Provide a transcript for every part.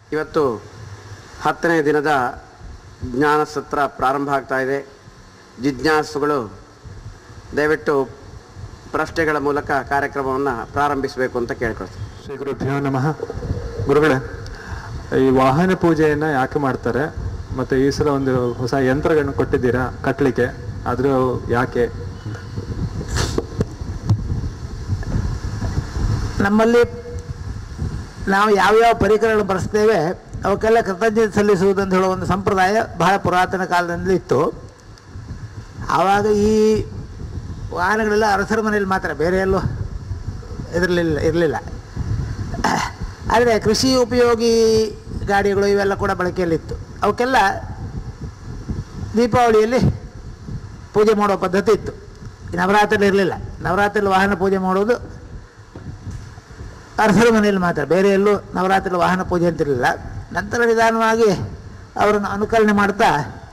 ಇವತ್ತು ಹತ್ತನೇ ದಿನದ ಜ್ಞಾನ ಸತ್ರ ಪ್ರಾರಂಭ ಆಗ್ತಾ ಇದೆ ಜಿಜ್ಞಾಸುಗಳು ದಯವಿಟ್ಟು ಪ್ರಶ್ನೆಗಳ ಮೂಲಕ ಕಾರ್ಯಕ್ರಮವನ್ನು ಪ್ರಾರಂಭಿಸಬೇಕು ಅಂತ ಕೇಳ್ಕೊಳ್ತೀನಿ ಶ್ರೀ ಗುರುಭ್ಯೋ ನಮಃ ಗುರುಗಳೇ ಈ ವಾಹನ ಪೂಜೆಯನ್ನ ಯಾಕೆ ಮಾಡ್ತಾರೆ ಮತ್ತೆ ಈ ಸಲ ಒಂದು ಹೊಸ ಯಂತ್ರಗಳನ್ನು ಕೊಟ್ಟಿದ್ದೀರಾ ಕಟ್ಲಿಕ್ಕೆ ಆದ್ರೂ ಯಾಕೆ ನಮ್ಮಲ್ಲಿ ನಾವು ಯಾವ್ಯಾವ ಪರಿಕರಗಳನ್ನು ಬಳಸ್ತೇವೆ ಅವಕ್ಕೆಲ್ಲ ಕೃತಜ್ಞತೆ ಸಲ್ಲಿಸುವುದಂತ ಹೇಳುವ ಒಂದು ಸಂಪ್ರದಾಯ ಬಹಳ ಪುರಾತನ ಕಾಲದಿಂದಲೂ ಇತ್ತು ಆವಾಗ ಈ ವಾಹನಗಳೆಲ್ಲ ಅರಸರ ಮನೆಯಲ್ಲಿ ಮಾತ್ರ ಬೇರೆ ಎಲ್ಲೂ ಇರಲಿಲ್ಲ ಇರಲಿಲ್ಲ ಆದರೆ ಕೃಷಿ ಉಪಯೋಗಿ ಗಾಡಿಗಳು ಇವೆಲ್ಲ ಕೂಡ ಬಳಕೆಯಲ್ಲಿತ್ತು ಅವಕ್ಕೆಲ್ಲ ದೀಪಾವಳಿಯಲ್ಲಿ ಪೂಜೆ ಮಾಡುವ ಪದ್ಧತಿ ಇತ್ತು ನವರಾತ್ರಿ ಇರಲಿಲ್ಲ ನವರಾತ್ರಿಯಲ್ಲಿ ವಾಹನ ಪೂಜೆ ಮಾಡೋದು ಅರಸರ ಮನೆಯಲ್ಲಿ ಮಾತ್ರ ಬೇರೆ ಎಲ್ಲೂ ನವರಾತ್ರಿ ವಾಹನ ಪೂಜೆ ಅಂತಿರಲಿಲ್ಲ ನಂತರ ನಿಧಾನವಾಗಿ ಅವರನ್ನು ಅನುಕರಣೆ ಮಾಡ್ತಾ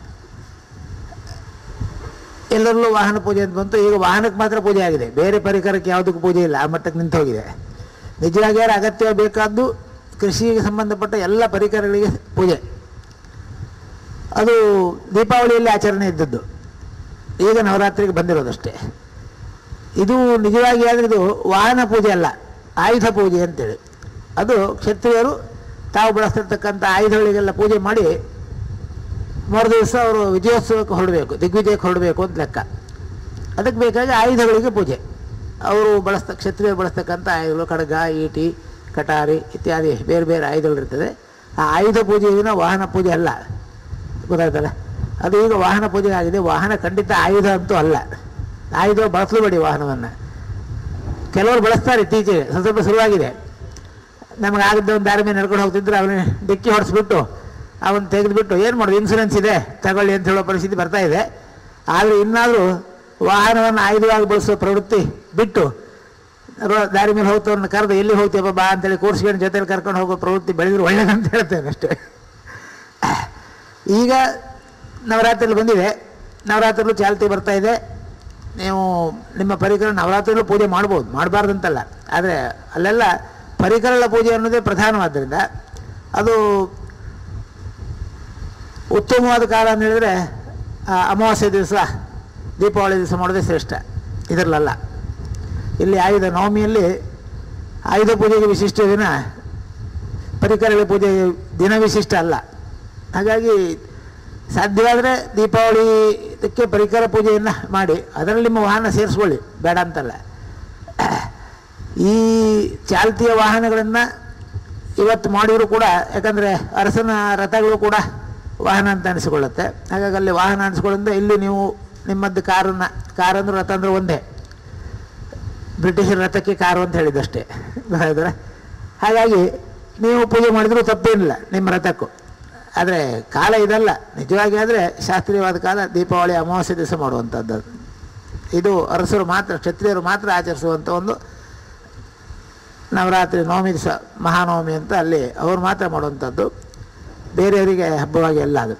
ಎಲ್ಲರಲ್ಲೂ ವಾಹನ ಪೂಜೆ ಅಂತ ಬಂತು ಈಗ ವಾಹನಕ್ಕೆ ಮಾತ್ರ ಪೂಜೆ ಆಗಿದೆ ಬೇರೆ ಪರಿಕರಕ್ಕೆ ಯಾವುದಕ್ಕೂ ಪೂಜೆ ಇಲ್ಲ ಆ ಮಟ್ಟಕ್ಕೆ ನಿಂತು ಹೋಗಿದೆ ನಿಜವಾಗಿ ಯಾರು ಅಗತ್ಯ ಬೇಕಾದ್ದು ಕೃಷಿಗೆ ಸಂಬಂಧಪಟ್ಟ ಎಲ್ಲ ಪರಿಕರಗಳಿಗೆ ಪೂಜೆ ಅದು ದೀಪಾವಳಿಯಲ್ಲಿ ಆಚರಣೆ ಇದ್ದದ್ದು ಈಗ ನವರಾತ್ರಿಗೆ ಬಂದಿರೋದಷ್ಟೇ ಇದು ನಿಜವಾಗಿ ಆದರೆ ಇದು ವಾಹನ ಪೂಜೆ ಅಲ್ಲ ಆಯುಧ ಪೂಜೆ ಅಂತೇಳಿ ಅದು ಕ್ಷತ್ರಿಯರು ತಾವು ಬಳಸ್ತಿರ್ತಕ್ಕಂಥ ಆಯುಧಗಳಿಗೆಲ್ಲ ಪೂಜೆ ಮಾಡಿ ಮರು ದಿವಸ ಅವರು ವಿಜಯೋತ್ಸವಕ್ಕೆ ಹೊರಡಬೇಕು ದಿಗ್ವಿಜಯಕ್ಕೆ ಹೊರಡಬೇಕು ಅಂತ ಲೆಕ್ಕ ಅದಕ್ಕೆ ಬೇಕಾಗಿ ಆಯುಧಗಳಿಗೆ ಪೂಜೆ ಅವರು ಬಳಸ್ತ ಕ್ಷತ್ರಿಯರು ಬಳಸ್ತಕ್ಕಂಥ ಆಯುಧಗಳು ಖಡ್ಗ ಈಟಿ ಕಟಾರಿ ಇತ್ಯಾದಿ ಬೇರೆ ಬೇರೆ ಆಯುಧಗಳಿರ್ತದೆ ಆ ಆಯುಧ ಪೂಜೆ ದಿನ ವಾಹನ ಪೂಜೆ ಅಲ್ಲ ಗೊತ್ತಾಯ್ತಲ್ಲ ಅದು ಈಗ ವಾಹನ ಪೂಜೆ ಆಗಿದೆ ವಾಹನ ಖಂಡಿತ ಆಯುಧ ಅಂತೂ ಅಲ್ಲ ಆಯುಧ ಬಳಸಲುಬೇಡಿ ವಾಹನವನ್ನು ಕೆಲವರು ಬಳಸ್ತಾರೆ ಇತ್ತೀಚೆಗೆ ಸ್ವಲ್ಪ ಸ್ವಲ್ಪ ಶುರುವಾಗಿದೆ ನಮಗೆ ಆಗಿದ್ದ ಒಂದು ದಾರಿ ಮೇಲೆ ನಡ್ಕೊಂಡು ಹೋಗ್ತಿದ್ರೆ ಅವನೇ ಡಿಕ್ಕಿ ಹೊಡೆಸ್ಬಿಟ್ಟು ಅವನು ತೆಗೆದುಬಿಟ್ಟು ಏನು ಮಾಡೋದು ಇನ್ಸೂರೆನ್ಸ್ ಇದೆ ತಗೊಳ್ಳಿ ಅಂತ ಹೇಳೋ ಪರಿಸ್ಥಿತಿ ಬರ್ತಾ ಇದೆ ಆದರೆ ಇನ್ನಾದರೂ ವಾಹನವನ್ನು ಆಯುಧವಾಗಿ ಬಳಸುವ ಪ್ರವೃತ್ತಿ ಬಿಟ್ಟು ರೋ- ದಾರಿ ಮೇಲೆ ಹೋಗ್ತವ್ರನ್ನ ಕರೆದು ಎಲ್ಲಿ ಹೋಗ್ತೀಯಪ್ಪ ಬಾ ಅಂತೇಳಿ ಕೂರ್ಸ್ಕೊಂಡು ಜೊತೆಲಿ ಕರ್ಕೊಂಡು ಹೋಗೋ ಪ್ರವೃತ್ತಿ ಬೆಳೆದ್ರೆ ಒಳ್ಳೇದಂತ ಹೇಳ್ತೇನೆ ಅಷ್ಟೇ ಈಗ ನವರಾತ್ರಿಲಿ ಬಂದಿದೆ ನವರಾತ್ರಿಲೂ ಚಾಲ್ತಿ ಬರ್ತಾ ಇದೆ ನೀವು ನಿಮ್ಮ ಪರಿಕರ ನವರಾತ್ರಿಲೂ ಪೂಜೆ ಮಾಡ್ಬೋದು ಮಾಡಬಾರ್ದಂತಲ್ಲ ಆದರೆ ಅಲ್ಲೆಲ್ಲ ಪರಿಕರಗಳ ಪೂಜೆ ಅನ್ನೋದೇ ಪ್ರಧಾನವಾದ್ದರಿಂದ ಅದು ಉತ್ತಮವಾದ ಕಾಲ ಅಂತ ಹೇಳಿದ್ರೆ ಆ ಅಮಾವಾಸ್ಯೆ ದಿವಸ ದೀಪಾವಳಿ ದಿವಸ ಮಾಡೋದೇ ಶ್ರೇಷ್ಠ ಇದರಲ್ಲ ಇಲ್ಲಿ ಆಯುಧ ನವಮಿಯಲ್ಲಿ ಆಯುಧ ಪೂಜೆಗೆ ವಿಶಿಷ್ಟ ದಿನ ಪರಿಕರಗಳ ಪೂಜೆ ದಿನ ವಿಶಿಷ್ಟ ಅಲ್ಲ ಹಾಗಾಗಿ ಸಾಧ್ಯವಾದರೆ ದೀಪಾವಳಿ ಇದಕ್ಕೆ ಪರಿಕರ ಪೂಜೆಯನ್ನು ಮಾಡಿ ಅದರಲ್ಲಿ ನಿಮ್ಮ ವಾಹನ ಸೇರಿಸ್ಕೊಳ್ಳಿ ಬೇಡ ಅಂತಲ್ಲ ಈ ಚಾಲ್ತಿಯ ವಾಹನಗಳನ್ನು ಇವತ್ತು ಮಾಡಿದ್ರು ಕೂಡ ಯಾಕಂದರೆ ಅರಸನ ರಥಗಳು ಕೂಡ ವಾಹನ ಅಂತ ಅನಿಸಿಕೊಳ್ಳುತ್ತೆ ಹಾಗಾಗಿ ಅಲ್ಲಿ ವಾಹನ ಅನಿಸ್ಕೊಳ್ಳೋದ್ರಿಂದ ಇಲ್ಲಿ ನೀವು ನಿಮ್ಮದ್ದು ಕಾರನ್ನು ಕಾರ್ ಅಂದ್ರೆ ರಥ ಅಂದ್ರೆ ಒಂದೇ ಬ್ರಿಟಿಷರ ರಥಕ್ಕೆ ಕಾರು ಅಂತ ಹೇಳಿದಷ್ಟೇ ಗೊತ್ತಾಯ್ತಲ್ಲ ಹಾಗಾಗಿ ನೀವು ಪೂಜೆ ಮಾಡಿದರೂ ತಪ್ಪೇನಿಲ್ಲ ನಿಮ್ಮ ರಥಕ್ಕೂ ಆದರೆ ಕಾಲ ಇದಲ್ಲ ನಿಜವಾಗಿ ಆದರೆ ಶಾಸ್ತ್ರೀಯವಾದ ಕಾಲ ದೀಪಾವಳಿ ಅಮಾವಾಸ್ಯೆ ದಿವಸ ಮಾಡುವಂಥದ್ದು ಇದು ಅರಸರು ಮಾತ್ರ ಕ್ಷತ್ರಿಯರು ಮಾತ್ರ ಆಚರಿಸುವಂಥ ಒಂದು ನವರಾತ್ರಿ ನವಮಿ ದಿವಸ ಮಹಾನವಮಿ ಅಂತ ಅಲ್ಲಿ ಅವರು ಮಾತ್ರ ಮಾಡುವಂಥದ್ದು ಬೇರೆಯವರಿಗೆ ಹಬ್ಬವಾಗಿ ಎಲ್ಲ ಅದು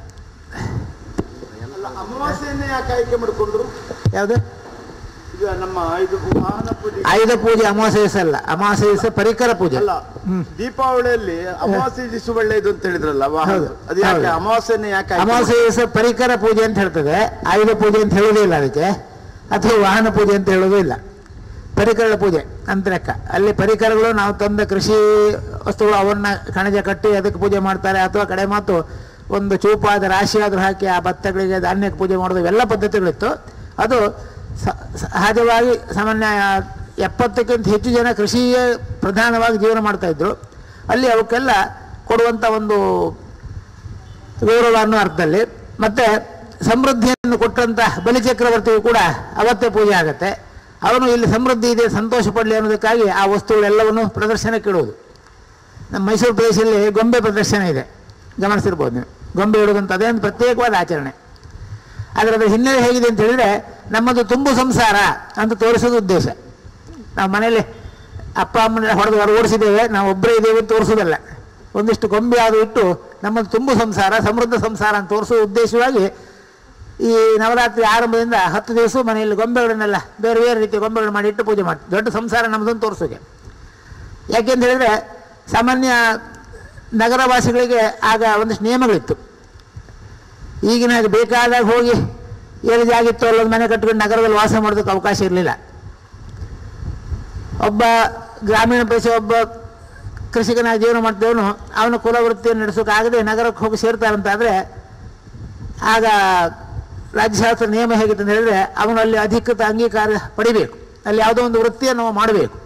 ಅಲ್ಲ ಅಮಾವಾಸ್ಯೆಯನ್ನೇ ಯಾಕೆ ಆಯ್ಕೆ ಮಾಡಿಕೊಂಡ್ರು ಯಾವುದು ಈಗ ನಮ್ಮ ಇದು ವಾಹನ ಪೂಜೆ ಆಯುಧ ಪೂಜೆ ಅಮಾವಾಸ್ಯೆ ದಿವಸ ಅಲ್ಲ ಅಮಾವಾಸ್ಯೆ ದಿವಸ ಪರಿಕರ ಪೂಜೆ ಅಲ್ಲ ದೀಪಾವಳಿಯಲ್ಲಿ ಅಮಾವಾಸ್ಯೆ ದಿವಸ ಒಳ್ಳೇದು ಅಂತ ಹೇಳಿದ್ರಲ್ಲ ವಾಹನ ಹೌದು. ಅದು ಯಾಕೆ ಹೌದು. ಅಮಾವಾಸ್ಯೆಯನ್ನೇ ಯಾಕೆ ಆಯ್ಕೆ ಅಮಾವಾಸ್ಯೆ ದಿವಸ ಪರಿಕರ ಪೂಜೆ ಅಂತ ಹೇಳ್ತದೆ ಆಯುಧ ಪೂಜೆ ಅಂತ ಹೇಳೋದೇ ಇಲ್ಲ ಅದಕ್ಕೆ ಅಥವಾ ವಾಹನ ಪೂಜೆ ಅಂತ ಹೇಳೋದು ಇಲ್ಲ ಪರಿಕರಗಳ ಪೂಜೆ ಅಂತ ಲೆಕ್ಕ ಅಲ್ಲಿ ಪರಿಕರಗಳು ನಾವು ತಂದ ಕೃಷಿ ವಸ್ತುಗಳು ಅವನ್ನ ಕಣಜ ಕಟ್ಟಿ ಅದಕ್ಕೆ ಪೂಜೆ ಮಾಡ್ತಾರೆ ಅಥವಾ ಕಡೆ ಮಾತು ಒಂದು ಚೂಪಾದ ರಾಶಿಯಾದರೂ ಹಾಕಿ ಆ ಭತ್ತಗಳಿಗೆ ಧಾನ್ಯಕ್ಕೆ ಪೂಜೆ ಮಾಡೋದು ಇವೆಲ್ಲ ಪದ್ಧತಿಗಳಿತ್ತು ಅದು ಸ- ಸಹಜವಾಗಿ ಸಾಮಾನ್ಯ ಎಪ್ಪತ್ತಕ್ಕಿಂತ ಹೆಚ್ಚು ಜನ ಕೃಷಿಯೇ ಪ್ರಧಾನವಾಗಿ ಜೀವನ ಮಾಡ್ತಾ ಇದ್ರು ಅಲ್ಲಿ ಅವಕ್ಕೆಲ್ಲ ಕೊಡುವಂಥ ಒಂದು ಗೌರವ ಅನ್ನೋ ಅರ್ಥದಲ್ಲಿ ಮತ್ತೆ ಸಮೃದ್ಧಿಯನ್ನು ಕೊಟ್ಟಂತ ಬಲಿಚಕ್ರವರ್ತಿಗೂ ಕೂಡ ಅವತ್ತೇ ಪೂಜೆ ಆಗುತ್ತೆ ಅವನು ಇಲ್ಲಿ ಸಮೃದ್ಧಿ ಇದೆ ಸಂತೋಷ ಪಡಲಿ ಅನ್ನೋದಕ್ಕಾಗಿ ಆ ವಸ್ತುಗಳೆಲ್ಲವನ್ನು ಪ್ರದರ್ಶನಕ್ಕೆ ಇಡುವುದು ನಮ್ಮ ಮೈಸೂರು ಪ್ರದೇಶದಲ್ಲಿ ಗೊಂಬೆ ಪ್ರದರ್ಶನ ಇದೆ ಗಮನಿಸಿರ್ಬೋದು ನೀವು ಗೊಂಬೆ ಇಡುವಂಥ ಅದೇ ಒಂದು ಪ್ರತ್ಯೇಕವಾದ ಆಚರಣೆ ಆದರೆ ಅದರ ಹಿನ್ನೆಲೆ ಹೇಗಿದೆ ಅಂತ ಹೇಳಿದ್ರೆ ನಮ್ಮದು ತುಂಬು ಸಂಸಾರ ಅಂತ ತೋರಿಸೋದು ಉದ್ದೇಶ ನಾವು ಮನೇಲಿ ಅಪ್ಪ ಅಮ್ಮನ ಹೊಡೆದು ಹೊರ ಓಡಿಸಿದ್ದೇವೆ ನಾವು ಒಬ್ಬರೇ ಇದ್ದೇವೆ ಅಂತ ತೋರಿಸೋದಲ್ಲ ಒಂದಿಷ್ಟು ಗೊಂಬೆ ಅದು ಇಟ್ಟು ನಮ್ಮದು ತುಂಬು ಸಂಸಾರ ಸಮೃದ್ಧ ಸಂಸಾರ ಅಂತ ತೋರಿಸೋ ಉದ್ದೇಶವಾಗಿ ಈ ನವರಾತ್ರಿ ಆರಂಭದಿಂದ ಹತ್ತು ದಿವಸ ಮನೆಯಲ್ಲಿ ಗೊಂಬೆಗಳನ್ನೆಲ್ಲ ಬೇರೆ ಬೇರೆ ರೀತಿಯ ಗೊಂಬೆಗಳು ಮಾಡಿ ಇಟ್ಟು ಪೂಜೆ ಮಾಡ್ತೀವಿ ದೊಡ್ಡ ಸಂಸಾರ ನಮ್ಮದನ್ನು ತೋರಿಸೋಕೆ ಯಾಕೆಂತ ಹೇಳಿದ್ರೆ ಸಾಮಾನ್ಯ ನಗರವಾಸಿಗಳಿಗೆ ಆಗ ಒಂದಿಷ್ಟು ನಿಯಮಗಳಿತ್ತು ಈಗಿನ ಹಾಗೆ ಬೇಕಾದಾಗ ಹೋಗಿ ಎಲ್ಲಿ ಜಾಗಿತ್ತು ಅಲ್ಲೊಂದು ಮನೆ ಕಟ್ಕೊಂಡು ನಗರದಲ್ಲಿ ವಾಸ ಮಾಡೋದಕ್ಕೆ ಅವಕಾಶ ಇರಲಿಲ್ಲ ಒಬ್ಬ ಗ್ರಾಮೀಣ ಪ್ರದೇಶ ಒಬ್ಬ ಕೃಷಿಕನಾಗಿ ಜೀವನ ಮಾಡ್ತಿದ್ದವನು ಅವನ ಕುಲವೃತ್ತಿಯನ್ನು ನಡೆಸೋಕ್ಕಾಗದೆ ನಗರಕ್ಕೆ ಹೋಗಿ ಸೇರ್ತಾರಂತಾದರೆ ಆಗ ರಾಜ್ಯಶಾಸ್ತ್ರ ನಿಯಮ ಹೇಗಿತ್ತು ಅಂತ ಹೇಳಿದ್ರೆ ಅವನು ಅಲ್ಲಿ ಅಧಿಕೃತ ಅಂಗೀಕಾರ ಪಡಿಬೇಕು ಅಲ್ಲಿ ಯಾವುದೋ ಒಂದು ವೃತ್ತಿಯನ್ನು ಅವ ಮಾಡಬೇಕು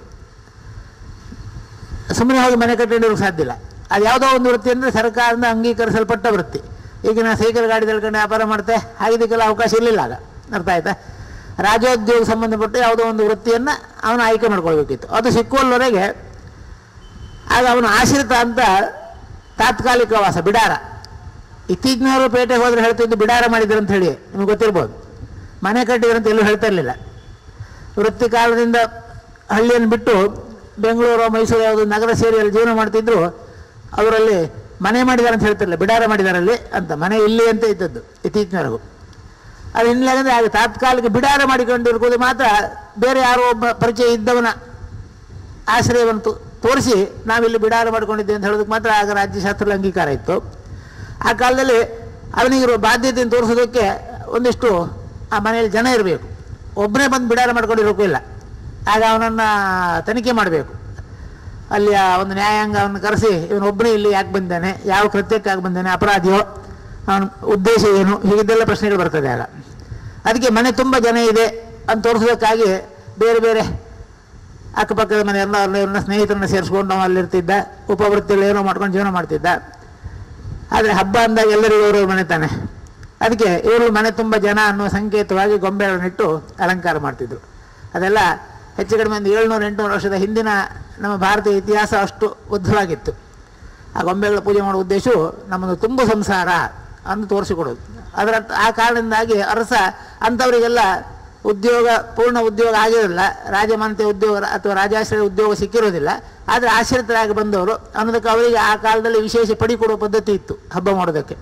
ಸುಮ್ಮನೆ ಹೋಗಿ ಮನೆ ಕಟ್ಟಿಡೋಕೆ ಸಾಧ್ಯ ಇಲ್ಲ ಅದು ಯಾವುದೋ ಒಂದು ವೃತ್ತಿ ಅಂದರೆ ಸರ್ಕಾರದಿಂದ ಅಂಗೀಕರಿಸಲ್ಪಟ್ಟ ವೃತ್ತಿ ಈಗ ನಾ ಸೈಕಲ್ ಗಾಡಿ ತಿಳ್ಕೊಂಡು ವ್ಯಾಪಾರ ಮಾಡ್ತೆ ಹಾಗಿದ್ದಕ್ಕೆಲ್ಲ ಅವಕಾಶ ಇರಲಿಲ್ಲ ಆಗ ಅರ್ಥ ಆಯ್ತಾ ರಾಜ್ಯೋದ್ಯೋಗ ಸಂಬಂಧಪಟ್ಟ ಯಾವುದೋ ಒಂದು ವೃತ್ತಿಯನ್ನು ಅವನು ಆಯ್ಕೆ ಮಾಡ್ಕೊಳ್ಬೇಕಿತ್ತು ಅದು ಸಿಕ್ಕುವಲ್ಲವರೆಗೆ ಆಗ ಅವನು ಆಶ್ರಿತ ಅಂತ ತಾತ್ಕಾಲಿಕ ವಾಸ ಬಿಡಾರ ಇತ್ತೀಚಿನವರು ಪೇಟೆಗೆ ಹೋದ್ರೆ ಹೇಳ್ತಿದ್ದು ಬಿಡಾರ ಮಾಡಿದ್ರು ಅಂತ ಹೇಳಿ ನಿಮ್ಗೆ ಗೊತ್ತಿರ್ಬೋದು ಮನೆ ಕಟ್ಟಿದ್ರು ಅಂತ ಎಲ್ಲೂ ಹೇಳ್ತಾ ಇರಲಿಲ್ಲ ವೃತ್ತಿ ಕಾಲದಿಂದ ಹಳ್ಳಿಯನ್ನು ಬಿಟ್ಟು ಬೆಂಗಳೂರು ಮೈಸೂರು ಯಾವುದು ನಗರ ಸೇರಿ ಅಲ್ಲಿ ಜೀವನ ಮಾಡ್ತಿದ್ರು ಅವರಲ್ಲಿ ಮನೆ ಮಾಡಿದ್ದಾರೆ ಅಂತ ಹೇಳ್ತಿರಲಿಲ್ಲ ಬಿಡಾರ ಮಾಡಿದಾರಲ್ಲಿ ಅಂತ ಮನೆ ಇಲ್ಲಿ ಅಂತ ಇದ್ದದ್ದು ಇತ್ತೀಚಿನವರೆಗೂ ಅದು ಇನ್ನಿಲ್ಲಂದ್ರೆ ಆಗ ತಾತ್ಕಾಲಿಕ ಬಿಡಾರ ಮಾಡಿಕೊಂಡಿರ್ಬೋದು ಮಾತ್ರ ಬೇರೆ ಯಾರೋ ಒಬ್ಬ ಪರಿಚಯ ಇದ್ದವನ ಆಶ್ರಯವನ್ನು ತೋ- ತೋರಿಸಿ ನಾವಿಲ್ಲಿ ಬಿಡಾರ ಮಾಡ್ಕೊಂಡಿದ್ದೇವೆ ಅಂತ ಹೇಳೋದಕ್ಕೆ ಮಾತ್ರ ಆಗ ರಾಜ್ಯಶಾಸ್ತ್ರದ ಅಂಗೀಕಾರ ಇತ್ತು ಆ ಕಾಲದಲ್ಲಿ ಅವನಿಗಿರುವ ಬಾಧ್ಯತೆಯನ್ನು ತೋರಿಸೋದಕ್ಕೆ ಒಂದಿಷ್ಟು ಆ ಮನೆಯಲ್ಲಿ ಜನ ಇರಬೇಕು ಒಬ್ಬನೇ ಬಂದು ಬಿಡಾರ ಮಾಡ್ಕೊಂಡಿರೋಕ್ಕೂ ಇಲ್ಲ ಆಗ ಅವನನ್ನು ತನಿಖೆ ಮಾಡಬೇಕು ಅಲ್ಲಿ ಆ ಒಂದು ನ್ಯಾಯಾಂಗ ಅವನು ಕರೆಸಿ ಇವನೊಬ್ಬನೇ ಇಲ್ಲಿ ಯಾಕೆ ಬಂದಾನೆ ಯಾವ ಕೃತ್ಯಕ್ಕಾಗಿ ಬಂದಾನೆ ಅಪರಾಧಿಯೋ ಅವನ ಉದ್ದೇಶ ಏನು ಹೀಗಿದ್ದೆಲ್ಲ ಪ್ರಶ್ನೆಗಳು ಬರ್ತದೆ ಆಗ ಅದಕ್ಕೆ ಮನೆ ತುಂಬ ಜನ ಇದೆ ಅಂತ ತೋರಿಸೋದಕ್ಕಾಗಿ ಬೇರೆ ಬೇರೆ ಅಕ್ಕಪಕ್ಕದ ಮನೆಯವ್ರನ್ನ ಅವ್ರನ್ನ ಇವ್ರನ್ನ ಸ್ನೇಹಿತರನ್ನ ಸೇರಿಸ್ಕೊಂಡು ಅವನು ಅಲ್ಲಿರ್ತಿದ್ದ ಉಪವೃತ್ತಿಗಳು ಏನೋ ಮಾಡ್ಕೊಂಡು ಜೀವನ ಮಾಡ್ತಿದ್ದ ಆದರೆ ಹಬ್ಬ ಅಂದಾಗ ಎಲ್ಲರಿಗೂ ಅವರು ಮನೆ ತಾನೆ ಅದಕ್ಕೆ ಇವರು ಮನೆ ತುಂಬ ಜನ ಅನ್ನುವ ಸಂಕೇತವಾಗಿ ಗೊಂಬೆಗಳನ್ನಿಟ್ಟು ಅಲಂಕಾರ ಮಾಡ್ತಿದ್ರು ಅದೆಲ್ಲ ಹೆಚ್ಚು ಕಡಿಮೆ ಒಂದು ಏಳ್ನೂರು ಎಂಟುನೂರು ವರ್ಷದ ಹಿಂದಿನ ನಮ್ಮ ಭಾರತೀಯ ಇತಿಹಾಸ ಅಷ್ಟು ಉದ್ದವಾಗಿತ್ತು ಆ ಗೊಂಬೆಗಳ ಪೂಜೆ ಮಾಡೋ ಉದ್ದೇಶವು ನಮ್ಮದು ತುಂಬು ಸಂಸಾರ ಅನ್ನು ತೋರಿಸಿಕೊಡೋದು ಅದರ ಆ ಕಾರಣದಿಂದಾಗಿ ಅರಸ ಅಂಥವರಿಗೆಲ್ಲ ಉದ್ಯೋಗ ಪೂರ್ಣ ಉದ್ಯೋಗ ಆಗಿರಲಿಲ್ಲ ರಾಜಮಾನ್ಯತೆ ಉದ್ಯೋಗ ಅಥವಾ ರಾಜಾಶ್ರಯ ಉದ್ಯೋಗ ಸಿಕ್ಕಿರೋದಿಲ್ಲ ಆದರೆ ಆಶ್ರಿತರಾಗಿ ಬಂದವರು ಅನ್ನೋದಕ್ಕೆ ಅವರಿಗೆ ಆ ಕಾಲದಲ್ಲಿ ವಿಶೇಷ ಪಡಿ ಕೊಡುವ ಪದ್ಧತಿ ಇತ್ತು ಹಬ್ಬ ಮಾಡೋದಕ್ಕೆ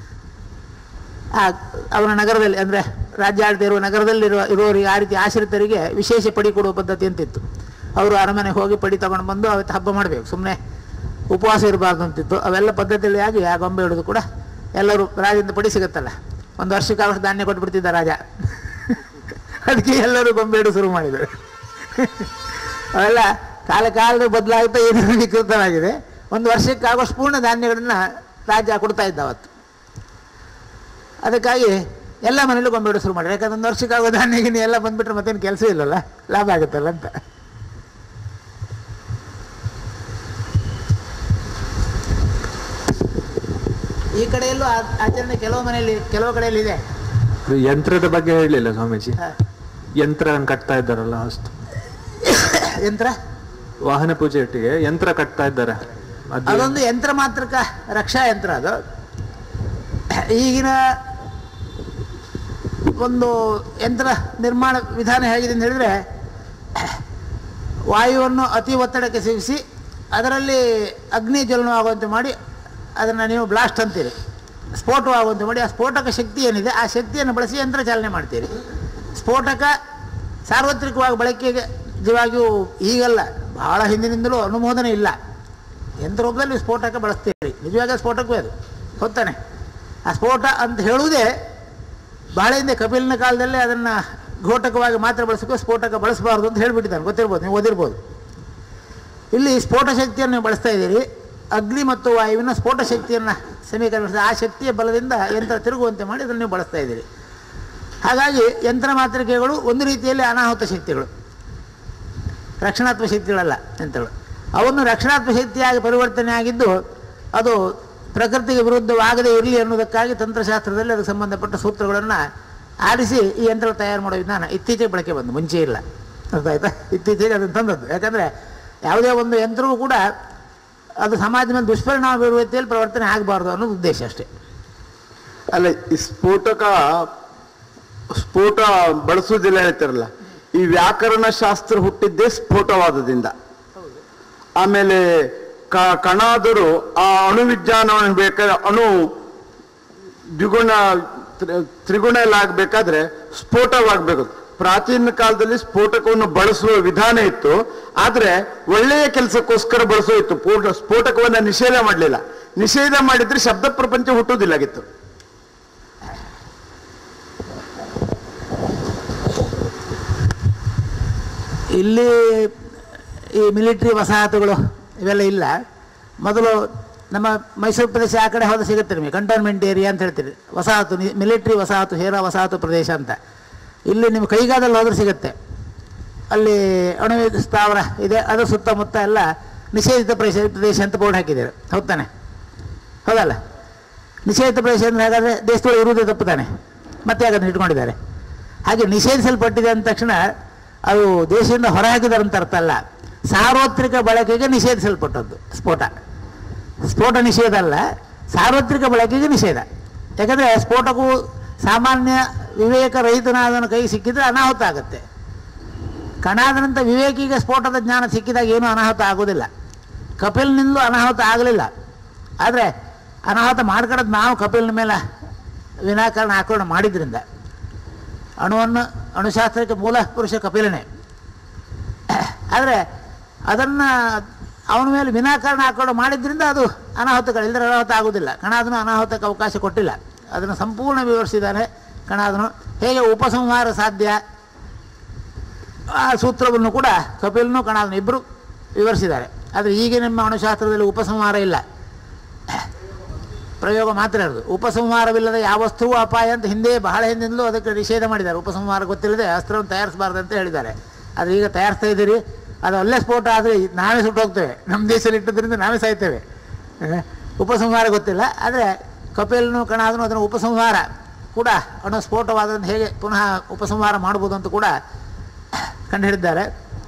ಆ ಅವನ ನಗರದಲ್ಲಿ ಅಂದರೆ ರಾಜ್ಯಾಡಳಿತ ಇರುವ ನಗರದಲ್ಲಿರುವ ಇರುವವರಿಗೆ ಆ ರೀತಿ ಆಶ್ರಿತರಿಗೆ ವಿಶೇಷ ಪಡಿ ಕೊಡುವ ಪದ್ಧತಿ ಅಂತಿತ್ತು ಅವರು ಅರಮನೆಗೆ ಹೋಗಿ ಪಡಿ ತಗೊಂಡು ಬಂದು ಅವತ್ತು ಹಬ್ಬ ಮಾಡಬೇಕು ಸುಮ್ಮನೆ ಉಪವಾಸ ಇರಬಾರ್ದು ಅಂತಿತ್ತು ಅವೆಲ್ಲ ಪದ್ಧತಿಯಲ್ಲಿ ಆಗಿ ಆ ಗೊಂಬೆ ಹಿಡಿದು ಕೂಡ ಎಲ್ಲರೂ ರಾಜದಿಂದ ಪಡಿ ಸಿಗುತ್ತಲ್ಲ ಒಂದು ವರ್ಷಕ್ಕೆ ಅವಷ್ಟು ಧಾನ್ಯ ಕೊಟ್ಬಿಡ್ತಿದ್ದ ರಾಜ ಅದಕ್ಕೆ ಎಲ್ಲರೂ ಗೊಂಬೆ ಹಿಡಿದು ಶುರು ಮಾಡಿದರು ಅವೆಲ್ಲ ಕಾಲ ಕಾಲದ ಬದಲಾಗುತ್ತಾ ಏನು ವಿಕೃತವಾಗಿದೆ ಒಂದು ವರ್ಷಕ್ಕೆ ಆಗೋಷ್ಟು ಪೂರ್ಣ ಧಾನ್ಯಗಳನ್ನು ರಾಜ ಕೊಡ್ತಾ ಇದ್ದ ಅವತ್ತು ಅದಕ್ಕಾಗಿ ಎಲ್ಲ ಮನೇಲೂ ಗೊಂಬೆ ಇಡೋ ಶುರು ಮಾಡಿ ಯಾಕಂದ್ರೆ ಒಂದು ವರ್ಷಕ್ಕೆ ಆಗೋ ಧಾನ್ಯ ಗಿನ್ಯ ಎಲ್ಲ ಬಂದ್ಬಿಟ್ರೆ ಮತ್ತೇನು ಕೆಲಸ ಇಲ್ಲಲ್ಲ ಲಾಭ ಆಗುತ್ತಲ್ಲ ಅಂತ ಈ ಕಡೆಯಲ್ಲೂ ಆ- ಆಚರಣೆ ಕೆಲವು ಮನೆಯಲ್ಲಿ ಕೆಲವು ಕಡೆಯಲ್ಲಿ ಇದೆ ಇದು ಯಂತ್ರದ ಬಗ್ಗೆ ಹೇಳಲಿಲ್ಲ ಸ್ವಾಮೀಜಿ ಹಾ. ಯಂತ್ರ ಕಟ್ತಾ ಇದ್ದಾರಲ್ಲ ಅಷ್ಟು ಯಂತ್ರ ವಾಹನ ಪೂಜೆ ಒಟ್ಟಿಗೆ ಯಂತ್ರ ಕಟ್ತಾ ಇದ್ದಾರೆ ಅದು ಅದೊಂದು ಯಂತ್ರ ಮಾತ್ರಕ ರಕ್ಷಾ ಯಂತ್ರ ಅದು ಈಗಿನ ಒಂದು ಯಂತ್ರ ನಿರ್ಮಾಣ ವಿಧಾನ ಹೇಗಿದೆ ಅಂತ ಹೇಳಿದರೆ ವಾಯುವನ್ನು ಅತಿ ಒತ್ತಡಕ್ಕೆ ಸಿಗಿಸಿ ಅದರಲ್ಲಿ ಅಗ್ನಿ ಜ್ವಲನವಾಗುವಂತೆ ಮಾಡಿ ಅದನ್ನು ನೀವು ಬ್ಲಾಸ್ಟ್ ಅಂತೀರಿ ಸ್ಫೋಟವಾಗುವಂತೆ ಮಾಡಿ ಆ ಸ್ಫೋಟಕ ಶಕ್ತಿ ಏನಿದೆ ಆ ಶಕ್ತಿಯನ್ನು ಬಳಸಿ ಯಂತ್ರ ಚಾಲನೆ ಮಾಡ್ತೀರಿ ಸ್ಫೋಟಕ ಸಾರ್ವತ್ರಿಕವಾಗಿ ಬಳಕೆಗೆ ನಿಜವಾಗಿಯೂ ಈಗಲ್ಲ ಬಹಳ ಹಿಂದಿನಿಂದಲೂ ಅನುಮೋದನೆ ಇಲ್ಲ ಯಂತ್ರರೂಪದಲ್ಲಿ ಸ್ಫೋಟಕ ಬಳಸ್ತೀರಿ ನಿಜವಾಗ ಸ್ಫೋಟಕವೇ ಅದು ಹೊತ್ತಾನೆ ಆ ಸ್ಫೋಟ ಅಂತ ಹೇಳುವುದೇ ಬಹಳ ಹಿಂದೆ ಕಪಿಲಿನ ಕಾಲದಲ್ಲೇ ಅದನ್ನು ಘೋಟಕವಾಗಿ ಮಾತ್ರ ಬಳಸಬೇಕು ಸ್ಫೋಟಕ ಬಳಸಬಾರ್ದು ಅಂತ ಹೇಳಿಬಿಟ್ಟಿದ್ದಾನೆ ಗೊತ್ತಿರ್ಬೋದು ನೀವು ಓದಿರ್ಬೋದು ಇಲ್ಲಿ ಸ್ಫೋಟ ಶಕ್ತಿಯನ್ನು ನೀವು ಬಳಸ್ತಾ ಇದ್ದೀರಿ ಅಗ್ನಿ ಮತ್ತು ವಾಯುವಿನ ಸ್ಫೋಟ ಶಕ್ತಿಯನ್ನು ಸಮೀಕರಣಿಸಿ ಆ ಶಕ್ತಿಯ ಬಲದಿಂದ ಯಂತ್ರ ತಿರುಗುವಂತೆ ಮಾಡಿ ಅದನ್ನು ನೀವು ಬಳಸ್ತಾ ಇದ್ದೀರಿ ಹಾಗಾಗಿ ಯಂತ್ರ ಮಾತೃಕೆಗಳು ಒಂದು ರೀತಿಯಲ್ಲಿ ಅನಾಹುತ ಶಕ್ತಿಗಳು ರಕ್ಷಣಾತ್ಮಕ ಶಕ್ತಿಗಳಲ್ಲ ಯಂತ್ರಗಳು ಅವನ್ನು ರಕ್ಷಣಾತ್ಮಕ ಶಕ್ತಿಯಾಗಿ ಪರಿವರ್ತನೆ ಆಗಿದ್ದು ಅದು ಪ್ರಕೃತಿಗೆ ವಿರುದ್ಧವಾಗದೇ ಇರಲಿ ಅನ್ನೋದಕ್ಕಾಗಿ ತಂತ್ರಶಾಸ್ತ್ರದಲ್ಲಿ ಅದಕ್ಕೆ ಸಂಬಂಧಪಟ್ಟ ಸೂತ್ರಗಳನ್ನು ಆರಿಸಿ ಈ ಯಂತ್ರ ತಯಾರು ಮಾಡೋ ವಿಧಾನ ಇತ್ತೀಚೆಗೆ ಬಳಕೆ ಬಂದು ಮುಂಚೆ ಇಲ್ಲ ಅರ್ಥ ಆಯ್ತಾ ಇತ್ತೀಚೆಗೆ ಅದನ್ನು ತಂದದ್ದು ಯಾಕಂದರೆ ಯಾವುದೇ ಒಂದು ಯಂತ್ರವೂ ಕೂಡ ಅದು ಸಮಾಜದ ಮೇಲೆ ದುಷ್ಪರಿಣಾಮ ಬೀರುವ ರೀತಿಯಲ್ಲಿ ಪ್ರವರ್ತನೆ ಆಗಬಾರ್ದು ಅನ್ನೋದು ಉದ್ದೇಶ ಅಷ್ಟೇ ಅಲ್ಲ ಈ ಸ್ಫೋಟಕ ಸ್ಫೋಟ ಬಳಸುವುದಿಲ್ಲ ಹೇಳ್ತಾರಲ್ಲ ಈ ವ್ಯಾಕರಣ ಶಾಸ್ತ್ರ ಹುಟ್ಟಿದ್ದೇ ಸ್ಫೋಟವಾದದಿಂದ ಆಮೇಲೆ ಕ ಕಣಾದರು ಆ ಅಣು ವಿಜ್ಞಾನವನ್ನು ಬೇಕಾದ್ರೆ ಅಣು ದ್ವಿಗುಣ ತ್ರಿ- ತ್ರಿಗುಣ ಎಲ್ಲ ಆಗ್ಬೇಕಾದ್ರೆ ಸ್ಫೋಟವಾಗಬೇಕು ಪ್ರಾಚೀನ ಕಾಲದಲ್ಲಿ ಸ್ಫೋಟಕವನ್ನು ಬಳಸುವ ವಿಧಾನ ಇತ್ತು ಆದ್ರೆ ಒಳ್ಳೆಯ ಕೆಲಸಕ್ಕೋಸ್ಕರ ಬಳಸೋ ಇತ್ತು ಸ್ಫೋಟ- ಸ್ಫೋಟಕವನ್ನ ನಿಷೇಧ ಮಾಡಲಿಲ್ಲ ನಿಷೇಧ ಮಾಡಿದ್ರೆ ಶಬ್ದ ಪ್ರಪಂಚ ಹುಟ್ಟುವುದಿಲ್ಲಾಗಿತ್ತು ಇಲ್ಲಿ ಈ ಮಿಲಿಟ್ರಿ ವಸಾಹತುಗಳು ಇವೆಲ್ಲ ಇಲ್ಲ ಮೊದಲು ನಮ್ಮ ಮೈಸೂರು ಪ್ರದೇಶ ಆ ಕಡೆ ಹೋದ ಸಿಗುತ್ತೆ ನಿಮಗೆ ಕಂಟೋನ್ಮೆಂಟ್ ಏರಿಯಾ ಅಂತ ಹೇಳ್ತೀರಿ ವಸಾಹತು ಮಿಲಿಟ್ರಿ ವಸಾಹತು ಹೇರಾ ವಸಾಹತು ಪ್ರದೇಶ ಅಂತ ಇಲ್ಲಿ ನಿಮ್ಮ ಕೈಗಾದಲ್ಲಿ ಹೋದ್ರೆ ಸಿಗುತ್ತೆ ಅಲ್ಲಿ ಅಣುವಿದ್ಯುತ್ ಸ್ಥಾವರ ಇದೆ ಅದರ ಸುತ್ತಮುತ್ತ ಎಲ್ಲ ನಿಷೇಧಿತ ಪ್ರದೇಶ ಪ್ರದೇಶ ಅಂತ ಬೋರ್ಡ್ ಹಾಕಿದ್ದಾರೆ ಹೌದ್ ತಾನೆ ಹೌದಲ್ಲ ನಿಷೇಧಿತ ಪ್ರದೇಶ ಅಂದರೆ ಹಾಗಾದರೆ ದೇಶದೊಳಗೆ ಇರುವುದೇ ತಪ್ಪು ತಾನೆ ಮತ್ತೆ ಅದನ್ನು ಇಟ್ಕೊಂಡಿದ್ದಾರೆ ಹಾಗೆ ನಿಷೇಧಿಸಲ್ಪಟ್ಟಿದೆ ಅಂದ ತಕ್ಷಣ ಅದು ದೇಶದಿಂದ ಹೊರಹಾಕಿದ್ದಾರೆ ಅಂತ ಅರ್ಥ ಅಲ್ಲ ಸಾರ್ವತ್ರಿಕ ಬಳಕೆಗೆ ನಿಷೇಧಿಸಲ್ಪಟ್ಟದ್ದು ಸ್ಫೋಟ ಸ್ಫೋಟ ನಿಷೇಧ ಅಲ್ಲ ಸಾರ್ವತ್ರಿಕ ಬಳಕೆಗೆ ನಿಷೇಧ ಯಾಕಂದರೆ ಸ್ಫೋಟಕ್ಕೂ ಸಾಮಾನ್ಯ ವಿವೇಕ ರಹಿತನಾದನ ಕೈ ಸಿಕ್ಕಿದ್ರೆ ಅನಾಹುತ ಆಗುತ್ತೆ ಕಣಾದನಂತ ವಿವೇಕಿಗೆ ಸ್ಫೋಟದ ಜ್ಞಾನ ಸಿಕ್ಕಿದಾಗ ಏನೂ ಅನಾಹುತ ಆಗೋದಿಲ್ಲ ಕಪಿಲ್ನಿಂದಲೂ ಅನಾಹುತ ಆಗಲಿಲ್ಲ ಆದರೆ ಅನಾಹುತ ಮಾಡ್ಕೊಳ್ಳೋದು ನಾವು ಕಪಿಲ್ನ ಮೇಲೆ ವಿನಾಕಾರಣ ಆಕ್ರಮಣ ಮಾಡಿದ್ರಿಂದ ಅಣುವನ್ನು ಅಣುಶಾಸ್ತ್ರಕ್ಕೆ ಮೂಲ ಪುರುಷ ಕಪಿಲನೇ ಆದರೆ ಅದನ್ನು ಅವನ ಮೇಲೆ ವಿನಾಕಾರಣ ಆಕ್ರಮಣ ಮಾಡಿದ್ರಿಂದ ಅದು ಅನಾಹುತಗಳು ಇಲ್ಲದ್ರೆ ಅನಾಹುತ ಆಗೋದಿಲ್ಲ ಕಣಾದನು ಅನಾಹುತಕ್ಕೆ ಅವಕಾಶ ಕೊಟ್ಟಿಲ್ಲ ಅದನ್ನು ಸಂಪೂರ್ಣ ವಿವರಿಸಿದ್ದಾನೆ ಕಣಾದನು ಹೇಗೆ ಉಪಸಂಹಾರ ಸಾಧ್ಯ ಆ ಸೂತ್ರವನ್ನು ಕೂಡ ಕಪಿಲ್ನು ಕಣಾದನು ಇಬ್ಬರು ವಿವರಿಸಿದ್ದಾರೆ ಆದರೆ ಈಗ ನಿಮ್ಮ ಅಣುಶಾಸ್ತ್ರದಲ್ಲಿ ಉಪಸಂಹಾರ ಇಲ್ಲ ಪ್ರಯೋಗ ಮಾತ್ರ ಇರೋದು ಉಪಸಂಹಾರವಿಲ್ಲದ ಯಾವ ವಸ್ತುವು ಅಪಾಯ ಅಂತ ಹಿಂದೆ ಬಹಳ ಹಿಂದಿಂದಲೂ ಅದಕ್ಕೆ ನಿಷೇಧ ಮಾಡಿದ್ದಾರೆ ಉಪಸಂಹಾರ ಗೊತ್ತಿಲ್ಲದೆ ಅಸ್ತ್ರವನ್ನು ತಯಾರಿಸಬಾರ್ದು ಅಂತ ಹೇಳಿದ್ದಾರೆ ಆದರೆ ಈಗ ತಯಾರಿಸ್ತಾ ಇದ್ದೀರಿ ಅದು ಅಲ್ಲೇ ಸ್ಫೋಟ ಆದರೆ ನಾವೇ ಸುಟ್ಟು ಹೋಗ್ತೇವೆ ನಮ್ಮ ದೇಶದಲ್ಲಿ ಇಟ್ಟದ್ರಿಂದ ನಾವೇ ಸಾಯ್ತೇವೆ ಆ, ಉಪಸಂಹಾರ ಗೊತ್ತಿಲ್ಲ ಆದರೆ ಕಪಿಲ್ನು ಕಣಾದನು ಅದನ್ನು ಉಪಸಂಹಾರ ಕೂಡ ಅಣು ಸ್ಫೋಟವಾದಂತ ಹೇಗೆ ಪುನಃ ಉಪಸಂಹಾರ ಮಾಡ್ಬೋದು ಅಂತ ಕೂಡ ಕಂಡುಹಿಡಿದ್ದಾರೆ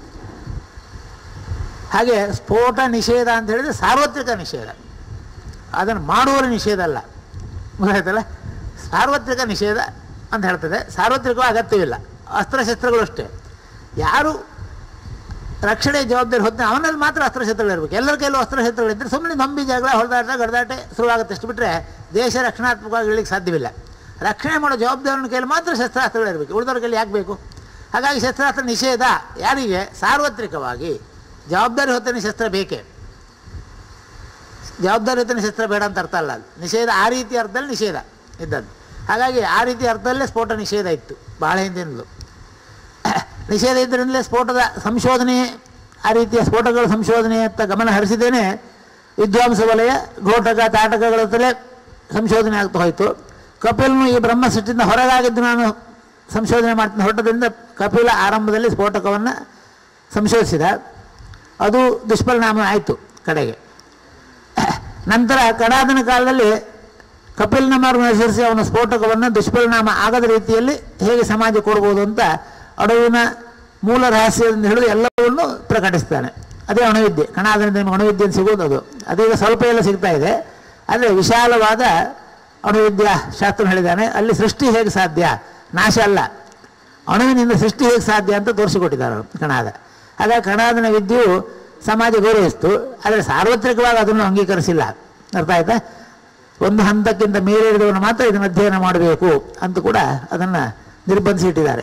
ಹಾಗೆ ಸ್ಫೋಟ ನಿಷೇಧ ಅಂತ ಹೇಳಿದರೆ ಸಾರ್ವತ್ರಿಕ ನಿಷೇಧ ಅದನ್ನು ಮಾಡುವವರ ನಿಷೇಧ ಅಲ್ಲ ಗೊತ್ತಾಯ್ತಲ್ಲ ಸಾರ್ವತ್ರಿಕ ನಿಷೇಧ ಅಂತ ಹೇಳ್ತದೆ ಸಾರ್ವತ್ರಿಕ ಅಗತ್ಯವಿಲ್ಲ ಅಸ್ತ್ರಶಸ್ತ್ರಗಳು ಅಷ್ಟೇ ಯಾರು ರಕ್ಷಣೆ ಜವಾಬ್ದಾರಿ ಹೊತ್ತ ಅವನಲ್ಲಿ ಮಾತ್ರ ಅಸ್ತ್ರಶಸ್ತ್ರಗಳಿರ್ಬೇಕು ಎಲ್ಲರ ಕೈಲೂ ಅಸ್ತ್ರಶಸ್ತ್ರಗಳಿದ್ದರೆ ಸುಮ್ಮನೆ ನಂಬಿ ಜಗಳ ಹೊಡೆದಾಟ ಗಡ್ದಾಟ ಶುರುವಾಗುತ್ತೆ ಅಷ್ಟು ಬಿಟ್ಟರೆ ದೇಶ ರಕ್ಷಣಾತ್ಮಕವಾಗಿ ಇಳಿಕ್ಕೆ ಸಾಧ್ಯವಿಲ್ಲ ರಕ್ಷಣೆ ಮಾಡೋ ಜವಾಬ್ದಾರಿನ ಕೈಲಿ ಮಾತ್ರ ಶಸ್ತ್ರಾಸ್ತ್ರಗಳಿರಬೇಕು ಉಳಿದವ್ರ ಕೈಲಿ ಯಾಕೆ ಬೇಕು ಹಾಗಾಗಿ ಶಸ್ತ್ರಾಸ್ತ್ರ ನಿಷೇಧ ಯಾರಿಗೆ ಸಾರ್ವತ್ರಿಕವಾಗಿ ಜವಾಬ್ದಾರಿ ಹೊತ್ತನೇ ಶಸ್ತ್ರ ಬೇಕೇ ಜವಾಬ್ದಾರಿಯುತನ ಶಸ್ತ್ರ ಬೇಡ ಅಂತ ಅರ್ಥ ಅಲ್ಲ ಅದು ನಿಷೇಧ ಆ ರೀತಿ ಅರ್ಥದಲ್ಲಿ ನಿಷೇಧ ಇದ್ದದ್ದು ಹಾಗಾಗಿ ಆ ರೀತಿ ಅರ್ಥದಲ್ಲೇ ಸ್ಫೋಟ ನಿಷೇಧ ಇತ್ತು ಭಾಳ ಹಿಂದಿನದು ನಿಷೇಧ ಇದ್ದರಿಂದಲೇ ಸ್ಫೋಟದ ಸಂಶೋಧನೆ ಆ ರೀತಿಯ ಸ್ಫೋಟಗಳ ಸಂಶೋಧನೆಯತ್ತ ಗಮನ ಹರಿಸಿದ್ದೇನೆ ವಿದ್ವಾಂಸ ವಲಯ ಘೋಟಕ ತಾಟಕಗಳತ್ತಲೇ ಸಂಶೋಧನೆ ಆಗ್ತಾ ಹೋಯಿತು ಕಪಿಲ್ನು ಈ ಬ್ರಹ್ಮ ಸೃಷ್ಟಿಯಿಂದ ಹೊರಗಾಗಿದ್ದು ನಾನು ಸಂಶೋಧನೆ ಮಾಡ್ತೀನಿ ಹೊರಟದಿಂದ ಕಪಿಲ ಆರಂಭದಲ್ಲಿ ಸ್ಫೋಟಕವನ್ನು ಸಂಶೋಧಿಸಿದ ಅದು ದುಷ್ಪರಿಣಾಮ ಆಯಿತು ಕಡೆಗೆ ನಂತರ ಕಡಾದನ ಕಾಲದಲ್ಲಿ ಕಪಿಲ್ನ ಮಾರ್ಗ ಅನುಸರಿಸಿ ಅವನ ಸ್ಫೋಟಕವನ್ನು ದುಷ್ಪರಿಣಾಮ ಆಗದ ರೀತಿಯಲ್ಲಿ ಹೇಗೆ ಸಮಾಜ ಕೊಡ್ಬೋದು ಅಂತ ಅಣುವಿನ ಮೂಲ ರಹಸ್ಯದಿಂದ ಹಿಡಿದು ಎಲ್ಲವನ್ನೂ ಪ್ರಕಟಿಸ್ತಾನೆ ಅದೇ ಅಣುವಿದ್ಯೆ ಕಣಾದನದಿಂದ ನಿಮಗೆ ಅಣುವಿದ್ಯೆ ಅಂತ ಸಿಗೋದು ಅದು ಅದೀಗ ಸ್ವಲ್ಪ ಎಲ್ಲ ಸಿಗ್ತಾ ಇದೆ ಆದರೆ ವಿಶಾಲವಾದ ಅಣುವಿದ್ಯಾ ಶಾಸ್ತ್ರ ಹೇಳಿದ್ದಾನೆ ಅಲ್ಲಿ ಸೃಷ್ಟಿ ಹೇಗೆ ಸಾಧ್ಯ ನಾಶ ಅಲ್ಲ ಅಣುವಿನಿಂದ ಸೃಷ್ಟಿ ಹೇಗೆ ಸಾಧ್ಯ ಅಂತ ತೋರಿಸಿಕೊಟ್ಟಿದ್ದಾರೆ ಅವರು ಕಣಾದ ಹಾಗಾಗಿ ಕಣಾದನ ವಿದ್ಯೆಯು ಸಮಾಜ ಗೌರವಿಸ್ತು ಆದರೆ ಸಾರ್ವತ್ರಿಕವಾಗಿ ಅದನ್ನು ಅಂಗೀಕರಿಸಿಲ್ಲ ಅರ್ಥ ಆಯ್ತಾ ಒಂದು ಹಂತಕ್ಕಿಂತ ಮೇಲೇರಿದವನು ಮಾತ್ರ ಇದನ್ನು ಅಧ್ಯಯನ ಮಾಡಬೇಕು ಅಂತ ಕೂಡ ಅದನ್ನು ನಿರ್ಬಂಧಿಸಿಟ್ಟಿದ್ದಾರೆ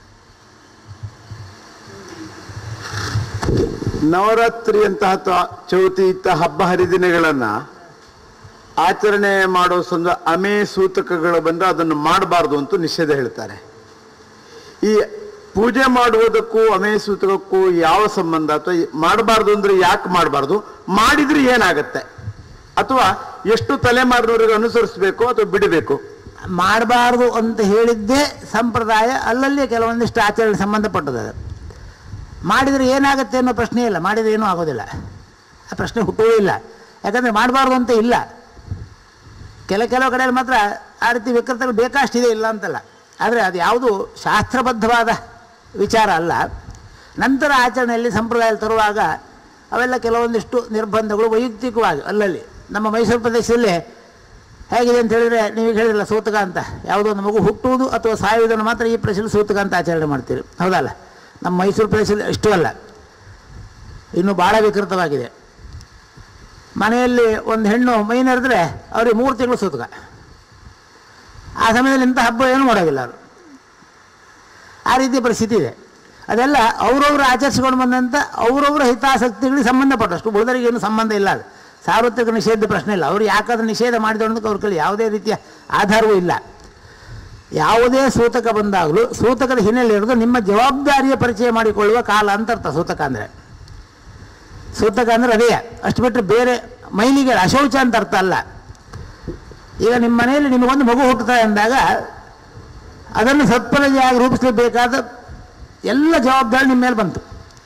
ನವರಾತ್ರಿ ಅಂತಹ ತ- ಚೌತಿ ಇತ್ತ ಹಬ್ಬ ಹರಿದಿನಗಳನ್ನ ಆಚರಣೆ ಮಾಡೋ ಸಂದ ಅಮೇ ಸೂತಕಗಳು ಬಂದು ಅದನ್ನು ಮಾಡಬಾರ್ದು ಅಂತ ನಿಷೇಧ ಹೇಳ್ತಾರೆ ಈ ಪೂಜೆ ಮಾಡುವುದಕ್ಕೂ ಅಮೇ ಸೂತಕಕ್ಕೂ ಯಾವ ಸಂಬಂಧ ಅಥವಾ ಮಾಡಬಾರ್ದು ಅಂದ್ರೆ ಯಾಕೆ ಮಾಡಬಾರ್ದು ಮಾಡಿದ್ರೆ ಏನಾಗತ್ತೆ ಅಥವಾ ಎಷ್ಟು ತಲೆಮಾರಿನವರಿಗೆ ಅನುಸರಿಸಬೇಕು ಅಥವಾ ಬಿಡಬೇಕು ಮಾಡಬಾರ್ದು ಅಂತ ಹೇಳಿದ್ದೇ ಸಂಪ್ರದಾಯ ಅಲ್ಲಲ್ಲಿ ಕೆಲವೊಂದಿಷ್ಟು ಆಚರಣೆ ಸಂಬಂಧಪಟ್ಟದ್ದು ಅದು ಮಾಡಿದರೆ ಏನಾಗುತ್ತೆ ಅನ್ನೋ ಪ್ರಶ್ನೆ ಇಲ್ಲ ಮಾಡಿದರೆ ಏನೂ ಆಗೋದಿಲ್ಲ ಆ ಪ್ರಶ್ನೆ ಹುಟ್ಟುವುದೇ ಇಲ್ಲ ಯಾಕಂದರೆ ಮಾಡಬಾರ್ದು ಅಂತ ಇಲ್ಲ ಕೆಲ ಕೆಲವು ಕಡೆಯಲ್ಲಿ ಮಾತ್ರ ಆ ರೀತಿ ವಿಕೃತಗಳು ಬೇಕಷ್ಟಿದೆ ಇಲ್ಲ ಅಂತಲ್ಲ ಆದರೆ ಅದು ಯಾವುದು ಶಾಸ್ತ್ರಬದ್ಧವಾದ ವಿಚಾರ ಅಲ್ಲ ನಂತರ ಆಚರಣೆಯಲ್ಲಿ ಸಂಪ್ರದಾಯದಲ್ಲಿ ತರುವಾಗ ಅವೆಲ್ಲ ಕೆಲವೊಂದಿಷ್ಟು ನಿರ್ಬಂಧಗಳು ವೈಯಕ್ತಿಕವಾಗಿ ಅಲ್ಲಲ್ಲಿ ನಮ್ಮ ಮೈಸೂರು ಪ್ರದೇಶದಲ್ಲಿ ಹೇಗಿದೆ ಅಂತ ಹೇಳಿದರೆ ನೀವು ಹೇಳಿದ್ರಲ್ಲ ಸೂತಕ ಅಂತ ಯಾವುದೋ ಒಂದು ಮಗು ಹುಟ್ಟುವುದು ಅಥವಾ ಸಾಯುವುದನ್ನು ಮಾತ್ರ ಈ ಪ್ರದೇಶದಲ್ಲಿ ಸೂತಕ ಅಂತ ಆಚರಣೆ ಮಾಡ್ತೀರಿ ಹೌದಲ್ಲ ನಮ್ಮ ಮೈಸೂರು ಪ್ರದೇಶದಲ್ಲಿ ಅಷ್ಟು ಅಲ್ಲ ಇನ್ನು ಭಾಳ ವಿಕೃತವಾಗಿದೆ ಮನೆಯಲ್ಲಿ ಒಂದು ಹೆಣ್ಣು ಮೈ ನೆರೆದ್ರೆ ಅವ್ರಿಗೆ ಮೂರು ತಿಂಗಳು ಸೂತಕ ಆ ಸಮಯದಲ್ಲಿ ಇಂಥ ಹಬ್ಬ ಏನು ಮಾಡೋದಿಲ್ಲ ಅವರು ಆ ರೀತಿಯ ಪರಿಸ್ಥಿತಿ ಇದೆ ಅದೆಲ್ಲ ಅವರವರು ಆಚರಿಸಿಕೊಂಡು ಬಂದಂಥ ಅವರವರ ಹಿತಾಸಕ್ತಿಗಳಿಗೆ ಸಂಬಂಧಪಟ್ಟಷ್ಟು ಉಳಿದರಿಗೆ ಏನು ಸಂಬಂಧ ಇಲ್ಲ ಅದು ಸಾರ್ವತ್ರಿಕ ನಿಷೇಧ ಪ್ರಶ್ನೆ ಇಲ್ಲ ಅವರು ಯಾಕಾದ್ರೂ ನಿಷೇಧ ಮಾಡಿದೊಂದಕ್ಕೆ ಅವ್ರ ಕೈಲಿ ಯಾವುದೇ ರೀತಿಯ ಆಧಾರವೂ ಇಲ್ಲ ಯಾವುದೇ ಸೂತಕ ಬಂದಾಗಲೂ ಸೂತಕದ ಹಿನ್ನೆಲೆ ಇರೋದು ನಿಮ್ಮ ಜವಾಬ್ದಾರಿಯ ಪರಿಚಯ ಮಾಡಿಕೊಳ್ಳುವ ಕಾಲ ಅಂತ ಅರ್ಥ ಸೂತಕ ಅಂದರೆ ಸೂತಕ ಅಂದರೆ ಅದೇ ಅಷ್ಟು ಬಿಟ್ಟರೆ ಬೇರೆ ಮೈಲಿಗೆ ಅಶೌಚ ಅಂತ ಅರ್ಥ ಅಲ್ಲ ಈಗ ನಿಮ್ಮ ಮನೆಯಲ್ಲಿ ನಿಮಗೊಂದು ಮಗು ಹುಟ್ಟುತ್ತದೆ ಅಂದಾಗ ಅದನ್ನು ಸತ್ಫಲಜೆಯಾಗಿ ರೂಪಿಸಬೇಕಾದ ಎಲ್ಲ ಜವಾಬ್ದಾರಿ ನಿಮ್ಮ ಮೇಲೆ ಬಂತು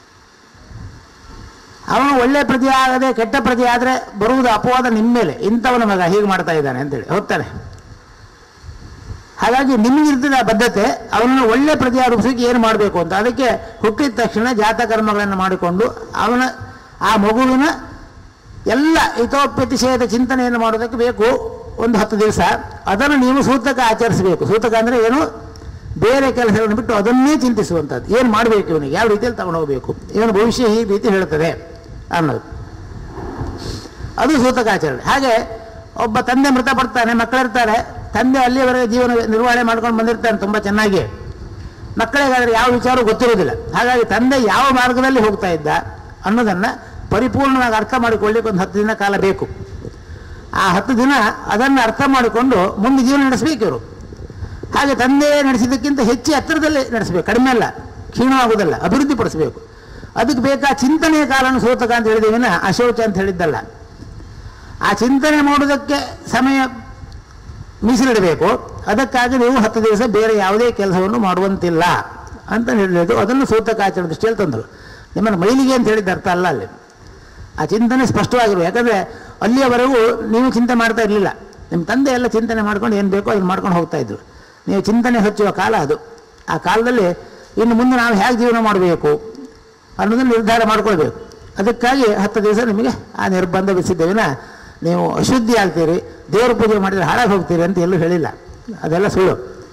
ಅವನು ಒಳ್ಳೆ ಪ್ರತಿ ಆಗದೆ ಕೆಟ್ಟ ಪ್ರತಿ ಆದರೆ ಬರುವುದು ಅಪವಾದ ನಿಮ್ಮ ಮೇಲೆ ಇಂಥವನ ಮಗ ಹೀಗೆ ಮಾಡ್ತಾ ಇದ್ದಾನೆ ಅಂತೇಳಿ ಹೋಗ್ತಾನೆ ಹಾಗಾಗಿ ನಿಮಗಿರ್ತದೆ ಆ ಬದ್ಧತೆ ಅವನನ್ನು ಒಳ್ಳೆ ಪ್ರತಿ ರೂಪಿಸೋಕೆ ಏನು ಮಾಡಬೇಕು ಅಂತ ಅದಕ್ಕೆ ಹುಟ್ಟಿದ ತಕ್ಷಣ ಜಾತಕರ್ಮಗಳನ್ನು ಮಾಡಿಕೊಂಡು ಅವನ ಆ ಮಗುವಿನ ಎಲ್ಲ ಹಿತೋಪತಿಶಯದ ಚಿಂತನೆಯನ್ನು ಮಾಡೋದಕ್ಕೆ ಬೇಕು ಒಂದು ಹತ್ತು ದಿವಸ ಅದನ್ನು ನೀವು ಸೂತಕ ಆಚರಿಸಬೇಕು ಸೂತಕ ಅಂದರೆ ಏನು ಬೇರೆ ಕೆಲಸಗಳನ್ನು ಬಿಟ್ಟು ಅದನ್ನೇ ಚಿಂತಿಸುವಂಥದ್ದು ಏನು ಮಾಡಬೇಕು ಇವನಿಗೆ ಯಾವ ರೀತಿಯಲ್ಲಿ ತಗೊಂಡು ಹೋಗಬೇಕು ಇವನ ಭವಿಷ್ಯ ಈ ರೀತಿ ಹೇಳ್ತದೆ ಅನ್ನೋದು ಅದು ಸೂತಕಾಚರಣೆ ಹಾಗೆ ಒಬ್ಬ ತಂದೆ ಮೃತಪಡ್ತಾನೆ ಮಕ್ಕಳಿರ್ತಾರೆ ತಂದೆ ಅಲ್ಲಿಯವರೆಗೆ ಜೀವನ ನಿರ್ವಹಣೆ ಮಾಡ್ಕೊಂಡು ಬಂದಿರ್ತಾನೆ ತುಂಬ ಚೆನ್ನಾಗಿ ಮಕ್ಕಳಿಗಾದರೆ ಯಾವ ವಿಚಾರ ಗೊತ್ತಿರೋದಿಲ್ಲ ಹಾಗಾಗಿ ತಂದೆ ಯಾವ ಮಾರ್ಗದಲ್ಲಿ ಹೋಗ್ತಾ ಇದ್ದ ಅನ್ನೋದನ್ನು ಪರಿಪೂರ್ಣವಾಗಿ ಅರ್ಥ ಮಾಡಿಕೊಳ್ಳಿಕ್ಕೆ ಒಂದು ಹತ್ತು ದಿನ ಕಾಲ ಬೇಕು ಆ ಹತ್ತು ದಿನ ಅದನ್ನು ಅರ್ಥ ಮಾಡಿಕೊಂಡು ಮುಂದೆ ಜೀವನ ನಡೆಸಬೇಕು ಇವರು ಹಾಗೆ ತಂದೆ ನಡೆಸಿದ್ದಕ್ಕಿಂತ ಹೆಚ್ಚು ಎತ್ತರದಲ್ಲಿ ನಡೆಸಬೇಕು ಕಡಿಮೆ ಅಲ್ಲ ಕ್ಷೀಣವಾಗುವುದಲ್ಲ ಅಭಿವೃದ್ಧಿ ಪಡಿಸಬೇಕು ಅದಕ್ಕೆ ಬೇಕಾ ಚಿಂತನೆಯ ಕಾಲನ ಸೂತಕ ಅಂತ ಹೇಳಿದ್ದೀವಿನ ಅಶೌಚ ಅಂತ ಹೇಳಿದ್ದಲ್ಲ ಆ ಚಿಂತನೆ ಮಾಡೋದಕ್ಕೆ ಸಮಯ ಮೀಸಲಿಡಬೇಕು ಅದಕ್ಕಾಗಿ ನೀವು ಹತ್ತು ದಿವಸ ಬೇರೆ ಯಾವುದೇ ಕೆಲಸವನ್ನು ಮಾಡುವಂತಿಲ್ಲ ಅಂತ ಹೇಳಿದ್ದು ಅದನ್ನು ಸೂತಕಾಚರಣೆ ದೃಷ್ಟಿಯಲ್ಲಿ ತಂದರು ನಿಮ್ಮನ್ನು ಮೈಲಿಗೆ ಅಂತ ಹೇಳಿದ ಅರ್ಥ ಅಲ್ಲ ಅಲ್ಲಿ ಆ ಚಿಂತನೆ ಸ್ಪಷ್ಟವಾಗಿರುವ ಯಾಕಂದರೆ ಅಲ್ಲಿಯವರೆಗೂ ನೀವು ಚಿಂತೆ ಮಾಡ್ತಾ ಇರಲಿಲ್ಲ ನಿಮ್ಮ ತಂದೆ ಎಲ್ಲ ಚಿಂತನೆ ಮಾಡ್ಕೊಂಡು ಏನು ಬೇಕೋ ಅದನ್ನು ಮಾಡ್ಕೊಂಡು ಹೋಗ್ತಾ ಇದ್ರು ನೀವು ಚಿಂತನೆ ಹಚ್ಚುವ ಕಾಲ ಅದು ಆ ಕಾಲದಲ್ಲಿ ಇನ್ನು ಮುಂದೆ ನಾವು ಹೇಗೆ ಜೀವನ ಮಾಡಬೇಕು ಅನ್ನೋದನ್ನು ನಿರ್ಧಾರ ಮಾಡ್ಕೊಳ್ಬೇಕು ಅದಕ್ಕಾಗಿ ಹತ್ತು ದಿವಸ ನಿಮಗೆ ಆ ನಿರ್ಬಂಧ ವಿಧಿಸಿದ್ದೇವಿನ ನೀವು ಅಶುದ್ಧಿ ಆಗ್ತೀರಿ ದೇವರ ಪೂಜೆ ಮಾಡಿದರೆ ಹಾಳಾಗಿ ಹೋಗ್ತೀರಿ ಅಂತ ಎಲ್ಲೂ ಹೇಳಿಲ್ಲ ಅದೆಲ್ಲ ಸುಳ್ಳು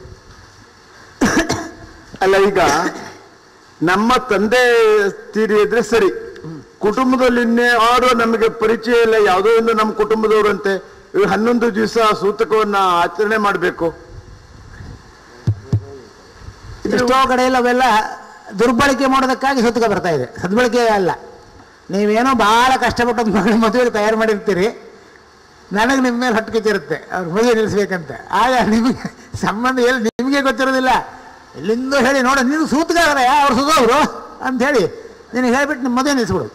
ಅಲ್ಲ ಈಗ ನಮ್ಮ ತಂದೆ ತೀರಿದ್ರೆ ಸರಿ ಕುಟುಂಬದಲ್ಲಿ ಇನ್ಯಾರೋ ನಮಗೆ ಪರಿಚಯ ಇಲ್ಲ ಯಾವುದೋ ಒಂದು ನಮ್ಮ ಕುಟುಂಬದವರಂತೆ ಇವ್ರು ಹನ್ನೊಂದು ದಿವಸ ಸೂತಕವನ್ನ ಆಚರಣೆ ಮಾಡಬೇಕು ಎಷ್ಟೋ ಕಡೆಯಲ್ಲಿ ಅವೆಲ್ಲ ದುರ್ಬಳಕೆ ಮಾಡೋದಕ್ಕಾಗಿ ಸುತ್ತಕ ಬರ್ತಾ ಇದೆ ಸದ್ಬಳಕೆ ಅಲ್ಲ ನೀವೇನೋ ಭಾಳ ಕಷ್ಟಪಟ್ಟು ಒಂದು ಮಗಳ ಮದುವೆಗೆ ತಯಾರು ಮಾಡಿರ್ತೀರಿ ನನಗೆ ನಿಮ್ಮ ಮೇಲೆ ಹೊಟ್ಟು ಕಿಚ್ಚಿರುತ್ತೆ ಅವ್ರ ಮದುವೆ ನಿಲ್ಲಿಸ್ಬೇಕಂತ ಆಗ ನಿಮಗೆ ಸಂಬಂಧ ಎಲ್ಲಿ ನಿಮಗೆ ಗೊತ್ತಿರೋದಿಲ್ಲ ಎಲ್ಲಿಂದೋ ಹೇಳಿ ನೋಡ ನೀನು ಸೂತಗಾರ ಅವ್ರು ಸುಧೋರು ಅಂತ ಹೇಳಿ ನಿನಗೆ ಹೇಳ್ಬಿಟ್ಟು ನಿಮ್ಮ ಮದುವೆ ನಿಲ್ಲಿಸ್ಬಿಡು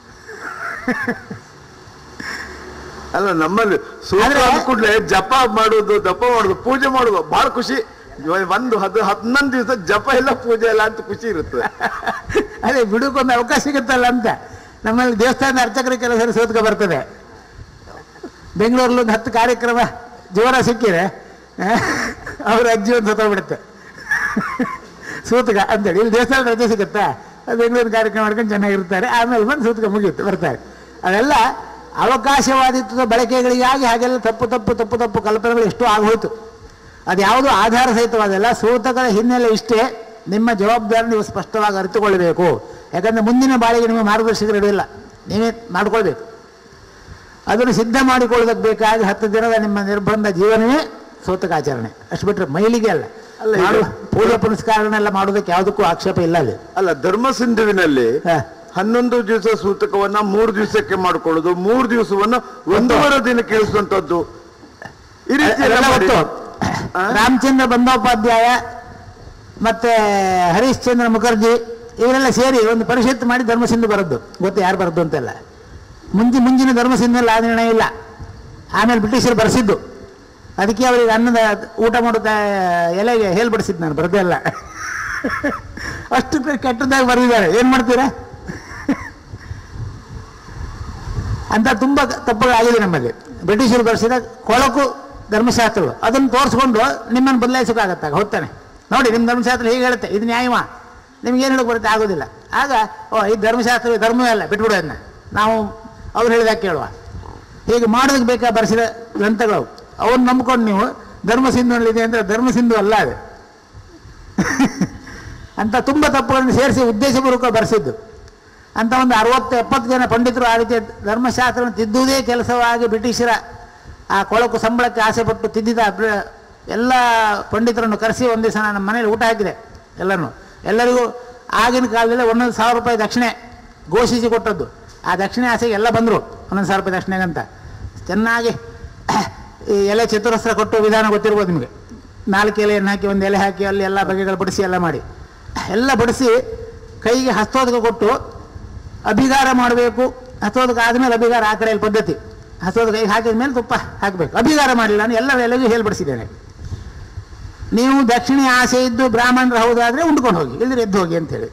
ಅಲ್ಲ ನಮ್ಮಲ್ಲಿ ಸೂತ್ರ ಆದ್ರೆ- ಕೂಡಲೇ ಜಪ ಮಾಡೋದು ದಪ ಮಾಡೋದು ಪೂಜೆ ಮಾಡೋದು ಬಹಳ ಖುಷಿ ಇವಾಗ ಒಂದು ಹದ್ ಹನ್ನೊಂದು ದಿವಸ ಜಪ ಇಲ್ಲ ಪೂಜೆ ಇಲ್ಲ ಅಂತ ಖುಷಿ ಇರುತ್ತೆ ಅದೇ ಬಿಡುಕೊಂದು ಅವಕಾಶ ಸಿಗುತ್ತಲ್ಲ ಅಂತ ನಮ್ಮಲ್ಲಿ ದೇವಸ್ಥಾನದ ಅರ್ಚಕರ ಕೆಲಸ ಸೋತ್ಕ ಬರ್ತದೆ ಬೆಂಗಳೂರಲ್ಲಿ ಒಂದು ಹತ್ತು ಕಾರ್ಯಕ್ರಮ ಜೋರ ಸಿಕ್ಕಿದೆ ಅವ್ರ ಅಜ್ಜಿ ಒಂದು ಸತ್ತೋಗ್ಬಿಡುತ್ತೆ ಸೂತಕ ಅಂತೇಳಿ ಇಲ್ಲಿ ದೇವಸ್ಥಾನದ ರಜೆ ಸಿಗುತ್ತಾ ಬೆಂಗಳೂರು ಕಾರ್ಯಕ್ರಮ ಮಾಡ್ಕೊಂಡು ಚೆನ್ನಾಗಿರ್ತಾರೆ ಆಮೇಲೆ ಬಂದು ಸೂತಕ ಮುಗೀತು ಬರ್ತಾರೆ ಅದೆಲ್ಲ ಅವಕಾಶವಾದಿತ್ವದ ಬಳಕೆಗಳಿಗಾಗಿ ಹಾಗೆಲ್ಲ ತಪ್ಪು ತಪ್ಪು ತಪ್ಪು ತಪ್ಪು ಕಲ್ಪನೆಗಳು ಎಷ್ಟೋ ಆಗೋಯ್ತು ಅದು ಯಾವುದು ಆಧಾರ ಸಹಿತವಾದಲ್ಲ ಸೂತಕದ ಹಿನ್ನೆಲೆ ಇಷ್ಟೇ ನಿಮ್ಮ ಜವಾಬ್ದಾರಿ ನೀವು ಸ್ಪಷ್ಟವಾಗಿ ಅರಿತುಕೊಳ್ಳಬೇಕು ಯಾಕಂದರೆ ಮುಂದಿನ ಬಾಳಿಗೆ ನಿಮಗೆ ಮಾರ್ಗದರ್ಶಕರು ಇಡೋದಿಲ್ಲ ನೀವೇ ಮಾಡ್ಕೊಳ್ಬೇಕು ಅದನ್ನು ಸಿದ್ಧ ಮಾಡಿಕೊಳ್ಳೋದಕ್ಕೆ ಬೇಕಾಗಿ ಹತ್ತು ದಿನದ ನಿಮ್ಮ ನಿರ್ಬಂಧ ಜೀವನವೇ ಸೂತಕಾಚರಣೆ ಅಷ್ಟು ಬಿಟ್ಟರೆ ಮೈಲಿಗೆ ಅಲ್ಲ ಅಲ್ಲ, ಈಗ- ಮಾಡು- ಪೂಜೆ ಪುನಸ್ಕಾರನೆಲ್ಲ ಮಾಡೋದಕ್ಕೆ ಯಾವುದಕ್ಕೂ ಆಕ್ಷೇಪ ಇಲ್ಲ ಅಲ್ಲಿ ಅಲ್ಲ ಧರ್ಮ ಸಿಂಧುವಿನಲ್ಲಿ ಹಾ. ಹನ್ನೊಂದು ದಿವಸ ಸೂತಕವನ್ನ ಮೂರು ದಿವಸಕ್ಕೆ ಮಾಡ್ಕೊಳ್ಳೋದು ಮೂರು ದಿವಸವನ್ನ ಒಂದೂವರೆ ದಿನಕ್ಕೆ ಇಳಿಸುವಂತದ್ದು ಈ ರೀತಿ ಎಲ್ಲ ಅದೆಲ್ಲ ಮಾಡಿ- ಗೊತ್ತು ಆ? ರಾಮಚಂದ್ರ ಬಂದೋಪಾಧ್ಯಾಯ ಮತ್ತೆ ಹರೀಶ್ಚಂದ್ರ ಮುಖರ್ಜಿ ಇವರೆಲ್ಲ ಸೇರಿ ಒಂದು ಪರಿಷತ್ತು ಮಾಡಿ ಧರ್ಮಸಿಂಧು ಬರದ್ದು ಗೊತ್ತು ಯಾರು ಬರದ್ದು ಅಂತೆಲ್ಲ ಮುಂಚೆ ಮುಂಚಿನ ಧರ್ಮಸಿಂಧಲ್ಲಿ ಆ ನಿರ್ಣಯ ಇಲ್ಲ ಆಮೇಲೆ ಬ್ರಿಟಿಷರು ಬರೆಸಿದ್ದು ಅದಕ್ಕೆ ಅವರಿಗೆ ಅನ್ನದ ಊಟ ಮಾಡೋದ ಎಲೆಗೆ ಹೇಳ್ಬಿಡಿಸಿದ್ದು ನಾನು ಬರದೇ ಇಲ್ಲ ಅಷ್ಟು ಕೆಟ್ಟದಾಗಿ ಬರೆದಿದ್ದಾರೆ ಏನು ಮಾಡ್ತೀರಾ ಅಂತ ತುಂಬ ತಪ್ಪುಗಳಾಗಿದೆ ನಮ್ಮಲ್ಲಿ ಬ್ರಿಟಿಷರು ಬರೆಸಿದ ಕೊಳಕು ಧರ್ಮಶಾಸ್ತ್ರಗಳು ಅದನ್ನು ತೋರಿಸ್ಕೊಂಡು ನಿಮ್ಮನ್ನು ಬದಲಾಯಿಸೋಕ್ಕಾಗತ್ತಾಗ ಹೋಗ್ತಾನೆ ನೋಡಿ ನಿಮ್ಮ ಧರ್ಮಶಾಸ್ತ್ರ ಹೀಗೆ ಹೇಳುತ್ತೆ ಇದು ನ್ಯಾಯವಾ ನಿಮ್ಗೆ ಏನು ಹೇಳಕ್ಕೆ ಬರುತ್ತೆ ಆಗೋದಿಲ್ಲ ಆಗ ಓ ಈ ಧರ್ಮಶಾಸ್ತ್ರ ಧರ್ಮವೇ ಅಲ್ಲ ಬಿಟ್ಬಿಡು ಅದನ್ನ ನಾವು ಅವ್ರು ಹೇಳಿದಾಗ ಕೇಳುವ ಹೀಗೆ ಮಾಡೋದಕ್ಕೆ ಬೇಕಾ ಬರೆಸಿದ ಗ್ರಂಥಗಳು ಅವನ್ನ ನಂಬ್ಕೊಂಡು ನೀವು ಧರ್ಮಸಿಂಧುನಲ್ಲಿದೆ ಅಂದರೆ ಧರ್ಮಸಿಂಧು ಅಲ್ಲ ಅದು ಅಂತ ತುಂಬ ತಪ್ಪುಗಳನ್ನು ಸೇರಿಸಿ ಉದ್ದೇಶಪೂರ್ವಕ ಬರೆಸಿದ್ದು ಅಂತ ಒಂದು ಅರವತ್ತು ಎಪ್ಪತ್ತು ಜನ ಪಂಡಿತರು ಆ ರೀತಿಯ ಧರ್ಮಶಾಸ್ತ್ರವನ್ನು ತಿದ್ದುವುದೇ ಕೆಲಸವಾಗಿ ಬ್ರಿಟಿಷರ ಆ ಕೊಳಕು ಸಂಬಳಕ್ಕೆ ಆಸೆಪಟ್ಟು ತಿದ್ದಿದ ಬ್ರ- ಎಲ್ಲ ಪಂಡಿತರನ್ನು ಕರೆಸಿ ಒಂದು ದಿವಸ ನಮ್ಮ ಮನೇಲಿ ಊಟ ಹಾಕಿದೆ ಎಲ್ಲರನ್ನು ಎಲ್ಲರಿಗೂ ಆಗಿನ ಕಾಲದಲ್ಲಿ ಒಂದೊಂದು ಸಾವಿರ ರೂಪಾಯಿ ದಕ್ಷಿಣೆ ಘೋಷಿಸಿ ಕೊಟ್ಟದ್ದು ಆ ದಕ್ಷಿಣೆ ಆಸೆಗೆ ಎಲ್ಲ ಬಂದರು ಒಂದೊಂದು ಸಾವಿರ ರೂಪಾಯಿ ದಕ್ಷಿಣೆಗಂತ ಚೆನ್ನಾಗಿ ಈ ಎಲೆ ಚತುರಸ್ರ ಕೊಟ್ಟು ವಿಧಾನ ಗೊತ್ತಿರ್ಬೋದು ನಿಮಗೆ ನಾಲ್ಕು ಎಲೆಯನ್ನು ಹಾಕಿ ಒಂದು ಎಲೆ ಹಾಕಿ ಅಲ್ಲಿ ಎಲ್ಲ ಬಗೆಗಳು ಬಡಿಸಿ ಎಲ್ಲ ಮಾಡಿ ಎಲ್ಲ ಬಡಿಸಿ ಕೈಗೆ ಹಸ್ತೋದಕ ಕೊಟ್ಟು ಅಭಿಗಾರ ಮಾಡಬೇಕು ಹಸ್ತೋದಕ ಆದಮೇಲೆ ಅಭಿಗಾರ ಆ ಕಡೆಯಲ್ಲಿ ಪದ್ಧತಿ ಹಸ್ತೋದ ಕೈಗೆ ಹಾಕಿದ ಮೇಲೆ ತುಪ್ಪ ಹಾಕಬೇಕು ಅಭಿಗಾರ ಮಾಡಿಲ್ಲ ನಾನು ಎಲ್ಲ ಎಲೆಗೂ ಹೇಳ್ಬಿಡಿಸಿದ್ದೇನೆ ನೀವು ದಕ್ಷಿಣೆ ಆಸೆ ಇದ್ದು ಬ್ರಾಹ್ಮಣರು ಹೌದಾದ್ರೆ ಉಂಡ್ಕೊಂಡು ಹೋಗಿ ಇಲ್ಲದ್ರೆ ಎದ್ದು ಹೋಗಿ ಅಂತೇಳಿ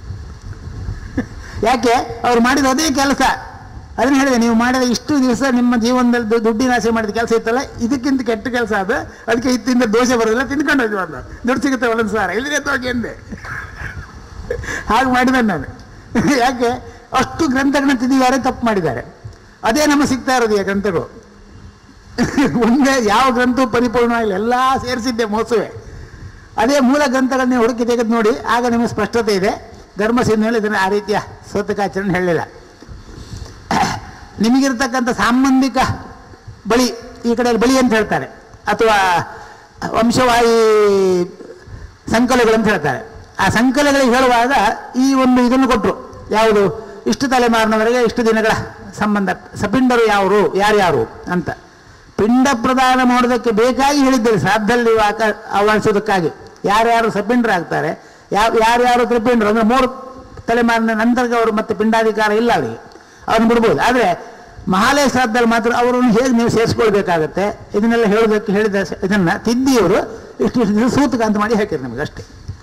ಯಾಕೆ ಅವ್ರು ಮಾಡಿದ ಅದೇ ಕೆಲಸ ಅದನ್ನ ಹೇಳಿದೆ ನೀವು ಮಾಡಿದ ಇಷ್ಟು ದಿವಸ ನಿಮ್ಮ ಜೀವನದಲ್ಲಿ ದು- ದುಡ್ಡಿನ ಆಸೆ ಮಾಡಿದ ಕೆಲಸ ಇತ್ತಲ್ಲ ಇದಕ್ಕಿಂತ ಕೆಟ್ಟ ಕೆಲಸ ಅದು ಅದಕ್ಕೆ ಹಿತ್ತಿಂದ ದೋಷ ಬರೋದಿಲ್ಲ ತಿನ್ಕೊಂಡು ಹೋಗಿ ಬಂದ ದುಡ್ಡು ಸಿಗುತ್ತೆ ಒಂದೊಂದು ಸಾರ ಇಲ್ಲದ್ರೆ ಎದ್ದು ಹೋಗಿ ಅಂದೆ ಹಾಗೆ ಮಾಡಿದೆ ನಾನು ಯಾಕೆ ಅಷ್ಟು ಗ್ರಂಥಗಳನ್ನ ತಿಂದಿದ್ದಾರೆ ತಪ್ಪು ಮಾಡಿದ್ದಾರೆ ಅದೇ ನಮಗೆ ಸಿಗ್ತಾ ಇರೋದು ಈ ಗ್ರಂಥಗಳು ಒಂದೇ ಯಾವ ಗ್ರಂಥವು ಪರಿಪೂರ್ಣವಾಗಿಲ್ಲ ಎಲ್ಲ ಸೇರಿಸಿದ್ದೆ ಮೋಸವೇ ಅದೇ ಮೂಲ ಗ್ರಂಥಗಳನ್ನ ಹುಡುಕಿ ತೆಗೆದು ನೋಡಿ ಆಗ ನಿಮಗೆ ಸ್ಪಷ್ಟತೆ ಇದೆ ಧರ್ಮಸಿಂಹನಲ್ಲಿ ಇದನ್ನು ಆ ರೀತಿಯ ಸೋತಕಾಚರಣೆ ಹೇಳಲಿಲ್ಲ ನಿಮಗಿರ್ತಕ್ಕಂಥ ಸಾಂಬಂಧಿಕ ಬಳಿ ಈ ಕಡೆಯಲ್ಲಿ ಬಳಿ ಅಂತ ಹೇಳ್ತಾರೆ ಅಥವಾ ವಂಶವಾಹಿ ಸಂಕಲಗಳು ಅಂತ ಹೇಳ್ತಾರೆ ಆ ಸಂಕಲಗಳಿಗೆ ಹೇಳುವಾಗ ಈ ಒಂದು ಇದನ್ನು ಕೊಟ್ಟರು ಯಾವುದು ಇಷ್ಟು ತಲೆಮಾರಿನವರೆಗೆ ಇಷ್ಟು ದಿನಗಳ ಸಂಬಂಧ ಸಪಿಂಡರು ಯಾರು ಯಾರ್ಯಾರು ಅಂತ ಪಿಂಡ ಪ್ರದಾನ ಮಾಡೋದಕ್ಕೆ ಬೇಕಾಗಿ ಹೇಳಿದ್ದಾರೆ ಶ್ರಾದ್ದಲ್ಲಿ ಆಕ ಆಹ್ವಾನಿಸೋದಕ್ಕಾಗಿ ಯಾರ್ಯಾರು ಸಪಿಂಡರಾಗ್ತಾರೆ ಯಾವ ಯಾರ್ಯಾರು ತ್ರಿಪಿಂಡರು ಅಂದ್ರೆ ಮೂರು ತಲೆಮಾರಿನ ನಂತರಕ್ಕೆ ಅವರು ಮತ್ತೆ ಪಿಂಡಾಧಿಕಾರ ಇಲ್ಲ ಅವರಿಗೆ ಅವ್ರನ್ನ ಬಿಡ್ಬೋದು ಆದರೆ ಮಹಾಲಯ ಶ್ರಾದ್ದದಲ್ಲಿ ಮಾತ್ರ ಅವರನ್ನು ಹೇಗೆ ನೀವು ಸೇರಿಸ್ಕೊಳ್ಬೇಕಾಗತ್ತೆ ಇದನ್ನೆಲ್ಲ ಹೇಳೋದಕ್ಕೆ ಹೇಳಿದ ಸ- ಇದನ್ನ ತಿದ್ದಿಯವರು ಇಷ್ಟು ಇಷ್ಟು ದಿವಸ ಸೂತಕ ಅಂತ ಮಾಡಿ ಹಾಕಿದ್ರು ನಮಗೆ ಅಷ್ಟೇ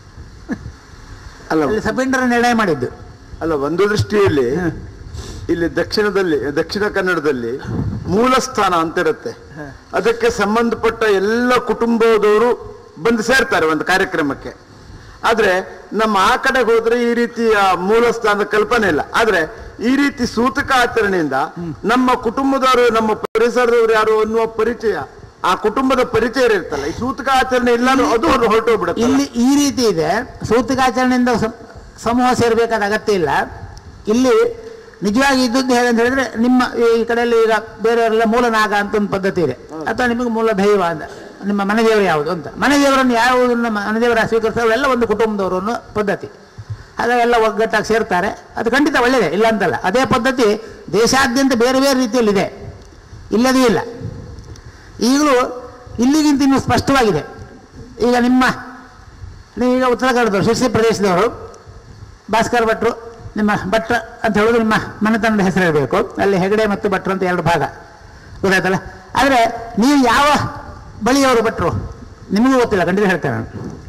ಅಲ್ಲ ಅಲ್ಲಿ ಸಪಿಂಡರ ನಿರ್ಣಯ ಮಾಡಿದ್ದು ಅಲ್ಲ ಒಂದು ದೃಷ್ಟಿಯಲ್ಲಿ ಇಲ್ಲಿ ದಕ್ಷಿಣದಲ್ಲಿ ದಕ್ಷಿಣ ಕನ್ನಡದಲ್ಲಿ ಮೂಲ ಸ್ಥಾನ ಅಂತ ಇರುತ್ತೆ ಅದಕ್ಕೆ ಸಂಬಂಧಪಟ್ಟ ಎಲ್ಲ ಕುಟುಂಬದವರು ಬಂದು ಸೇರ್ತಾರೆ ಒಂದು ಕಾರ್ಯಕ್ರಮಕ್ಕೆ ಆದ್ರೆ ನಮ್ಮ ಆ ಕಡೆ ಹೋದ್ರೆ ಈ ರೀತಿಯ ಮೂಲ ಸ್ಥಾನದ ಕಲ್ಪನೆ ಇಲ್ಲ ಆದ್ರೆ ಈ ರೀತಿ ಸೂತಕ ಆಚರಣೆಯಿಂದ ನಮ್ಮ ಕುಟುಂಬದವರು ನಮ್ಮ ಪರಿಸರದವರು ಯಾರು ಅನ್ನುವ ಪರಿಚಯ ಆ ಕುಟುಂಬದ ಪರಿಚಯ ಇರ್ತಲ್ಲ ಈ ಸೂತಕ ಆಚರಣೆ ಇಲ್ಲ ಅನ್ನೋ ಅದು ಹೊರಟೋಗ್ಬಿಡುತ್ತೆ ಇಲ್ಲಿ ಈ ರೀತಿ ಇದೆ ಸೂತಕಾಚರಣೆಯಿಂದ ಸಮ- ಸಮೂಹ ಸೇರಬೇಕಾದ ಅಗತ್ಯ ಇಲ್ಲ ಇಲ್ಲಿ ನಿಜವಾಗಿ ಇದ್ದದ್ದು ಹೇಗಂತ ಹೇಳಿದ್ರೆ ನಿಮ್ಮ ಈ ಕಡೆಯಲ್ಲಿ ಈಗ ಬೇರೆಯವರೆಲ್ಲ ಮೂಲ ನಾಗ ಅಂತ ಒಂದು ಪದ್ಧತಿ ಇದೆ ಅಥವಾ ನಿಮಗೆ ಮೂಲ ದೈವ ಅಂತ ನಿಮ್ಮ ಮನೆ ದೇವರು ಯಾವುದು ಅಂತ ಮನೆ ದೇವರನ್ನು ಯಾವುದನ್ನು ಮನೆ ದೇವರ ಸ್ವೀಕರಿಸೋರೆಲ್ಲ ಒಂದು ಕುಟುಂಬದವರು ಅನ್ನೋ ಪದ್ಧತಿ ಹಾಗಾಗಿ ಎಲ್ಲ ಒಗ್ಗಟ್ಟಾಗಿ ಸೇರ್ತಾರೆ ಅದು ಖಂಡಿತ ಒಳ್ಳೆಯದೇ ಇಲ್ಲ ಅಂತಲ್ಲ ಅದೇ ಪದ್ಧತಿ ದೇಶಾದ್ಯಂತ ಬೇರೆ ಬೇರೆ ರೀತಿಯಲ್ಲಿದೆ ಇಲ್ಲದೇ ಇಲ್ಲ ಈಗಲೂ ಇಲ್ಲಿಗಿಂತ ಇನ್ನೂ ಸ್ಪಷ್ಟವಾಗಿದೆ ಈಗ ನಿಮ್ಮ ನೀವೀಗ ಉತ್ತರ ಕನ್ನಡದವರು ಶಿರ್ಸಿ ಪ್ರದೇಶದವರು ಭಾಸ್ಕರ್ ಭಟ್ರು ನಿಮ್ಮ ಭಟ್ರ ಅಂತ ಹೇಳೋದು ನಿಮ್ಮ ಮನೆತನದ ಹೆಸರು ಇರಬೇಕು ಅಲ್ಲಿ ಹೆಗಡೆ ಮತ್ತು ಭಟ್ರು ಅಂತ ಎರಡು ಭಾಗ ಗೊತ್ತಾಯ್ತಲ್ಲ ಆದರೆ ನೀವು ಯಾವ ಬಳಿಯವರು ಭಟ್ರು ನಿಮಗೂ ಗೊತ್ತಿಲ್ಲ ಖಂಡಿತ ಹೇಳ್ತೇನೆ ನಾನು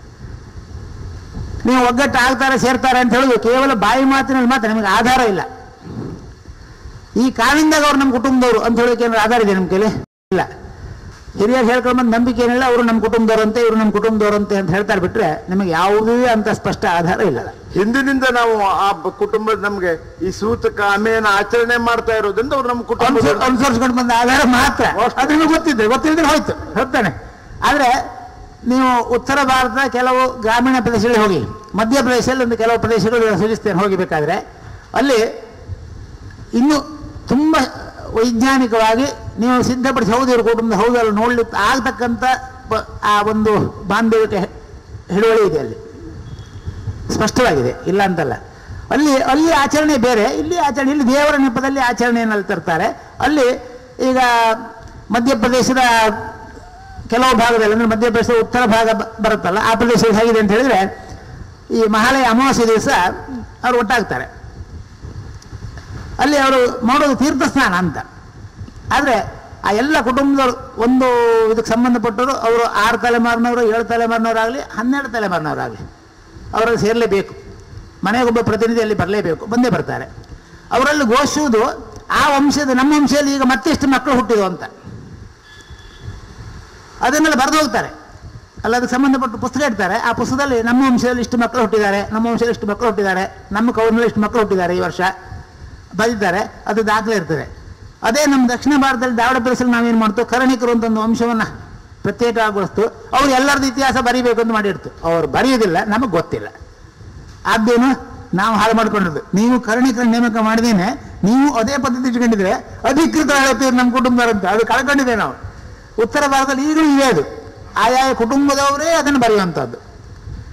ನೀವು ಒಗ್ಗಟ್ಟು ಆಗ್ತಾರೆ ಸೇರ್ತಾರೆ ಅಂತ ಹೇಳೋದು ಕೇವಲ ಬಾಯಿ ಮಾತಿನಲ್ಲಿ ಮಾತ್ರ ನಿಮಗೆ ಆಧಾರ ಇಲ್ಲ ಈ ಕಾರಣದಿಂದಾಗ ಅವ್ರು ನಮ್ಮ ಕುಟುಂಬದವರು ಅಂತ ಹೇಳೋಕೆ ಏನಾದ್ರು ಆಧಾರ ಇದೆ ನಿಮ್ಮ ಕೈಲಿ ಇಲ್ಲ ಹಿರಿಯರು ಹೇಳ್ಕೊಂಡು ಬಂದು ನಂಬಿಕೆ ಏನಿಲ್ಲ ಅವರು ನಮ್ಮ ಕುಟುಂಬದವರಂತೆ ಇವರು ನಮ್ಮ ಕುಟುಂಬದವರಂತೆ ಅಂತ ಹೇಳ್ತಾರೆ ಬಿಟ್ರೆ ನಿಮಗೆ ಯಾವುದೇ ಅಂತ ಸ್ಪಷ್ಟ ಆಧಾರ ಇಲ್ಲ ಹಿಂದಿನಿಂದ ನಾವು ಆ ಬ- ಕುಟುಂಬದ ನಮ್ಗೆ ಈ ಸೂತಕ ಆಮೇನ ಆಚರಣೆ ಮಾಡ್ತಾ ಇರೋದ್ರಿಂದ ಅವ್ರು ನಮ್ಮ ಕುಟುಂಬದ ಅನುಸರ್- ಅನುಸರಿಸ್ಕೊಂಡು ಬಂದ ಆಧಾರ ಮಾತ್ರ ಅದು ನಿಮಗೆ ಗೊತ್ತಿದೆ ಗೊತ್ತಿದ್ರೆ ಹೋಯ್ತು ಹೋಗ್ತಾನೆ ಆದರೆ ನೀವು ಉತ್ತರ ಭಾರತದ ಕೆಲವು ಗ್ರಾಮೀಣ ಪ್ರದೇಶಗಳಿಗೆ ಹೋಗಿ ಮಧ್ಯಪ್ರದೇಶದಲ್ಲಿ ಒಂದು ಕೆಲವು ಪ್ರದೇಶಗಳು ಸೂಚಿಸ್ತೇನೆ ಹೋಗಿ ಬೇಕಾದ್ರೆ ಅಲ್ಲಿ ಇನ್ನು ತುಂಬ ವೈಜ್ಞಾನಿಕವಾಗಿ ನೀವು ಸಿದ್ಧಪಡಿಸಿ ಹೌದು ಇವ್ರ ಕುಟುಂಬದ ಹೌದು ಅಲ್ಲಿ ನೋಡ್ಲಿಕ್ಕೆ ಆಗ್ತಕ್ಕಂಥ ಪ- ಆ ಒಂದು ಬಾಂಧವ್ಯತೆ ಹಿಡುವಳಿ ಇದೆ ಅಲ್ಲಿ ಸ್ಪಷ್ಟವಾಗಿದೆ ಇಲ್ಲ ಅಂತಲ್ಲ ಅಲ್ಲಿ ಅಲ್ಲಿ ಆಚರಣೆ ಬೇರೆ ಇಲ್ಲಿ ಆಚರಣೆ ಇಲ್ಲಿ ದೇವರ ನೆಪದಲ್ಲಿ ಆಚರಣೆಯನ್ನು ತರ್ತಾರೆ ಅಲ್ಲಿ ಈಗ ಮಧ್ಯಪ್ರದೇಶದ ಕೆಲವು ಭಾಗದಲ್ಲಿ ಅಂದರೆ ಮಧ್ಯಪ್ರದೇಶದ ಉತ್ತರ ಭಾಗ ಬ- ಬರುತ್ತಲ್ಲ ಆ ಪ್ರದೇಶದಲ್ಲಿ ಹೇಗಿದೆ ಅಂತ ಹೇಳಿದ್ರೆ ಈ ಮಹಾಲಯ ಅಮಾವಾಸ್ಯೆ ದಿವಸ ಅವರು ಒಟ್ಟಾಗ್ತಾರೆ ಅಲ್ಲಿ ಅವರು ಮಾಡೋದು ತೀರ್ಥ ಸ್ನಾನ ಅಂತ ಆದರೆ ಆ ಎಲ್ಲ ಕುಟುಂಬದವರು ಒಂದು ಇದಕ್ಕೆ ಸಂಬಂಧಪಟ್ಟವರು ಅವರು ಆರು ತಲೆಮಾರಿನವರು ಏಳು ತಲೆಮಾರಿನವರಾಗಲಿ ಹನ್ನೆರಡು ತಲೆಮಾರಿನವರಾಗಲಿ ಅವರಲ್ಲಿ ಸೇರಲೇಬೇಕು ಮನೆಗೊಬ್ಬ ಪ್ರತಿನಿಧಿ ಅಲ್ಲಿ ಬರಲೇಬೇಕು ಬಂದೇ ಬರ್ತಾರೆ ಅವರಲ್ಲಿ ಘೋಷಿಸುವುದು ಆ ವಂಶದ ನಮ್ಮ ವಂಶದಲ್ಲಿ ಈಗ ಮತ್ತೆಷ್ಟು ಮಕ್ಕಳು ಹುಟ್ಟಿದವು ಅಂತ ಅದನ್ನೆಲ್ಲ ಬರೆದು ಹೋಗ್ತಾರೆ ಅಲ್ಲ ಅದಕ್ಕೆ ಸಂಬಂಧಪಟ್ಟ ಪುಸ್ತಕ ಇಡ್ತಾರೆ ಆ ಪುಸ್ತಕದಲ್ಲಿ ನಮ್ಮ ವಂಶದಲ್ಲಿ ಇಷ್ಟು ಮಕ್ಕಳು ಹುಟ್ಟಿದ್ದಾರೆ ನಮ್ಮ ವಂಶದಲ್ಲಿ ಇಷ್ಟು ಮಕ್ಕಳು ಹುಟ್ಟಿದ್ದಾರೆ ನಮ್ಮ ಕೌನಲ್ಲಿ ಇಷ್ಟು ಮಕ್ಕಳು ಹುಟ್ಟಿದ್ದಾರೆ ಈ ವರ್ಷ ಬರೀತಾರೆ ಅದು ದಾಖಲೆ ಇರ್ತದೆ ಅದೇ ನಮ್ಮ ದಕ್ಷಿಣ ಭಾರತದಲ್ಲಿ ದಾವಡ ಪ್ರದೇಶದಲ್ಲಿ ನಾವೇನು ಮಾಡ್ತೀವಿ ಕರ್ಣಿಕರು ಅಂತ ಒಂದು ವಂಶವನ್ನು ಪ್ರತ್ಯೇಕಗೊಳಿಸ್ತು ಅವ್ರು ಎಲ್ಲರದ್ದು ಇತಿಹಾಸ ಬರೀಬೇಕು ಅಂತ ಮಾಡಿರ್ತು ಅವ್ರು ಬರೆಯೋದಿಲ್ಲ ನಮಗೆ ಗೊತ್ತಿಲ್ಲ ಆದ್ದೇನು ನಾವು ಹಾಳು ಮಾಡ್ಕೊಂಡಿದ್ದು ನೀವು ಕರ್ಣಿಕರ ನೇಮಕ ಮಾಡಿದೇನೆ ನೀವು ಅದೇ ಪದ್ಧತಿ ಇಟ್ಕೊಂಡಿದ್ರೆ ಅಧಿಕೃತ ಹೇಳ್ತೀವಿ ನಮ್ಮ ಕುಟುಂಬದವರಂತ ಅದು ಕಳ್ಕೊಂಡಿದೆ ನಾವು ಉತ್ತರ ಭಾರತದಲ್ಲಿ ಈಗಲೂ ಇದೆ ಅದು ಆಯಾಯ ಕುಟುಂಬದವರೇ ಅದನ್ನು ಬರೆಯುವಂಥದ್ದು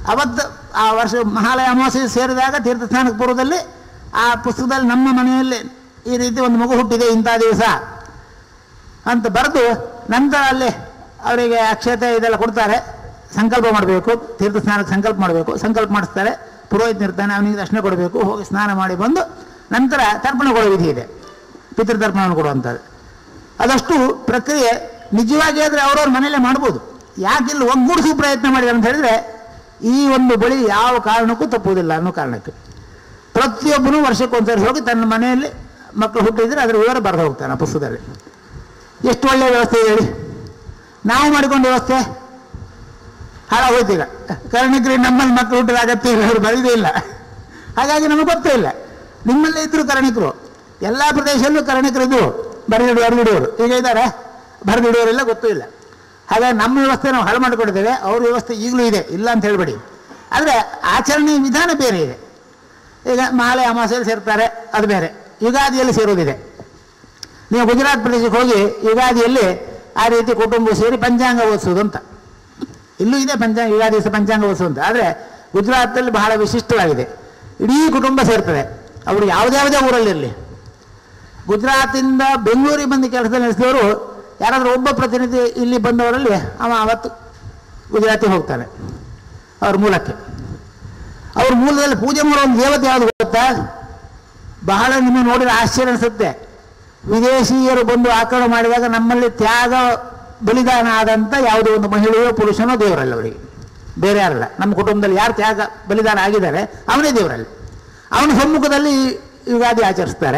ಅವತ್ತು ಆ ವರ್ಷ ಮಹಾಲಯ ಅಮಾವಾಸ್ಯೆ ಸೇರಿದಾಗ ತೀರ್ಥಸ್ನಾನಕ್ಕೆ ಪೂರ್ವದಲ್ಲಿ ಆ ಪುಸ್ತಕದಲ್ಲಿ ನಮ್ಮ ಮನೆಯಲ್ಲಿ ಈ ರೀತಿ ಒಂದು ಮಗು ಹುಟ್ಟಿದೆ ಇಂಥ ದಿವಸ ಅಂತ ಬರೆದು ನಂತರ ಅಲ್ಲಿ ಅವರಿಗೆ ಅಕ್ಷತೆ ಇದೆಲ್ಲ ಕೊಡ್ತಾರೆ ಸಂಕಲ್ಪ ಮಾಡಬೇಕು ತೀರ್ಥ ಸ್ನಾನಕ್ಕೆ ಸಂಕಲ್ಪ ಮಾಡಬೇಕು ಸಂಕಲ್ಪ ಮಾಡಿಸ್ತಾರೆ ಪುರೋಹಿತನಿರ್ತಾನೆ ಅವನಿಗೆ ದರ್ಶನ ಕೊಡಬೇಕು ಹೋಗಿ ಸ್ನಾನ ಮಾಡಿ ಬಂದು ನಂತರ ತರ್ಪಣ ಕೊಡೋ ವಿಧಿ ಇದೆ ಪಿತೃತರ್ಪಣವನ್ನು ಕೊಡುವಂಥದ್ದು ಅದಷ್ಟು ಪ್ರಕ್ರಿಯೆ ನಿಜವಾಗಿ ಆದರೆ ಅವ್ರವ್ರ ಮನೆಯಲ್ಲೇ ಮಾಡ್ಬೋದು ಯಾಕೆ ಇಲ್ಲಿ ಒಗ್ಗೂಡಿಸಿ ಪ್ರಯತ್ನ ಮಾಡಿದ್ದಾರೆ ಅಂತ ಹೇಳಿದ್ರೆ ಈ ಒಂದು ಬಳಿ ಯಾವ ಕಾರಣಕ್ಕೂ ತಪ್ಪುವುದಿಲ್ಲ ಅನ್ನೋ ಕಾರಣಕ್ಕೆ ಪ್ರತಿಯೊಬ್ಬನು ವರ್ಷಕ್ಕೊಂದ್ಸರಿ ಹೋಗಿ ತನ್ನ ಮನೆಯಲ್ಲಿ ಮಕ್ಕಳು ಹುಟ್ಟಿದ್ರೆ ಅದರ ವಿವರ ಬರೆದು ಹೋಗ್ತಾನೆ ಆ ಪುಸ್ತಕದಲ್ಲಿ ಎಷ್ಟು ಒಳ್ಳೆಯ ವ್ಯವಸ್ಥೆ ಇದೆ ಹೇಳಿ ನಾವು ಮಾಡಿಕೊಂಡ ವ್ಯವಸ್ಥೆ ಹಾಳಾಗೋಯ್ತು ಈಗ ಕರ್ಣಿಕರಿ ನಮ್ಮಲ್ಲಿ ಮಕ್ಕಳು ಹುಟ್ಟಿದ ಅಗತ್ಯ ಇಲ್ಲ ಅವ್ರು ಬರೀದೇ ಇಲ್ಲ ಹಾಗಾಗಿ ನಮಗೆ ಗೊತ್ತೇ ಇಲ್ಲ ನಿಮ್ಮಲ್ಲೇ ಇದ್ರು ಕರ್ಣಿಕರು ಎಲ್ಲ ಪ್ರದೇಶದಲ್ಲೂ ಕರ್ಣಿಕರು ಇದ್ರು ಬರೆದಿಡು ಬರೆದಿಡುವರು ಈಗ ಇದ್ದಾರೆ ಬರೆದಿಡುವವರೆಲ್ಲ ಗೊತ್ತೂ ಇಲ್ಲ ಹಾಗಾಗಿ ನಮ್ಮ ವ್ಯವಸ್ಥೆ ನಾವು ಹಾಳು ಮಾಡಿಕೊಂಡಿದ್ದೇವೆ ಅವ್ರ ವ್ಯವಸ್ಥೆ ಈಗಲೂ ಇದೆ ಇಲ್ಲ ಅಂತ ಹೇಳ್ಬೇಡಿ ಆದರೆ ಆಚರಣೆ ವಿಧಾನ ಬೇರೆ ಇದೆ ಈಗ ಮಾಲೆ ಅಮಾವಾಸ್ಯೆಯಲ್ಲಿ ಸೇರ್ತಾರೆ ಅದು ಬೇರೆ ಯುಗಾದಿಯಲ್ಲಿ ಸೇರೋದಿದೆ ನೀವು ಗುಜರಾತ್ ಪ್ರದೇಶಕ್ಕೆ ಹೋಗಿ ಯುಗಾದಿಯಲ್ಲಿ ಆ ರೀತಿ ಕುಟುಂಬ ಸೇರಿ ಪಂಚಾಂಗ ಓದಿಸೋದು ಅಂತ ಇಲ್ಲೂ ಇದೆ ಪಂಚಾಂಗ ಯುಗಾದಿ ದಿವಸ ಪಂಚಾಂಗ ಓದಿಸೋದು ಅಂತ ಆದರೆ ಗುಜರಾತಲ್ಲಿ ಬಹಳ ವಿಶಿಷ್ಟವಾಗಿದೆ ಇಡೀ ಕುಟುಂಬ ಸೇರ್ತದೆ ಅವರು ಯಾವುದ್ಯಾವುದೇ ಊರಲ್ಲಿರಲಿ ಗುಜರಾತಿಂದ ಬೆಂಗಳೂರಿಗೆ ಬಂದು ಕೆಲಸದಲ್ಲಿ ನಡೆಸಿದವರು ಯಾರಾದರೂ ಒಬ್ಬ ಪ್ರತಿನಿಧಿ ಇಲ್ಲಿ ಬಂದವರಲ್ಲಿ ಅವ ಅವತ್ತು ಗುಜರಾತಿಗೆ ಹೋಗ್ತಾನೆ ಅವ್ರ ಮೂಲಕ್ಕೆ ಅವ್ರ ಮೂಲದಲ್ಲಿ ಪೂಜೆ ಮಾಡೋ ಒಂದು ದೇವತೆ ಯಾವುದು ಗೊತ್ತಾ ಬಹಳ ನಿಮಗೆ ನೋಡಿದ್ರೆ ಆಶ್ಚರ್ಯ ಅನಿಸುತ್ತೆ ವಿದೇಶೀಯರು ಬಂದು ಆಕ್ರಮಣ ಮಾಡಿದಾಗ ನಮ್ಮಲ್ಲಿ ತ್ಯಾಗ ಬಲಿದಾನ ಆದಂಥ ಯಾವುದೋ ಒಂದು ಮಹಿಳೆಯೋ ಪುರುಷನೋ ದೇವರಲ್ಲ ಅವರಿಗೆ ಬೇರೆ ಯಾರಲ್ಲ ನಮ್ಮ ಕುಟುಂಬದಲ್ಲಿ ಯಾರು ತ್ಯಾಗ ಬಲಿದಾನ ಆಗಿದ್ದಾರೆ ಅವನೇ ದೇವರಲ್ಲಿ ಅವನ ಸಮ್ಮುಖದಲ್ಲಿ ಯುಗಾದಿ ಆಚರಿಸ್ತಾರೆ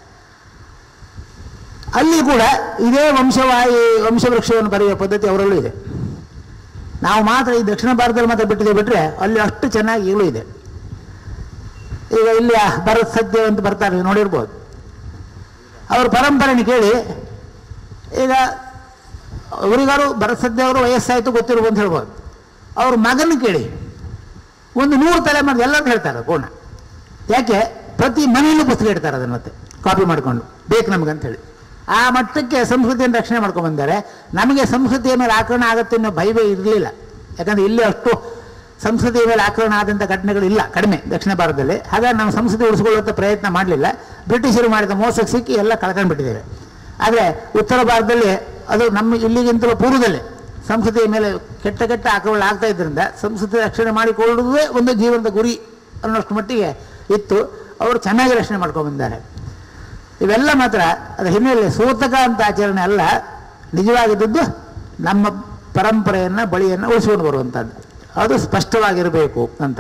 ಅಲ್ಲಿ ಕೂಡ ಇದೇ ವಂಶವಾಹಿ ವಂಶವೃಕ್ಷವನ್ನು ಬರೆಯುವ ಪದ್ಧತಿ ಅವರಲ್ಲೂ ಇದೆ ನಾವು ಮಾತ್ರ ಈ ದಕ್ಷಿಣ ಭಾರತದಲ್ಲಿ ಮಾತ್ರ ಬಿಟ್ಟಿದ್ದೇವೆ ಬಿಟ್ಟರೆ ಅಲ್ಲಿ ಅಷ್ಟು ಚೆನ್ನಾಗಿ ಈಗಲೂ ಇದೆ ಈಗ ಇಲ್ಲಿ ಆ ಭರತ್ ಸದ್ಯ ಅಂತ ಬರ್ತಾರೆ ನೀವು ನೋಡಿರ್ಬೋದು ಅವ್ರ ಪರಂಪರೆನ ಕೇಳಿ ಈಗ ಅವರಿಗಾರು ಭರತ್ ಸದ್ಯ ಅವರು ವಯಸ್ಸಾಯಿತು ಗೊತ್ತಿರ್ಬೋದು ಅಂತ ಹೇಳ್ಬೋದು ಅವ್ರ ಮಗನ ಕೇಳಿ ಒಂದು ನೂರು ತಲೆಮಾರು ಎಲ್ಲರೂ ಹೇಳ್ತಾರೆ ಪೂರ್ಣ ಯಾಕೆ ಪ್ರತಿ ಮನೆಯಲ್ಲೂ ಪುಸ್ತಕ ಇಡ್ತಾರೆ ಅದನ್ನು ಮತ್ತೆ ಕಾಪಿ ಮಾಡಿಕೊಂಡು ಬೇಕು ನಮಗಂತ ಹೇಳಿ ಆ ಮಟ್ಟಕ್ಕೆ ಸಂಸ್ಕೃತಿಯನ್ನು ರಕ್ಷಣೆ ಮಾಡ್ಕೊಂಡು ಬಂದ್ದಾರೆ ನಮಗೆ ಸಂಸ್ಕೃತಿಯ ಮೇಲೆ ಆಕ್ರಮಣ ಆಗುತ್ತೆ ಅನ್ನೋ ಭಯವೇ ಇರಲಿಲ್ಲ ಯಾಕಂದ್ರೆ ಇಲ್ಲಿ ಅಷ್ಟು ಸಂಸ್ಕೃತಿಯ ಮೇಲೆ ಆಕ್ರಮಣ ಆದಂಥ ಘಟನೆಗಳು ಇಲ್ಲ ಕಡಿಮೆ ದಕ್ಷಿಣ ಭಾರತದಲ್ಲಿ ಹಾಗಾಗಿ ನಾವು ಸಂಸ್ಕೃತಿ ಉಳಿಸ್ಕೊಳ್ಳುವಂಥ ಪ್ರಯತ್ನ ಮಾಡಲಿಲ್ಲ ಬ್ರಿಟಿಷರು ಮಾಡಿದ ಮೋಸಕ್ಕೆ ಸಿಕ್ಕಿ ಎಲ್ಲ ಕಳ್ಕೊಂಡ್ಬಿಟ್ಟಿದ್ದೇವೆ ಆದರೆ ಉತ್ತರ ಭಾರತದಲ್ಲಿ ಅದು ನಮ್ಮ ಇಲ್ಲಿಗಿಂತಲೂ ಪೂರ್ವದಲ್ಲಿ ಸಂಸ್ಕೃತಿಯ ಮೇಲೆ ಕೆಟ್ಟ ಕೆಟ್ಟ ಆಕ್ರಮಣ ಆಗ್ತಾ ಇದ್ದರಿಂದ ಸಂಸ್ಕೃತಿ ರಕ್ಷಣೆ ಮಾಡಿಕೊಳ್ಳುವುದೇ ಒಂದು ಜೀವನದ ಗುರಿ ಅನ್ನೋಷ್ಟು ಮಟ್ಟಿಗೆ ಇತ್ತು ಅವರು ಚೆನ್ನಾಗಿ ರಕ್ಷಣೆ ಮಾಡ್ಕೊಂಡು ಬಂದಿದ್ದಾರೆ ಇವೆಲ್ಲ ಮಾತ್ರ ಅದರ ಹಿನ್ನೆಲೆ ಸೂತಕ ಅಂತ ಆಚರಣೆ ಅಲ್ಲ ನಿಜವಾಗಿದ್ದದ್ದು ನಮ್ಮ ಪರಂಪರೆಯನ್ನು ಬಳಿಯನ್ನು ಉಳಿಸ್ಕೊಂಡು ಬರುವಂಥದ್ದು ಅದು ಸ್ಪಷ್ಟವಾಗಿರಬೇಕು ಅಂತ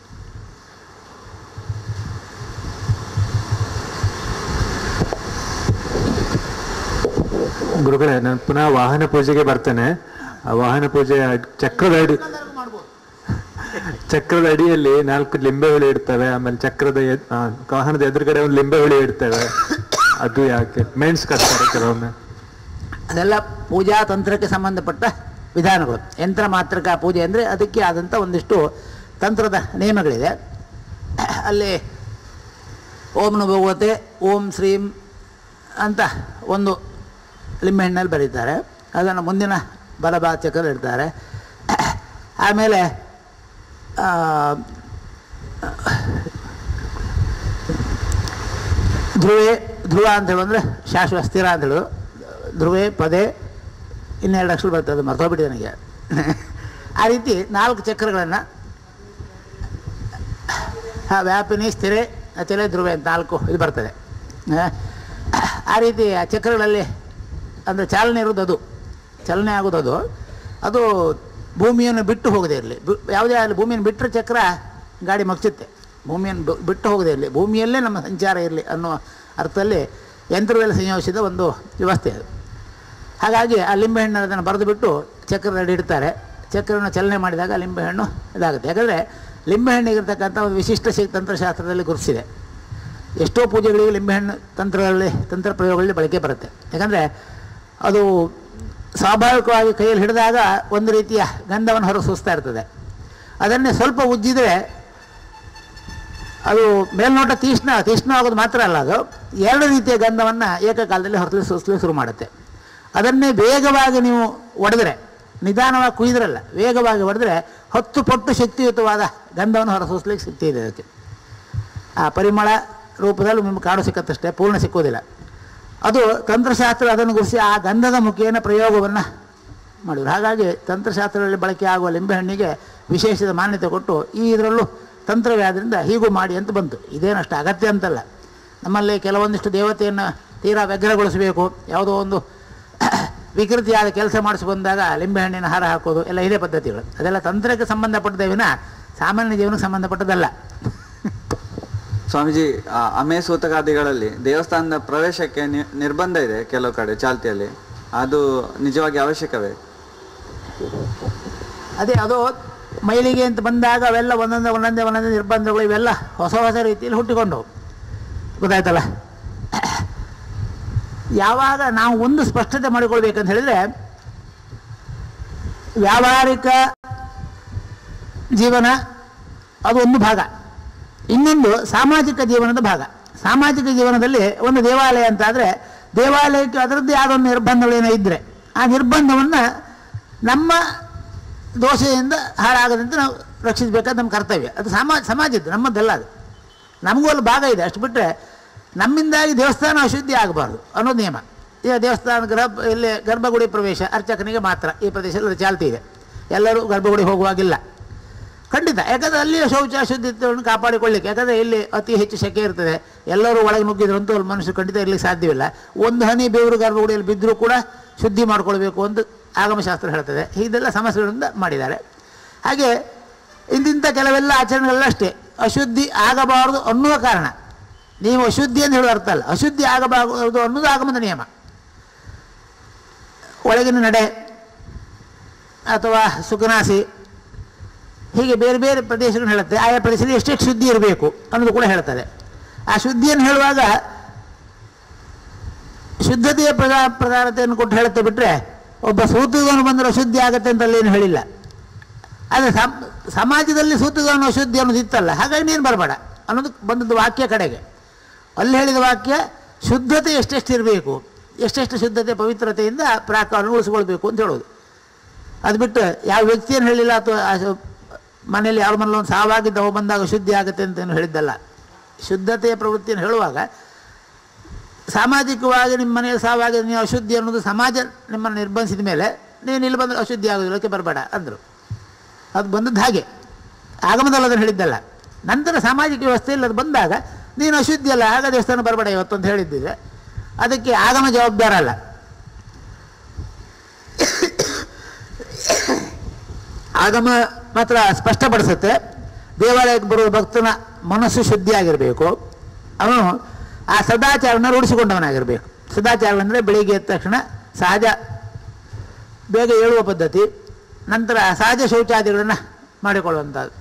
ಗುರುಗಳೇ ನಾನು ಪುನಃ ವಾಹನ ಪೂಜೆಗೆ ಬರ್ತೇನೆ ಆ ವಾಹನ ಪೂಜೆ ಚಕ್ರದ ಅಡಿ ಚಕ್ರದ ಅಡಿಯಲ್ಲಿ ನಾಲ್ಕು ಲಿಂಬೆ ಹುಳಿ ಇಡ್ತವೆ ಆಮೇಲೆ ಚಕ್ರದ ಎದ್- ಆ, ವಾಹನದ ಎದುರುಗಡೆ ಒಂದು ಲಿಂಬೆ ಹುಳಿ ಇಡ್ತೇವೆ ಅದು ಯಾಕೆ ಮೆಣಸು ಕಟ್ತಾರೆ ಕೆಲವೊಮ್ಮೆ ಅದೆಲ್ಲ ಪೂಜಾ ತಂತ್ರಕ್ಕೆ ಸಂಬಂಧಪಟ್ಟ ವಿಧಾನಗಳು ಯಂತ್ರ ಮಾತ್ರಕ ಪೂಜೆ ಅಂದರೆ ಅದಕ್ಕೆ ಆದಂಥ ಒಂದಿಷ್ಟು ತಂತ್ರದ ನಿಯಮಗಳಿದೆ ಅಲ್ಲಿ ಓಂನು ಭಗವತೆ ಓಂ ಶ್ರೀಂ ಅಂತ ಒಂದು ಲಿಂಬೆಹಣ್ಣಲ್ಲಿ ಬರೀತಾರೆ ಅದನ್ನು ಮುಂದಿನ ಬಲಭಾಗ ಚಕ್ರ ಇಡ್ತಾರೆ ಆಮೇಲೆ ಆ, ಧ್ರುವೆ ಧ್ರುವ ಅಂತ ಹೇಳಂದ್ರೆ ಶಾಶ್ವತ ಸ್ಥಿರ ಅಂತ ಹೇಳೋದು ಧ್ರುವೆ ಪದೇ ಇನ್ನೆರಡು ಅಕ್ಷರ ಬರ್ತದೆ ಮರ್ತೋಗ್ಬಿಟ್ಟಿದೆ ನನಗೆ ಆ ರೀತಿ ನಾಲ್ಕು ಚಕ್ರಗಳನ್ನು ವ್ಯಾಪಿನಿ ಸ್ಥಿರೆ ಅಚಲೆ ಧ್ರುವೆ ಅಂತ ನಾಲ್ಕು ಇದು ಬರ್ತದೆ ಆ, ಆ ರೀತಿ ಆ ಚಕ್ರಗಳಲ್ಲಿ ಅಂದರೆ ಚಾಲನೆ ಇರೋದು ಅದು ಚಲನೆ ಆಗೋದು ಅದು ಅದು ಭೂಮಿಯನ್ನು ಬಿಟ್ಟು ಹೋಗದೇ ಇರಲಿ ಯಾವುದೇ ಆಗಲಿ ಭೂಮಿಯನ್ನು ಬಿಟ್ಟರೆ ಚಕ್ರ ಗಾಡಿ ಮಗ್ಚುತ್ತೆ ಭೂಮಿಯನ್ನು ಬಿ- ಬಿಟ್ಟು ಹೋಗದೇ ಇರಲಿ ಭೂಮಿಯಲ್ಲೇ ನಮ್ಮ ಸಂಚಾರ ಇರಲಿ ಅನ್ನೋ ಅರ್ಥದಲ್ಲಿ ಯಂತ್ರದಲ್ಲಿ ಸಂಯೋಜಿಸಿದ ಒಂದು ವ್ಯವಸ್ಥೆ ಅದು ಹಾಗಾಗಿ ಆ ಲಿಂಬೆಹಣ್ಣು ಅದನ್ನು ಬರೆದು ಬಿಟ್ಟು ಚಕ್ರದಲ್ಲಿ ಇಡ್ತಾರೆ ಚಕ್ರವನ್ನು ಚಲನೆ ಮಾಡಿದಾಗ ಲಿಂಬೆಹಣ್ಣು ಇದಾಗುತ್ತೆ ಯಾಕಂದರೆ ಲಿಂಬೆಹಣ್ಣಿಗಿರ್ತಕ್ಕಂಥ ಒಂದು ವಿಶಿಷ್ಟ ಶಕ್ ತಂತ್ರಶಾಸ್ತ್ರದಲ್ಲಿ ಗುರುತಿಸಿದೆ ಎಷ್ಟೋ ಪೂಜೆಗಳಿಗೆ ಲಿಂಬೆಹಣ್ಣು ತಂತ್ರಗಳಲ್ಲಿ ತಂತ್ರ ಪ್ರಯೋಗಗಳಲ್ಲಿ ಬಳಕೆ ಬರುತ್ತೆ ಯಾಕಂದರೆ ಅದು ಸ್ವಾಭಾವಿಕವಾಗಿ ಕೈಯಲ್ಲಿ ಹಿಡಿದಾಗ ಒಂದು ರೀತಿಯ ಗಂಧವನ್ನು ಹೊರ ಸೂಸ್ತಾ ಇರ್ತದೆ ಅದನ್ನೇ ಸ್ವಲ್ಪ ಉಜ್ಜಿದರೆ ಅದು ಮೇಲ್ನೋಟ ತೀಕ್ಷ್ಣ ತೀಕ್ಷ್ಣ ಆಗೋದು ಮಾತ್ರ ಅಲ್ಲ ಅದು ಎರಡು ರೀತಿಯ ಗಂಧವನ್ನು ಏಕಕಾಲದಲ್ಲಿ ಹೊರತಲಿ ಸೂಸಲು ಶುರು ಮಾಡುತ್ತೆ ಅದನ್ನೇ ವೇಗವಾಗಿ ನೀವು ಒಡೆದರೆ ನಿಧಾನವಾಗಿ ಕುಯ್ದ್ರಲ್ಲ ವೇಗವಾಗಿ ಹೊಡೆದ್ರೆ ಹತ್ತು ಪಟ್ಟು ಶಕ್ತಿಯುತವಾದ ಗಂಧವನ್ನು ಹೊರಸೂಸ್ಲಿಕ್ಕೆ ಶಕ್ತಿ ಇದೆ ಅದಕ್ಕೆ ಆ ಪರಿಮಳ ರೂಪದಲ್ಲಿ ನಿಮ್ಗೆ ಕಾಡು ಸಿಕ್ಕತ್ತಷ್ಟೇ ಪೂರ್ಣ ಸಿಕ್ಕುವುದಿಲ್ಲ ಅದು ತಂತ್ರಶಾಸ್ತ್ರ ಅದನ್ನು ಗುರುಸಿ ಆ ಗಂಧದ ಮುಖೇನ ಪ್ರಯೋಗವನ್ನು ಮಾಡಿದ್ರು ಹಾಗಾಗಿ ತಂತ್ರಶಾಸ್ತ್ರದಲ್ಲಿ ಬಳಕೆ ಆಗುವ ಲಿಂಬೆಹಣ್ಣಿಗೆ ವಿಶೇಷದ ಮಾನ್ಯತೆ ಕೊಟ್ಟು ಈ ಇದರಲ್ಲೂ ತಂತ್ರವೇ ಆದ್ದರಿಂದ ಹೀಗೂ ಮಾಡಿ ಅಂತ ಬಂತು ಇದೇನಷ್ಟು ಅಗತ್ಯ ಅಂತಲ್ಲ ನಮ್ಮಲ್ಲಿ ಕೆಲವೊಂದಿಷ್ಟು ದೇವತೆಯನ್ನು ತೀರಾ ವ್ಯಗ್ರಗೊಳಿಸಬೇಕು ಯಾವುದೋ ಒಂದು ವಿಕೃತಿಯಾದ ಕೆಲಸ ಮಾಡಿಸಿ ಬಂದಾಗ ಲಿಂಬೆಹಣ್ಣಿನ ಹಾರ ಹಾಕೋದು ಎಲ್ಲ ಇದೇ ಪದ್ಧತಿಗಳು ಅದೆಲ್ಲ ತಂತ್ರಕ್ಕೆ ಸಂಬಂಧಪಟ್ಟದೇ ವಿನ ಸಾಮಾನ್ಯ ಜೀವನಕ್ಕೆ ಸಂಬಂಧಪಟ್ಟದಲ್ಲ ಸ್ವಾಮೀಜಿ ಆ ಅಮೇ ಸೂತಕಾದಿಗಳಲ್ಲಿ ದೇವಸ್ಥಾನದ ಪ್ರವೇಶಕ್ಕೆ ನಿ- ನಿರ್ಬಂಧ ಇದೆ ಕೆಲವು ಕಡೆ ಚಾಲ್ತಿಯಲ್ಲಿ ಅದು ನಿಜವಾಗಿ ಅವಶ್ಯಕವೇ ಅದೇ ಅದು ಮೈಲಿಗೆ ಅಂತ ಬಂದಾಗ ಅವೆಲ್ಲ ಒಂದೊಂದೇ ಒಂದೊಂದೇ ಒಂದೊಂದೇ ನಿರ್ಬಂಧಗಳು ಇವೆಲ್ಲ ಹೊಸ ಹೊಸ ರೀತಿಯಲ್ಲಿ ಹುಟ್ಟಿಕೊಂಡವು ಗೊತ್ತಾಯ್ತಲ್ಲ ಯಾವಾಗ ನಾವು ಒಂದು ಸ್ಪಷ್ಟತೆ ಮಾಡಿಕೊಳ್ಬೇಕಂತ ಹೇಳಿದ್ರೆ ವ್ಯಾವಹಾರಿಕ ಜೀವನ ಅದು ಒಂದು ಭಾಗ ಇನ್ನೊಂದು ಸಾಮಾಜಿಕ ಜೀವನದ ಭಾಗ ಸಾಮಾಜಿಕ ಜೀವನದಲ್ಲಿ ಒಂದು ದೇವಾಲಯ ಅಂತ ಆದರೆ ದೇವಾಲಯಕ್ಕೆ ಅದರದ್ದೇ ಆದ ಒಂದು ನಿರ್ಬಂಧಗಳೇನೋ ಇದ್ದರೆ ಆ ನಿರ್ಬಂಧವನ್ನು ನಮ್ಮ ದೋಷದಿಂದ ಹಾಳಾಗದಂತೆ ನಾವು ರಕ್ಷಿಸಬೇಕಾದ ನಮ್ಮ ಕರ್ತವ್ಯ ಅದು ಸಮಾಜ ಸಮಾಜದ್ದು ನಮ್ಮದ್ದಲ್ಲ ಅದು ನಮಗೂ ಅಲ್ಲಿ ಭಾಗ ಇದೆ ಅಷ್ಟು ಬಿಟ್ಟರೆ ನಮ್ಮಿಂದಾಗಿ ದೇವಸ್ಥಾನ ಅಶುದ್ಧಿ ಆಗಬಾರ್ದು ಅನ್ನೋದು ನಿಯಮ ಈಗ ದೇವಸ್ಥಾನ ಗರ್ಭ ಇಲ್ಲಿ ಗರ್ಭಗುಡಿ ಪ್ರವೇಶ ಅರ್ಚಕನಿಗೆ ಮಾತ್ರ ಈ ಪ್ರದೇಶದಲ್ಲಿ ಚಾಲ್ತಿ ಇದೆ ಎಲ್ಲರೂ ಗರ್ಭಗುಡಿ ಹೋಗುವಾಗಿಲ್ಲ ಖಂಡಿತ ಯಾಕಂದರೆ ಅಲ್ಲಿಯ ಶೌಚ ಅಶುದ್ಧಿತ್ವವನ್ನು ಕಾಪಾಡಿಕೊಳ್ಳಿಕ್ಕೆ ಯಾಕಂದರೆ ಇಲ್ಲಿ ಅತಿ ಹೆಚ್ಚು ಸೆಕೆ ಇರ್ತದೆ ಎಲ್ಲರೂ ಒಳಗೆ ನುಗ್ಗಿದ್ರಂತೂ ಅಲ್ಲಿ ಮನುಷ್ಯರು ಖಂಡಿತ ಇರಲಿಕ್ಕೆ ಸಾಧ್ಯವಿಲ್ಲ ಒಂದು ಹನಿ ಬೇವರು ಗರ್ಭಗುಡಿಯಲ್ಲಿ ಬಿದ್ದರೂ ಕೂಡ ಶುದ್ಧಿ ಮಾಡ್ಕೊಳ್ಬೇಕು ಅಂತ ಆಗಮಶಾಸ್ತ್ರ ಹೇಳ್ತದೆ ಇದೆಲ್ಲ ಸಮಸ್ಯೆಗಳಿಂದ ಮಾಡಿದ್ದಾರೆ ಹಾಗೆ ಇಂತಿಂಥ ಕೆಲವೆಲ್ಲ ಆಚರಣೆಗಳೆಲ್ಲ ಅಷ್ಟೇ ಅಶುದ್ಧಿ ಆಗಬಾರದು ಅನ್ನುವ ಕಾರಣ ನೀವು ಅಶುದ್ಧಿ ಅಂತ ಹೇಳೋ ಅರ್ಥ ಅಲ್ಲ ಅಶುದ್ಧಿ ಆಗಬಾರದು ಅನ್ನೋದು ಆಗಮದ ನಿಯಮ ಒಳಗಿನ ನಡೆ ಅಥವಾ ಸುಖನಾಸಿ ಹೀಗೆ ಬೇರೆ ಬೇರೆ ಪ್ರದೇಶಗಳನ್ನು ಹೇಳುತ್ತೆ ಆಯಾ ಪ್ರದೇಶದಲ್ಲಿ ಎಷ್ಟೆಷ್ಟು ಶುದ್ಧಿ ಇರಬೇಕು ಅನ್ನೋದು ಕೂಡ ಹೇಳ್ತಾರೆ ಆ ಶುದ್ಧಿಯನ್ನು ಹೇಳುವಾಗ ಶುದ್ಧತೆಯ ಪ್ರಧಾ ಪ್ರಧಾನತೆಯನ್ನು ಕೊಟ್ಟು ಹೇಳುತ್ತೆ ಬಿಟ್ಟರೆ ಒಬ್ಬ ಸೂತುಗವನು ಬಂದರೆ ಅಶುದ್ಧಿ ಆಗುತ್ತೆ ಅಂತ ಅಲ್ಲೇನು ಹೇಳಿಲ್ಲ ಆದರೆ ಸಮ್ ಸಮಾಜದಲ್ಲಿ ಸೂತುಗವನು ಅಶುದ್ಧಿ ಅನ್ನೋದು ಇತ್ತಲ್ಲ ಹಾಗಾಗಿ ನೀನು ಬರಬೇಡ ಅನ್ನೋದು ಬಂದದ್ದು ವಾಕ್ಯ ಕಡೆಗೆ ಅಲ್ಲಿ ಹೇಳಿದ ವಾಕ್ಯ ಶುದ್ಧತೆ ಎಷ್ಟೆಷ್ಟು ಇರಬೇಕು ಎಷ್ಟೆಷ್ಟು ಶುದ್ಧತೆ ಪವಿತ್ರತೆಯಿಂದ ಪ್ರಾಕವನ್ನು ಉಳಿಸ್ಕೊಳ್ಬೇಕು ಅಂತ ಹೇಳೋದು ಅದು ಬಿಟ್ಟು ಯಾವ ವ್ಯಕ್ತಿಯನ್ನು ಹೇಳಿಲ್ಲ ಅಥವಾ ಆ ಶು- ಮನೆಯಲ್ಲಿ ಯಾರ ಮನೇಲಿ ಒಂದು ಸಾವಾಗಿದ್ದ ಅವು ಬಂದಾಗ ಶುದ್ಧಿ ಆಗುತ್ತೆ ಅಂತ ಏನು ಹೇಳಿದ್ದಲ್ಲ ಶುದ್ಧತೆಯ ಪ್ರವೃತ್ತಿಯನ್ನು ಹೇಳುವಾಗ ಸಾಮಾಜಿಕವಾಗಿ ನಿಮ್ಮ ಮನೆಯಲ್ಲಿ ಸಾವಾಗಿದೆ ನೀವು ಅಶುದ್ಧಿ ಅನ್ನೋದು ಸಮಾಜ ನಿಮ್ಮನ್ನು ನಿರ್ಬಂಧಿಸಿದ ಮೇಲೆ ನೀನು ಇಲ್ಲಿ ಬಂದರೆ ಅಶುದ್ಧಿ ಆಗೋದಿಲ್ಲ ಅದಕ್ಕೆ ಬರಬೇಡ ಅಂದರು ಅದು ಬಂದದ್ದು ಹಾಗೆ ಆಗಮದಲ್ಲಿ ಅದನ್ನು ಹೇಳಿದ್ದಲ್ಲ ನಂತರ ಸಾಮಾಜಿಕ ವ್ಯವಸ್ಥೆಯಲ್ಲಿ ಅದು ಬಂದಾಗ ನೀನು ಅಶುದ್ಧಿ ಅಲ್ಲ ಆಗ ದೇವಸ್ಥಾನ ಬರಬೇಡ ಇವತ್ತು ಅಂತ ಹೇಳಿದ್ದಿದೆ ಅದಕ್ಕೆ ಆಗಮ ಜವಾಬ್ದಾರ ಅಲ್ಲ ಆಗಮ ಮಾತ್ರ ಸ್ಪಷ್ಟಪಡಿಸುತ್ತೆ ದೇವಾಲಯಕ್ಕೆ ಬರುವ ಭಕ್ತನ ಮನಸ್ಸು ಶುದ್ಧಿಯಾಗಿರಬೇಕು ಅವನು ಆ ಸದಾಚಾರನ ರೂಢಿಸಿಕೊಂಡವನಾಗಿರಬೇಕು ಸದಾಚಾರ ಅಂದರೆ ಬೆಳಿಗ್ಗೆ ಎದ್ದ ತಕ್ಷಣ ಸಹಜ ಬೇಗ ಏಳುವ ಪದ್ಧತಿ ನಂತರ ಸಹಜ ಶೌಚಾದಿಗಳನ್ನು ಮಾಡಿಕೊಳ್ಳುವಂಥದ್ದು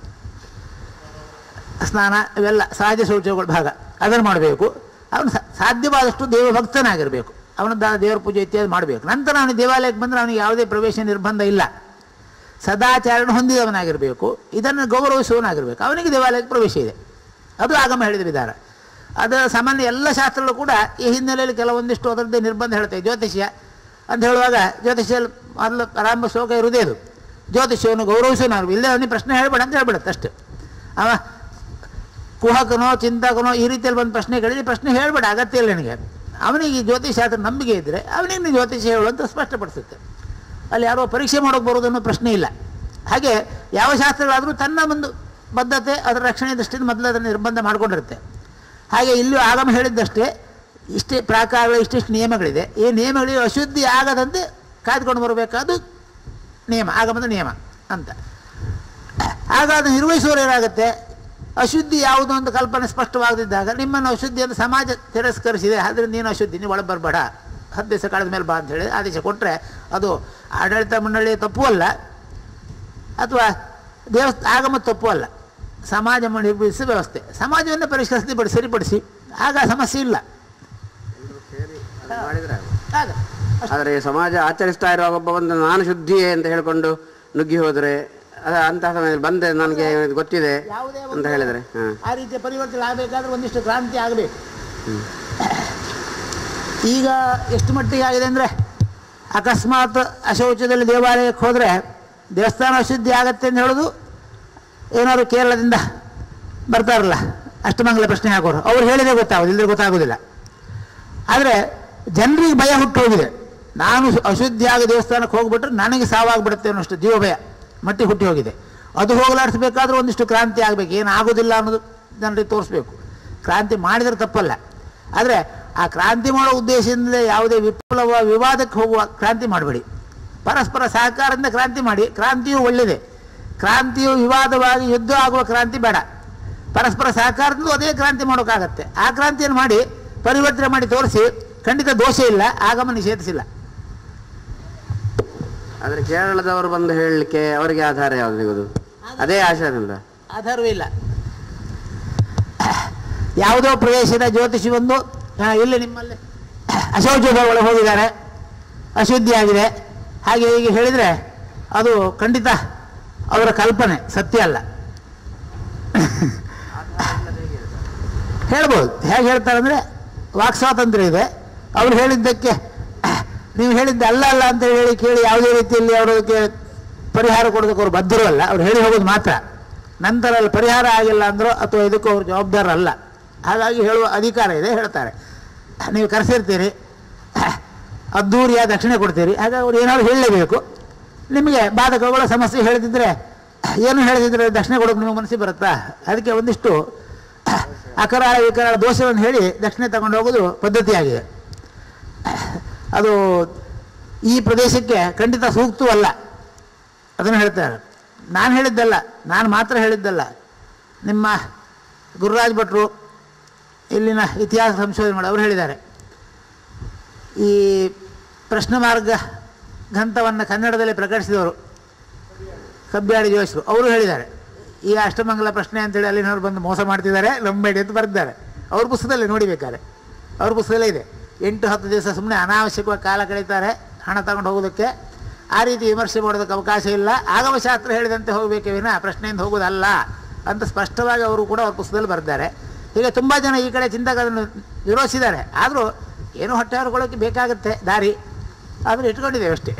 ಸ್ನಾನ ಇವೆಲ್ಲ ಸಹಜ ಶೌಚಗಳ ಭಾಗ ಅದನ್ನು ಮಾಡಬೇಕು ಅವನು ಸಾ- ಸಾಧ್ಯವಾದಷ್ಟು ದೇವಭಕ್ತನಾಗಿರಬೇಕು ಅವನ ದ- ದೇವರ ಪೂಜೆ ಇತ್ಯಾದಿ ಮಾಡಬೇಕು ನಂತರ ಅವನು ದೇವಾಲಯಕ್ಕೆ ಬಂದರೆ ಅವನಿಗೆ ಯಾವುದೇ ಪ್ರವೇಶ ನಿರ್ಬಂಧ ಇಲ್ಲ ಸದಾಚಾರಣ ಹೊಂದಿದವನಾಗಿರಬೇಕು ಇದನ್ನು ಗೌರವಿಸುವವನಾಗಿರಬೇಕು ಅವನಿಗೆ ದೇವಾಲಯಕ್ಕೆ ಪ್ರವೇಶ ಇದೆ ಅದು ಆಗಮ ಹೇಳಿದ ವಿಧಾನ ಅದು ಸಾಮಾನ್ಯ ಎಲ್ಲ ಶಾಸ್ತ್ರಗಳು ಕೂಡ ಈ ಹಿನ್ನೆಲೆಯಲ್ಲಿ ಕೆಲವೊಂದಿಷ್ಟು ಅದರದ್ದೇ ನಿರ್ಬಂಧ ಹೇಳ್ತೇವೆ ಜ್ಯೋತಿಷ್ಯ ಅಂತ ಹೇಳುವಾಗ ಜ್ಯೋತಿಷ್ಯ ಮೊದಲು ಪ್ರಾರಂಭ ಶ್ಲೋಕ ಇರುವುದೇ ಅದು ಜ್ಯೋತಿಷ್ಯವನ್ನು ಗೌರವಿಸೋನಾರು ಇಲ್ಲೇ ಅವನಿಗೆ ಪ್ರಶ್ನೆ ಹೇಳ್ಬೇಡ ಅಂತ ಹೇಳ್ಬಿಡತ್ತೆ ಅಷ್ಟೇ ಅವ ಕುಹಕನೋ ಚಿಂತಕನೋ ಈ ರೀತಿಯಲ್ಲಿ ಬಂದು ಪ್ರಶ್ನೆ ಕೇಳಿದ್ರೆ ಪ್ರಶ್ನೆ ಹೇಳ್ಬೇಡ ಅಗತ್ಯ ಇಲ್ಲ ನಿನಗೆ ಅವನಿಗೆ ಈ ಜ್ಯೋತಿಷಾಸ್ತ್ರ ನಂಬಿಕೆ ಇದ್ದರೆ ಅವನಿಗೆ ನೀನು ಜ್ಯೋತಿಷ ಹೇಳು ಅಂತ ಸ್ಪಷ್ಟಪಡಿಸುತ್ತೆ ಅಲ್ಲಿ ಯಾರೋ ಪರೀಕ್ಷೆ ಮಾಡೋಕೆ ಬರೋದನ್ನೋ ಪ್ರಶ್ನೆ ಇಲ್ಲ ಹಾಗೆ ಯಾವ ಶಾಸ್ತ್ರಗಳಾದರೂ ತನ್ನ ಒಂದು ಬದ್ಧತೆ ಅದರ ರಕ್ಷಣೆ ದೃಷ್ಟಿಯಿಂದ ಮೊದಲು ಅದನ್ನು ನಿರ್ಬಂಧ ಮಾಡಿಕೊಂಡಿರುತ್ತೆ ಹಾಗೆ ಇಲ್ಲೂ ಆಗಮ ಹೇಳಿದ್ದಷ್ಟೇ ಇಷ್ಟೇ ಪ್ರಾಕಾರಗಳು ಇಷ್ಟಿಷ್ಟು ನಿಯಮಗಳಿದೆ ಈ ನಿಯಮಗಳಿಗೆ ಅಶುದ್ಧಿ ಆಗದಂತೆ ಕಾಯ್ದುಕೊಂಡು ಬರಬೇಕಾದ್ದು ನಿಯಮ ಆಗಮದ ನಿಯಮ ಅಂತ ಆಗ ಅದನ್ನು ನಿರ್ವಹಿಸುವವರು ಏನಾಗುತ್ತೆ ಅಶುದ್ಧಿ ಯಾವುದು ಅಂತ ಕಲ್ಪನೆ ಸ್ಪಷ್ಟವಾಗದಿದ್ದಾಗ ನಿಮ್ಮನ್ನು ಅಶುದ್ಧಿ ಅಂತ ಸಮಾಜ ತಿರಸ್ಕರಿಸಿದೆ ಆದ್ದರಿಂದ ನೀನು ಅಶುದ್ಧಿ ನೀವು ಒಳಗೆ ಬರಬೇಡ ಹತ್ತು ದಿವಸ ಕಳೆದ ಮೇಲೆ ಬಾ ಅಂತ ಹೇಳಿ ಆದೇಶ ಕೊಟ್ಟರೆ ಅದು ಆಡಳಿತ ಮಂಡಳಿ ತಪ್ಪು ಅಲ್ಲ ಅಥವಾ ದೇವಸ್ಥ ಆಗಮ ತಪ್ಪು ಅಲ್ಲ ಸಮಾಜ ನಿರ್ಮಿಸಿದ ವ್ಯವಸ್ಥೆ ಸಮಾಜವನ್ನು ಪರಿಷ್ಕರಿಸಿ ಪಡಿ ಸರಿಪಡಿಸಿ ಆಗ ಸಮಸ್ಯೆ ಇಲ್ಲ ಮಾಡಿದ್ರೆ ಆಗ ಅಷ್ಟೇ. ಆದರೆ ಸಮಾಜ ಆಚರಿಸ್ತಾ ಇರುವಾಗ ಒಬ್ಬ ಬಂದು ನಾನು ಶುದ್ಧಿಯೇ ಅಂತ ಹೇಳಿಕೊಂಡು ನುಗ್ಗಿ ಹೋದರೆ ಅದ ಅಂತಹ ಸಮಯದಲ್ಲಿ ಬಂದೆ ನನಗೆ ಇದು ಗೊತ್ತಿದೆ ಯಾವುದೇ ಅಂತ ಒಂದು ಹೇಳಿದರೆ ಹಾಂ ಆ ರೀತಿಯ ಪರಿವರ್ತನೆ ಆಗಬೇಕಾದ್ರೆ ಒಂದಿಷ್ಟು ಕ್ರಾಂತಿ ಆಗಬೇಕು ಈಗ ಎಷ್ಟು ಮಟ್ಟಿಗೆ ಆಗಿದೆ ಅಂದರೆ ಅಕಸ್ಮಾತ್ ಅಶೌಚದಲ್ಲಿ ದೇವಾಲಯಕ್ಕೆ ಹೋದರೆ ದೇವಸ್ಥಾನ ಅಶುದ್ಧಿ ಆಗತ್ತೆ ಅಂತ ಹೇಳೋದು ಏನಾದ್ರು ಕೇರಳದಿಂದ ಬರ್ತಾರಲ್ಲ ಅಷ್ಟಮಂಗಲ ಪ್ರಶ್ನೆ ಹಾಕೋರು ಅವ್ರು ಹೇಳಿದ್ರೆ ಗೊತ್ತಾಗೋದು ಇಲ್ಲದ್ರೆ ಗೊತ್ತಾಗೋದಿಲ್ಲ ಆದರೆ ಜನರಿಗೆ ಭಯ ಹುಟ್ಟು ಹೋಗಿದೆ ನಾನು ಅಶುದ್ಧಿಯಾಗಿ ದೇವಸ್ಥಾನಕ್ಕೆ ಹೋಗ್ಬಿಟ್ರೆ ನನಗೆ ಸಾವಾಗ್ಬಿಡುತ್ತೆ ಅನ್ನೋಷ್ಟು ಜೀವ ಭಯ ಮಟ್ಟಿಗೆ ಹುಟ್ಟಿ ಹೋಗಿದೆ ಅದು ಹೋಗಲಾಡಿಸ್ಬೇಕಾದ್ರೂ ಒಂದಿಷ್ಟು ಕ್ರಾಂತಿ ಆಗಬೇಕು ಏನು ಆಗೋದಿಲ್ಲ ಅನ್ನೋದು ಜನರಿಗೆ ತೋರಿಸ್ಬೇಕು ಕ್ರಾಂತಿ ಮಾಡಿದರೆ ತಪ್ಪಲ್ಲ ಆದರೆ ಆ ಕ್ರಾಂತಿ ಮಾಡೋ ಉದ್ದೇಶದಿಂದಲೇ ಯಾವುದೇ ವಿಪ್ಲವ ವಿವಾದಕ್ಕೆ ಹೋಗುವ ಕ್ರಾಂತಿ ಮಾಡಬೇಡಿ ಪರಸ್ಪರ ಸಹಕಾರದಿಂದ ಕ್ರಾಂತಿ ಮಾಡಿ ಕ್ರಾಂತಿಯು ಒಳ್ಳೆಯದೇ ಕ್ರಾಂತಿಯು ವಿವಾದವಾಗಿ ಯುದ್ಧ ಆಗುವ ಕ್ರಾಂತಿ ಬೇಡ ಪರಸ್ಪರ ಸಹಕಾರದಿಂದ ಅದೇ ಕ್ರಾಂತಿ ಮಾಡೋಕ್ಕಾಗತ್ತೆ ಆ ಕ್ರಾಂತಿಯನ್ನು ಮಾಡಿ ಪರಿವರ್ತನೆ ಮಾಡಿ ತೋರಿಸಿ ಖಂಡಿತ ದೋಷ ಇಲ್ಲ ಆಗಮ ನಿಷೇಧಿಸಿಲ್ಲ ಆದರೆ ಕೇರಳದವರು ಬಂದು ಹೇಳಲಿಕ್ಕೆ ಅವರಿಗೆ ಆಧಾರ ಯಾವುದು ಸಿಗೋದು ಅದೇ ಆಶಯದಿಂದ ಆಧಾರವೇ ಇಲ್ಲ ಯಾವುದೋ ಪ್ರದೇಶದ ಜ್ಯೋತಿಷಿ ಬಂದು ಆ, ಇಲ್ಲಿ ನಿಮ್ಮಲ್ಲಿ ಅಶೌಚದ ಒಳಗೆ ಹೋಗಿದ್ದಾರೆ ಅಶುದ್ಧಿ ಆಗಿದೆ ಹಾಗೆ ಹೀಗೆ ಹೇಳಿದರೆ ಅದು ಖಂಡಿತ ಅವರ ಕಲ್ಪನೆ ಸತ್ಯ ಅಲ್ಲ ಹೇಳ್ಬೋದು ಹೇಗೆ ಹೇಳ್ತಾರೆ ಅಂದರೆ ವಾಕ್ ಸ್ವಾತಂತ್ರ್ಯ ಇದೆ ಅವ್ರು ಹೇಳಿದ್ದಕ್ಕೆ ನೀವು ಹೇಳಿದ್ದೆ ಅಲ್ಲ ಅಲ್ಲ ಅಂತ ಹೇಳಿ ಕೇಳಿ ಯಾವುದೇ ರೀತಿಯಲ್ಲಿ ಅವರಿಗೆ ಪರಿಹಾರ ಕೊಡೋದಕ್ಕೆ ಅವ್ರು ಬದ್ಧರು ಅಲ್ಲ ಅವ್ರು ಹೇಳಿ ಹೋಗೋದು ಮಾತ್ರ ನಂತರ ಅಲ್ಲಿ ಪರಿಹಾರ ಆಗಿಲ್ಲ ಅಂದರೂ ಅಥವಾ ಇದಕ್ಕೂ ಅವ್ರು ಜವಾಬ್ದಾರ ಅಲ್ಲ ಹಾಗಾಗಿ ಹೇಳುವ ಅಧಿಕಾರ ಇದೆ ಹೇಳ್ತಾರೆ ನೀವು ಕರೆಸಿರ್ತೀರಿ ಅದ್ದೂರಿಯ ದಕ್ಷಿಣೆ ಕೊಡ್ತೀರಿ ಹಾಗಾಗಿ ಅವ್ರು ಏನಾದ್ರು ಹೇಳಲೇಬೇಕು ನಿಮಗೆ ಬಾಧಕಗಳ ಸಮಸ್ಯೆ ಹೇಳಿದ್ರೆ ಏನು ಹೇಳಿದ್ರೆ ದಕ್ಷಿಣೆ ಕೊಡೋಕೆ ನಿಮಗೆ ಮನಸ್ಸಿಗೆ ಬರುತ್ತಾ ಅದಕ್ಕೆ ಒಂದಿಷ್ಟು ಅಕರಾಳ ವಿಕರಾಳ ದೋಷವನ್ನು ಹೇಳಿ ದಕ್ಷಿಣೆ ತಗೊಂಡು ಹೋಗೋದು ಪದ್ಧತಿಯಾಗಿದೆ ಅದು ಈ ಪ್ರದೇಶಕ್ಕೆ ಖಂಡಿತ ಸೂಕ್ತವಲ್ಲ ಅದನ್ನು ಹೇಳ್ತಾರೆ ನಾನು ಹೇಳಿದ್ದಲ್ಲ ನಾನು ಮಾತ್ರ ಹೇಳಿದ್ದಲ್ಲ ನಿಮ್ಮ ಗುರುರಾಜ್ ಭಟ್ರು ಇಲ್ಲಿನ ಇತಿಹಾಸ ಸಂಶೋಧನೆ ಮಾಡಿ ಅವರು ಹೇಳಿದ್ದಾರೆ ಈ ಪ್ರಶ್ನೆ ಮಾರ್ಗ ಗ್ರಂಥವನ್ನು ಕನ್ನಡದಲ್ಲಿ ಪ್ರಕಟಿಸಿದವರು ಕಬ್ಬಿಯಾಡಿ ಜೋಶರು ಅವರು ಹೇಳಿದ್ದಾರೆ ಈ ಅಷ್ಟಮಂಗಲ ಪ್ರಶ್ನೆ ಅಂತೇಳಿ ಅಲ್ಲಿನವ್ರು ಬಂದು ಮೋಸ ಮಾಡ್ತಿದ್ದಾರೆ ನಂಬೇಡಿ ಅಂತ ಬರೆದಿದ್ದಾರೆ ಅವ್ರ ಪುಸ್ತಕದಲ್ಲಿ ನೋಡಿಬೇಕಾರೆ ಅವ್ರ ಪುಸ್ತಕದಲ್ಲೇ ಇದೆ ಎಂಟು ಹತ್ತು ದಿವಸ ಸುಮ್ಮನೆ ಅನಾವಶ್ಯಕವಾಗಿ ಕಾಲ ಕಳೀತಾರೆ ಹಣ ತಗೊಂಡು ಹೋಗೋದಕ್ಕೆ ಆ ರೀತಿ ವಿಮರ್ಶೆ ಮಾಡೋದಕ್ಕೆ ಅವಕಾಶ ಇಲ್ಲ ಆಗಮಶಾಸ್ತ್ರ ಹೇಳಿದಂತೆ ಹೋಗಬೇಕೇ ವಿನ ಪ್ರಶ್ನೆಯಿಂದ ಹೋಗೋದಲ್ಲ ಅಂತ ಸ್ಪಷ್ಟವಾಗಿ ಅವರು ಕೂಡ ಅವ್ರ ಪುಸ್ತಕದಲ್ಲಿ ಬರೆದಿದ್ದಾರೆ ಹೀಗೆ ತುಂಬ ಜನ ಈ ಕಡೆ ಚಿಂತಕರನ್ನು ವಿರೋಧಿಸಿದ್ದಾರೆ ಆದರೂ ಏನೋ ಹೊಟ್ಟೆ ಹೊರಕೊಳ್ಳೋಕ್ಕೆ ಬೇಕಾಗುತ್ತೆ ದಾರಿ ಆದರೂ ಇಟ್ಕೊಂಡಿದ್ದೇವೆ ಅಷ್ಟೇ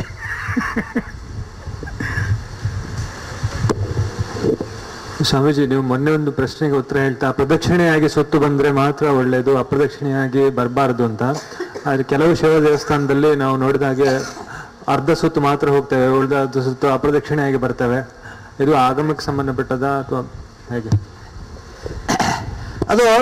ಸ್ವಾಮೀಜಿ ನೀವು ಮೊನ್ನೆ ಒಂದು ಪ್ರಶ್ನೆಗೆ ಉತ್ತರ ಹೇಳ್ತಾ ಪ್ರದಕ್ಷಿಣೆಯಾಗಿ ಸೊತ್ತು ಬಂದ್ರೆ ಮಾತ್ರ ಒಳ್ಳೇದು ಅಪ್ರದಕ್ಷಿಣೆಯಾಗಿ ಬರಬಾರ್ದು ಅಂತ ಆದ್ರೆ ಕೆಲವು ಶಿವ ದೇವಸ್ಥಾನದಲ್ಲಿ ನಾವು ನೋಡಿದ ಹಾಗೆ ಅರ್ಧ ಸುತ್ತು ಮಾತ್ರ ಹೋಗ್ತೇವೆ ಉಳಿದ ಅರ್ಧ ಸುತ್ತು ಅಪ್ರದಕ್ಷಿಣೆಯಾಗಿ ಬರ್ತೇವೆ ಇದು ಆಗಮಕ್ಕೆ ಸಂಬಂಧಪಟ್ಟದ ಅಥವಾ ಹೇಗೆ ಅದು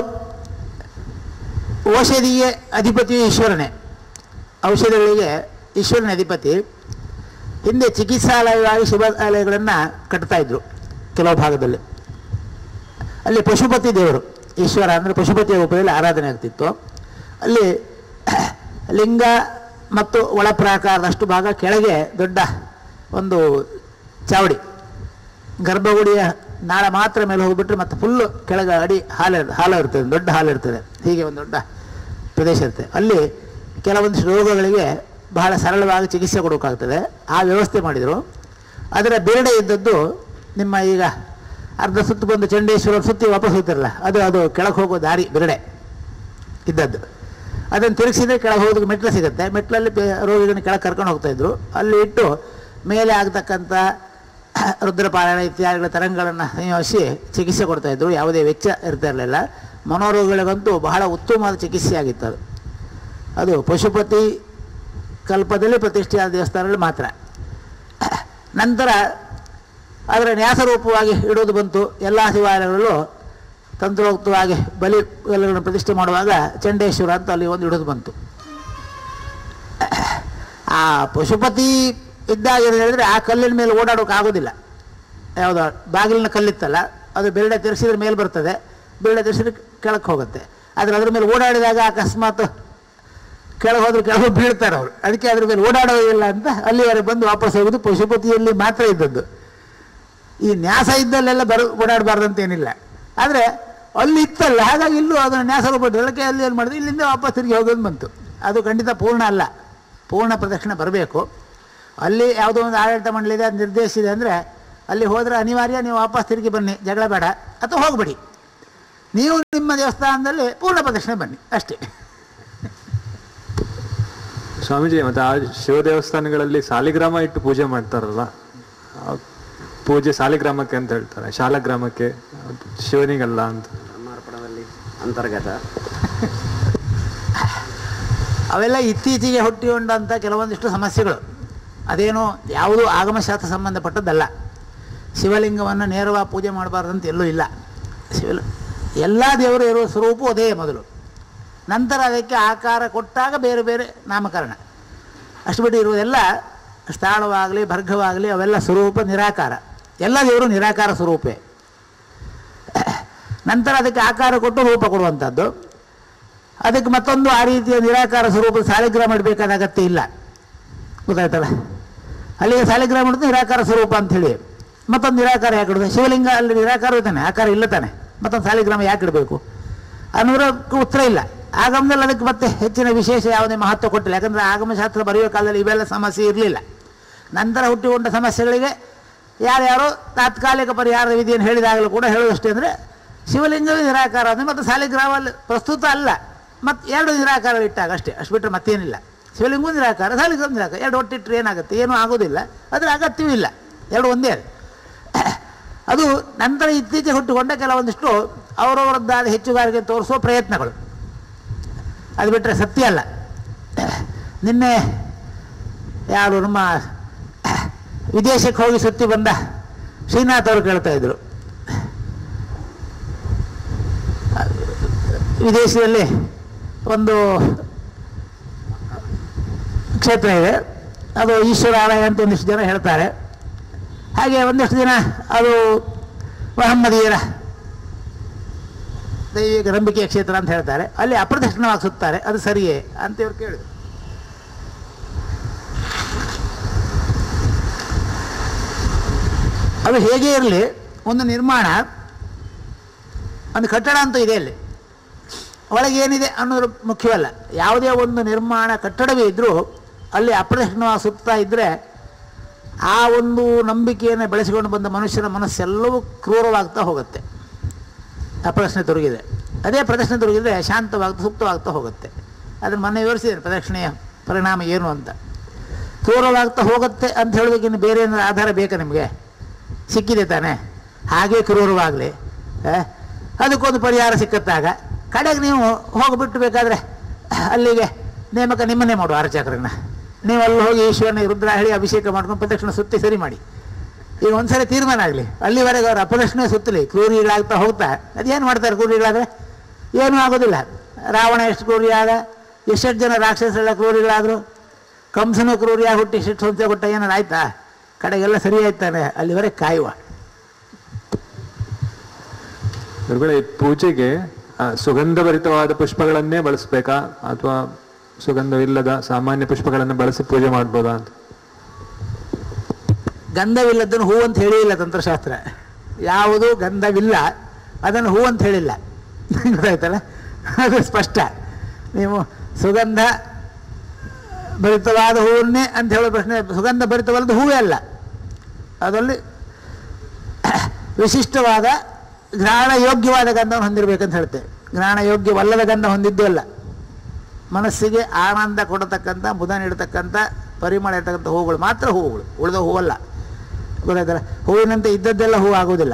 ಔಷಧಿಗೆ ಅಧಿಪತಿಯು ಈಶ್ವರನೇ ಔಷಧಿಗಳಿಗೆ ಈಶ್ವರನ ಅಧಿಪತಿ ಹಿಂದೆ ಚಿಕಿತ್ಸಾಲಯವಾಗಿ ಶಿವಾಲಯಗಳನ್ನು ಕಟ್ತಾ ಇದ್ರು ಕೆಲವು ಭಾಗದಲ್ಲಿ ಅಲ್ಲಿ ಪಶುಪತಿ ದೇವರು ಈಶ್ವರ ಅಂದರೆ ಪಶುಪತಿಯ ರೂಪದಲ್ಲಿ ಆರಾಧನೆ ಆಗ್ತಿತ್ತು ಅಲ್ಲಿ ಲಿಂಗ ಮತ್ತು ಒಳ ಪ್ರಾಕಾರದಷ್ಟು ಭಾಗ ಕೆಳಗೆ ದೊಡ್ಡ ಒಂದು ಚಾವಡಿ ಗರ್ಭಗುಡಿಯ ನಾಳ ಮಾತ್ರ ಮೇಲೆ ಹೋಗ್ಬಿಟ್ರೆ ಮತ್ತೆ ಫುಲ್ಲು ಕೆಳಗೆ ಅಡಿ ಹಾಲು ಹಾಲು ಇರ್ತದೆ ದೊಡ್ಡ ಹಾಲು ಇರ್ತದೆ ಹೀಗೆ ಒಂದು ದೊಡ್ಡ ಪ್ರದೇಶ ಇರುತ್ತೆ ಅಲ್ಲಿ ಕೆಲವೊಂದಿಷ್ಟು ರೋಗಗಳಿಗೆ ಬಹಳ ಸರಳವಾಗಿ ಚಿಕಿತ್ಸೆ ಕೊಡೋಕ್ಕಾಗ್ತದೆ ಆ ವ್ಯವಸ್ಥೆ ಮಾಡಿದರು ಅದರ ಬೇರೆ ಇದ್ದದ್ದು ನಿಮ್ಮ ಈಗ ಅರ್ಧ ಸುತ್ತು ಬಂದು ಚಂಡೇಶ್ವರ ಸುತ್ತಿ ವಾಪಸ್ ಹೋಗ್ತಿರಲ್ಲ ಅದು ಅದು ಕೆಳಗೆ ಹೋಗೋ ದಾರಿ ಬಿರಡೆ ಇದ್ದದ್ದು ಅದನ್ನು ತಿರುಗಿಸಿದ್ರೆ ಕೆಳಗೆ ಹೋಗೋದಕ್ಕೆ ಮೆಟ್ಲು ಸಿಗುತ್ತೆ ಮೆಟ್ಲಲ್ಲಿ ಪೇ ರೋಗಿಗಳನ್ನ ಕೆಳಗೆ ಕರ್ಕೊಂಡು ಹೋಗ್ತಾ ಇದ್ರು ಅಲ್ಲಿ ಇಟ್ಟು ಮೇಲೆ ಆಗ್ತಕ್ಕಂಥ ರುದ್ರಪಾರಾಯಣ ಇತ್ಯಾದಿಗಳ ತರಂಗಗಳನ್ನು ಸಂಯೋಜಿಸಿ ಚಿಕಿತ್ಸೆ ಕೊಡ್ತಾ ಇದ್ರು ಯಾವುದೇ ವೆಚ್ಚ ಇರ್ತಾ ಇರಲಿಲ್ಲ ಮನೋರೋಗಗಳಿಗಂತೂ ಬಹಳ ಉತ್ತಮವಾದ ಚಿಕಿತ್ಸೆ ಆಗಿತ್ತು ಅದು ಅದು ಪಶುಪತಿ ಕಲ್ಪದಲ್ಲಿ ಪ್ರತಿಷ್ಠೆಯಾದ ದೇವಸ್ಥಾನಗಳು ಮಾತ್ರ ನಂತರ ಅದರ ನ್ಯಾಸರೂಪವಾಗಿ ಇಡೋದು ಬಂತು ಎಲ್ಲ ಶಿವಾಲಯಗಳಲ್ಲೂ ತಂತ್ರೋಕ್ತವಾಗಿ ಬಲಿ ಬಲಿಗಳನ್ನು ಪ್ರತಿಷ್ಠೆ ಮಾಡುವಾಗ ಚಂಡೇಶ್ವರ ಅಂತ ಅಲ್ಲಿ ಒಂದು ಇಡೋದು ಬಂತು ಆ ಪಶುಪತಿ ಇದ್ದಾಗ ಏನು ಹೇಳಿದ್ರೆ ಆ ಕಲ್ಲಿನ ಮೇಲೆ ಓಡಾಡೋಕೆ ಆಗೋದಿಲ್ಲ ಯಾವುದೋ ಬಾಗಿಲಿನ ಕಲ್ಲಿತ್ತಲ್ಲ ಅದು ಬೆರಡೆ ತಿರ್ಸಿದ್ರೆ ಮೇಲೆ ಬರ್ತದೆ ಬೆರಡೆ ತಿರ್ಸಿದ್ರೆ ಕೆಳಕ್ಕೆ ಹೋಗುತ್ತೆ ಆದರೆ ಅದ್ರ ಮೇಲೆ ಓಡಾಡಿದಾಗ ಅಕಸ್ಮಾತ್ ಕೆಳಗೆ ಹೋದ್ರೆ ಕೆಳಗೆ ಬೀಳ್ತಾರೆ ಅವರು ಅದಕ್ಕೆ ಅದ್ರ ಮೇಲೆ ಓಡಾಡೋದಿಲ್ಲ ಅಂತ ಅಲ್ಲಿವರೆಗೆ ಬಂದು ವಾಪಸ್ ಹೋಗೋದು ಪಶುಪತಿಯಲ್ಲಿ ಮಾತ್ರ ಇದ್ದದ್ದು ಈ ನ್ಯಾಸ ಇದ್ದಲ್ಲೆಲ್ಲ ಬರ ಓಡಾಡಬಾರ್ದು ಅಂತ ಏನಿಲ್ಲ ಆದರೆ ಅಲ್ಲಿ ಇತ್ತಲ್ಲ ಹಾಗಾಗಿ ಇಲ್ಲೂ ಅದನ್ನು ನ್ಯಾಸ ರೂಪಕ್ಕೆ ಅಲ್ಲಿ ಏನು ಮಾಡಿದ್ರು ಇಲ್ಲಿಂದ ವಾಪಸ್ ತಿರುಗಿ ಹೋಗೋದು ಬಂತು ಅದು ಖಂಡಿತ ಪೂರ್ಣ ಅಲ್ಲ ಪೂರ್ಣ ಪ್ರದಕ್ಷಿಣೆ ಬರಬೇಕು ಅಲ್ಲಿ ಯಾವುದೋ ಒಂದು ಆಡಳಿತ ಮಂಡಳಿ ಇದೆ ಅದು ನಿರ್ದೇಶಿಸಿದೆ ಅಂದರೆ ಅಲ್ಲಿ ಹೋದರೆ ಅನಿವಾರ್ಯ ನೀವು ವಾಪಸ್ ತಿರುಗಿ ಬನ್ನಿ ಜಗಳ ಬೇಡ ಅಥವಾ ಹೋಗಬೇಡಿ ನೀವು ನಿಮ್ಮ ದೇವಸ್ಥಾನದಲ್ಲಿ ಪೂರ್ಣ ಪ್ರದಕ್ಷಿಣೆ ಬನ್ನಿ ಅಷ್ಟೇ ಸ್ವಾಮೀಜಿ ಮತ್ತೆ ಆ ಶಿವ ದೇವಸ್ಥಾನಗಳಲ್ಲಿ ಸಾಲಿಗ್ರಾಮ ಇಟ್ಟು ಪೂಜೆ ಮಾಡ್ತಾರಲ್ಲ ಆ ಪೂಜೆ ಸಾಲಿಗ್ರಾಮಕ್ಕೆ ಅಂತ ಹೇಳ್ತಾರೆ ಶಾಲಗ್ರಾಮಕ್ಕೆ ಅದು ಶಿವನಿಗಲ್ಲ ಅಂತ ಬ್ರಹ್ಮಾರ್ಪಣದಲ್ಲಿ ಅಂತರ್ಗತ ಅವೆಲ್ಲ ಇತ್ತೀಚೆಗೆ ಹುಟ್ಟಿಕೊಂಡಂಥ ಕೆಲವೊಂದಿಷ್ಟು ಸಮಸ್ಯೆಗಳು ಅದೇನು ಯಾವುದೂ ಆಗಮಶಾಸ್ತ್ರ ಸಂಬಂಧಪಟ್ಟದ್ದಲ್ಲ ಶಿವಲಿಂಗವನ್ನು ನೇರವಾಗಿ ಪೂಜೆ ಮಾಡಬಾರ್ದಂತ ಎಲ್ಲೂ ಇಲ್ಲ ಶಿವಲ ಎಲ್ಲ ದೇವರು ಇರುವ ಸ್ವರೂಪ ಅದೇ ಮೊದಲು ನಂತರ ಅದಕ್ಕೆ ಆಕಾರ ಕೊಟ್ಟಾಗ ಬೇರೆ ಬೇರೆ ನಾಮಕರಣ ಅಷ್ಟು ಬಿಟ್ಟು ಇರುವುದೆಲ್ಲ ಸ್ಥಾಳವಾಗಲಿ ಭರ್ಗವಾಗಲಿ ಅವೆಲ್ಲ ಸ್ವರೂಪ ನಿರಾಕಾರ ಎಲ್ಲ ದೇವರು ನಿರಾಕಾರ ಸ್ವರೂಪೇ ನಂತರ ಅದಕ್ಕೆ ಆಕಾರ ಕೊಟ್ಟು ರೂಪ ಕೊಡುವಂಥದ್ದು ಅದಕ್ಕೆ ಮತ್ತೊಂದು ಆ ರೀತಿಯ ನಿರಾಕಾರ ಸ್ವರೂಪದ ಸಾಲಿಗ್ರಾಮ ಇಡಬೇಕಾದ ಅಗತ್ಯ ಇಲ್ಲ ಗೊತ್ತಾಯ್ತಲ್ಲ ಅಲ್ಲಿಗೆ ಸಾಲಿಗ್ರಾಮ ಇಡೋದು ನಿರಾಕಾರ ಸ್ವರೂಪ ಅಂಥೇಳಿ ಮತ್ತೊಂದು ನಿರಾಕಾರ ಯಾಕೆ ಇಡೋದು ಶಿವಲಿಂಗ ಅಲ್ಲಿ ನಿರಾಕಾರ ಇರ್ತಾನೆ ಆಕಾರ ಇಲ್ಲ ತಾನೆ ಮತ್ತೊಂದು ಸಾಲಿಗ್ರಾಮ ಯಾಕೆ ಇಡಬೇಕು ಅನ್ನೋದಕ್ಕೆ ಉತ್ತರ ಇಲ್ಲ ಆಗಮದಲ್ಲಿ ಅದಕ್ಕೆ ಮತ್ತೆ ಹೆಚ್ಚಿನ ವಿಶೇಷ ಯಾವುದೇ ಮಹತ್ವ ಕೊಟ್ಟಿಲ್ಲ ಯಾಕಂದರೆ ಆಗಮಶಾಸ್ತ್ರ ಬರೆಯುವ ಕಾಲದಲ್ಲಿ ಇವೆಲ್ಲ ಸಮಸ್ಯೆ ಇರಲಿಲ್ಲ ನಂತರ ಹುಟ್ಟಿಕೊಂಡ ಸಮಸ್ಯೆಗಳಿಗೆ ಯಾರ್ಯಾರೋ ತಾತ್ಕಾಲಿಕ ಪರಿಹಾರದ ವಿಧಿಯನ್ನು ಹೇಳಿದಾಗಲೂ ಕೂಡ ಹೇಳೋದಷ್ಟೇ ಅಂದರೆ ಶಿವಲಿಂಗವೇ ನಿರಾಕಾರ ಅಂದರೆ ಮತ್ತು ಸಾಲಿಗ್ರಾಮಲ್ಲಿ ಪ್ರಸ್ತುತ ಅಲ್ಲ ಮತ್ತು ಎರಡು ನಿರಾಕಾರ ಇಟ್ಟಾಗ ಅಷ್ಟೇ ಅಷ್ಟು ಬಿಟ್ಟರೆ ಮತ್ತೇನಿಲ್ಲ ಶಿವಲಿಂಗವೂ ನಿರಾಕಾರ ಸಾಲಿಗ್ರಾಮ ನಿರಾಕಾರ ಎರಡು ಒಟ್ಟಿಟ್ಟರೆ ಏನಾಗುತ್ತೆ ಏನೂ ಆಗೋದಿಲ್ಲ ಅದರ ಅಗತ್ಯವೂ ಇಲ್ಲ ಎರಡು ಒಂದೇ ಅದು ಅದು ನಂತರ ಇತ್ತೀಚೆಗೆ ಹುಟ್ಟುಕೊಂಡ ಕೆಲವೊಂದಿಷ್ಟು ಅವರವರದ್ದಾದ ಹೆಚ್ಚುಗಾರಿಕೆ ತೋರಿಸುವ ಪ್ರಯತ್ನಗಳು ಅದು ಬಿಟ್ಟರೆ ಸತ್ಯ ಅಲ್ಲ ನಿನ್ನೆ ಯಾರು ನಮ್ಮ ವಿದೇಶಕ್ಕೆ ಹೋಗಿ ಸುತ್ತಿ ಬಂದ ಶ್ರೀನಾಥ್ ಅವರು ಕೇಳ್ತಾ ಇದ್ರು ವಿದೇಶದಲ್ಲಿ ಒಂದು ಕ್ಷೇತ್ರ ಇದೆ ಅದು ಈಶ್ವರಾಲಯ ಅಂತ ಒಂದಿಷ್ಟು ಜನ ಹೇಳ್ತಾರೆ ಹಾಗೆ ಒಂದಿಷ್ಟು ದಿನ ಅದು ಮಹಮ್ಮದೀಯರ ದೈವಿಕ ನಂಬಿಕೆಯ ಕ್ಷೇತ್ರ ಅಂತ ಹೇಳ್ತಾರೆ ಅಲ್ಲಿ ಅಪ್ರದಕ್ಷಿಣವಾಗಿ ಸುತ್ತಾರೆ ಅದು ಸರಿಯೇ ಅಂತ ಇವ್ರು ಕೇಳಿದ್ರು ಅದು ಹೇಗೆ ಇರಲಿ ಒಂದು ನಿರ್ಮಾಣ ಒಂದು ಕಟ್ಟಡ ಅಂತೂ ಇದೆ ಅಲ್ಲಿ ಒಳಗೆ ಏನಿದೆ ಅನ್ನೋದು ಮುಖ್ಯವಲ್ಲ ಯಾವುದೇ ಒಂದು ನಿರ್ಮಾಣ ಕಟ್ಟಡವೇ ಇದ್ದರೂ ಅಲ್ಲಿ ಅಪ್ರದಕ್ಷಿಣವಾಗಿ ಸುತ್ತಾ ಇದ್ದರೆ ಆ ಒಂದು ನಂಬಿಕೆಯನ್ನು ಬೆಳೆಸಿಕೊಂಡು ಬಂದ ಮನುಷ್ಯನ ಮನಸ್ಸೆಲ್ಲವೂ ಕ್ರೂರವಾಗ್ತಾ ಹೋಗುತ್ತೆ ಅಪ್ರದಕ್ಷಿಣೆ ತೊಡಗಿದೆ ಅದೇ ಪ್ರದಕ್ಷಿಣೆ ತೊಡಗಿದ್ರೆ ಶಾಂತವಾಗ್ತಾ ಸೂಕ್ತವಾಗ್ತಾ ಹೋಗುತ್ತೆ ಅದನ್ನು ಮೊನ್ನೆ ವಿವರಿಸಿದ್ದೇನೆ ಪ್ರದಕ್ಷಿಣೆಯ ಪರಿಣಾಮ ಏನು ಅಂತ ಕ್ರೂರವಾಗ್ತಾ ಹೋಗುತ್ತೆ ಅಂತ ಹೇಳೋದಕ್ಕಿನ್ನು ಬೇರೆ ಏನಾದ್ರು ಆಧಾರ ಬೇಕಾ ನಿಮಗೆ ಸಿಕ್ಕಿದೆ ತಾನೆ ಹಾಗೆ ಕ್ರೂರವಾಗಲಿ ಅದಕ್ಕೊಂದು ಪರಿಹಾರ ಸಿಕ್ಕತ್ತಾಗ ಕಡೆಗೆ ನೀವು ಹೋಗಿಬಿಟ್ಟು ಬೇಕಾದರೆ ಅಲ್ಲಿಗೆ ನೇಮಕ ನಿಮ್ಮನ್ನೇ ಮಾಡುವ ಅರ್ಚಕರನ್ನ ನೀವು ಅಲ್ಲಿ ಹೋಗಿ ಈಶ್ವರನ ರುದ್ರ ಹೇಳಿ ಅಭಿಷೇಕ ಮಾಡ್ಕೊಂಡು ಪ್ರದಕ್ಷಿಣೆ ಸುತ್ತಿ ಸರಿ ಮಾಡಿ ಈಗ ಒಂದ್ಸರಿ ತೀರ್ಮಾನ ಆಗಲಿ ಅಲ್ಲಿವರೆಗೆ ಅವ್ರು ಅಪದಕ್ಷಿಣೆ ಸುತ್ತಲಿ ಕ್ರೂರಿಗಳಾಗ್ತಾ ಹೋಗ್ತಾ ಅದೇನು ಮಾಡ್ತಾರೆ ಕ್ರೂರಿಗಳಾದರೆ ಏನೂ ಆಗೋದಿಲ್ಲ ರಾವಣ ಎಷ್ಟು ಕ್ರೂರಿ ಆದ ಎಷ್ಟೆಷ್ಟು ಜನ ರಾಕ್ಷಸರೆಲ್ಲ ಕ್ರೂರಿಗಳಾದರು ಕಂಸನು ಕ್ರೂರಿಯಾಗಿ ಹುಟ್ಟಿ ಎಷ್ಟು ಸಂತೆ ಕೊಟ್ಟ ಏನಾರು ಆಯ್ತಾ ಕಡೆಗೆಲ್ಲ ಸರಿ ಆಯ್ತಾನೆ ಅಲ್ಲಿವರೆಗೆ ಕಾಯುವ ಗುರುಗಳೇ ಈ ಪೂಜೆಗೆ ಆ, ಸುಗಂಧಭರಿತವಾದ ಪುಷ್ಪಗಳನ್ನೇ ಬಳಸಬೇಕಾ ಅಥವಾ ಸುಗಂಧವಿಲ್ಲದ ಸಾಮಾನ್ಯ ಪುಷ್ಪಗಳನ್ನು ಬಳಸಿ ಪೂಜೆ ಮಾಡ್ಬೋದಾ ಅಂತ ಗಂಧವಿಲ್ಲದನ್ನು ಹೂ ಅಂತ ಹೇಳಿಲ್ಲ ತಂತ್ರಶಾಸ್ತ್ರ ಯಾವುದು ಗಂಧವಿಲ್ಲ ಅದನ್ನು ಹೂ ಅಂತ ಹೇಳಿಲ್ಲ ಗೊತ್ತಾಯ್ತಲ್ಲ ಅದು ಸ್ಪಷ್ಟ ನೀವು ಸುಗಂಧ ಭರಿತವಾದ ಹೂವನ್ನೇ ಅಂತ ಹೇಳೋ ಪ್ರಶ್ನೆ ಸುಗಂಧ ಭರಿತವಲ್ಲದ ಹೂವೇ ಅಲ್ಲ ಅದರಲ್ಲಿ ವಿಶಿಷ್ಟವಾದ ಘ್ರಾಣ ಯೋಗ್ಯವಾದ ಗಂಧವನ್ನು ಹೊಂದಿರಬೇಕಂತ ಹೇಳ್ತೇವೆ ಘ್ರಾಣ ಯೋಗ್ಯವಲ್ಲದ ಗಂಧ ಹೊಂದಿದ್ದು ಅಲ್ಲ ಮನಸ್ಸಿಗೆ ಆನಂದ ಕೊಡತಕ್ಕಂಥ ಮುದ ನೀಡತಕ್ಕಂಥ ಪರಿಮಳ ಇರತಕ್ಕಂಥ ಹೂವುಗಳು ಮಾತ್ರ ಹೂವುಗಳು ಉಳಿದ ಹೂವಲ್ಲ ಗೊತ್ತಾಯ್ತಲ್ಲ ಹೂವಿನಂತೆ ಇದ್ದದ್ದೆಲ್ಲ ಹೂ ಆಗುವುದಿಲ್ಲ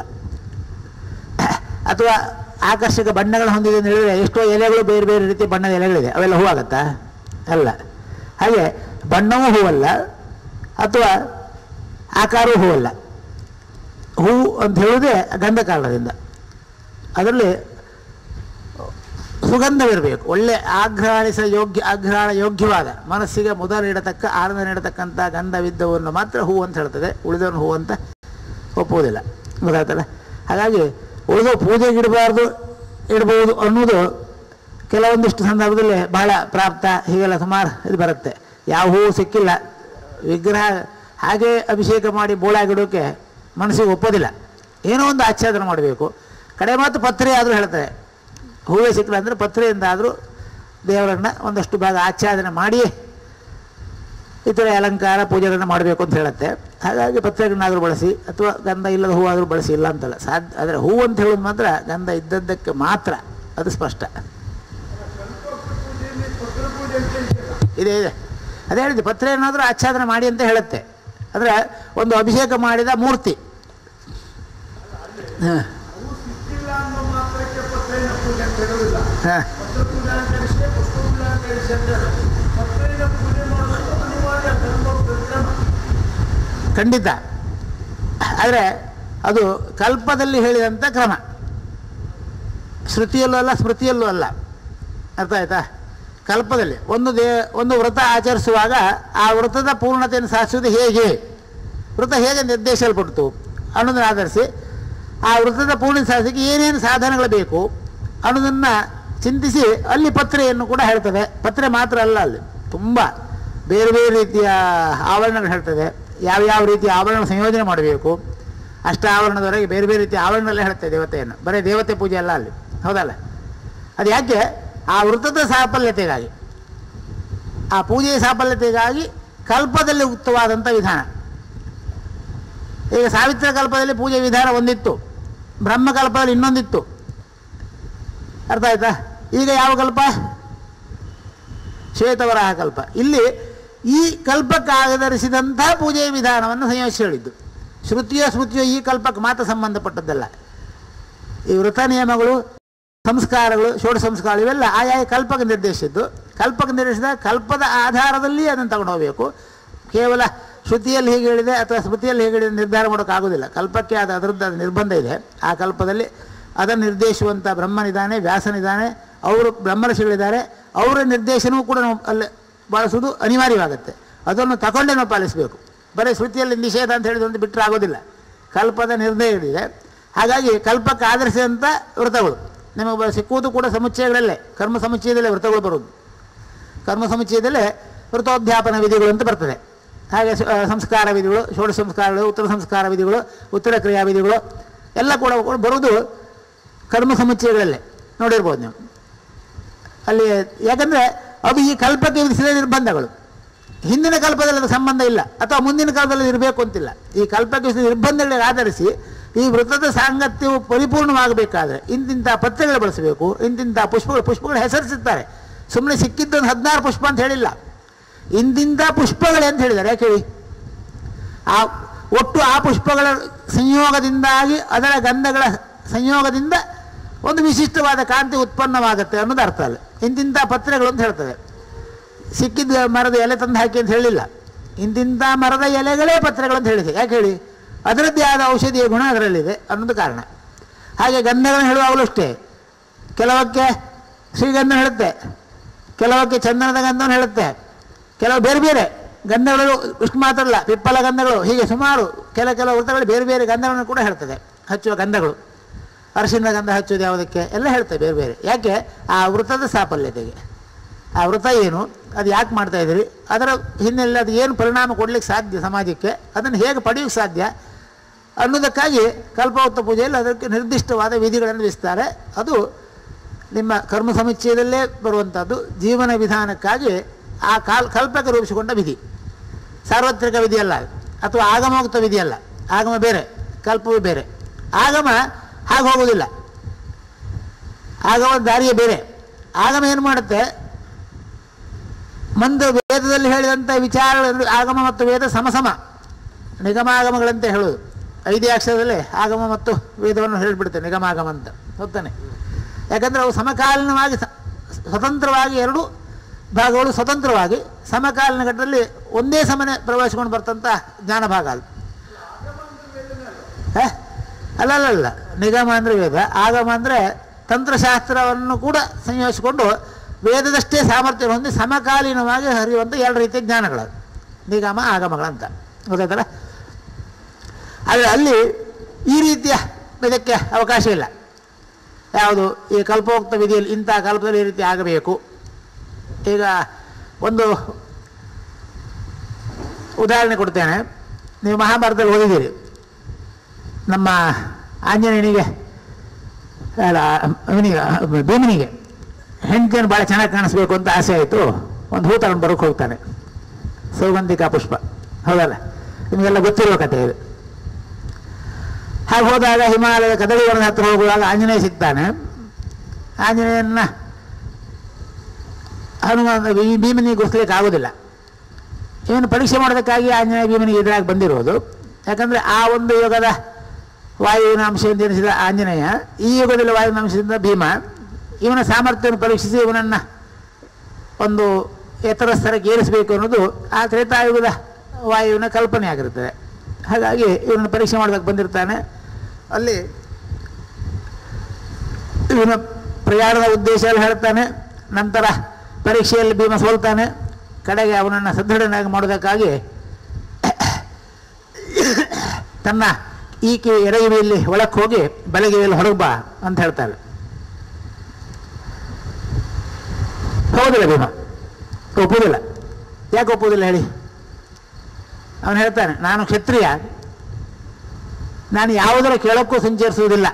ಅಥವಾ ಆಕರ್ಷಕ ಬಣ್ಣಗಳು ಹೊಂದಿದೆ ಅಂತ ಹೇಳಿದರೆ ಎಷ್ಟೋ ಎಲೆಗಳು ಬೇರೆ ಬೇರೆ ರೀತಿಯ ಬಣ್ಣದ ಎಲೆಗಳಿದೆ ಅವೆಲ್ಲ ಹೂ ಆಗತ್ತಾ ಅಲ್ಲ ಹಾಗೆ ಬಣ್ಣವೂ ಹೂವಲ್ಲ ಅಥವಾ ಆಕಾರವೂ ಹೂವಲ್ಲ ಹೂ ಅಂತ ಹೇಳುವುದೇ ಗಂಧ ಕಾರಣದಿಂದ ಅದರಲ್ಲಿ ಸುಗಂಧವಿರಬೇಕು ಒಳ್ಳೆ ಆಘ್ರಾಣಿಸ ಯೋಗ್ಯ ಆಘ್ರಾಣ ಯೋಗ್ಯವಾದ ಮನಸ್ಸಿಗೆ ಮುದ ನೀಡತಕ್ಕ ಆನಂದ ನೀಡತಕ್ಕಂಥ ಗಂಧವಿದ್ದವನ್ನು ಮಾತ್ರ ಹೂ ಅಂತ ಹೇಳ್ತದೆ ಉಳಿದವನು ಹೂ ಅಂತ ಒಪ್ಪುವುದಿಲ್ಲ ಗೊತ್ತಾಯ್ತಲ್ಲ ಹಾಗಾಗಿ ಉಳಿದ ಪೂಜೆಗೆ ಇಡಬಾರ್ದು ಇಡ್ಬೋದು ಅನ್ನೋದು ಕೆಲವೊಂದಿಷ್ಟು ಸಂದರ್ಭದಲ್ಲಿ ಬಹಳ ಪ್ರಾಪ್ತ ಹೀಗೆಲ್ಲ ಸುಮಾರು ಇದು ಬರುತ್ತೆ ಯಾವ ಹೂವು ಸಿಕ್ಕಿಲ್ಲ ವಿಗ್ರಹ ಹಾಗೆ ಅಭಿಷೇಕ ಮಾಡಿ ಬೋಳಾಗಿಡೋಕೆ ಮನಸ್ಸಿಗೆ ಒಪ್ಪೋದಿಲ್ಲ ಏನೋ ಒಂದು ಆಚ್ಛಾದನ ಮಾಡಬೇಕು ಕಡೆ ಮಾತು ಪತ್ರೆ ಆದರೂ ಹೇಳ್ತಾರೆ ಹೂವೇ ಸಿಕ್ಕಲ್ಲ ಅಂದರೆ ಪತ್ರೆಯಿಂದ ಆದರೂ ದೇವರನ್ನ ಒಂದಷ್ಟು ಭಾಗ ಆಚ್ಛಾದನೆ ಮಾಡಿಯೇ ಇತರ ಅಲಂಕಾರ ಪೂಜೆಗಳನ್ನು ಮಾಡಬೇಕು ಅಂತ ಹೇಳುತ್ತೆ ಹಾಗಾಗಿ ಪತ್ರೆಗಳನ್ನಾದರೂ ಬಳಸಿ ಅಥವಾ ಗಂಧ ಇಲ್ಲದ ಹೂವಾದರೂ ಬಳಸಿ ಇಲ್ಲ ಅಂತಲ್ಲ ಸಾಧ್ಯ ಆದರೆ ಹೂ ಅಂತ ಹೇಳೋದು ಮಾತ್ರ ಗಂಧ ಇದ್ದದ್ದಕ್ಕೆ ಮಾತ್ರ ಅದು ಸ್ಪಷ್ಟ ಇದೆ ಇದೆ ಅದೇ ಹೇಳಿದೆ ಪತ್ರೆ ಏನಾದರೂ ಆಚ್ಛಾದನ ಮಾಡಿ ಅಂತ ಹೇಳುತ್ತೆ ಅಂದರೆ ಒಂದು ಅಭಿಷೇಕ ಮಾಡಿದ ಮೂರ್ತಿ ಹಾಂ ಹಾಂ ಖಂಡಿತ ಆದರೆ ಅದು ಕಲ್ಪದಲ್ಲಿ ಹೇಳಿದಂಥ ಕ್ರಮ ಶ್ರುತಿಯಲ್ಲೂ ಅಲ್ಲ ಸ್ಮೃತಿಯಲ್ಲೂ ಅಲ್ಲ ಅರ್ಥ ಆಯ್ತಾ ಕಲ್ಪದಲ್ಲಿ ಒಂದು ದೇ ಒಂದು ವ್ರತ ಆಚರಿಸುವಾಗ ಆ ವ್ರತದ ಪೂರ್ಣತೆಯನ್ನು ಸಾಧಿಸುವುದು ಹೇಗೆ ವ್ರತ ಹೇಗೆ ನಿರ್ದೇಶಿಸಲ್ಪಡ್ತು ಅನ್ನೋದನ್ನು ಆಧರಿಸಿ ಆ ವೃತ್ತದ ಪೂರ್ಣ ಸಾಧಿಸಕ್ಕೆ ಏನೇನು ಸಾಧನಗಳು ಬೇಕು ಅನ್ನೋದನ್ನು ಚಿಂತಿಸಿ ಅಲ್ಲಿ ಪತ್ರೆಯನ್ನು ಕೂಡ ಹೇಳ್ತದೆ ಪತ್ರೆ ಮಾತ್ರ ಅಲ್ಲ ಅಲ್ಲಿ ತುಂಬ ಬೇರೆ ಬೇರೆ ರೀತಿಯ ಆವರಣಗಳು ಹೇಳ್ತದೆ ಯಾವ್ಯಾವ ರೀತಿಯ ಆವರಣ ಸಂಯೋಜನೆ ಮಾಡಬೇಕು ಅಷ್ಟ ಆವರಣದವರೆಗೆ ಬೇರೆ ಬೇರೆ ರೀತಿಯ ಆವರಣಗಳೇ ಹೇಳ್ತದೆ ದೇವತೆಯನ್ನು ಬರೀ ದೇವತೆ ಪೂಜೆ ಅಲ್ಲ ಅಲ್ಲಿ ಹೌದಲ್ಲ ಅದು ಯಾಕೆ ಆ ವೃತ್ತದ ಸಾಫಲ್ಯತೆಗಾಗಿ ಆ ಪೂಜೆಯ ಸಾಫಲ್ಯತೆಗಾಗಿ ಕಲ್ಪದಲ್ಲಿ ಉಕ್ತವಾದಂಥ ವಿಧಾನ ಈಗ ಸಾವಿತ್ರ ಕಲ್ಪದಲ್ಲಿ ಪೂಜೆ ವಿಧಾನ ಒಂದಿತ್ತು ಬ್ರಹ್ಮಕಲ್ಪದಲ್ಲಿ ಇನ್ನೊಂದಿತ್ತು ಅರ್ಥ ಆಯ್ತಾ ಈಗ ಯಾವ ಕಲ್ಪ ಶ್ವೇತವರಾಹ ಕಲ್ಪ ಇಲ್ಲಿ ಈ ಕಲ್ಪಕ್ಕೆ ಆಧರಿಸಿದಂಥ ಪೂಜೆಯ ವಿಧಾನವನ್ನು ಸಂಯೋಜಿಸಿ ಹೇಳಿದ್ದು ಶ್ರುತಿಯೋ ಸ್ಮೃತಿಯೋ ಈ ಕಲ್ಪಕ್ಕೆ ಮಾತ್ರ ಸಂಬಂಧಪಟ್ಟದ್ದಲ್ಲ ಈ ವೃತ ನಿಯಮಗಳು ಸಂಸ್ಕಾರಗಳು ಷೋಡ ಸಂಸ್ಕಾರ ಇವೆಲ್ಲ ಆಯಾ ಕಲ್ಪಕ್ಕೆ ನಿರ್ದೇಶಿಸಿದ್ದು ಕಲ್ಪಕ್ಕೆ ನಿರ್ದೇಶಿಸಿದ ಕಲ್ಪದ ಆಧಾರದಲ್ಲಿ ಅದನ್ನು ತಗೊಂಡು ಹೋಗಬೇಕು ಕೇವಲ ಶ್ರುತಿಯಲ್ಲಿ ಹೇಗೆ ಹೇಳಿದೆ ಅಥವಾ ಸ್ಮೃತಿಯಲ್ಲಿ ಹೇಗೆ ಹೇಳಿದೆ ನಿರ್ಧಾರ ಮಾಡೋಕ್ಕಾಗೋದಿಲ್ಲ ಕಲ್ಪಕ್ಕೆ ಅದು ಅದರದ್ದು ಅದು ನಿರ್ಬಂಧ ಇದೆ ಆ ಕಲ್ಪದಲ್ಲಿ ಅದನ್ನು ನಿರ್ದೇಶಿಸುವಂಥ ಬ್ರಹ್ಮನಿದ್ದಾನೆ ವ್ಯಾಸನಿದ್ದಾನೆ ಅವರು ಬ್ರಹ್ಮರ್ಷಿಗಳಿದ್ದಾರೆ ಅವರ ನಿರ್ದೇಶನವೂ ಕೂಡ ನಾವು ಅಲ್ಲಿ ಬಳಸುವುದು ಅನಿವಾರ್ಯವಾಗುತ್ತೆ ಅದನ್ನು ತಗೊಂಡೇ ನಾವು ಪಾಲಿಸಬೇಕು ಬರೀ ಶ್ರುತಿಯಲ್ಲಿ ನಿಷೇಧ ಅಂತ ಹೇಳಿದ್ರೆ ಒಂದು ಬಿಟ್ಟರೆ ಆಗೋದಿಲ್ಲ ಕಲ್ಪದ ನಿರ್ಣಯ ಇದೆ ಹಾಗಾಗಿ ಕಲ್ಪಕ್ಕೆ ಆಧರಿಸಿದಂಥ ವ್ರತಗಳು ನಿಮಗೆ ಬ- ಸಿಕ್ಕುವುದು ಕೂಡ ಸಮುಚ್ಚಯಗಳಲ್ಲೇ ಕರ್ಮ ಸಮುಚ್ಚಯದಲ್ಲೇ ವ್ರತಗಳು ಬರೋದು ಕರ್ಮ ಸಮುಚ್ಚಯದಲ್ಲೇ ವೃತೋಧ್ಯಾಪನ ವಿಧಿಗಳು ಅಂತ ಬರ್ತದೆ ಹಾಗೆ ಸ- ಆ, ಸಂಸ್ಕಾರ ವಿಧಿಗಳು ಷೋಡ ಸಂಸ್ಕಾರಗಳು ಉತ್ತರ ಸಂಸ್ಕಾರ ವಿಧಿಗಳು ಉತ್ತರ ಕ್ರಿಯಾ ವಿಧಿಗಳು ಎಲ್ಲ ಕೂಡ ಕೂಡ ಬರುವುದು ಕರ್ಮ ಸಮುಚ್ಚಯಗಳಲ್ಲೇ ನೋಡಿರ್ಬೋದು ನೀವು ಅಲ್ಲಿ ಯಾಕಂದರೆ ಅದು ಈ ಕಲ್ಪಕ್ಕೆ ವಿಧಿಸಿದ ನಿರ್ಬಂಧಗಳು ಹಿಂದಿನ ಕಲ್ಪದಲ್ಲಿ ಅದು ಸಂಬಂಧ ಇಲ್ಲ ಅಥವಾ ಮುಂದಿನ ಕಾಲದಲ್ಲಿ ಇರಬೇಕು ಅಂತಿಲ್ಲ ಈ ಕಲ್ಪಕ್ಕೆ ವಿಧಿಸಿದ ನಿರ್ಬಂಧಗಳಿಗೆ ಆಧರಿಸಿ ಈ ವೃತ್ತದ ಸಾಂಗತ್ಯವು ಪರಿಪೂರ್ಣವಾಗಬೇಕಾದ್ರೆ ಇಂತಿಂಥ ಪತ್ರೆಗಳು ಬಳಸಬೇಕು ಇಂತಿಂಥ ಪುಷ್ಪಗಳು ಪುಷ್ಪಗಳು ಹೆಸರಿಸುತ್ತಾರೆ ಸುಮ್ಮನೆ ಸಿಕ್ಕಿದ್ದೊಂದು ಹದಿನಾರು ಪುಷ್ಪ ಅಂತ ಹೇಳಿಲ್ಲ ಇಂತಿಂಥ ಪುಷ್ಪಗಳೇ ಅಂತ ಹೇಳಿದ್ದಾರೆ ಯಾಕೆ ಹೇಳಿ ಆ ಒಟ್ಟು ಆ ಪುಷ್ಪಗಳ ಸಂಯೋಗದಿಂದಾಗಿ ಅದರ ಗಂಧಗಳ ಸಂಯೋಗದಿಂದ ಒಂದು ವಿಶಿಷ್ಟವಾದ ಕಾಂತಿ ಉತ್ಪನ್ನವಾಗುತ್ತೆ ಅನ್ನೋದು ಅರ್ಥ ಅಲ್ಲ ಇಂತಿಂಥ ಪತ್ರೆಗಳು ಅಂತ ಹೇಳ್ತದೆ ಸಿಕ್ಕಿದ ಮರದ ಎಲೆ ತಂದು ಹಾಕಿ ಅಂತ ಹೇಳಿಲ್ಲ ಇಂತಿಂಥ ಮರದ ಎಲೆಗಳೇ ಪತ್ರೆಗಳು ಅಂತ ಹೇಳಿದೆ ಯಾಕೆ ಹೇಳಿ ಅದರದ್ದೇ ಆದ ಔಷಧಿಯ ಗುಣ ಅದರಲ್ಲಿದೆ ಅನ್ನೋದು ಕಾರಣ ಹಾಗೆ ಗಂಧಗಳನ್ನು ಹೇಳುವಾಗಲೂ ಅಷ್ಟೇ ಕೆಲವಕ್ಕೆ ಶ್ರೀಗಂಧ ಹೇಳುತ್ತೆ ಕೆಲವಕ್ಕೆ ಚಂದನದ ಗಂಧವನ್ನು ಹೇಳುತ್ತೆ ಕೆಲವು ಬೇರೆ ಬೇರೆ ಗಂಧಗಳು ಇಷ್ಟು ಮಾತ್ರ ಅಲ್ಲ ಪಿಪ್ಪಲ ಗಂಧಗಳು ಹೀಗೆ ಸುಮಾರು ಕೆಲ ಕೆಲವು ವೃತ್ತಗಳು ಬೇರೆ ಬೇರೆ ಗಂಧಗಳನ್ನು ಕೂಡ ಹೇಳ್ತದೆ ಹಚ್ಚುವ ಗಂಧಗಳು ಅರಿಶಿನ ಗಂಧ ಹಚ್ಚೋದು ಯಾವುದಕ್ಕೆ ಎಲ್ಲ ಹೇಳ್ತೇವೆ ಬೇರೆ ಬೇರೆ ಯಾಕೆ ಆ ವೃತ್ತದ ಸಾಫಲ್ಯತೆಗೆ ಆ ವೃತ ಏನು ಅದು ಯಾಕೆ ಮಾಡ್ತಾ ಇದ್ದೀರಿ ಅದರ ಹಿನ್ನೆಲೆ ಅದು ಏನು ಪರಿಣಾಮ ಕೊಡ್ಲಿಕ್ಕೆ ಸಾಧ್ಯ ಸಮಾಜಕ್ಕೆ ಅದನ್ನು ಹೇಗೆ ಪಡೆಯೋಕ್ಕೆ ಸಾಧ್ಯ ಅನ್ನೋದಕ್ಕಾಗಿ ಕಲ್ಪವೃತ್ತ ಪೂಜೆಯಲ್ಲಿ ಅದಕ್ಕೆ ನಿರ್ದಿಷ್ಟವಾದ ವಿಧಿಗಳನ್ನು ವಿಧಿಸ್ತಾರೆ ಅದು ನಿಮ್ಮ ಕರ್ಮ ಸಮುಚ್ಚಯದಲ್ಲೇ ಬರುವಂಥದ್ದು ಜೀವನ ವಿಧಾನಕ್ಕಾಗಿ ಆ ಕಾಲ್ ಕಲ್ಪಕ್ಕೆ ರೂಪಿಸಿಕೊಂಡ ವಿಧಿ ಸಾರ್ವತ್ರಿಕ ವಿಧಿಯಲ್ಲ ಅದು. ಅಥವಾ ಆಗಮೋಕ್ತ ವಿಧಿಯಲ್ಲ ಆಗಮ ಬೇರೆ ಕಲ್ಪವೂ ಬೇರೆ ಆಗಮ ಹಾಗೆ ಹೋಗೋದಿಲ್ಲ ಆಗಮ ದಾರಿಯೇ ಬೇರೆ ಆಗಮ ಏನು ಮಾಡುತ್ತೆ ಮಂದು ವೇದದಲ್ಲಿ ಹೇಳಿದಂಥ ವಿಚಾರಗಳು ಆಗಮ ಮತ್ತು ವೇದ ಸಮಸಮ ನಿಗಮಾಗಮಗಳಂತೆ ಹೇಳೋದು ಐದೇ ಅಕ್ಷರದಲ್ಲೇ ಆಗಮ ಮತ್ತು ವೇದವನ್ನು ಹೇಳಿಬಿಡುತ್ತೆ ನಿಗಮಾಗಮ ಅಂತ ಗೊತ್ತಾನೆ ಯಾಕಂದರೆ ಅವು ಸಮಕಾಲೀನವಾಗಿ ಸ- ಸ್ವತಂತ್ರವಾಗಿ ಎರಡು ಭಾಗಗಳು ಸ್ವತಂತ್ರವಾಗಿ ಸಮಕಾಲೀನ ಘಟ್ಟದಲ್ಲಿ ಒಂದೇ ಸಮನೆ ಪ್ರವೇಶಿಕೊಂಡು ಬರ್ತಂಥ ಜ್ಞಾನ ಭಾಗ ಅದು ಹೇ? ಅಲ್ಲ ಅಲ್ಲ ಅಲ್ಲ ನಿಗಮ ಅಂದರೆ ವೇದ ಆಗಮ ಅಂದರೆ ತಂತ್ರಶಾಸ್ತ್ರವನ್ನು ಕೂಡ ಸಂಯೋಜಿಸಿಕೊಂಡು ವೇದದಷ್ಟೇ ಸಾಮರ್ಥ್ಯ ಹೊಂದಿ ಸಮಕಾಲೀನವಾಗಿ ಹರಿಯುವಂಥ ಎರಡು ರೀತಿಯ ಜ್ಞಾನಗಳು ನಿಗಮ ಆಗಮಗಳಂತ ಗೊತ್ತಾಯ್ತಲ್ಲ ಆದರೆ ಅಲ್ಲಿ ಈ ರೀತಿಯ ಇದಕ್ಕೆ ಅವಕಾಶ ಇಲ್ಲ ಯಾವುದು ಈ ಕಲ್ಪೋಕ್ತ ವಿಧಿಯಲ್ಲಿ ಇಂಥ ಕಲ್ಪದಲ್ಲಿ ಈ ರೀತಿ ಆಗಬೇಕು ಈಗ ಒಂದು ಉದಾಹರಣೆ ಕೊಡ್ತೇನೆ ನೀವು ಮಹಾಭಾರತದಲ್ಲಿ ಓದಿದ್ದೀರಿ ನಮ್ಮ ಆಂಜನೇಯನಿಗೆ ಅಲ್ಲ ಅವನಿಗೆ ಭೀಮನಿಗೆ ಹೆಂಡತಿಯನ್ನು ಭಾಳ ಚೆನ್ನಾಗಿ ಕಾಣಿಸ್ಬೇಕು ಅಂತ ಆಸೆ ಆಯಿತು ಒಂದು ಹೂ ತಗೊಂಡು ಬರೋಕ್ಕೆ ಹೋಗ್ತಾನೆ ಸೌಗಂಧಿಕಾ ಪುಷ್ಪ ಹೌದಲ್ಲ ನಿಮಗೆಲ್ಲ ಗೊತ್ತಿರುವ ಕಥೆ ಇದು ಹಾಗೆ ಹೋದಾಗ ಹಿಮಾಲಯದ ಕದಳಿವನದ ಹತ್ರ ಹೋಗುವಾಗ ಆಂಜನೇಯ ಸಿಗ್ತಾನೆ ಆಂಜನೇಯನ್ನ ಹನುಮಾನ ಭೀ- ಭೀಮನಿಗೆ ಗುರುಸ್ಲಿಕ್ಕೆ ಆಗೋದಿಲ್ಲ ಇವನು ಪರೀಕ್ಷೆ ಮಾಡೋದಕ್ಕಾಗಿ ಆಂಜನೇಯ ಭೀಮನಿಗೆ ಎದುರಾಗಿ ಬಂದಿರೋದು ಯಾಕಂದರೆ ಆ ಒಂದು ಯುಗದ ವಾಯುವಿನ ಅಂಶದಿಂದ ಎನಿಸಿದ ಆಂಜನೇಯ ಈ ಯುಗದಲ್ಲಿ ವಾಯುವಿನ ಅಂಶದಿಂದ ಭೀಮ ಇವನ ಸಾಮರ್ಥ್ಯವನ್ನು ಪರೀಕ್ಷಿಸಿ ಇವನನ್ನು ಒಂದು ಎತ್ತರ ಸ್ತರಕ್ಕೆ ಏರಿಸಬೇಕು ಅನ್ನೋದು ಆ ತ್ರೇತಾಯುಗದ ವಾಯುವಿನ ಕಲ್ಪನೆ ಆಗಿರುತ್ತದೆ ಹಾಗಾಗಿ ಇವನನ್ನು ಪರೀಕ್ಷೆ ಮಾಡೋದಕ್ಕೆ ಬಂದಿರ್ತಾನೆ ಅಲ್ಲಿ ಇವನ ಪ್ರಯಾಣದ ಉದ್ದೇಶ ಎಲ್ಲ ಹೇಳ್ತಾನೆ ನಂತರ ಪರೀಕ್ಷೆಯಲ್ಲಿ ಭೀಮ ಸೋಲ್ತಾನೆ ಕಡೆಗೆ ಅವನನ್ನು ಸದೃಢನಾಗಿ ಮಾಡೋದಕ್ಕಾಗಿ ತನ್ನ ಈ ಕಿವಿ ಎಡಗಿವಿಯಲ್ಲಿ ಒಳಕ್ಕೆ ಹೋಗಿ ಬಲಗಿವಿಯಲ್ಲಿ ಹೊರಗೆ ಬಾ ಅಂತ ಹೇಳ್ತಾಳೆ ಹೌದಿಲ್ಲ ಭೀಮ ಒಪ್ಪುವುದಿಲ್ಲ ಯಾಕೆ ಒಪ್ಪುವುದಿಲ್ಲ ಹೇಳಿ ಅವನು ಹೇಳ್ತಾನೆ ನಾನು ಕ್ಷತ್ರಿಯ ನಾನು ಯಾವುದರ ಕೆಳಕ್ಕೂ ಸಂಚರಿಸುವುದಿಲ್ಲ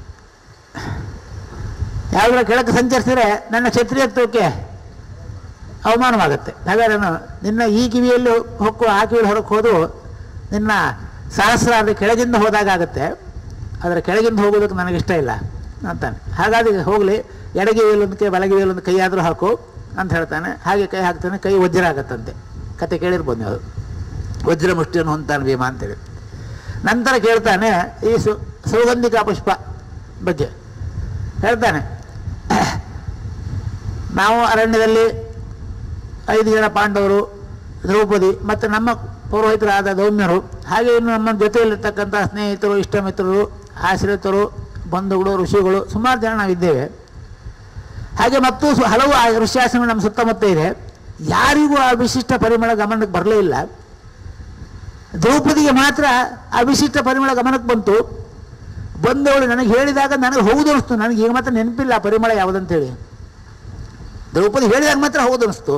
ಯಾವುದರ ಕೆಳಕ್ಕೆ ಸಂಚರಿಸಿದರೆ ನನ್ನ ಕ್ಷತ್ರಿಯತ್ವಕ್ಕೆ ಅವಮಾನವಾಗುತ್ತೆ ಹಾಗಾದ್ರೆ ನಾನು ನಿನ್ನ ಈ ಕಿವಿಯಲ್ಲಿ ಹೊಕ್ಕು ಆ ಕಿವಿಯಲ್ಲಿ ಹೊರಕ್ಕೆ ಹೋದು ನಿನ್ನ ಸಹಸ್ರ ಅದು ಕೆಳಗಿಂದ ಹೋದಾಗ ಆಗುತ್ತೆ ಅದರ ಕೆಳಗಿಂದ ಹೋಗೋದಕ್ಕೆ ನನಗಿಷ್ಟ ಇಲ್ಲ ಅಂತಾನೆ ಹಾಗಾಗಿ ಹೋಗಲಿ ಎಡಗಿವಿಯಲ್ಲಿ ಒಂದು ಕೈ ಬಲಗಿವಿಯಲ್ಲಿ ಒಂದು ಕೈಯಾದರೂ ಹಾಕು ಅಂತ ಹೇಳ್ತಾನೆ ಹಾಗೆ ಕೈ ಹಾಕ್ತಾನೆ ಕೈ ವಜ್ರ ಆಗತ್ತಂತೆ ಕತೆ ಕೇಳಿರ್ಬೋದು ನೀವು ವಜ್ರ ಮುಷ್ಟಿಯನ್ನು ಹೊಂತಾನೆ ಭೀಮ ಅಂತೇಳಿ ನಂತರ ಕೇಳ್ತಾನೆ ಈ ಸು ಸೌಗಂಧಿಕ ಪುಷ್ಪ ಬಗ್ಗೆ ಹೇಳ್ತಾನೆ ನಾವು ಅರಣ್ಯದಲ್ಲಿ ಐದು ಜನ ಪಾಂಡವರು ದ್ರೌಪದಿ ಮತ್ತು ನಮ್ಮ ಪೌರೋಹಿತರಾದ ದೌಮ್ಯರು ಹಾಗೆ ಇನ್ನು ನಮ್ಮ ಜೊತೆಯಲ್ಲಿರ್ತಕ್ಕಂಥ ಸ್ನೇಹಿತರು ಇಷ್ಟಮಿತ್ರರು ಆಶ್ರಿತರು ಬಂಧುಗಳು ಋಷಿಗಳು ಸುಮಾರು ಜನ ನಾವಿದ್ದೇವೆ ಹಾಗೆ ಮತ್ತು ಸು- ಹಲವು ಆ ಋಷ್ಯಾಶ್ರಮ ನಮ್ಮ ಸುತ್ತಮುತ್ತ ಇದೆ ಯಾರಿಗೂ ಆ ವಿಶಿಷ್ಟ ಪರಿಮಳ ಗಮನಕ್ಕೆ ಬರಲೇ ಇಲ್ಲ ದ್ರೌಪದಿಗೆ ಮಾತ್ರ ಆ ವಿಶಿಷ್ಟ ಪರಿಮಳ ಗಮನಕ್ಕೆ ಬಂತು ಬಂದವಳು ನನಗೆ ಹೇಳಿದಾಗ ನನಗೆ ಹೌದು ಅನಿಸ್ತು ನನಗೆ ಈಗ ಮಾತ್ರ ನೆನಪಿಲ್ಲ ಆ ಪರಿಮಳ ಯಾವುದಂತೇಳಿ ದ್ರೌಪದಿ ಹೇಳಿದಾಗ ಮಾತ್ರ ಹೌದು ಅನಿಸ್ತು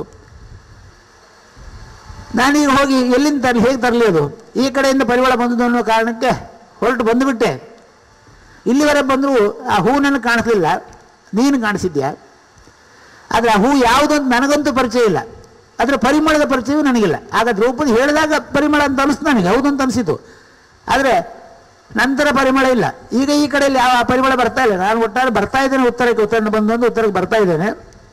ನಾನೀಗ ಹೋಗಿ ಎಲ್ಲಿಂದ ತರಲಿ ಹೇಗೆ ತರಲಿ ಅದು ಈ ಕಡೆಯಿಂದ ಪರಿಮಳ ಬಂದದ್ದು ಅನ್ನೋ ಕಾರಣಕ್ಕೆ ಹೊರಟು ಬಂದುಬಿಟ್ಟೆ ಇಲ್ಲಿವರೆಗೆ ಬಂದರೂ ಆ ಹೂ ನನಗೆ ಕಾಣಿಸ್ಲಿಲ್ಲ ನೀನು ಕಾಣಿಸಿದ್ಯಾ ಆದರೆ ಆ ಹೂ ಯಾವುದು ಅಂತ ನನಗಂತೂ ಪರಿಚಯ ಇಲ್ಲ ಅದರ ಪರಿಮಳದ ಪರಿಚಯವೂ ನನಗಿಲ್ಲ ಆಗ ದ್ರೌಪದಿ ಹೇಳಿದಾಗ ಪರಿಮಳ ಅಂತ ಅನಿಸ್ತು ನನಗೆ ಹೌದು ಅಂತ ಅನಿಸಿತು ಆದರೆ ನಂತರ ಪರಿಮಳ ಇಲ್ಲ ಈಗ ಈ ಕಡೆಯಲ್ಲಿ ಯಾವ ಆ ಪರಿಮಳ ಬರ್ತಾ ಇಲ್ಲ ನಾನು ಒಟ್ಟಾರೆ ಬರ್ತಾ ಇದ್ದೇನೆ ಉತ್ತರಕ್ಕೆ ಉತ್ತರಕ್ಕೆ ಬಂದೊಂದು ಉತ್ತರಕ್ಕೆ ಬರ್ತಾ ಇದ್ದೇನೆ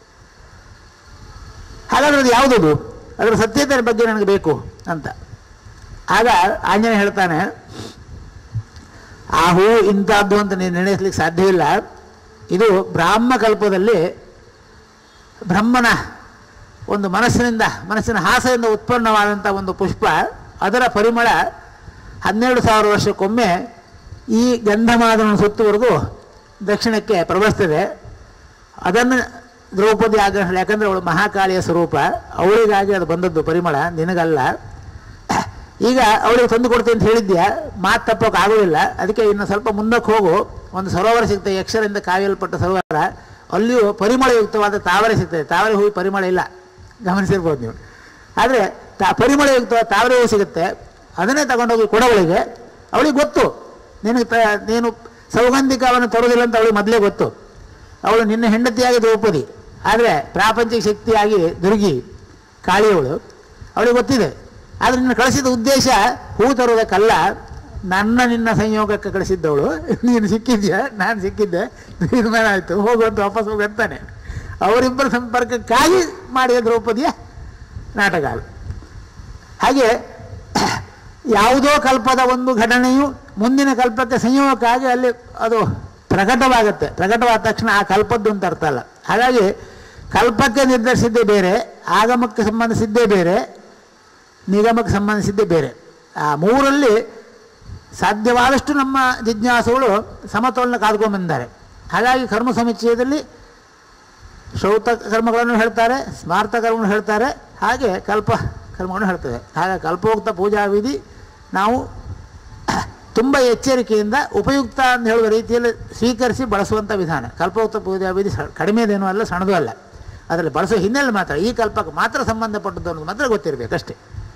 ಹಾಗಾದ್ರೆ ಅದು ಯಾವುದದು ಅದರ ಸತ್ಯತೆ ಬಗ್ಗೆ ನನಗೆ ಬೇಕು ಅಂತ ಆಗ ಆಂಜನೇಯ ಹೇಳ್ತಾನೆ ಆ ಹೂ ಇಂಥದ್ದು ಅಂತ ನೀನು ನಿರ್ಣಯಿಸ್ಲಿಕ್ಕೆ ಸಾಧ್ಯವಿಲ್ಲ ಇದು ಬ್ರಾಹ್ಮ ಕಲ್ಪದಲ್ಲಿ ಬ್ರಹ್ಮನ ಒಂದು ಮನಸ್ಸಿನಿಂದ ಮನಸ್ಸಿನ ಹಾಸದಿಂದ ಉತ್ಪನ್ನವಾದಂಥ ಒಂದು ಪುಷ್ಪ ಅದರ ಪರಿಮಳ ಹನ್ನೆರಡು ಸಾವಿರ ವರ್ಷಕ್ಕೊಮ್ಮೆ ಈ ಗಂಧಮಾದನ ಸುತ್ತುವರೆಗೂ ದಕ್ಷಿಣಕ್ಕೆ ಪ್ರವಹಿಸ್ತದೆ ಅದನ್ನು ದ್ರೌಪದಿ ಆಗ್ರಹ ಯಾಕಂದರೆ ಅವಳು ಮಹಾಕಾಳಿಯ ಸ್ವರೂಪ ಅವಳಿಗಾಗಿ ಅದು ಬಂದದ್ದು ಪರಿಮಳ ನಿನಗಲ್ಲ ಈಗ ಅವಳಿಗೆ ತಂದು ಕೊಡ್ತೀನಿ ಅಂತ ಹೇಳಿದ್ಯಾ ಮಾತು ತಪ್ಪೋಕೆ ಆಗೋದಿಲ್ಲ ಅದಕ್ಕೆ ಇನ್ನು ಸ್ವಲ್ಪ ಮುಂದಕ್ಕೆ ಹೋಗು ಒಂದು ಸರೋವರ ಸಿಗ್ತದೆ ಯಕ್ಷರಿಂದ ಕಾಯಲ್ಪಟ್ಟ ಸರೋವರ ಅಲ್ಲಿಯೂ ಪರಿಮಳಯುಕ್ತವಾದ ತಾವರೆ ಸಿಗ್ತದೆ ತಾವರೆ ಹೂವು ಪರಿಮಳ ಇಲ್ಲ ಗಮನಿಸಿರ್ಬೋದು ನೀವು ಆದರೆ ತಾ ಪರಿಮಳಯುಕ್ತವಾದ ತಾವರೆ ಹೂವು ಸಿಗುತ್ತೆ ಅದನ್ನೇ ತಗೊಂಡೋಗಿ ಕೊಡವಳಿಗೆ ಅವಳಿಗೆ ಗೊತ್ತು ನಿನಗೆ ತ ನೀನು ಸೌಗಂಧಿಕವನ್ನು ತರೋದಿಲ್ಲ ಅಂತ ಅವಳಿಗೆ ಮೊದಲೇ ಗೊತ್ತು ಅವಳು ನಿನ್ನ ಹೆಂಡತಿಯಾಗಿ ದ್ರೌಪದಿ ಆದರೆ ಪ್ರಾಪಂಚಿಕ ಶಕ್ತಿಯಾಗಿ ದುರ್ಗಿ ಕಾಳಿಯವಳು ಅವಳಿಗೆ ಗೊತ್ತಿದೆ ಆದರೆ ನಿನ್ನ ಕಳಿಸಿದ ಉದ್ದೇಶ ಹೂ ತರೋದಕ್ಕಲ್ಲ ನನ್ನ ನಿನ್ನ ಸಂಯೋಗಕ್ಕೆ ಕಳಿಸಿದ್ದವಳು ನೀನು ಸಿಕ್ಕಿದ್ಯಾ ನಾನು ಸಿಕ್ಕಿದ್ದೆ ತೀರ್ಮಾನ ಆಯಿತು ಹೋಗುವಂತ ವಾಪಸ್ ಹೋಗಂತಾನೆ ಅವರಿಬ್ಬರ ಸಂಪರ್ಕಕ್ಕಾಗಿ ಮಾಡಿದ ದ್ರೌಪದಿಯ ನಾಟಕ ಅದು ಹಾಗೆ ಯಾವುದೋ ಕಲ್ಪದ ಒಂದು ಘಟನೆಯು ಮುಂದಿನ ಕಲ್ಪಕ್ಕೆ ಸಂಯೋಗಕ್ಕಾಗಿ ಅಲ್ಲಿ ಅದು ಪ್ರಕಟವಾಗುತ್ತೆ ಪ್ರಕಟವಾದ ತಕ್ಷಣ ಆ ಕಲ್ಪದ್ದು ಅಂತ ಅರ್ಥ ಅಲ್ಲ ಹಾಗಾಗಿ ಕಲ್ಪಕ್ಕೆ ನಿರ್ಧರಿಸಿದ್ದೇ ಬೇರೆ ಆಗಮಕ್ಕೆ ಸಂಬಂಧಿಸಿದ್ದೇ ಬೇರೆ ನಿಗಮಕ್ಕೆ ಸಂಬಂಧಿಸಿದ್ದೇ ಬೇರೆ ಆ ಮೂರಲ್ಲಿ ಸಾಧ್ಯವಾದಷ್ಟು ನಮ್ಮ ಜಿಜ್ಞಾಸುಗಳು ಸಮತೋಲನ ಕಾದ್ಕೊಂಡ್ಬಂದಿದ್ದಾರೆ ಹಾಗಾಗಿ ಕರ್ಮ ಸಮುಚ್ಚಯದಲ್ಲಿ ಶ್ರೌತ ಕರ್ಮಗಳನ್ನು ಹೇಳ್ತಾರೆ ಸ್ಮಾರ್ಥ ಕರ್ಮಗಳನ್ನು ಹೇಳ್ತಾರೆ ಹಾಗೆ ಕಲ್ಪ ಕರ್ಮಗಳನ್ನು ಹೇಳ್ತದೆ ಹಾಗೆ ಕಲ್ಪೋಕ್ತ ಪೂಜಾ ವಿಧಿ ನಾವು ತುಂಬ ಎಚ್ಚರಿಕೆಯಿಂದ ಉಪಯುಕ್ತ ಅಂತ ಹೇಳುವ ರೀತಿಯಲ್ಲಿ ಸ್ವೀಕರಿಸಿ ಬಳಸುವಂಥ ವಿಧಾನ ಕಲ್ಪೋಕ್ತ ಪೂಜಾ ವಿಧಿ ಸ- ಕಡಿಮೆದೇನೂ ಅಲ್ಲ ಸಣ್ಣದು ಅಲ್ಲ ಅದರಲ್ಲಿ ಬಳಸೋ ಹಿನ್ನೆಲೆ ಮಾತ್ರ ಈ ಕಲ್ಪಕ್ಕೆ ಮಾತ್ರ ಸಂಬಂಧಪಟ್ಟದ್ದು ಅನ್ನೋದು ಮಾತ್ರ ಗೊತ್ತಿರಬೇಕಷ್ಟೇ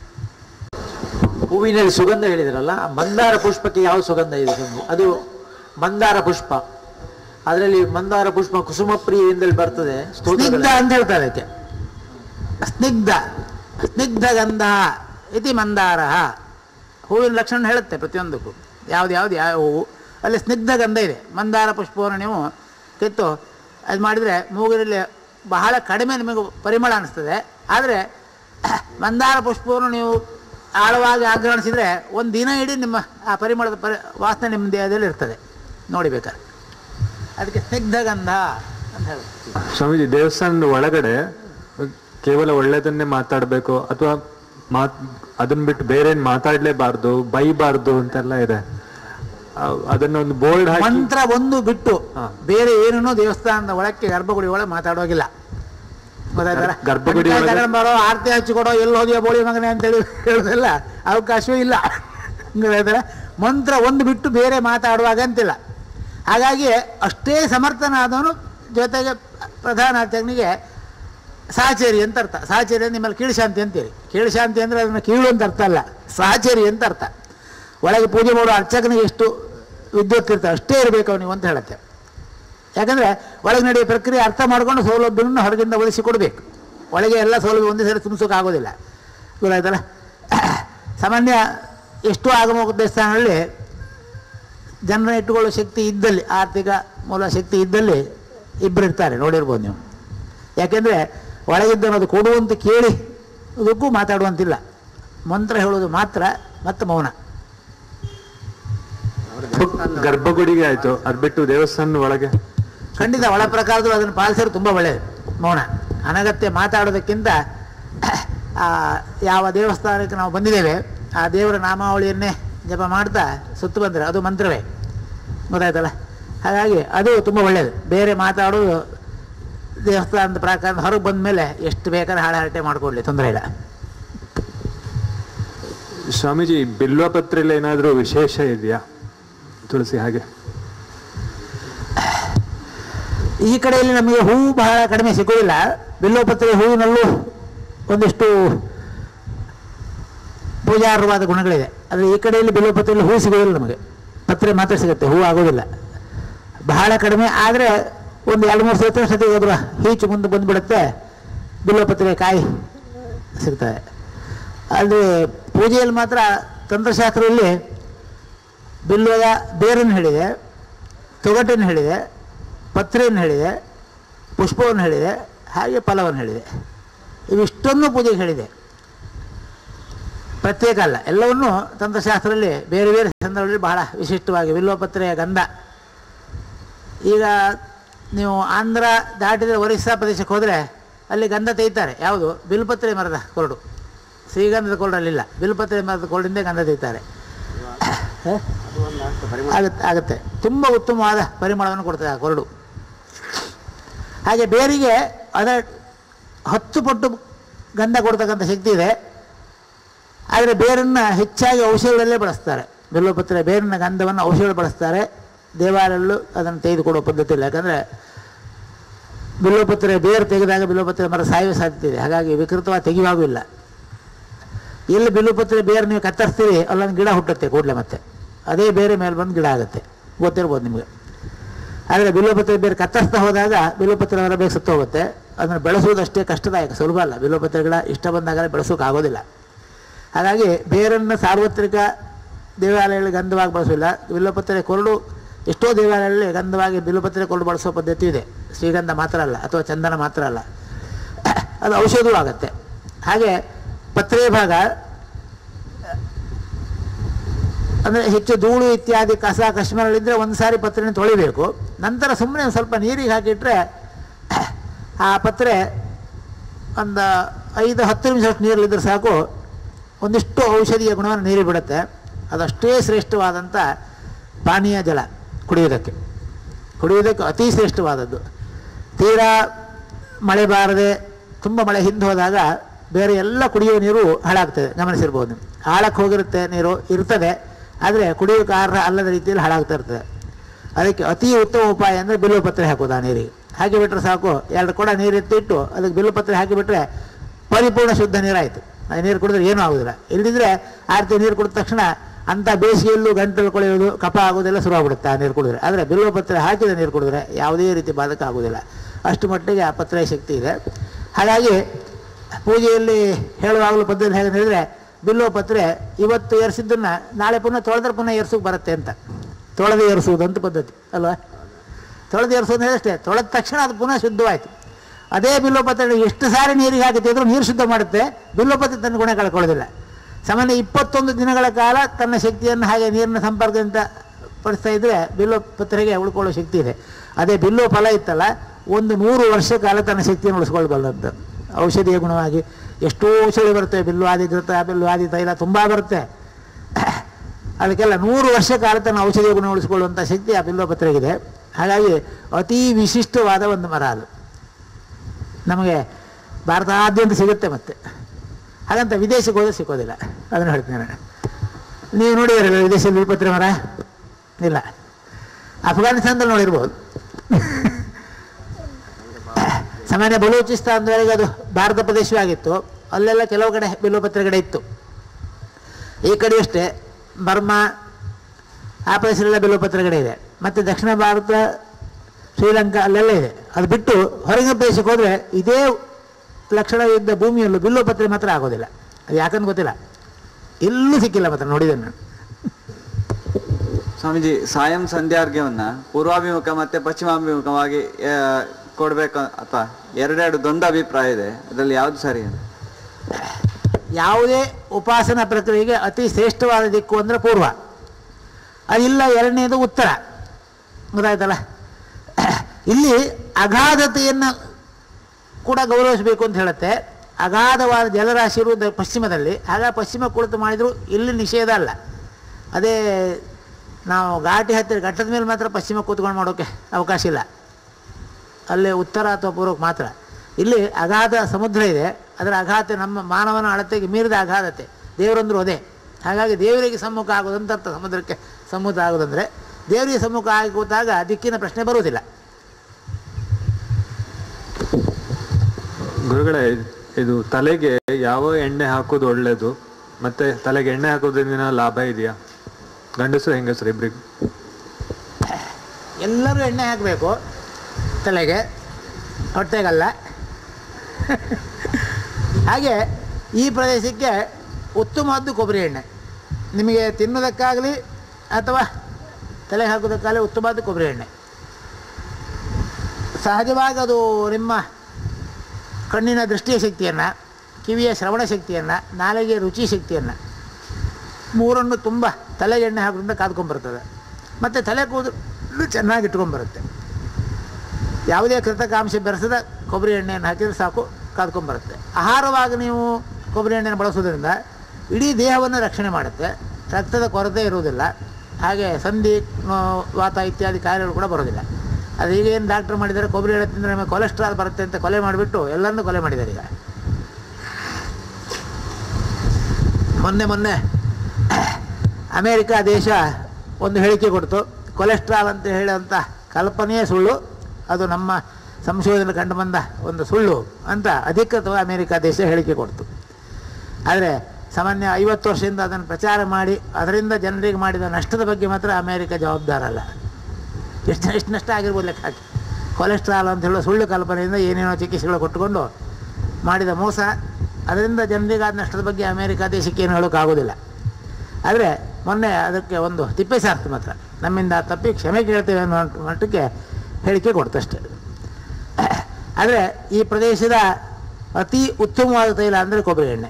ಹೂವಿನಲ್ಲಿ ಸುಗಂಧ ಹೇಳಿದ್ರಲ್ಲ ಮಂದಾರ ಪುಷ್ಪಕ್ಕೆ ಯಾವ ಸುಗಂಧ ಇದೆ ಸ್ವಾಮಿ? ಅದು ಮಂದಾರ ಪುಷ್ಪ ಅದರಲ್ಲಿ ಮಂದಾರ ಪುಷ್ಪ ಕುಸುಮ ಪ್ರಿಯದಿಂದಲೇ ಬರ್ತದೆ ಸ್ನಿಗ್ಧ ಸ್ತೋತ್ರಗಳಲ್ಲಿ. ಅಂತ ಹೇಳ್ತಾರೆ ಅದಕ್ಕೆ ಸ್ನಿಗ್ಧ ಸ್ನಿಗ್ಧ ಗಂಧ ಇತಿ ಮಂದಾರ ಹೂವಿನ ಲಕ್ಷಣ ಹೇಳುತ್ತೆ ಪ್ರತಿಯೊಂದಕ್ಕೂ ಯಾವ್ದು ಯಾವ್ದು ಯಾವ ಹೂವು ಅಲ್ಲಿ ಸ್ನಿಗ್ಧ ಗಂಧ ಇದೆ ಮಂದಾರ ಪುಷ್ಪವನ್ನು ನೀವು ಕಿತ್ತು ಅದು ಮಾಡಿದರೆ ಮೂಗಿನಲ್ಲಿ ಬಹಳ ಕಡಿಮೆ ನಿಮಗೆ ಪರಿಮಳ ಅನಿಸ್ತದೆ ಆದರೆ ಮಂದಾರ ಪುಷ್ಪವನ್ನು ನೀವು ಆಳವಾಗಿ ಆಗ್ರಹಿಸಿದರೆ ಒಂದು ದಿನ ಇಡೀ ನಿಮ್ಮ ಆ ಪರಿಮಳದ ಪರಿ ವಾಸನೆ ನಿಮ್ಮ ದೇಹದಲ್ಲಿ ಇರ್ತದೆ ನೋಡಿ ಬೇಕಾದ್ರೆ ಅದಕ್ಕೆ ಸ್ನಿಗ್ಧಗಂಧ ಅಂತ ಹೇಳಿ ಸ್ವಾಮೀಜಿ ದೇವಸ್ಥಾನದ ಒಳಗಡೆ ಕೇವಲ ಒಳ್ಳೇದನ್ನೇ ಮಾತಾಡಬೇಕು ಅಥವಾ ಮಾತ್ ಅದನ್ನ ಬಿಟ್ಟು ಬೇರೆ ಏನ್ ಮಾತಾಡ್ಲೇಬಾರ್ದು ಬೈಬಾರ್ದು ಅಂತೆಲ್ಲ ಇದೆ ಅ- ಅದನ್ನ ಒಂದು ಬೋರ್ಡ್ ಹಾಕಿ ಮಂತ್ರ ಒಂದು ಬಿಟ್ಟು ಹಾ. ಬೇರೆ ಏನನ್ನೂ ದೇವಸ್ಥಾನದ ಒಳಕ್ಕೆ ಗರ್ಭಗುಡಿ ಒಳಗೆ ಮಾತಾಡೋಗಿಲ್ಲ ಗೊತ್ತಾಯ್ತಲ್ಲ ಗರ್ಭಗುಡಿ ಗಂಟೆ ಒಳಗೆ- ತಗೊಂಡ್ ಬರೋ ಆರತಿ ಹಚ್ಕೊಡೋ ಎಲ್ಲಿ ಹೋದ್ಯೋ ಬೋಳಿ ಮಗನೇ ಅಂತೇಳಿ ಹೇಳೋದಿಲ್ಲ ಅವಕಾಶವೂ ಇಲ್ಲ ಗೊತ್ತಾಯ್ತಲ್ಲ ಮಂತ್ರ ಒಂದು ಬಿಟ್ಟು ಬೇರೆ ಮಾತಾಡುವಾಗ ಅಂತಿಲ್ಲ ಹಾಗಾಗಿ ಅಷ್ಟೇ ಸಮರ್ಥನಾದವನು ಜೊತೆಗೆ ಪ್ರಧಾನ ಅರ್ಚಕನಿಗೆ ಸಾಚೇರಿ ಅಂತ ಅರ್ಥ ಸಾಚೇರಿ ಅಂದ್ರೆ ನಿಮ್ಮಲ್ಲಿ ಕೀಳ್ಶಾಂತಿ ಅಂತೀರಿ ಕೀಳ್ಶಾಂತಿ ಅಂದರೆ ಅದನ್ನು ಕೀಳು ಅಂತ ಅರ್ಥ ಅಲ್ಲ ಸಾಚೇರಿ ಅಂತ ಅರ್ಥ ಒಳಗೆ ಪೂಜೆ ಮಾಡೋ ಅರ್ಚಕನಿಗೆ ಎಷ್ಟು ವಿದ್ಯುತ್ ಇರ್ತದೆ ಅಷ್ಟೇ ಇರಬೇಕು ಅವನಿಗೆ ಅಂತ ಹೇಳುತ್ತೆ ಯಾಕಂದರೆ ಒಳಗೆ ನಡೆಯೋ ಪ್ರಕ್ರಿಯೆ ಅರ್ಥ ಮಾಡಿಕೊಂಡು ಸೌಲಭ್ಯವನ್ನು ಹೊರಗಿಂದ ಒಲಿಸಿ ಕೊಡಬೇಕು ಒಳಗೆ ಎಲ್ಲ ಸೌಲಭ್ಯ ಒಂದೇ ಸರಿ ತುಂಬಿಸೋಕೆ ಆಗೋದಿಲ್ಲ ಗೊತ್ತಾಯ್ತಲ್ಲ ಸಾಮಾನ್ಯ ಎಷ್ಟೋ ಆಗಮ ದೇವಸ್ಥಾನಗಳಲ್ಲಿ ಜನರ ಇಟ್ಟುಕೊಳ್ಳೋ ಶಕ್ತಿ ಇದ್ದಲ್ಲಿ ಆರ್ಥಿಕ ಮೂಲ ಶಕ್ತಿ ಇದ್ದಲ್ಲಿ ಇಬ್ಬರು ಇರ್ತಾರೆ ನೋಡಿರ್ಬೋದು ನೀವು ಯಾಕೆಂದರೆ ಒಳಗಿದ್ದನದು ಕೊಡುವಂತ ಕೇಳಿ ಅದಕ್ಕೂ ಮಾತಾಡುವಂತಿಲ್ಲ ಮಂತ್ರ ಹೇಳೋದು ಮಾತ್ರ ಮತ್ತು ಮೌನ ಗರ್ಭಗುಡಿಗೆ ಆಯ್ತು ಅದ್ ಬಿಟ್ಟು ದೇವಸ್ಥಾನದ ಒಳಗೆ ಖಂಡಿತ ಒಳ ಪ್ರಕಾರದಲ್ಲೂ ಅದನ್ನು ಪಾಲಿಸಿದ್ರೆ ತುಂಬ ಒಳ್ಳೆಯದು ಮೌನ ಅನಗತ್ಯ ಮಾತಾಡೋದಕ್ಕಿಂತ ಆ, ಯಾವ ದೇವಸ್ಥಾನಕ್ಕೆ ನಾವು ಬಂದಿದ್ದೇವೆ ಆ ದೇವರ ನಾಮಾವಳಿಯನ್ನೇ ಜಪ ಮಾಡ್ತಾ ಸುತ್ತು ಬಂದರೆ ಅದು ಮಂತ್ರವೇ ಗೊತ್ತಾಯ್ತಲ್ಲ ಹಾಗಾಗಿ ಅದು ತುಂಬ ಒಳ್ಳೆಯದು ಬೇರೆ ಮಾತಾಡೋದು ದೇವಸ್ಥಾನದ ಪ್ರಕಾರ ಹೊರಗೆ ಬಂದ ಮೇಲೆ ಎಷ್ಟು ಬೇಕಾದ್ರೆ ಹಾಳಾಟೆ ಮಾಡ್ಕೊಳ್ಳಿ ತೊಂದರೆ ಇಲ್ಲ ಸ್ವಾಮೀಜಿ ಬಿಲ್ವಪತ್ರೆಯಲ್ಲಿ ಏನಾದ್ರೂ ವಿಶೇಷ ಇದೆಯಾ ತುಳಸಿ ಹಾಗೆ ಈ ಕಡೆಯಲ್ಲಿ ನಮಗೆ ಹೂವು ಬಹಳ ಕಡಿಮೆ ಸಿಗೋದಿಲ್ಲ ಬಿಲ್ಲೋಪತ್ರೆ ಹೂವಿನಲ್ಲೂ ಒಂದಿಷ್ಟು ಪೂಜಾರ್ಹವಾದ ಗುಣಗಳಿದೆ ಆದರೆ ಈ ಕಡೆಯಲ್ಲಿ ಬಿಲ್ಲೋಪತ್ರೆಯಲ್ಲಿ ಹೂ ಸಿಗೋದಿಲ್ಲ ನಮಗೆ ಪತ್ರೆ ಮಾತ್ರ ಸಿಗುತ್ತೆ ಹೂ ಆಗೋದಿಲ್ಲ ಬಹಳ ಕಡಿಮೆ ಆದರೆ ಒಂದು ಎರಡು ಮೂರು ಸತಿ ಸತಿ ಹೋದ್ರೆ ಈಚು ಮುಂದೆ ಬಂದುಬಿಡುತ್ತೆ ಬಿಲ್ಲೋಪತ್ರೆ ಕಾಯಿ ಸಿಗ್ತವೆ ಅಲ್ಲಿ ಪೂಜೆಯಲ್ಲಿ ಮಾತ್ರ ತಂತ್ರಶಾಸ್ತ್ರದಲ್ಲಿ ಬಿಲ್ಲದ ಬೇರನ್ನು ಹೇಳಿದೆ ತೊಗಟನ್ನು ಹೇಳಿದೆ ಪತ್ರೆಯನ್ನು ಹೇಳಿದೆ ಪುಷ್ಪವನ್ನು ಹೇಳಿದೆ ಹಾಗೆ ಫಲವನ್ನು ಹೇಳಿದೆ ಇವಿಷ್ಟನ್ನು ಪೂಜೆಗೆ ಹೇಳಿದೆ ಪ್ರತ್ಯೇಕ ಅಲ್ಲ ಎಲ್ಲವನ್ನೂ ತಂತ್ರಶಾಸ್ತ್ರದಲ್ಲಿ ಬೇರೆ ಬೇರೆ ಸಂದರ್ಭದಲ್ಲಿ ಬಹಳ ವಿಶಿಷ್ಟವಾಗಿ ಬಿಲ್ವಪತ್ರೆಯ ಗಂಧ ಈಗ ನೀವು ಆಂಧ್ರ ದಾಟಿದರೆ ಒರಿಸ್ಸಾ ಪ್ರದೇಶಕ್ಕೆ ಹೋದರೆ ಅಲ್ಲಿ ಗಂಧ ತೆಗಿತಾರೆ ಯಾವುದು ಬಿಲ್ಪತ್ರೆ ಮರದ ಕೊರಡು ಶ್ರೀಗಂಧದ ಕೊರಡಲ್ಲಿಲ್ಲ ಬಿಲ್ಪತ್ರೆ ಮರದ ಕೊರಡಿಂದ ಗಂಧ ತೆಗಿತಾರೆ ಹ? ಆಗುತ್ತೆ ಆಗುತ್ತೆ ತುಂಬ ಉತ್ತಮವಾದ ಪರಿಮಳವನ್ನು ಕೊಡ್ತದೆ ಆ ಕೊರಡು ಹಾಗೆ ಬೇರಿಗೆ ಅದ ಹತ್ತು ಪಟ್ಟು ಗಂಧ ಕೊಡ್ತಕ್ಕಂಥ ಶಕ್ತಿ ಇದೆ ಆದರೆ ಬೇರನ್ನು ಹೆಚ್ಚಾಗಿ ಔಷಧಗಳಲ್ಲೇ ಬಳಸ್ತಾರೆ ಬೆಲ್ಲಪತ್ರೆ ಬೇರಿನ ಗಂಧವನ್ನು ಔಷಧ ಬಳಸ್ತಾರೆ ದೇವಾಲಯಲ್ಲೂ ಅದನ್ನು ತೆಗೆದುಕೊಡುವ ಪದ್ಧತಿ ಇಲ್ಲ ಯಾಕಂದರೆ ಬಿಲ್ಲೋಪತ್ರೆ ಬೇರು ತೆಗೆದಾಗ ಬಿಲ್ಲೋಪತ್ರೆ ಮರ ಸಾಯುವ ಸಾಧ್ಯತೆ ಇದೆ ಹಾಗಾಗಿ ವಿಕೃತವಾಗಿ ತೆಗೆಯುವಾಗೂ ಇಲ್ಲ ಎಲ್ಲಿ ಬಿಲ್ಲುಪತ್ರೆ ಬೇರೆ ನೀವು ಕತ್ತರಿಸ್ತೀರಿ ಅಲ್ಲೊಂದು ಗಿಡ ಹುಟ್ಟುತ್ತೆ ಕೂಡಲೇ ಮತ್ತೆ ಅದೇ ಬೇರೆ ಮೇಲೆ ಬಂದು ಗಿಡ ಆಗುತ್ತೆ ಗೊತ್ತಿರ್ಬೋದು ನಿಮಗೆ ಆದರೆ ಬಿಲ್ಲುಪತ್ರೆ ಬೇರೆ ಕತ್ತರಿಸ್ತಾ ಹೋದಾಗ ಬಿಲ್ಲುಪತ್ರೆ ಮರ ಬೇಗ ಸತ್ತು ಹೋಗುತ್ತೆ ಅದನ್ನು ಬೆಳೆಸುವುದಷ್ಟೇ ಕಷ್ಟದಾಯಕ ಸುಲಭ ಅಲ್ಲ ಬಿಲ್ಲುಪತ್ರೆ ಗಿಡ ಇಷ್ಟ ಬಂದಾಗ ಬೆಳೆಸೋಕೆ ಆಗೋದಿಲ್ಲ ಹಾಗಾಗಿ ಬೇರನ್ನು ಸಾರ್ವತ್ರಿಕ ದೇವಾಲಯಗಳಲ್ಲಿ ಗಂಧವಾಗಿ ಬಳಸೋಲ್ಲ ಬಿಲ್ಲುಪತ್ರೆ ಕೊರಡು ಎಷ್ಟೋ ದೇವಾಲಯಗಳಲ್ಲಿ ಗಂಧವಾಗಿ ಬಿಲ್ಲುಪತ್ರೆ ಕೊರಡು ಬಳಸೋ ಪದ್ಧತಿ ಇದೆ ಶ್ರೀಗಂಧ ಮಾತ್ರ ಅಲ್ಲ ಅಥವಾ ಚಂದನ ಮಾತ್ರ ಅಲ್ಲ ಅದು ಔಷಧವೂ ಆಗುತ್ತೆ ಹಾಗೆ ಪತ್ರೆ ಭಾಗ ಅಂದರೆ ಹೆಚ್ಚು ಧೂಳು ಇತ್ಯಾದಿ ಕಸ ಕಶ್ಮೀರಗಳಿದ್ದರೆ ಒಂದು ಸಾರಿ ಪತ್ರೆನ ತೊಳಿಬೇಕು ನಂತರ ಸುಮ್ಮನೆ ಒಂದು ಸ್ವಲ್ಪ ನೀರಿಗೆ ಹಾಕಿಟ್ರೆ ಆ ಪತ್ರೆ ಒಂದು ಐದು ಹತ್ತು ನಿಮಿಷ ಅಷ್ಟು ನೀರಲ್ಲಿದ್ದರೆ ಸಾಕು ಒಂದಿಷ್ಟು ಔಷಧಿಯ ಗುಣವನ್ನು ನೀರು ಬಿಡುತ್ತೆ ಅದಷ್ಟೇ ಶ್ರೇಷ್ಠವಾದಂಥ ಪಾನೀಯ ಜಲ ಕುಡಿಯೋದಕ್ಕೆ ಕುಡಿಯೋದಕ್ಕೆ ಅತಿ ಶ್ರೇಷ್ಠವಾದದ್ದು ತೀರಾ ಮಳೆ ಬಾರದೆ ತುಂಬ ಮಳೆ ಹಿಂದೆ ಹೋದಾಗ ಬೇರೆ ಎಲ್ಲ ಕುಡಿಯುವ ನೀರು ಹಾಳಾಗ್ತದೆ ಗಮನಿಸಿರ್ಬೋದು ನೀವು ಆಳಕ್ಕೆ ಹೋಗಿರುತ್ತೆ ನೀರು ಇರ್ತದೆ ಆದರೆ ಕುಡಿಯೋಕೆ ಅರ್ಹ ಅಲ್ಲದ ರೀತಿಯಲ್ಲಿ ಹಾಳಾಗ್ತಾ ಇರ್ತದೆ ಅದಕ್ಕೆ ಅತಿ ಉತ್ತಮ ಉಪಾಯ ಅಂದರೆ ಬಿಲ್ಲುಪತ್ರೆ ಹಾಕೋದು ಆ ನೀರಿಗೆ ಹಾಕಿ ಬಿಟ್ಟರೆ ಸಾಕು ಎರಡು ಕೊಡ ನೀರು ಎತ್ತಿಟ್ಟು ಅದಕ್ಕೆ ಬಿಲ್ಲುಪತ್ರೆ ಹಾಕಿಬಿಟ್ರೆ ಪರಿಪೂರ್ಣ ಶುದ್ಧ ನೀರಾಯಿತು ಆ ನೀರು ಕುಡಿದ್ರೆ ಏನೂ ಆಗೋದಿಲ್ಲ ಇಲ್ಲದಿದ್ದರೆ ಆರ್ತಿ ನೀರು ಕುಡಿದ ತಕ್ಷಣ ಅಂಥ ಬೇಸಿಗೆಯಲ್ಲೂ ಗಂಟಲು ಕೊಳೆಯೋದು ಕಫ ಆಗೋದೆಲ್ಲ ಶುರುವಾಗ್ಬಿಡುತ್ತೆ ಆ ನೀರು ಕುಡಿದ್ರೆ ಆದರೆ ಬಿಲ್ಲುಪತ್ರೆ ಹಾಕಿದ ನೀರು ಕುಡಿದ್ರೆ ಯಾವುದೇ ರೀತಿ ಬಾಧಕ ಆಗೋದಿಲ್ಲ ಅಷ್ಟು ಮಟ್ಟಿಗೆ ಆ ಪತ್ರೆಯ ಶಕ್ತಿ ಇದೆ ಹಾಗಾಗಿ ಪೂಜೆಯಲ್ಲಿ ಹೇಳುವಾಗಲೂ ಪದ್ಧತಿ ಹೇಗೆ ಹೇಳಿದ್ರೆ ಬಿಲ್ಲೋ ಪತ್ರೆ ಇವತ್ತು ಏರಿಸಿದ್ದನ್ನ ನಾಳೆ ಪುನಃ ತೊಳೆದ್ರೆ ಪುನಃ ಏರ್ಸೋಕೆ ಬರುತ್ತೆ ಅಂತ ತೊಳೆದು ಏರಿಸುವುದು ಅಂತ ಪದ್ಧತಿ ಅಲ್ವಾ ತೊಳೆದು ಏರಿಸೋದು ಅಷ್ಟೇ ತೊಳೆದ ತಕ್ಷಣ ಅದು ಪುನಃ ಶುದ್ಧವಾಯಿತು ಅದೇ ಬಿಲ್ಲೋಪತ್ರೆ ಎಷ್ಟು ಸಾರಿ ನೀರಿಗೆ ಹಾಕಿದ್ರು ನೀರು ಶುದ್ಧ ಮಾಡುತ್ತೆ ಬಿಲ್ಲೋಪತ್ರೆ ತನ್ನ ಗುಣ ಕಳ್ಕೊಳ್ಳೋದಿಲ್ಲ ಸಾಮಾನ್ಯ ಇಪ್ಪತ್ತೊಂದು ದಿನಗಳ ಕಾಲ ತನ್ನ ಶಕ್ತಿಯನ್ನು ಹಾಗೆ ನೀರಿನ ಸಂಪರ್ಕದಿಂದ ಪಡಿಸ್ತಾ ಇದ್ರೆ ಬಿಲ್ಲೋಪತ್ರೆಗೆ ಉಳ್ಕೊಳ್ಳೋ ಶಕ್ತಿ ಇದೆ ಅದೇ ಬಿಲ್ಲೋ ಫಲ ಇತ್ತಲ್ಲ ಒಂದು ನೂರು ವರ್ಷ ಕಾಲ ತನ್ನ ಶಕ್ತಿಯನ್ನು ಉಳಿಸ್ಕೊಳ್ಬಲ್ಲಂತ ಔಷಧಿಯ ಗುಣವಾಗಿ ಎಷ್ಟೋ ಔಷಧಿ ಬರುತ್ತೆ ಬಿಲ್ಲು ಆದಿ ಘೃತ ಬಿಲ್ಲು ಆದಿ ತೈಲ ತುಂಬ ಬರುತ್ತೆ ಅದಕ್ಕೆಲ್ಲ ನೂರು ವರ್ಷ ಕಾಲ ತನ್ನ ಔಷಧಿಯ ಗುಣ ಉಳಿಸ್ಕೊಳ್ಳುವಂಥ ಶಕ್ತಿ ಆ ಬಿಲ್ಲೋಪತ್ರೆಗಿದೆ ಹಾಗಾಗಿ ಅತಿ ವಿಶಿಷ್ಟವಾದ ಒಂದು ಮರ ಅದು ನಮಗೆ ಭಾರತಾದ್ಯಂತ ಸಿಗುತ್ತೆ ಮತ್ತೆ ಹಾಗಂತ ವಿದೇಶಕ್ಕೆ ಹೋದ್ರೆ ಸಿಕ್ಕೋದಿಲ್ಲ ಅದನ್ನು ಹೇಳ್ತೇನೆ ನೀವು ನೋಡಿದಿರಲ್ಲ ವಿದೇಶದಲ್ಲಿ ಬಿಲ್ಪತ್ರೆ ಮರ ಇಲ್ಲ ಅಫ್ಘಾನಿಸ್ತಾನದಲ್ಲಿ ನೋಡಿರ್ಬೋದು ಸಾಮಾನ್ಯ ಬಲೂಚಿಸ್ತಾನದವರೆಗೆ ಅದು ಭಾರತ ಪ್ರದೇಶವೇ ಆಗಿತ್ತು ಅಲ್ಲೆಲ್ಲ ಕೆಲವು ಕಡೆ ಬಿಲ್ಲೋಪತ್ರೆ ಗಿಡ ಇತ್ತು ಈ ಕಡೆ ಅಷ್ಟೇ ಬರ್ಮಾ ಆ ಪ್ರದೇಶದಲ್ಲೆಲ್ಲ ಬಿಲ್ಲೋಪತ್ರೆ ಗಿಡ ಇದೆ ಮತ್ತು ದಕ್ಷಿಣ ಭಾರತ ಶ್ರೀಲಂಕಾ ಅಲ್ಲೆಲ್ಲ ಇದೆ ಅದು ಬಿಟ್ಟು ಹೊರಗಿನ ಪ್ರದೇಶಕ್ಕೆ ಹೋದರೆ ಇದೇ ಲಕ್ಷಣವಿದ್ದ ಭೂಮಿಯಲ್ಲೂ ಬಿಲ್ಲೋಪತ್ರೆ ಮಾತ್ರ ಆಗೋದಿಲ್ಲ ಅದು ಯಾಕಂತ ಗೊತ್ತಿಲ್ಲ ಎಲ್ಲೂ ಸಿಕ್ಕಿಲ್ಲ ಮಾತ್ರ ನೋಡಿದೆ ನಾನು ಸ್ವಾಮೀಜಿ ಸಾಯಂ ಸಂಧ್ಯಾರ್ಘ್ಯವನ್ನ ಪೂರ್ವಾಭಿಮುಖ ಮತ್ತೆ ಪಶ್ಚಿಮಾಭಿಮುಖವಾಗಿ ಆ, ಕೊಡ್ಬೇಕು ಅಥವಾ ಎರಡೆರಡು ದೊಂದು ಅಭಿಪ್ರಾಯ ಇದೆ ಅದರಲ್ಲಿ ಯಾವ್ದು ಸರಿ ಅಂತ ಯಾವುದೇ ಉಪಾಸನಾ ಪ್ರಕ್ರಿಯೆಗೆ ಅತಿ ಶ್ರೇಷ್ಠವಾದ ದಿಕ್ಕು ಅಂದರೆ ಪೂರ್ವ ಅದಿಲ್ಲ ಎರಡನೇದು ಉತ್ತರ ಗೊತ್ತಾಯ್ತಲ್ಲ ಇಲ್ಲಿ ಅಗಾಧತೆಯನ್ನು ಕೂಡ ಗೌರವಿಸಬೇಕು ಅಂತ ಹೇಳುತ್ತೆ ಅಗಾಧವಾದ ಜಲರಾಶಿ ಇರುವುದು ಪಶ್ಚಿಮದಲ್ಲಿ ಆಗ ಪಶ್ಚಿಮ ಕುಳಿತು ಮಾಡಿದರೂ ಇಲ್ಲಿ ನಿಷೇಧ ಅಲ್ಲ ಅದೇ ನಾವು ಘಾಟಿ ಹತ್ತಿರ ಘಟ್ಟದ ಮೇಲೆ ಮಾತ್ರ ಪಶ್ಚಿಮ ಕೂತ್ಕೊಂಡು ಮಾಡೋಕ್ಕೆ ಅವಕಾಶ ಇಲ್ಲ ಅಲ್ಲೇ ಉತ್ತರ ಅಥವಾ ಪೂರ್ವಕ್ಕೆ ಮಾತ್ರ ಇಲ್ಲಿ ಅಗಾಧ ಸಮುದ್ರ ಇದೆ ಅದರ ಅಗಾಧತೆ ನಮ್ಮ ಮಾನವನ ಅಳತೆಗೆ ಮೀರಿದ ಅಗಾಧತೆ ದೇವರಂದ್ರು ಅದೇ ಹಾಗಾಗಿ ದೇವರಿಗೆ ಸಮ್ಮುಖ ಆಗೋದಂತ ಅರ್ಥ ಸಮುದ್ರಕ್ಕೆ ಸಮ್ಮುಖ ಆಗೋದಂದರೆ ದೇವರಿಗೆ ಸಮ್ಮುಖ ಆಗಿ ಕೂತಾಗ ದಿಕ್ಕಿನ ಪ್ರಶ್ನೆ ಬರುವುದಿಲ್ಲ ಗುರುಗಳೇ ಇದು ತಲೆಗೆ ಯಾವ ಎಣ್ಣೆ ಹಾಕೋದು ಒಳ್ಳೇದು ಮತ್ತೆ ತಲೆಗೆ ಎಣ್ಣೆ ಹಾಕೋದ್ರಿಂದ ಲಾಭ ಇದೆಯಾ ಗಂಡಸರು ಹೆಂಗಸರು ಇಬ್ರಿಗೂ ಎಲ್ಲರೂ ಎಣ್ಣೆ ಹಾಕಬೇಕು ತಲೆಗೆ ಹೊಟ್ಟೆಗಲ್ಲ ಹಾಗೆ ಈ ಪ್ರದೇಶಕ್ಕೆ ಉತ್ತಮವಾದ್ದು ಕೊಬ್ಬರಿ ಎಣ್ಣೆ ನಿಮಗೆ ತಿನ್ನೋದಕ್ಕಾಗಲಿ ಅಥವಾ ತಲೆಗೆ ಹಾಕೋದಕ್ಕಾಗಲಿ ಉತ್ತಮವಾದ್ದು ಕೊಬ್ಬರಿ ಎಣ್ಣೆ ಸಹಜವಾಗಿ ಅದು ನಿಮ್ಮ ಕಣ್ಣಿನ ದೃಷ್ಟಿಯ ಶಕ್ತಿಯನ್ನು ಕಿವಿಯ ಶ್ರವಣ ಶಕ್ತಿಯನ್ನು ನಾಲಿಗೆಯ ರುಚಿ ಶಕ್ತಿಯನ್ನು ಮೂರನ್ನು ತುಂಬ ತಲೆಗೆ ಎಣ್ಣೆ ಹಾಕೋದ್ರಿಂದ ಕಾದ್ಕೊಂಡ್ಬರ್ತದೆ ಮತ್ತು ತಲೆ ಕೂದಲು ಚೆನ್ನಾಗಿ ಇಟ್ಕೊಂಡ್ಬರುತ್ತೆ ಯಾವುದೇ ಕೃತಕಾಂಶ ಬೆರೆಸದ ಕೊಬ್ಬರಿ ಎಣ್ಣೆಯನ್ನು ಹಾಕಿದರೆ ಸಾಕು ಕಾದ್ಕೊಂಡ್ಬರುತ್ತೆ ಆಹಾರವಾಗಿ ನೀವು ಕೊಬ್ಬರಿ ಎಣ್ಣೆಯನ್ನು ಬಳಸೋದ್ರಿಂದ ಇಡೀ ದೇಹವನ್ನು ರಕ್ಷಣೆ ಮಾಡುತ್ತೆ ರಕ್ತದ ಕೊರತೆ ಇರುವುದಿಲ್ಲ ಹಾಗೆ ಸಂಧಿ ನೋ- ವಾತ ಇತ್ಯಾದಿ ಕಾಯಿಲೆಗಳು ಕೂಡ ಬರೋದಿಲ್ಲ ಅದು ಈಗ ಏನು ಡಾಕ್ಟ್ರ್ ಮಾಡಿದ್ದಾರೆ ಕೊಬ್ಬರಿ ಎಣ್ಣೆ ತಿಂದರೆ ನಮಗೆ ಕೊಲೆಸ್ಟ್ರಾಲ್ ಬರುತ್ತೆ ಅಂತ ಕೊಲೆ ಮಾಡಿಬಿಟ್ಟು ಎಲ್ಲರನ್ನೂ ಕೊಲೆ ಮಾಡಿದ್ದಾರೆ ಈಗ ಮೊನ್ನೆ ಮೊನ್ನೆ ಅಮೇರಿಕಾ ದೇಶ ಒಂದು ಹೇಳಿಕೆ ಕೊಡ್ತು ಕೊಲೆಸ್ಟ್ರಾಲ್ ಅಂತ ಹೇಳುವಂಥ ಕಲ್ಪನೆಯೇ ಸುಳ್ಳು ಅದು ನಮ್ಮ ಸಂಶೋಧನೆ ಕಂಡು ಬಂದ ಒಂದು ಸುಳ್ಳು ಅಂತ ಅಧಿಕೃತವಾಗಿ ಅಮೇರಿಕಾ ದೇಶ ಹೇಳಿಕೆ ಕೊಡ್ತು ಆದರೆ ಸಾಮಾನ್ಯ ಐವತ್ತು ವರ್ಷದಿಂದ ಅದನ್ನು ಪ್ರಚಾರ ಮಾಡಿ ಅದರಿಂದ ಜನರಿಗೆ ಮಾಡಿದ ನಷ್ಟದ ಬಗ್ಗೆ ಮಾತ್ರ ಅಮೇರಿಕ ಜವಾಬ್ದಾರ ಅಲ್ಲ ಎಷ್ಟು ಎಷ್ಟು ನಷ್ಟ ಆಗಿರ್ಬೋದು ಲೆಕ್ಕ ಹಾಕಿ ಕೊಲೆಸ್ಟ್ರಾಲ್ ಅಂತ ಹೇಳೋ ಸುಳ್ಳು ಕಲ್ಪನೆಯಿಂದ ಏನೇನೋ ಚಿಕಿತ್ಸೆಗಳು ಕೊಟ್ಟುಕೊಂಡು ಮಾಡಿದ ಮೋಸ ಅದರಿಂದ ಜನರಿಗೆ ಆದ ನಷ್ಟದ ಬಗ್ಗೆ ಅಮೇರಿಕಾ ದೇಶಕ್ಕೆ ಏನು ಹೇಳೋಕ್ಕಾಗೋದಿಲ್ಲ ಆದರೆ ಮೊನ್ನೆ ಅದಕ್ಕೆ ಒಂದು ತಿಪ್ಪೆ ಸಾರ್ತು ಮಾತ್ರ ನಮ್ಮಿಂದ ತಪ್ಪಿ ಕ್ಷಮೆ ಕೇಳ್ತೇವೆ ಅನ್ನೋ ಮಟ್ಟಕ್ಕೆ ಹೇಳಿಕೆ ಕೊಡ್ತಷ್ಟೆ ಆದರೆ ಈ ಪ್ರದೇಶದ ಅತಿ ಉತ್ತಮವಾದ ತೈಲ ಅಂದರೆ ಕೊಬ್ಬರಿ ಎಣ್ಣೆ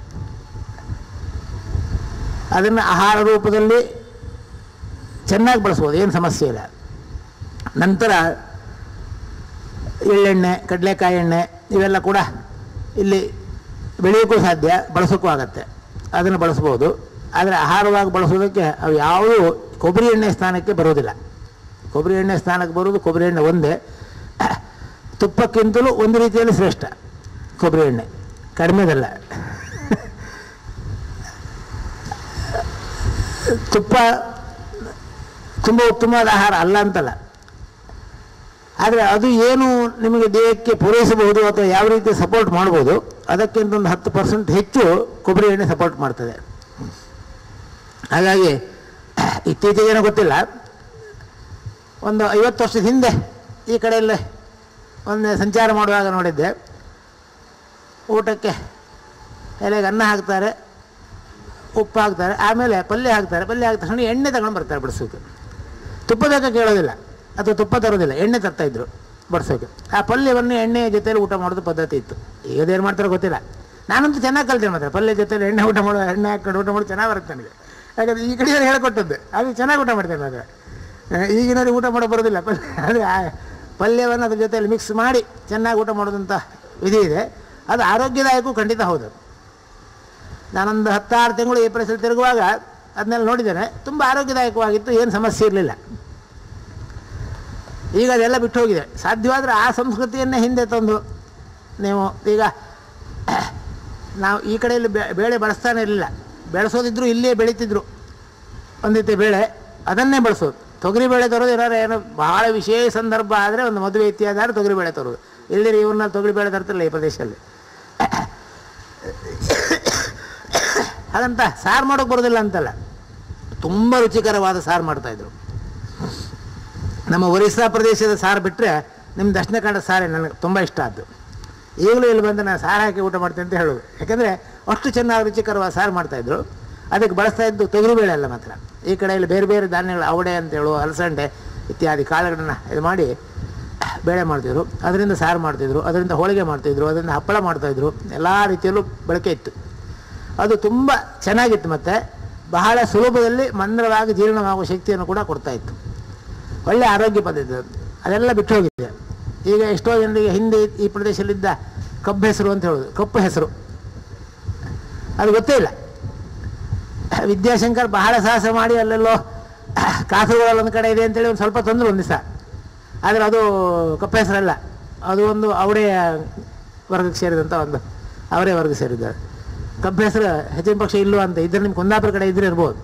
ಅದನ್ನು ಆಹಾರ ರೂಪದಲ್ಲಿ ಚೆನ್ನಾಗಿ ಬಳಸ್ಬೋದು ಏನು ಸಮಸ್ಯೆ ಇಲ್ಲ ನಂತರ ಎಳ್ಳೆಣ್ಣೆ ಕಡಲೆಕಾಯಿ ಎಣ್ಣೆ ಇವೆಲ್ಲ ಕೂಡ ಇಲ್ಲಿ ಬೆಳೆಯೋಕ್ಕೂ ಸಾಧ್ಯ ಬಳಸೋಕ್ಕೂ ಆಗತ್ತೆ ಅದನ್ನು ಬಳಸ್ಬೋದು ಆದರೆ ಆಹಾರವಾಗಿ ಬಳಸೋದಕ್ಕೆ ಅವು ಯಾವುದೂ ಕೊಬ್ಬರಿ ಎಣ್ಣೆ ಸ್ಥಾನಕ್ಕೆ ಬರೋದಿಲ್ಲ ಕೊಬ್ಬರಿ ಎಣ್ಣೆ ಸ್ಥಾನಕ್ಕೆ ಬರೋದು ಕೊಬ್ಬರಿ ಎಣ್ಣೆ ಒಂದೇ ತುಪ್ಪಕ್ಕಿಂತಲೂ ಒಂದು ರೀತಿಯಲ್ಲಿ ಶ್ರೇಷ್ಠ ಕೊಬ್ಬರಿ ಎಣ್ಣೆ ಕಡಿಮೆದಲ್ಲ ತುಪ್ಪ ತುಂಬ ಉತ್ತಮವಾದ ಆಹಾರ ಅಲ್ಲ ಅಂತಲ್ಲ ಆದರೆ ಅದು ಏನು ನಿಮಗೆ ದೇಹಕ್ಕೆ ಪೂರೈಸಬಹುದು ಅಥವಾ ಯಾವ ರೀತಿ ಸಪೋರ್ಟ್ ಮಾಡ್ಬೋದು ಅದಕ್ಕಿಂತ ಒಂದು ಹತ್ತು ಪರ್ಸೆಂಟ್ ಹೆಚ್ಚು ಕೊಬ್ಬರಿ ಎಣ್ಣೆ ಸಪೋರ್ಟ್ ಮಾಡ್ತದೆ ಹಾಗಾಗಿ ಇತ್ತೀಚೆಗೇನೋ ಗೊತ್ತಿಲ್ಲ ಒಂದು ಐವತ್ತು ವರ್ಷದ ಹಿಂದೆ ಈ ಕಡೆಯಲ್ಲೇ ಒಂದು ಸಂಚಾರ ಮಾಡುವಾಗ ನೋಡಿದ್ದೆ ಊಟಕ್ಕೆ ಎಲೆಗೆ ಅನ್ನ ಹಾಕ್ತಾರೆ ಉಪ್ಪು ಹಾಕ್ತಾರೆ ಆಮೇಲೆ ಪಲ್ಯ ಹಾಕ್ತಾರೆ ಪಲ್ಯ ಹಾಕಿದ ತಕ್ಷಣ ಎಣ್ಣೆ ತಗೊಂಡು ಬರ್ತಾರೆ ಬಿಡಿಸೋಕೆ ತುಪ್ಪ ಬೇಕಾ ಕೇಳೋದಿಲ್ಲ ಅಥವಾ ತುಪ್ಪ ತರೋದಿಲ್ಲ ಎಣ್ಣೆ ತರ್ತಾಯಿದ್ರು ಬಡಿಸೋಕೆ ಆ ಪಲ್ಯವನ್ನು ಎಣ್ಣೆ ಜೊತೆಲಿ ಊಟ ಮಾಡೋದು ಪದ್ಧತಿ ಇತ್ತು ಈಗದೇನು ಮಾಡ್ತಾರೋ ಗೊತ್ತಿಲ್ಲ ನಾನಂತೂ ಚೆನ್ನಾಗಿ ಕಲ್ತೇನೆ ಮಾತ್ರ ಪಲ್ಯ ಜೊತೆಲಿ ಎಣ್ಣೆ ಊಟ ಮಾಡೋ ಎಣ್ಣೆ ಹಾಕೊಂಡು ಊಟ ಮಾಡೋದು ಚೆನ್ನಾಗಿ ಬರುತ್ತೆ ನನಗೆ ಯಾಕಂದ್ರೆ ಈ ಕಡೆ ಹೇಳ್ಕೊಟ್ಟದ್ದು ಅದು ಚೆನ್ನಾಗಿ ಊಟ ಮಾಡ್ತೇನೆ ಮಾತ್ರ ಈಗಿನವ್ರಿಗೆ ಊಟ ಮಾಡೋ ಬರೋದಿಲ್ಲ ಪಲ್ಯ ಅದು ಆ ಪಲ್ಯವನ್ನು ಅದ್ರ ಜೊತೆಲಿ ಮಿಕ್ಸ್ ಮಾಡಿ ಚೆನ್ನಾಗಿ ಊಟ ಮಾಡೋದಂಥ ವಿಧಿ ಇದೆ ಅದು ಆರೋಗ್ಯದಾಯಕವೂ ಖಂಡಿತ ಹೌದು ನಾನೊಂದು ಹತ್ತಾರು ತಿಂಗಳು ಈ ಪರಿಸರ ತಿರುಗುವಾಗ ಅದನ್ನೆಲ್ಲ ನೋಡಿದ್ದೇನೆ ತುಂಬ ಆರೋಗ್ಯದಾಯಕವಾಗಿತ್ತು ಏನು ಸಮಸ್ಯೆ ಇರಲಿಲ್ಲ ಈಗ ಅದೆಲ್ಲ ಬಿಟ್ಟು ಹೋಗಿದೆ ಸಾಧ್ಯವಾದರೆ ಆ ಸಂಸ್ಕೃತಿಯನ್ನೇ ಹಿಂದೆ ತಂದು ನೀವು ಈಗ ನಾವು ಈ ಕಡೆಯಲ್ಲಿ ಬೆ- ಬೇಳೆ ಬಳಸ್ತಾನೆ ಇರಲಿಲ್ಲ ಬೆಳೆಸೋದಿದ್ರು ಇಲ್ಲೇ ಬೆಳೀತಿದ್ರು ಒಂದಿತ್ತೆ ಬೇಳೆ ಅದನ್ನೇ ಬಳಸೋದು ತೊಗರಿ ಬೇಳೆ ತರೋದು ಏನಾರು ಏನೋ ಬಹಳ ವಿಶೇಷ ಸಂದರ್ಭ ಆದರೆ ಒಂದು ಮದುವೆ ಇತ್ಯಾದಿ ಆದರೆ ತೊಗರಿ ಬೇಳೆ ತರೋದು ಇಲ್ಲದಿರ ಇವ್ರನ್ನ ತೊಗರಿ ಬೇಳೆ ತರ್ತಿರಲಿಲ್ಲ ಈ ಪ್ರದೇಶದಲ್ಲಿ ಹಾಗಂತ ಸಾರು ಮಾಡೋಕೆ ಬರೋದಿಲ್ಲ ಅಂತಲ್ಲ ತುಂಬ ರುಚಿಕರವಾದ ಸಾರು ಮಾಡ್ತಾಯಿದ್ರು ನಮ್ಮ ಒರಿಸ್ಸಾ ಪ್ರದೇಶದ ಸಾರು ಬಿಟ್ಟರೆ ನಿಮ್ಮ ದಕ್ಷಿಣ ಕನ್ನಡ ಸಾರೇ ನನಗೆ ತುಂಬ ಇಷ್ಟ ಆದ್ದು ಈಗಲೂ ಇಲ್ಲಿ ಬಂದು ನಾನು ಸಾರು ಹಾಕಿ ಊಟ ಮಾಡ್ತೇನೆ ಅಂತ ಹೇಳೋದು ಯಾಕೆಂದರೆ ಅಷ್ಟು ಚೆನ್ನಾಗಿ ರುಚಿಕರವಾದ ಸಾರು ಮಾಡ್ತಾಯಿದ್ರು ಅದಕ್ಕೆ ಬಳಸ್ತಾ ಇದ್ದು ತೊಗರಿಬೇಳೆ ಅಲ್ಲ ಮಾತ್ರ ಈ ಕಡೆಯಲ್ಲಿ ಬೇರೆ ಬೇರೆ ಧಾನ್ಯಗಳು ಅವಡೆ ಅಂತೇಳು ಅಲಸಂಡೆ ಇತ್ಯಾದಿ ಕಾಳುಗಳನ್ನ ಇದು ಮಾಡಿ ಬೇಳೆ ಮಾಡ್ತಿದ್ರು ಅದರಿಂದ ಸಾರು ಮಾಡ್ತಿದ್ರು ಅದರಿಂದ ಹೋಳಿಗೆ ಮಾಡ್ತಿದ್ರು ಅದರಿಂದ ಹಪ್ಪಳ ಮಾಡ್ತಾಯಿದ್ರು ಎಲ್ಲ ರೀತಿಯಲ್ಲೂ ಬಳಕೆ ಇತ್ತು ಅದು ತುಂಬ ಚೆನ್ನಾಗಿತ್ತು ಮತ್ತು ಬಹಳ ಸುಲಭದಲ್ಲಿ ಮಂದವಾಗಿ ಜೀರ್ಣವಾಗುವ ಶಕ್ತಿಯನ್ನು ಕೂಡ ಕೊಡ್ತಾ ಇತ್ತು ಒಳ್ಳೆ ಆರೋಗ್ಯ ಪದ್ಧತಿ ಅದು. ಅದೆಲ್ಲ ಬಿಟ್ಟು ಹೋಗಿದೆ ಈಗ ಎಷ್ಟೋ ಜನರಿಗೆ ಹಿಂದೆ ಈ ಪ್ರದೇಶದಲ್ಲಿದ್ದ ಕಬ್ಬು ಹೆಸರು ಅಂತ ಹೇಳೋದು ಕಪ್ಪು ಹೆಸರು ಅದು ಗೊತ್ತೇ ಇಲ್ಲ ವಿದ್ಯಾಶಂಕರ್ ಬಹಳ ಸಾಹಸ ಮಾಡಿ ಅಲ್ಲೆಲ್ಲೋ ಕಾಸರಗೋಡಲ್ಲಿ ಒಂದು ಕಡೆ ಇದೆ ಅಂತೇಳಿ ಒಂದು ಸ್ವಲ್ಪ ತಂದರು ಒಂದು ದಿವಸ ಆದರೆ ಅದು ಕಪ್ಪು ಹೆಸರಲ್ಲ ಅದು ಒಂದು ಅವರೇ ವರ್ಗಕ್ಕೆ ಸೇರಿದಂಥ ಒಂದು ಅವರೇ ವರ್ಗ ಸೇರಿದ್ದಾರೆ ಕಬ್ಬು ಹೆಸರು ಹೆಚ್ಚಿನ ಪಕ್ಷ ಇಲ್ಲೋ ಅಂತ ಇದ್ರೆ ನಿಮ್ಮ ಕುಂದಾಪುರ ಕಡೆ ಇದ್ರೆ ಇರ್ಬೋದು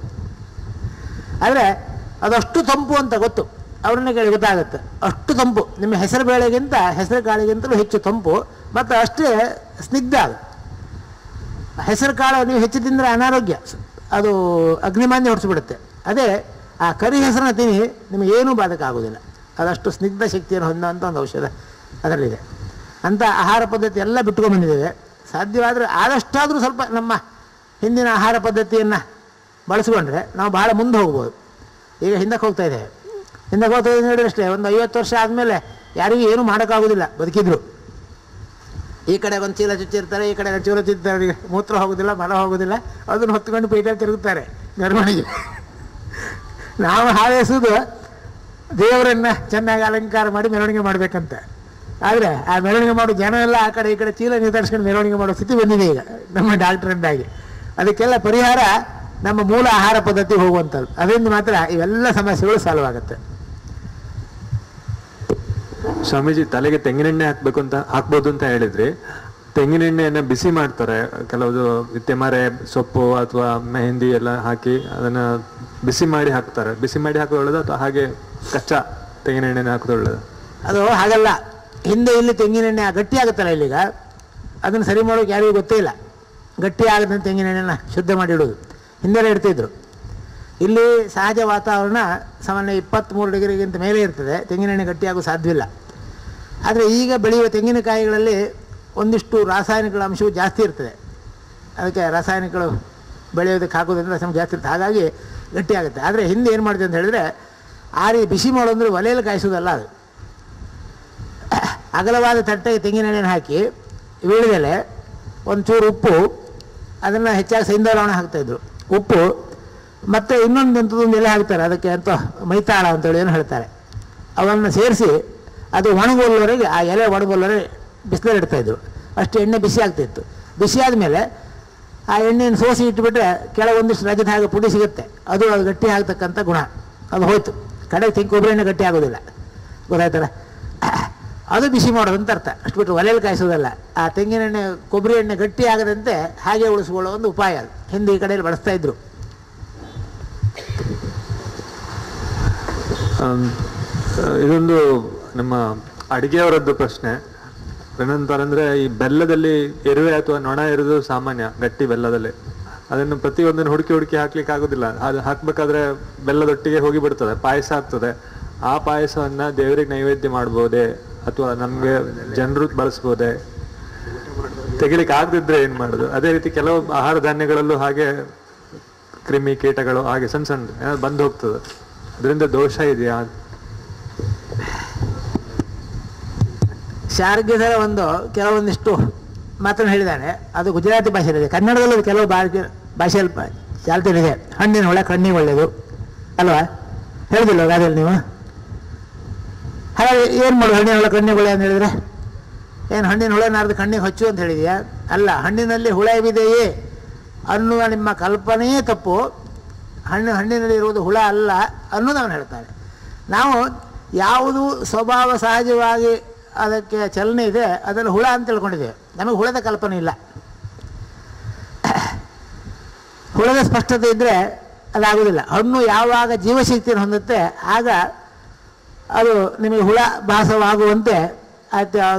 ಆದರೆ ಅದಷ್ಟು ತಂಪು ಅಂತ ಗೊತ್ತು ಅವ್ರನ್ನ ಕೇಳಿ ಗೊತ್ತಾಗುತ್ತೆ ಅಷ್ಟು ತಂಪು ನಿಮ್ಮ ಹೆಸರು ಬೇಳೆಗಿಂತ ಹೆಸರು ಕಾಳಿಗಿಂತಲೂ ಹೆಚ್ಚು ತಂಪು ಮತ್ತು ಅಷ್ಟೇ ಸ್ನಿಗ್ಧ ಅದು ಹೆಸರು ಕಾಳು ನೀವು ಹೆಚ್ಚು ತಿಂದರೆ ಅನಾರೋಗ್ಯ ಅದು ಅಗ್ನಿಮಾನ್ಯ ಹೊಡಿಸ್ಬಿಡುತ್ತೆ ಅದೇ ಆ ಕರಿ ಹೆಸರನ್ನ ತಿನ್ನಿ ನಿಮಗೆ ಏನೂ ಬಾಧಕ ಆಗೋದಿಲ್ಲ ಅದಷ್ಟು ಸ್ನಿಗ್ಧ ಶಕ್ತಿಯನ್ನು ಹೊಂದುವಂಥ ಒಂದು ಔಷಧ ಅದರಲ್ಲಿದೆ ಅಂಥ ಆಹಾರ ಪದ್ಧತಿ ಎಲ್ಲ ಬಿಟ್ಕೊಂಡು ಬಂದಿದ್ದೇವೆ ಸಾಧ್ಯವಾದರೆ ಆದಷ್ಟಾದರೂ ಸ್ವಲ್ಪ ನಮ್ಮ ಹಿಂದಿನ ಆಹಾರ ಪದ್ಧತಿಯನ್ನು ಬಳಸ್ಕೊಂಡ್ರೆ ನಾವು ಭಾಳ ಮುಂದೆ ಹೋಗ್ಬೋದು ಈಗ ಹಿಂದಕ್ಕೆ ಹೋಗ್ತಾ ಇದ್ದೇವೆ ಹಿಂದಕ್ಕೆ ಹೋಗ್ತಾ ಇದ್ದೀವಿ ನೋಡಿದ್ರೆ ಅಷ್ಟೇ ಒಂದು ಐವತ್ತು ವರ್ಷ ಆದಮೇಲೆ ಯಾರಿಗೂ ಏನೂ ಮಾಡೋಕ್ಕಾಗೋದಿಲ್ಲ ಬದುಕಿದ್ರು ಈ ಕಡೆ ಒಂದು ಚೀಲ ಚುಚ್ಚಿರ್ತಾರೆ ಈ ಕಡೆ ಒಂದು ಚೀಲ ಚುಚ್ಚಿರ್ತಾರೆ ಅವ್ರಿಗೆ ಮೂತ್ರ ಹೋಗೋದಿಲ್ಲ ಮಲ ಹೋಗೋದಿಲ್ಲ ಅದನ್ನು ಹೊತ್ಕೊಂಡು ಪೀಠ ತಿರುಗುತ್ತಾರೆ ಮೆರವಣಿಗೆ ನಾವು ಹಾರೈಸೋದು ದೇವರನ್ನ ಚೆನ್ನಾಗಿ ಅಲಂಕಾರ ಮಾಡಿ ಮೆರವಣಿಗೆ ಮಾಡಬೇಕಂತ ಆದರೆ ಆ ಮೆರವಣಿಗೆ ಮಾಡೋ ಜನ ಎಲ್ಲ ಆ ಕಡೆ ಈ ಕಡೆ ಚೀಲ ನಿರ್ಧರಿಸ್ಕೊಂಡು ಮೆರವಣಿಗೆ ಮಾಡೋ ಸ್ಥಿತಿ ಬಂದಿದೆ ಈಗ ನಮ್ಮ ಡಾಕ್ಟ್ರಿಂದಾಗಿ ಅದಕ್ಕೆಲ್ಲ ಪರಿಹಾರ ನಮ್ಮ ಮೂಲ ಆಹಾರ ಪದ್ಧತಿ ಹೋಗುವಂಥದ್ದು ಅದರಿಂದ ಮಾತ್ರ ಇವೆಲ್ಲ ಸಮಸ್ಯೆಗಳು ಸಾಲ್ವ್ ಆಗುತ್ತೆ ಸ್ವಾಮೀಜಿ ತಲೆಗೆ ತೆಂಗಿನೆಣ್ಣೆ ಹಾಕ್ಬೇಕು ಅಂತ ಹಾಕ್ಬೋದು ಅಂತ ಹೇಳಿದ್ರಿ ತೆಂಗಿನೆಣ್ಣೆಯನ್ನ ಬಿಸಿ ಮಾಡ್ತಾರೆ ಕೆಲವುದು ವಿದ್ಯಮಾರೆ ಸೊಪ್ಪು ಅಥವಾ ಮೆಹಂದಿ ಎಲ್ಲ ಹಾಕಿ ಅದನ್ನ ಬಿಸಿ ಮಾಡಿ ಹಾಕ್ತಾರೆ ಬಿಸಿ ಮಾಡಿ ಹಾಕೋದು ಒಳ್ಳೇದು ಅಥವಾ ಹಾಗೆ ಕಚ್ಚಾ ತೆಂಗಿನೆಣ್ಣೆನ ಹಾಕೋದು ಒಳ್ಳೇದು ಅದು ಹಾಗಲ್ಲ ಹಿಂದೆ ಇಲ್ಲಿ ತೆಂಗಿನೆಣ್ಣೆ ಗಟ್ಟಿ ಆಗುತ್ತಲ್ಲ ಇಲ್ಲಿಗ ಅದನ್ನು ಸರಿ ಮಾಡೋಕೆ ಯಾರಿಗೂ ಗೊತ್ತೇ ಇಲ್ಲ ಗಟ್ಟಿ ಆಗದಂತೆ ತೆಂಗಿನೆಣ್ಣೆನ ಶುದ್ಧ ಮಾಡಿ ಇಡೋದು ಹಿಂದೆಲ್ಲ ಇಡ್ತಿದ್ರು ಇಲ್ಲಿ ಸಹಜ ವಾತಾವರಣ ಸಾಮಾನ್ಯ ಇಪ್ಪತ್ತ್ಮೂರು ಡಿಗ್ರಿಗಿಂತ ಮೇಲೆ ಇರ್ತದೆ ತೆಂಗಿನೆಣ್ಣೆ ಗಟ್ಟಿಯಾಗೋ ಸಾಧ್ಯವಿಲ್ಲ ಆದರೆ ಈಗ ಬೆಳೆಯುವ ತೆಂಗಿನಕಾಯಿಗಳಲ್ಲಿ ಒಂದಿಷ್ಟು ರಾಸಾಯನಿಕಗಳ ಅಂಶವು ಜಾಸ್ತಿ ಇರ್ತದೆ ಅದಕ್ಕೆ ರಾಸಾಯನಿಕಗಳು ಬೆಳೆಯೋದಕ್ಕೆ ಹಾಕೋದ್ರಿಂದ ಸಮ ಜಾಸ್ತಿ ಇರ್ತದೆ ಹಾಗಾಗಿ ಗಟ್ಟಿಯಾಗುತ್ತೆ ಆದರೆ ಹಿಂದೆ ಏನು ಮಾಡ್ತೀವಿ ಅಂತ ಹೇಳಿದ್ರೆ ಆರಿ ಬಿಸಿ ಮಾಡೋದಂದ್ರೆ ಒಲೆಯಲ್ಲಿ ಕಾಯಿಸೋದಲ್ಲ ಅದು ಅಗಲವಾದ ತಟ್ಟೆಗೆ ತೆಂಗಿನೆಣ್ಣೆನ ಹಾಕಿ ವೀಳ್ಯದೆಲೆ ಒಂಚೂರು ಉಪ್ಪು ಅದನ್ನು ಹೆಚ್ಚಾಗಿ ಸೈಂಧವಲವಣ ಹಾಕ್ತಾಯಿದ್ರು ಉಪ್ಪು ಮತ್ತು ಇನ್ನೊಂದು ಎಂಥದೊಂದು ಎಲೆ ಹಾಕ್ತಾರೆ ಅದಕ್ಕೆ ಅಂತ ಮೈತಾಳ ಅಂತೇಳಿ ಏನು ಹೇಳ್ತಾರೆ ಅವನ್ನು ಸೇರಿಸಿ ಅದು ಒಣಗೊಲ್ಲವರೆಗೆ ಆ ಎಲೆ ಒಣಗೊಲ್ಲವರೆಗೆ ಬಿಸಿಲಲ್ಲಿ ಇಡ್ತಾಯಿದ್ರು ಅಷ್ಟು ಎಣ್ಣೆ ಬಿಸಿ ಆಗ್ತಿತ್ತು ಬಿಸಿ ಆದಮೇಲೆ ಆ ಎಣ್ಣೆಯನ್ನು ಸೋಸಿ ಇಟ್ಬಿಟ್ರೆ ಕೆಲವೊಂದಿಷ್ಟು ರಜದ ಹಾಗೆ ಪುಡಿ ಸಿಗುತ್ತೆ ಅದು ಅದು ಗಟ್ಟಿ ಆಗ್ತಕ್ಕಂಥ ಗುಣ ಅದು ಹೋಯ್ತು ಕಡೆಗೆ ತೆಂಗು ಕೊಬ್ಬರಿ ಎಣ್ಣೆ ಗಟ್ಟಿ ಆಗೋದಿಲ್ಲ ಗೊತ್ತಾಯ್ತಲ್ಲ ಅದು ಬಿಸಿ ಮಾಡೋದು ಅಂತ ಅರ್ಥ ಅಷ್ಟು ಬಿಟ್ಟು ಒಲೆಯಲ್ಲಿ ಕಾಯಿಸೋದಲ್ಲ ಆ ತೆಂಗಿನೆಣ್ಣೆ ಕೊಬ್ಬರಿ ಎಣ್ಣೆ ಗಟ್ಟಿ ಆಗದಂತೆ ಹಾಗೆ ಉಳಿಸ್ಕೊಳ್ಳೋ ಒಂದು ಉಪಾಯ ಅದು ಹಿಂದೆ ಈ ಕಡೆಯಲ್ಲಿ ಬಳಸ್ತಾ ಇದ್ರು ಆಮ್, ಆ, ಇದೊಂದು ನಮ್ಮ ಅಡಿಗೆಯವರದ್ದು ಪ್ರಶ್ನೆ ಏನಂತಾರೆ ಅಂದ್ರೆ ಈ ಬೆಲ್ಲದಲ್ಲಿ ಎರುವೆ ಅಥವಾ ನೊಣ ಇರೋದು ಸಾಮಾನ್ಯ ಗಟ್ಟಿ ಬೆಲ್ಲದಲ್ಲಿ ಅದನ್ನು ಪ್ರತಿಯೊಂದನ್ನು ಹುಡುಕಿ ಹುಡುಕಿ ಹಾಕ್ಲಿಕ್ಕೆ ಆಗೋದಿಲ್ಲ ಅದು ಹಾಕ್ಬೇಕಾದ್ರೆ ಬೆಲ್ಲದೊಟ್ಟಿಗೆ ಹೋಗಿ ಬಿಡ್ತದೆ ಪಾಯಸ ಆಗ್ತದೆ ಆ ಪಾಯಸವನ್ನ ದೇವರಿಗೆ ನೈವೇದ್ಯ ಮಾಡ್ಬೋದೇ ಅಥವಾ ನಮ್ಗೆ ಜನರು ಬಳಸ್ಬೋದೇ ತೆಗಿಲಿಕ್ಕೆ ಆಗದಿದ್ರೆ ಏನ್ ಮಾಡೋದು ಅದೇ ರೀತಿ ಕೆಲವು ಆಹಾರ ಧಾನ್ಯಗಳಲ್ಲೂ ಹಾಗೆ ಕ್ರಿಮಿ ಕೀಟಗಳು ಹಾಗೆ ಸಣ್ಣ ಸಣ್ಣ ಏನಾದ್ರು ಬಂದು ಹೋಗ್ತದೆ ಅದರಿಂದ ದೋಷ ಇದೆಯಾ ಶಾರ್ಗಿಧರ ಒಂದು ಕೆಲವೊಂದಿಷ್ಟು ಮಾತನ್ನು ಹೇಳಿದ್ದಾನೆ ಅದು ಗುಜರಾತಿ ಭಾಷೆಯಲ್ಲಿದೆ ಕನ್ನಡದಲ್ಲೂ ಅದು ಕೆಲವು ಭಾಷೆ ಭಾಷೆಯಲ್ಲಿ ಪ- ಚಾಲ್ತಿಯಲ್ಲಿದೆ ಹಣ್ಣಿನ ಹುಳ ಕಣ್ಣಿಗೆ ಒಳ್ಳೆಯದು ಅಲ್ವಾ ಹೇಳಿದಿಲ್ಲ ಗಾದಿಯಲ್ಲಿ ನೀವು ಹಾಗಾದ್ರೆ ಏನು ಮಾಡೋದು ಹಣ್ಣಿನ ಹುಳ ಕಣ್ಣಿಗೆ ಒಳ್ಳೆ ಅಂತ ಹೇಳಿದ್ರೆ ಏನು ಹಣ್ಣಿನ ಹುಳ ನಾರ್ದು ಕಣ್ಣಿಗೆ ಹಚ್ಚು ಅಂತ ಹೇಳಿದೆಯಾ ಅಲ್ಲ ಹಣ್ಣಿನಲ್ಲಿ ಹುಳವಿದೆಯೇ ಅನ್ನುವ ನಿಮ್ಮ ಕಲ್ಪನೆಯೇ ತಪ್ಪು ಹಣ್ಣು ಹಣ್ಣಿನಲ್ಲಿ ಇರುವುದು ಹುಳ ಅಲ್ಲ ಅನ್ನೋದು ಅವನು ಹೇಳ್ತಾನೆ ನಾವು ಯಾವುದು ಸ್ವಭಾವ ಸಹಜವಾಗಿ ಅದಕ್ಕೆ ಚಲನೆ ಇದೆ ಅದನ್ನು ಹುಳ ಅಂತ ತಿಳ್ಕೊಂಡಿದ್ದೇವೆ ನಮಗೆ ಹುಳದ ಕಲ್ಪನೆ ಇಲ್ಲ ಹುಳದ ಸ್ಪಷ್ಟತೆ ಇದ್ದರೆ ಅದಾಗೋದಿಲ್ಲ ಹಣ್ಣು ಯಾವಾಗ ಜೀವಶಕ್ತಿಯನ್ನು ಹೊಂದುತ್ತೆ ಆಗ ಅದು ನಿಮಗೆ ಹುಳ ಭಾಸವಾಗುವಂತೆ ಆಯ್ತು ಅದು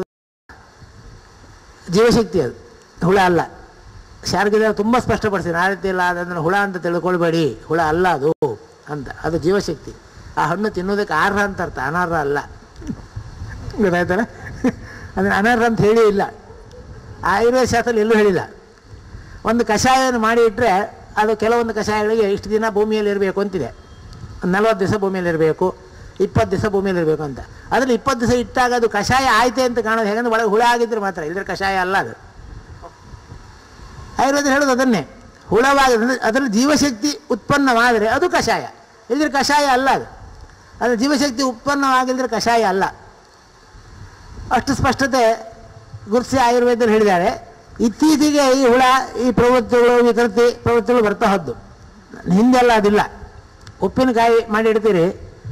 ಜೀವಶಕ್ತಿ ಅದು ಹುಳ ಅಲ್ಲ ಶಾರ್ಗಿದ ತುಂಬ ಸ್ಪಷ್ಟಪಡಿಸ್ತೀನಿ ಆ ರೀತಿ ಇಲ್ಲ ಅದನ್ನು ಹುಳ ಅಂತ ತಿಳ್ಕೊಳ್ಬೇಡಿ ಹುಳ ಅಲ್ಲ ಅದು ಅಂತ ಅದು ಜೀವಶಕ್ತಿ ಆ ಹಣ್ಣು ತಿನ್ನೋದಕ್ಕೆ ಆರ್ಹ ಅಂತ ಅರ್ಥ ಅನರ್ಹ ಅಲ್ಲ ಗೊತ್ತಾಯ್ತಾನೆ ಅದನ್ನು ಅನರ್ಹ ಅಂತ ಹೇಳಿ ಇಲ್ಲ ಆಯುರ್ವೇದ ಶಾಸ್ತ್ರದಲ್ಲಿ ಎಲ್ಲೂ ಹೇಳಿಲ್ಲ ಒಂದು ಕಷಾಯವನ್ನು ಮಾಡಿ ಇಟ್ಟರೆ ಅದು ಕೆಲವೊಂದು ಕಷಾಯಗಳಿಗೆ ಇಷ್ಟು ದಿನ ಭೂಮಿಯಲ್ಲಿ ಇರಬೇಕು ಅಂತಿದೆ ನಲ್ವತ್ತು ದಿವಸ ಭೂಮಿಯಲ್ಲಿ ಇರಬೇಕು ಇಪ್ಪತ್ತು ದಿವಸ ಭೂಮಿಯಲ್ಲಿ ಇರಬೇಕು ಅಂತ ಅದರಲ್ಲಿ ಇಪ್ಪತ್ತು ದಿವಸ ಇಟ್ಟಾಗ ಅದು ಕಷಾಯ ಆಯ್ತೆ ಅಂತ ಕಾಣೋದು ಹೇಗಂದ್ರೆ ಒಳಗೆ ಹುಳ ಆಗಿದ್ರೆ ಮಾತ್ರ ಇಲ್ಲದ್ರೆ ಕಷಾಯ ಅಲ್ಲ ಅದು ಆಯುರ್ವೇದ ಹೇಳೋದು ಅದನ್ನೇ ಹುಳವಾಗಿ ಅದರಲ್ಲಿ ಜೀವಶಕ್ತಿ ಉತ್ಪನ್ನವಾದರೆ ಅದು ಕಷಾಯ ಇಲ್ಲದ್ರೆ ಕಷಾಯ ಅಲ್ಲ ಅದು ಅದು ಜೀವಶಕ್ತಿ ಉತ್ಪನ್ನವಾಗಿಲ್ಲದ್ರೆ ಕಷಾಯ ಅಲ್ಲ ಅಷ್ಟು ಸ್ಪಷ್ಟತೆ ಗುರುತಿಸಿ ಆಯುರ್ವೇದದಲ್ಲಿ ಹೇಳಿದ್ದಾರೆ ಇತ್ತೀಚೆಗೆ ಈ ಹುಳ ಈ ಪ್ರವೃತ್ತಿಗಳು ವಿಕೃತಿ ಪ್ರವೃತ್ತಿಗಳು ಬರ್ತಾ ಹೋದ್ದು ಹಿಂದೆಲ್ಲ ಅದಿಲ್ಲ ಉಪ್ಪಿನಕಾಯಿ ಮಾಡಿ ಇಡ್ತೀರಿ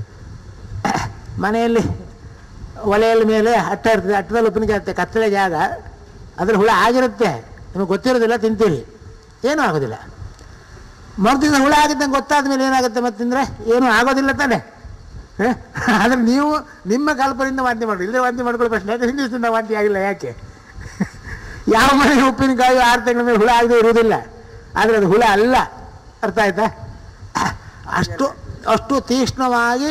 ಮನೆಯಲ್ಲಿ ಒಲೆಯಲ್ಲಿ ಮೇಲೆ ಅಟ್ಟ ಇರ್ತದೆ ಅಟ್ಟದಲ್ಲಿ ಉಪ್ಪಿನಕಾಯಿ ಇರುತ್ತೆ ಕತ್ತಲೆ ಜಾಗ ಅದ್ರ ಹುಳ ಆಗಿರುತ್ತೆ ನಿಮಗೆ ಗೊತ್ತಿರೋದಿಲ್ಲ ತಿಂತೀರಿ ಏನೂ ಆಗೋದಿಲ್ಲ ಮರುದಿನ ಹುಳ ಆಗುತ್ತೆ ಅಂತ ಗೊತ್ತಾದ ಮೇಲೆ ಏನಾಗುತ್ತೆ ಮತ್ತೆ ತಿಂದರೆ ಏನೂ ಆಗೋದಿಲ್ಲ ತಾನೆ ಹ? ಆದ್ರೆ ನೀವು ನಿಮ್ಮ ಕಲ್ಪನೆಯಿಂದ ವಾಂತಿ ಮಾಡಿ ಇಲ್ಲದೆ ವಾಂತಿ ಮಾಡ್ಕೊಳ್ಳೋ ಪ್ರಶ್ನೆ ಯಾಕೆ ಹಿಂದಿನ ದಿವಸದಿಂದ ವಾಂತಿ ಆಗಿಲ್ಲ ಯಾಕೆ ಯಾವ ಮನೆಗೆ ಉಪ್ಪಿನಕಾಯಿ ಆರು ತಿಂಗಳ ಮೇಲೆ ಹುಳ ಆಗದೆ ಇರುವುದಿಲ್ಲ ಆದರೆ ಅದು ಹುಳ ಅಲ್ಲ ಅರ್ಥ ಆಯ್ತಾ ಅಷ್ಟು ಅಷ್ಟು ತೀಕ್ಷ್ಣವಾಗಿ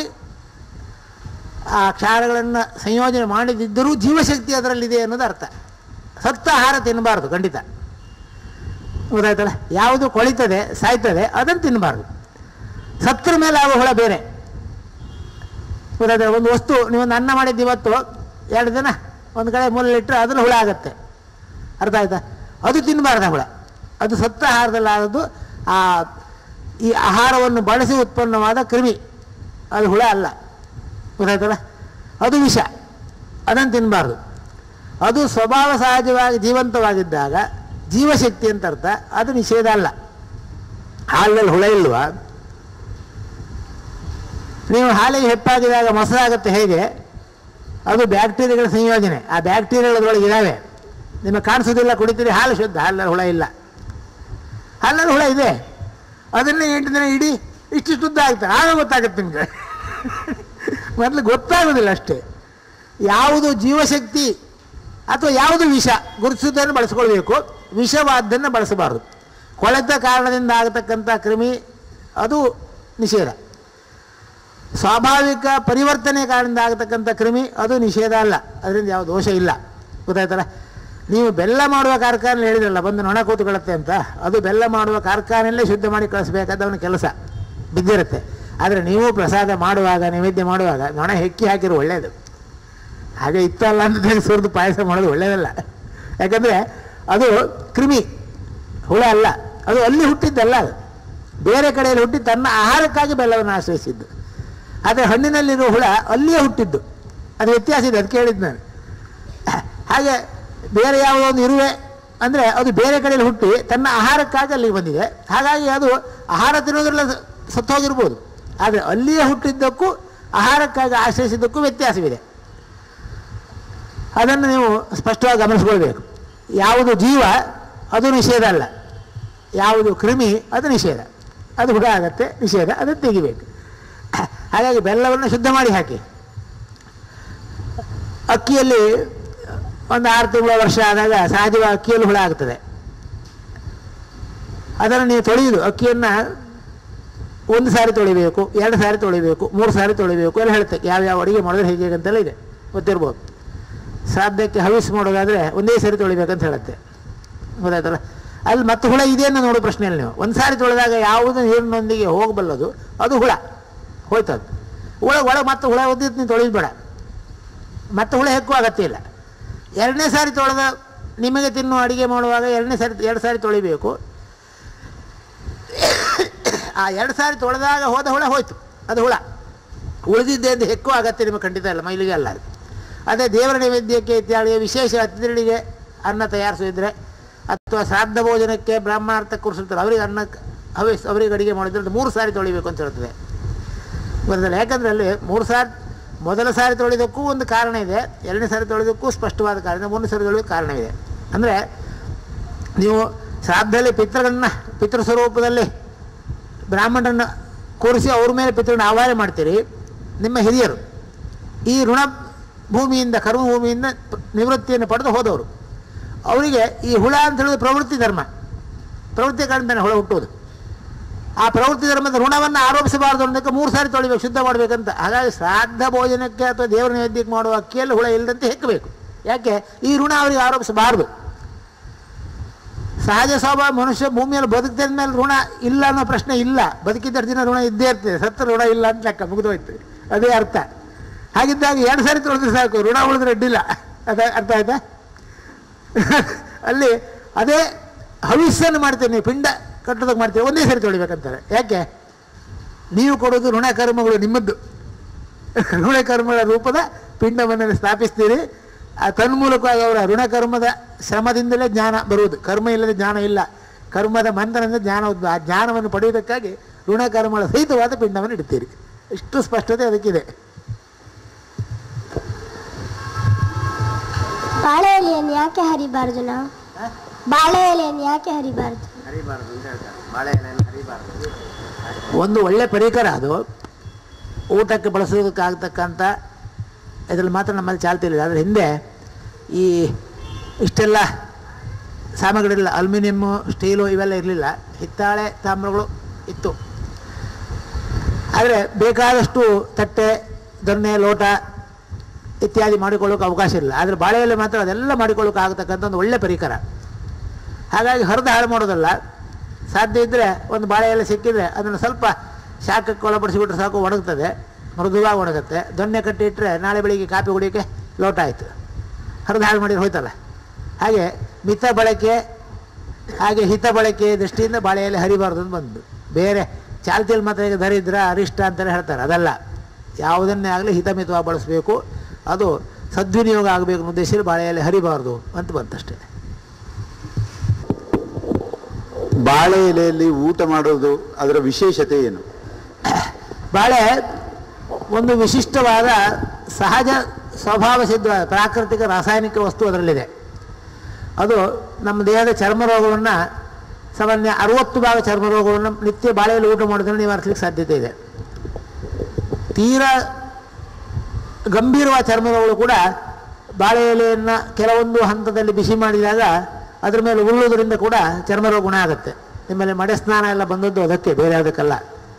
ಆ ಕ್ಷಾರಗಳನ್ನು ಸಂಯೋಜನೆ ಮಾಡಿದ್ದರೂ ಜೀವಶಕ್ತಿ ಅದರಲ್ಲಿದೆ ಅನ್ನೋದು ಅರ್ಥ ಸತ್ತ ಆಹಾರ ತಿನ್ನಬಾರ್ದು ಖಂಡಿತ ಗೊತ್ತಾಯ್ತಲ್ಲ ಯಾವುದು ಕೊಳಿತದೆ ಸಾಯ್ತದೆ ಅದನ್ನು ತಿನ್ನಬಾರ್ದು ಸತ್ತರ ಮೇಲೆ ಆಗುವ ಹುಳ ಬೇರೆ ಗೊತ್ತಾಯ್ತಲ್ಲ ಒಂದು ವಸ್ತು ನೀವೊಂದು ಅನ್ನ ಮಾಡಿದ್ದು ಇವತ್ತು ಎರಡು ದಿನ ಒಂದು ಕಡೆ ಮೂಲಲ್ಲಿಟ್ಟರೆ ಅದ್ರಲ್ಲಿ ಹುಳ ಆಗುತ್ತೆ ಅರ್ಥ ಆಯ್ತಾ ಅದು ತಿನ್ನಬಾರ್ದು ಹುಳ ಅದು ಸತ್ತ ಆಹಾರದಲ್ಲಿ ಆಗೋದು ಆ ಈ ಆಹಾರವನ್ನು ಬಳಸಿ ಉತ್ಪನ್ನವಾದ ಕ್ರಿಮಿ ಅದು ಹುಳ ಅಲ್ಲ ಗೊತ್ತಾಯ್ತಲ್ಲ ಅದು ವಿಷ ಅದನ್ನು ತಿನ್ನಬಾರ್ದು ಅದು ಸ್ವಭಾವ ಸಹಜವಾಗಿ ಜೀವಂತವಾಗಿದ್ದಾಗ ಜೀವಶಕ್ತಿ ಅಂತ ಅರ್ಥ ಅದು ನಿಷೇಧ ಅಲ್ಲ ಹಾಲಿನಲ್ಲಿ ಹುಳ ಇಲ್ವಾ ನೀವು ಹಾಲಿಗೆ ಹೆಪ್ಪಾಗಿದಾಗ ಮೊಸರಾಗುತ್ತೆ ಹೇಗೆ ಅದು ಬ್ಯಾಕ್ಟೀರಿಯಾಗಳ ಸಂಯೋಜನೆ ಆ ಬ್ಯಾಕ್ಟೀರಿಯಾಗಳು ಅದರೊಳಗೆ ಇದ್ದಾವೆ ನಿಮಗೆ ಕಾಣಿಸೋದಿಲ್ಲ ಕುಡಿತೀರಿ ಹಾಲು ಶುದ್ಧ ಹಾಲಿನಲ್ಲಿ ಹುಳ ಇಲ್ಲ ಹಾಲಿನಲ್ಲಿ ಹುಳ ಇದೆ ಅದನ್ನೇ ಎಂಟು ದಿನ ಇಡೀ ಇಷ್ಟು ಶುದ್ಧ ಆಗ್ತದೆ ಆಗ ಗೊತ್ತಾಗುತ್ತೆ ನಿಮಗೆ ಮೊದಲು ಗೊತ್ತಾಗೋದಿಲ್ಲ ಅಷ್ಟೇ ಯಾವುದು ಜೀವಶಕ್ತಿ ಅಥವಾ ಯಾವುದು ವಿಷ ಗುರುತಿಸುವುದನ್ನು ಬಳಸ್ಕೊಳ್ಬೇಕು ವಿಷವಾದ್ದನ್ನು ಬಳಸಬಾರದು ಕೊಳೆತ ಕಾರಣದಿಂದ ಆಗತಕ್ಕಂಥ ಕ್ರಿಮಿ ಅದು ನಿಷೇಧ ಸ್ವಾಭಾವಿಕ ಪರಿವರ್ತನೆ ಕಾರಣದಿಂದ ಆಗತಕ್ಕಂಥ ಕ್ರಿಮಿ ಅದು ನಿಷೇಧ ಅಲ್ಲ ಅದರಿಂದ ಯಾವ ದೋಷ ಇಲ್ಲ ಗೊತ್ತಾಯ್ತಲ್ಲ ನೀವು ಬೆಲ್ಲ ಮಾಡುವ ಕಾರ್ಖಾನೆ ಹೇಳಿದ್ರಲ್ಲ ಬಂದು ನೊಣ ಕೂತ್ಕೊಳ್ಳುತ್ತೆ ಅಂತ ಅದು ಬೆಲ್ಲ ಮಾಡುವ ಕಾರ್ಖಾನೆಯಲ್ಲೇ ಶುದ್ಧ ಮಾಡಿ ಕಳಿಸ್ಬೇಕಾದ ಅವನ ಕೆಲಸ ಬಿದ್ದಿರುತ್ತೆ ಆದರೆ ನೀವು ಪ್ರಸಾದ ಮಾಡುವಾಗ ನೈವೇದ್ಯ ಮಾಡುವಾಗ ನೊಣ ಹೆಕ್ಕಿ ಹಾಕಿರೋ ಒಳ್ಳೆಯದು ಹಾಗೆ ಇತ್ತಲ್ಲ ಅಂತ ತೆಗೆದು ಸುರಿದು ಪಾಯಸ ಮಾಡೋದು ಒಳ್ಳೆಯದಲ್ಲ ಯಾಕಂದರೆ ಅದು ಕ್ರಿಮಿ ಹುಳ ಅಲ್ಲ ಅದು ಅಲ್ಲಿ ಹುಟ್ಟಿದ್ದಲ್ಲ ಅದು ಬೇರೆ ಕಡೆಯಲ್ಲಿ ಹುಟ್ಟಿ ತನ್ನ ಆಹಾರಕ್ಕಾಗಿ ಬೆಲ್ಲವನ್ನು ಆಶ್ರಯಿಸಿದ್ದು ಆದರೆ ಹಣ್ಣಿನಲ್ಲಿರುವ ಹುಳ ಅಲ್ಲಿಯೇ ಹುಟ್ಟಿದ್ದು ಅದು ವ್ಯತ್ಯಾಸ ಇದೆ ಅದಕ್ಕೆ ಹೇಳಿದ್ದು ನಾನು ಹಾಗೆ ಬೇರೆ ಯಾವುದೋ ಒಂದು ಇರುವೆ ಅಂದರೆ ಅದು ಬೇರೆ ಕಡೆಯಲ್ಲಿ ಹುಟ್ಟಿ ತನ್ನ ಆಹಾರಕ್ಕಾಗಿ ಅಲ್ಲಿಗೆ ಬಂದಿದೆ ಹಾಗಾಗಿ ಅದು ಆಹಾರ ತಿನ್ನೋದ್ರಲ್ಲ ಸತ್ತೋಗಿರ್ಬೋದು ಆದರೆ ಅಲ್ಲಿಯೇ ಹುಟ್ಟಿದ್ದಕ್ಕೂ ಆಹಾರಕ್ಕಾಗಿ ಆಶ್ರಯಿಸಿದ್ದಕ್ಕೂ ವ್ಯತ್ಯಾಸವಿದೆ ಅದನ್ನು ನೀವು ಸ್ಪಷ್ಟವಾಗಿ ಗಮನಿಸ್ಕೊಳ್ಬೇಕು ಯಾವುದು ಜೀವ ಅದು ನಿಷೇಧ ಅಲ್ಲ ಯಾವುದು ಕ್ರಿಮಿ ಅದು ನಿಷೇಧ ಅದು ಹುಳ ಆಗತ್ತೆ ನಿಷೇಧ ಅದನ್ನು ತೆಗಿಬೇಕು ಹಾಗಾಗಿ ಬೆಲ್ಲವನ್ನು ಶುದ್ಧ ಮಾಡಿ ಹಾಕಿ ಅಕ್ಕಿಯಲ್ಲಿ ಒಂದು ಆರು ತಿಂಗಳ ವರ್ಷ ಆದಾಗ ಸಹಜವಾಗಿ ಅಕ್ಕಿಯಲ್ಲಿ ಹುಳ ಆಗ್ತದೆ ಅದನ್ನು ನೀವು ತೊಳೆಯುವುದು ಅಕ್ಕಿಯನ್ನು ಒಂದು ಸಾರಿ ತೊಳಿಬೇಕು ಎರಡು ಸಾರಿ ತೊಳಿಬೇಕು ಮೂರು ಸಾರಿ ತೊಳಿಬೇಕು ಎಲ್ಲ ಹೇಳ್ತೆ ಯಾವ್ಯಾವ ಅಡುಗೆ ಮಾಡಿದ್ರೆ ಹೇಗೆ ಹೇಗೆ ಅಂತೆಲ್ಲ ಇದೆ ಗೊತ್ತಿರ್ಬೋದು ಸಾಧ್ಯಕ್ಕೆ ಹವಿಸ್ ಮಾಡೋದಾದರೆ ಒಂದೇ ಸಾರಿ ತೊಳಿಬೇಕಂತ ಹೇಳುತ್ತೆ ಗೊತ್ತಾಯ್ತಲ್ಲ ಅಲ್ಲಿ ಮತ್ತೆ ಹುಳ ಇದೆಯನ್ನು ನೋಡೋ ಪ್ರಶ್ನೆಯಲ್ಲಿ ನೀವು ಒಂದು ಸಾರಿ ತೊಳೆದಾಗ ಯಾವುದು ನೀರಿನೊಂದಿಗೆ ಹೋಗಬಲ್ಲದು ಅದು ಹುಳ ಹೋಯ್ತದು ಹುಳ ಒಳಗೆ ಮತ್ತೆ ಹುಳ ಒದ್ದಿತ್ತು ನೀವು ತೊಳೆದು ಬೇಡ ಮತ್ತೆ ಹುಳ ಹೆಕ್ಕುವ ಅಗತ್ಯ ಇಲ್ಲ ಎರಡನೇ ಸಾರಿ ತೊಳೆದ ನಿಮಗೆ ತಿನ್ನುವ ಅಡಿಗೆ ಮಾಡುವಾಗ ಎರಡನೇ ಸಾರಿ ಎರಡು ಸಾರಿ ತೊಳಿಬೇಕು ಆ ಎರಡು ಸಾರಿ ತೊಳೆದಾಗ ಹೋದ ಹುಳ ಹೋಯ್ತು ಅದು ಹುಳ ಉಳಿದಿದ್ದೆ ಅಂತ ಹೆಕ್ಕುವ ಅಗತ್ಯ ನಿಮಗೆ ಖಂಡಿತ ಇಲ್ಲ ಮೈಲಿಗೆ ಅಲ್ಲ ಅದು ಅದೇ ದೇವರ ನೈವೇದ್ಯಕ್ಕೆ ಇತ್ಯಾದಿ ವಿಶೇಷ ಅತಿಥಿಗಳಿಗೆ ಅನ್ನ ತಯಾರಿಸಿದ್ರೆ ಅಥವಾ ಶ್ರಾದ್ದ ಭೋಜನಕ್ಕೆ ಬ್ರಾಹ್ಮಣಾರ್ಥ ಕೂರಿಸಿರ್ತಾರೆ ಅವರಿಗೆ ಅನ್ನ ಹವಿಸ್ ಅವರಿಗೆ ಅಡಿಗೆ ಮಾಡಿದ್ರೆ ಮೂರು ಸಾರಿ ತೊಳಿಬೇಕು ಅಂತ ಹೇಳ್ತದೆ ಬರ್ತದೆ ಯಾಕಂದ್ರೆ ಅಲ್ಲಿ ಮೂರು ಸಾರಿ ಮೊದಲ ಸಾರಿ ತೊಳೆಯೋದಕ್ಕೂ ಒಂದು ಕಾರಣ ಇದೆ ಎರಡನೇ ಸಾರಿ ತೊಳೆಯೋದಕ್ಕೂ ಸ್ಪಷ್ಟವಾದ ಕಾರಣ ಮೂರನೇ ಸಾರಿ ತೊಳೆಯೋದಕ್ಕೆ ಕಾರಣವಿದೆ ಅಂದರೆ ನೀವು ಶ್ರಾದ್ದದಲ್ಲಿ ಪಿತೃಗಳನ್ನ ಪಿತೃ ಸ್ವರೂಪದಲ್ಲಿ ಬ್ರಾಹ್ಮಣರನ್ನು ಕೂರಿಸಿ ಅವ್ರ ಮೇಲೆ ಪಿತೃಗಳನ್ನ ಆವಾಹನೆ ಮಾಡ್ತೀರಿ ನಿಮ್ಮ ಹಿರಿಯರು ಈ ಋಣ ಭೂಮಿಯಿಂದ ಕರ್ಮಭೂಮಿಯಿಂದ ಪ- ನಿವೃತ್ತಿಯನ್ನು ಪಡೆದು ಹೋದವರು ಅವರಿಗೆ ಈ ಹುಳ ಅಂತ ಹೇಳಿದ್ರೆ ಪ್ರವೃತ್ತಿ ಧರ್ಮ ಪ್ರವೃತ್ತಿ ಕಾರಣದಿಂದ ಹುಳ ಹುಟ್ಟುವುದು ಆ ಪ್ರವೃತ್ತಿ ಧರ್ಮದ ಋಣವನ್ನು ಆರೋಪಿಸಬಾರದು ಅನ್ನೋದಕ್ಕೆ ಮೂರು ಸಾರಿ ತೊಳಿಬೇಕು ಶುದ್ಧ ಮಾಡಬೇಕಂತ ಹಾಗಾಗಿ ಶ್ರಾದ್ದ ಭೋಜನಕ್ಕೆ ಅಥವಾ ದೇವರ ನೈವೇದ್ಯಕ್ಕೆ ಮಾಡುವ ಅಕ್ಕಿಯಲ್ಲಿ ಹುಳ ಇಲ್ಲದಂತೆ ಹೆಕ್ಕಬೇಕು ಯಾಕೆ ಈ ಋಣ ಅವರಿಗೆ ಆರೋಪಿಸಬಾರದು ಸಹಜ ಸ್ವಭಾವ ಮನುಷ್ಯ ಭೂಮಿಯಲ್ಲಿ ಬದುಕ್ತಿದ ಮೇಲೆ ಋಣ ಇಲ್ಲ ಅನ್ನೋ ಪ್ರಶ್ನೆ ಇಲ್ಲ ಬದುಕಿದ್ದ ದಿನ ಋಣ ಇದ್ದೇ ಇರ್ತದೆ ಸತ್ತ ಋಣ ಇಲ್ಲ ಅಂತ ಲೆಕ್ಕ ಮುಗಿದೋಯ್ತು ಅದೇ ಅರ್ಥ ಹಾಗಿದ್ದಾಗ ಎರಡು ಸಾರಿ ತೊಳೆದ್ರೆ ಸಾಕು ಋಣ ಉಳಿದ್ರೆ ಅಡ್ಡಿಲ್ಲ ಅದ ಅರ್ಥ ಆಯ್ತಾ ಅಲ್ಲಿ ಅದೇ ಹವಿಸ್ಸನ್ನು ಮಾಡ್ತೀವಿ ನೀವು ಪಿಂಡ ಕಟ್ಟೋದಕ್ಕೆ ಮಾಡ್ತೀವಿ ಒಂದೇ ಸರಿ ತೊಳಿಬೇಕಂತಾರೆ ಯಾಕೆ ನೀವು ಕೊಡೋದು ಋಣ ಕರ್ಮಗಳು ನಿಮ್ಮದ್ದು ಋಣ ಕರ್ಮಗಳ ರೂಪದ ಪಿಂಡವನ್ನು ಸ್ಥಾಪಿಸ್ತೀರಿ ಆ ತನ್ಮೂಲಕವಾಗಿ ಅವರ ಋಣಕರ್ಮದ ಶ್ರಮದಿಂದಲೇ ಜ್ಞಾನ ಬರುವುದು ಕರ್ಮ ಇಲ್ಲದೆ ಜ್ಞಾನ ಇಲ್ಲ ಕರ್ಮದ ಮಂಥನದಿಂದ ಜ್ಞಾನ ಉದ್ಭವ. ಆ ಜ್ಞಾನವನ್ನು ಪಡೆಯುವುದಕ್ಕಾಗಿ ಋಣಕರ್ಮಗಳ ಸಹಿತವಾದ ಪಿಂಡವನ್ನು ಇಡ್ತೀರಿ ಇಷ್ಟು ಸ್ಪಷ್ಟತೆ ಅದಕ್ಕಿದೆ ಬಾಳೆ ಎಲೆಯನ್ನು ಯಾಕೆ ಹರಿಬಾರ್ದು ನಾವು ಬಾಳೆ ಎಲೆಯನ್ನು ಯಾಕೆ ಹರಿಬಾರ್ದು ಹರಿಬಾರದು ಅಂತ ಹೇಳ್ತಾರೆ ಬಾಳೆ ಎಲೆಯನ್ನು ಹರಿಬಾರದು ಒಂದು ಒಳ್ಳೆ ಪರಿಕರ ಅದು ಊಟಕ್ಕೆ ಬಳಸೋದಕ್ಕಾಗತಕ್ಕಂಥ ಇದರಲ್ಲಿ ಮಾತ್ರ ನಮ್ಮಲ್ಲಿ ಚಾಲ್ತಿಲ್ಲ ಅದರ ಹಿಂದೆ ಈ ಇಷ್ಟೆಲ್ಲ ಸಾಮಗ್ರಿಲ್ಲ ಅಲ್ಯೂಮಿನಿಯಮ್ಮು ಸ್ಟೀಲು ಇವೆಲ್ಲ ಇರಲಿಲ್ಲ ಹಿತ್ತಾಳೆ ತಾಮ್ರಗಳು ಇತ್ತು ಆದರೆ ಬೇಕಾದಷ್ಟು ತಟ್ಟೆ ದೊನ್ನೆ ಲೋಟ ಇತ್ಯಾದಿ ಮಾಡಿಕೊಳ್ಳೋಕೆ ಅವಕಾಶ ಇಲ್ಲ ಆದರೆ ಬಾಳೆಯಲ್ಲಿ ಮಾತ್ರ ಅದೆಲ್ಲ ಮಾಡಿಕೊಳ್ಳೋಕೆ ಆಗತಕ್ಕಂಥ ಒಂದು ಒಳ್ಳೆ ಪರಿಕರ ಹಾಗಾಗಿ ಹರಿದು ಹಾಳು ಮಾಡೋದಲ್ಲ ಸಾಧ್ಯ ಇದ್ದರೆ ಒಂದು ಬಾಳೆ ಎಲೆ ಸಿಕ್ಕಿದ್ರೆ ಅದನ್ನು ಸ್ವಲ್ಪ ಶಾಖಕ್ಕೆ ಒಳಪಡಿಸಿಬಿಟ್ರೆ ಸಾಕು ಒಣಗ್ತದೆ ಮೃದುವಾಗಿ ಒಣಗುತ್ತೆ ದೊಣ್ಣೆ ಕಟ್ಟಿ ಇಟ್ಟರೆ ನಾಳೆ ಬೆಳಿಗ್ಗೆ ಕಾಫಿ ಕುಡಿಯೋಕ್ಕೆ ಲೋಟ ಆಯಿತು ಹರಿದು ಹಾಳು ಮಾಡಿದ್ರೆ ಹೋಯ್ತಲ್ಲ ಹಾಗೆ ಮಿತ ಬಳಕೆ ಹಾಗೆ ಹಿತ ಬಳಕೆ ದೃಷ್ಟಿಯಿಂದ ಬಾಳೆ ಎಲೆ ಹರಿಬಾರ್ದು ಅಂತ ಬಂದು ಬೇರೆ ಚಾಲ್ತಿಯಲ್ಲಿ ಮಾತ್ರ ಈಗ ದರಿದ್ರ ಅರಿಷ್ಟ ಅಂತಲೇ ಹೇಳ್ತಾರೆ ಅದಲ್ಲ ಯಾವುದನ್ನೇ ಆಗಲಿ ಹಿತಮಿತವಾಗಿ ಬಳಸಬೇಕು ಅದು ಸದ್ವಿನಿಯೋಗ ಆಗಬೇಕು ಅನ್ನೋ ಉದ್ದೇಶದಲ್ಲಿ ಬಾಳೆ ಎಲೆ ಹರಿಬಾರ್ದು ಅಂತ ಬಂತಷ್ಟೇ ಬಾಳೆ ಎಲೆಯಲ್ಲಿ ಊಟ ಮಾಡೋದು ಅದರ ವಿಶೇಷತೆ ಏನು ಬಾಳೆ ಒಂದು ವಿಶಿಷ್ಟವಾದ ಸಹಜ ಸ್ವಭಾವ ಸಿದ್ಧವಾದ ಪ್ರಾಕೃತಿಕ ರಾಸಾಯನಿಕ ವಸ್ತು ಅದರಲ್ಲಿದೆ ಅದು ನಮ್ಮ ದೇಹದ ಚರ್ಮ ರೋಗವನ್ನು ಸಾಮಾನ್ಯ ಅರುವತ್ತು ಭಾಗ ಚರ್ಮ ರೋಗವನ್ನು ನಿತ್ಯ ಬಾಳೆಯಲ್ಲಿ ಊಟ ಮಾಡೋದ್ರಿಂದ ನಿವಾರಿಸಲಿಕ್ಕೆ ಸಾಧ್ಯತೆ ಇದೆ ತೀರಾ ಗಂಭೀರವಾದ ಚರ್ಮ ರೋಗಗಳು ಕೂಡ ಬಾಳೆ ಎಲೆಯನ್ನು ಕೆಲವೊಂದು ಹಂತದಲ್ಲಿ ಬಿಸಿ ಮಾಡಿದಾಗ ಅದ್ರ ಮೇಲೆ ಉರುಳುವುದರಿಂದ ಕೂಡ ಚರ್ಮ ರೋಗ ಗುಣ ಆಗುತ್ತೆ ನಿಮ್ಮಲ್ಲಿ ಮಡೆ ಸ್ನಾನ ಎಲ್ಲ ಬಂದದ್ದು ಅದಕ್ಕೆ ಬೇರೆ ಯಾವುದಕ್ಕಲ್ಲ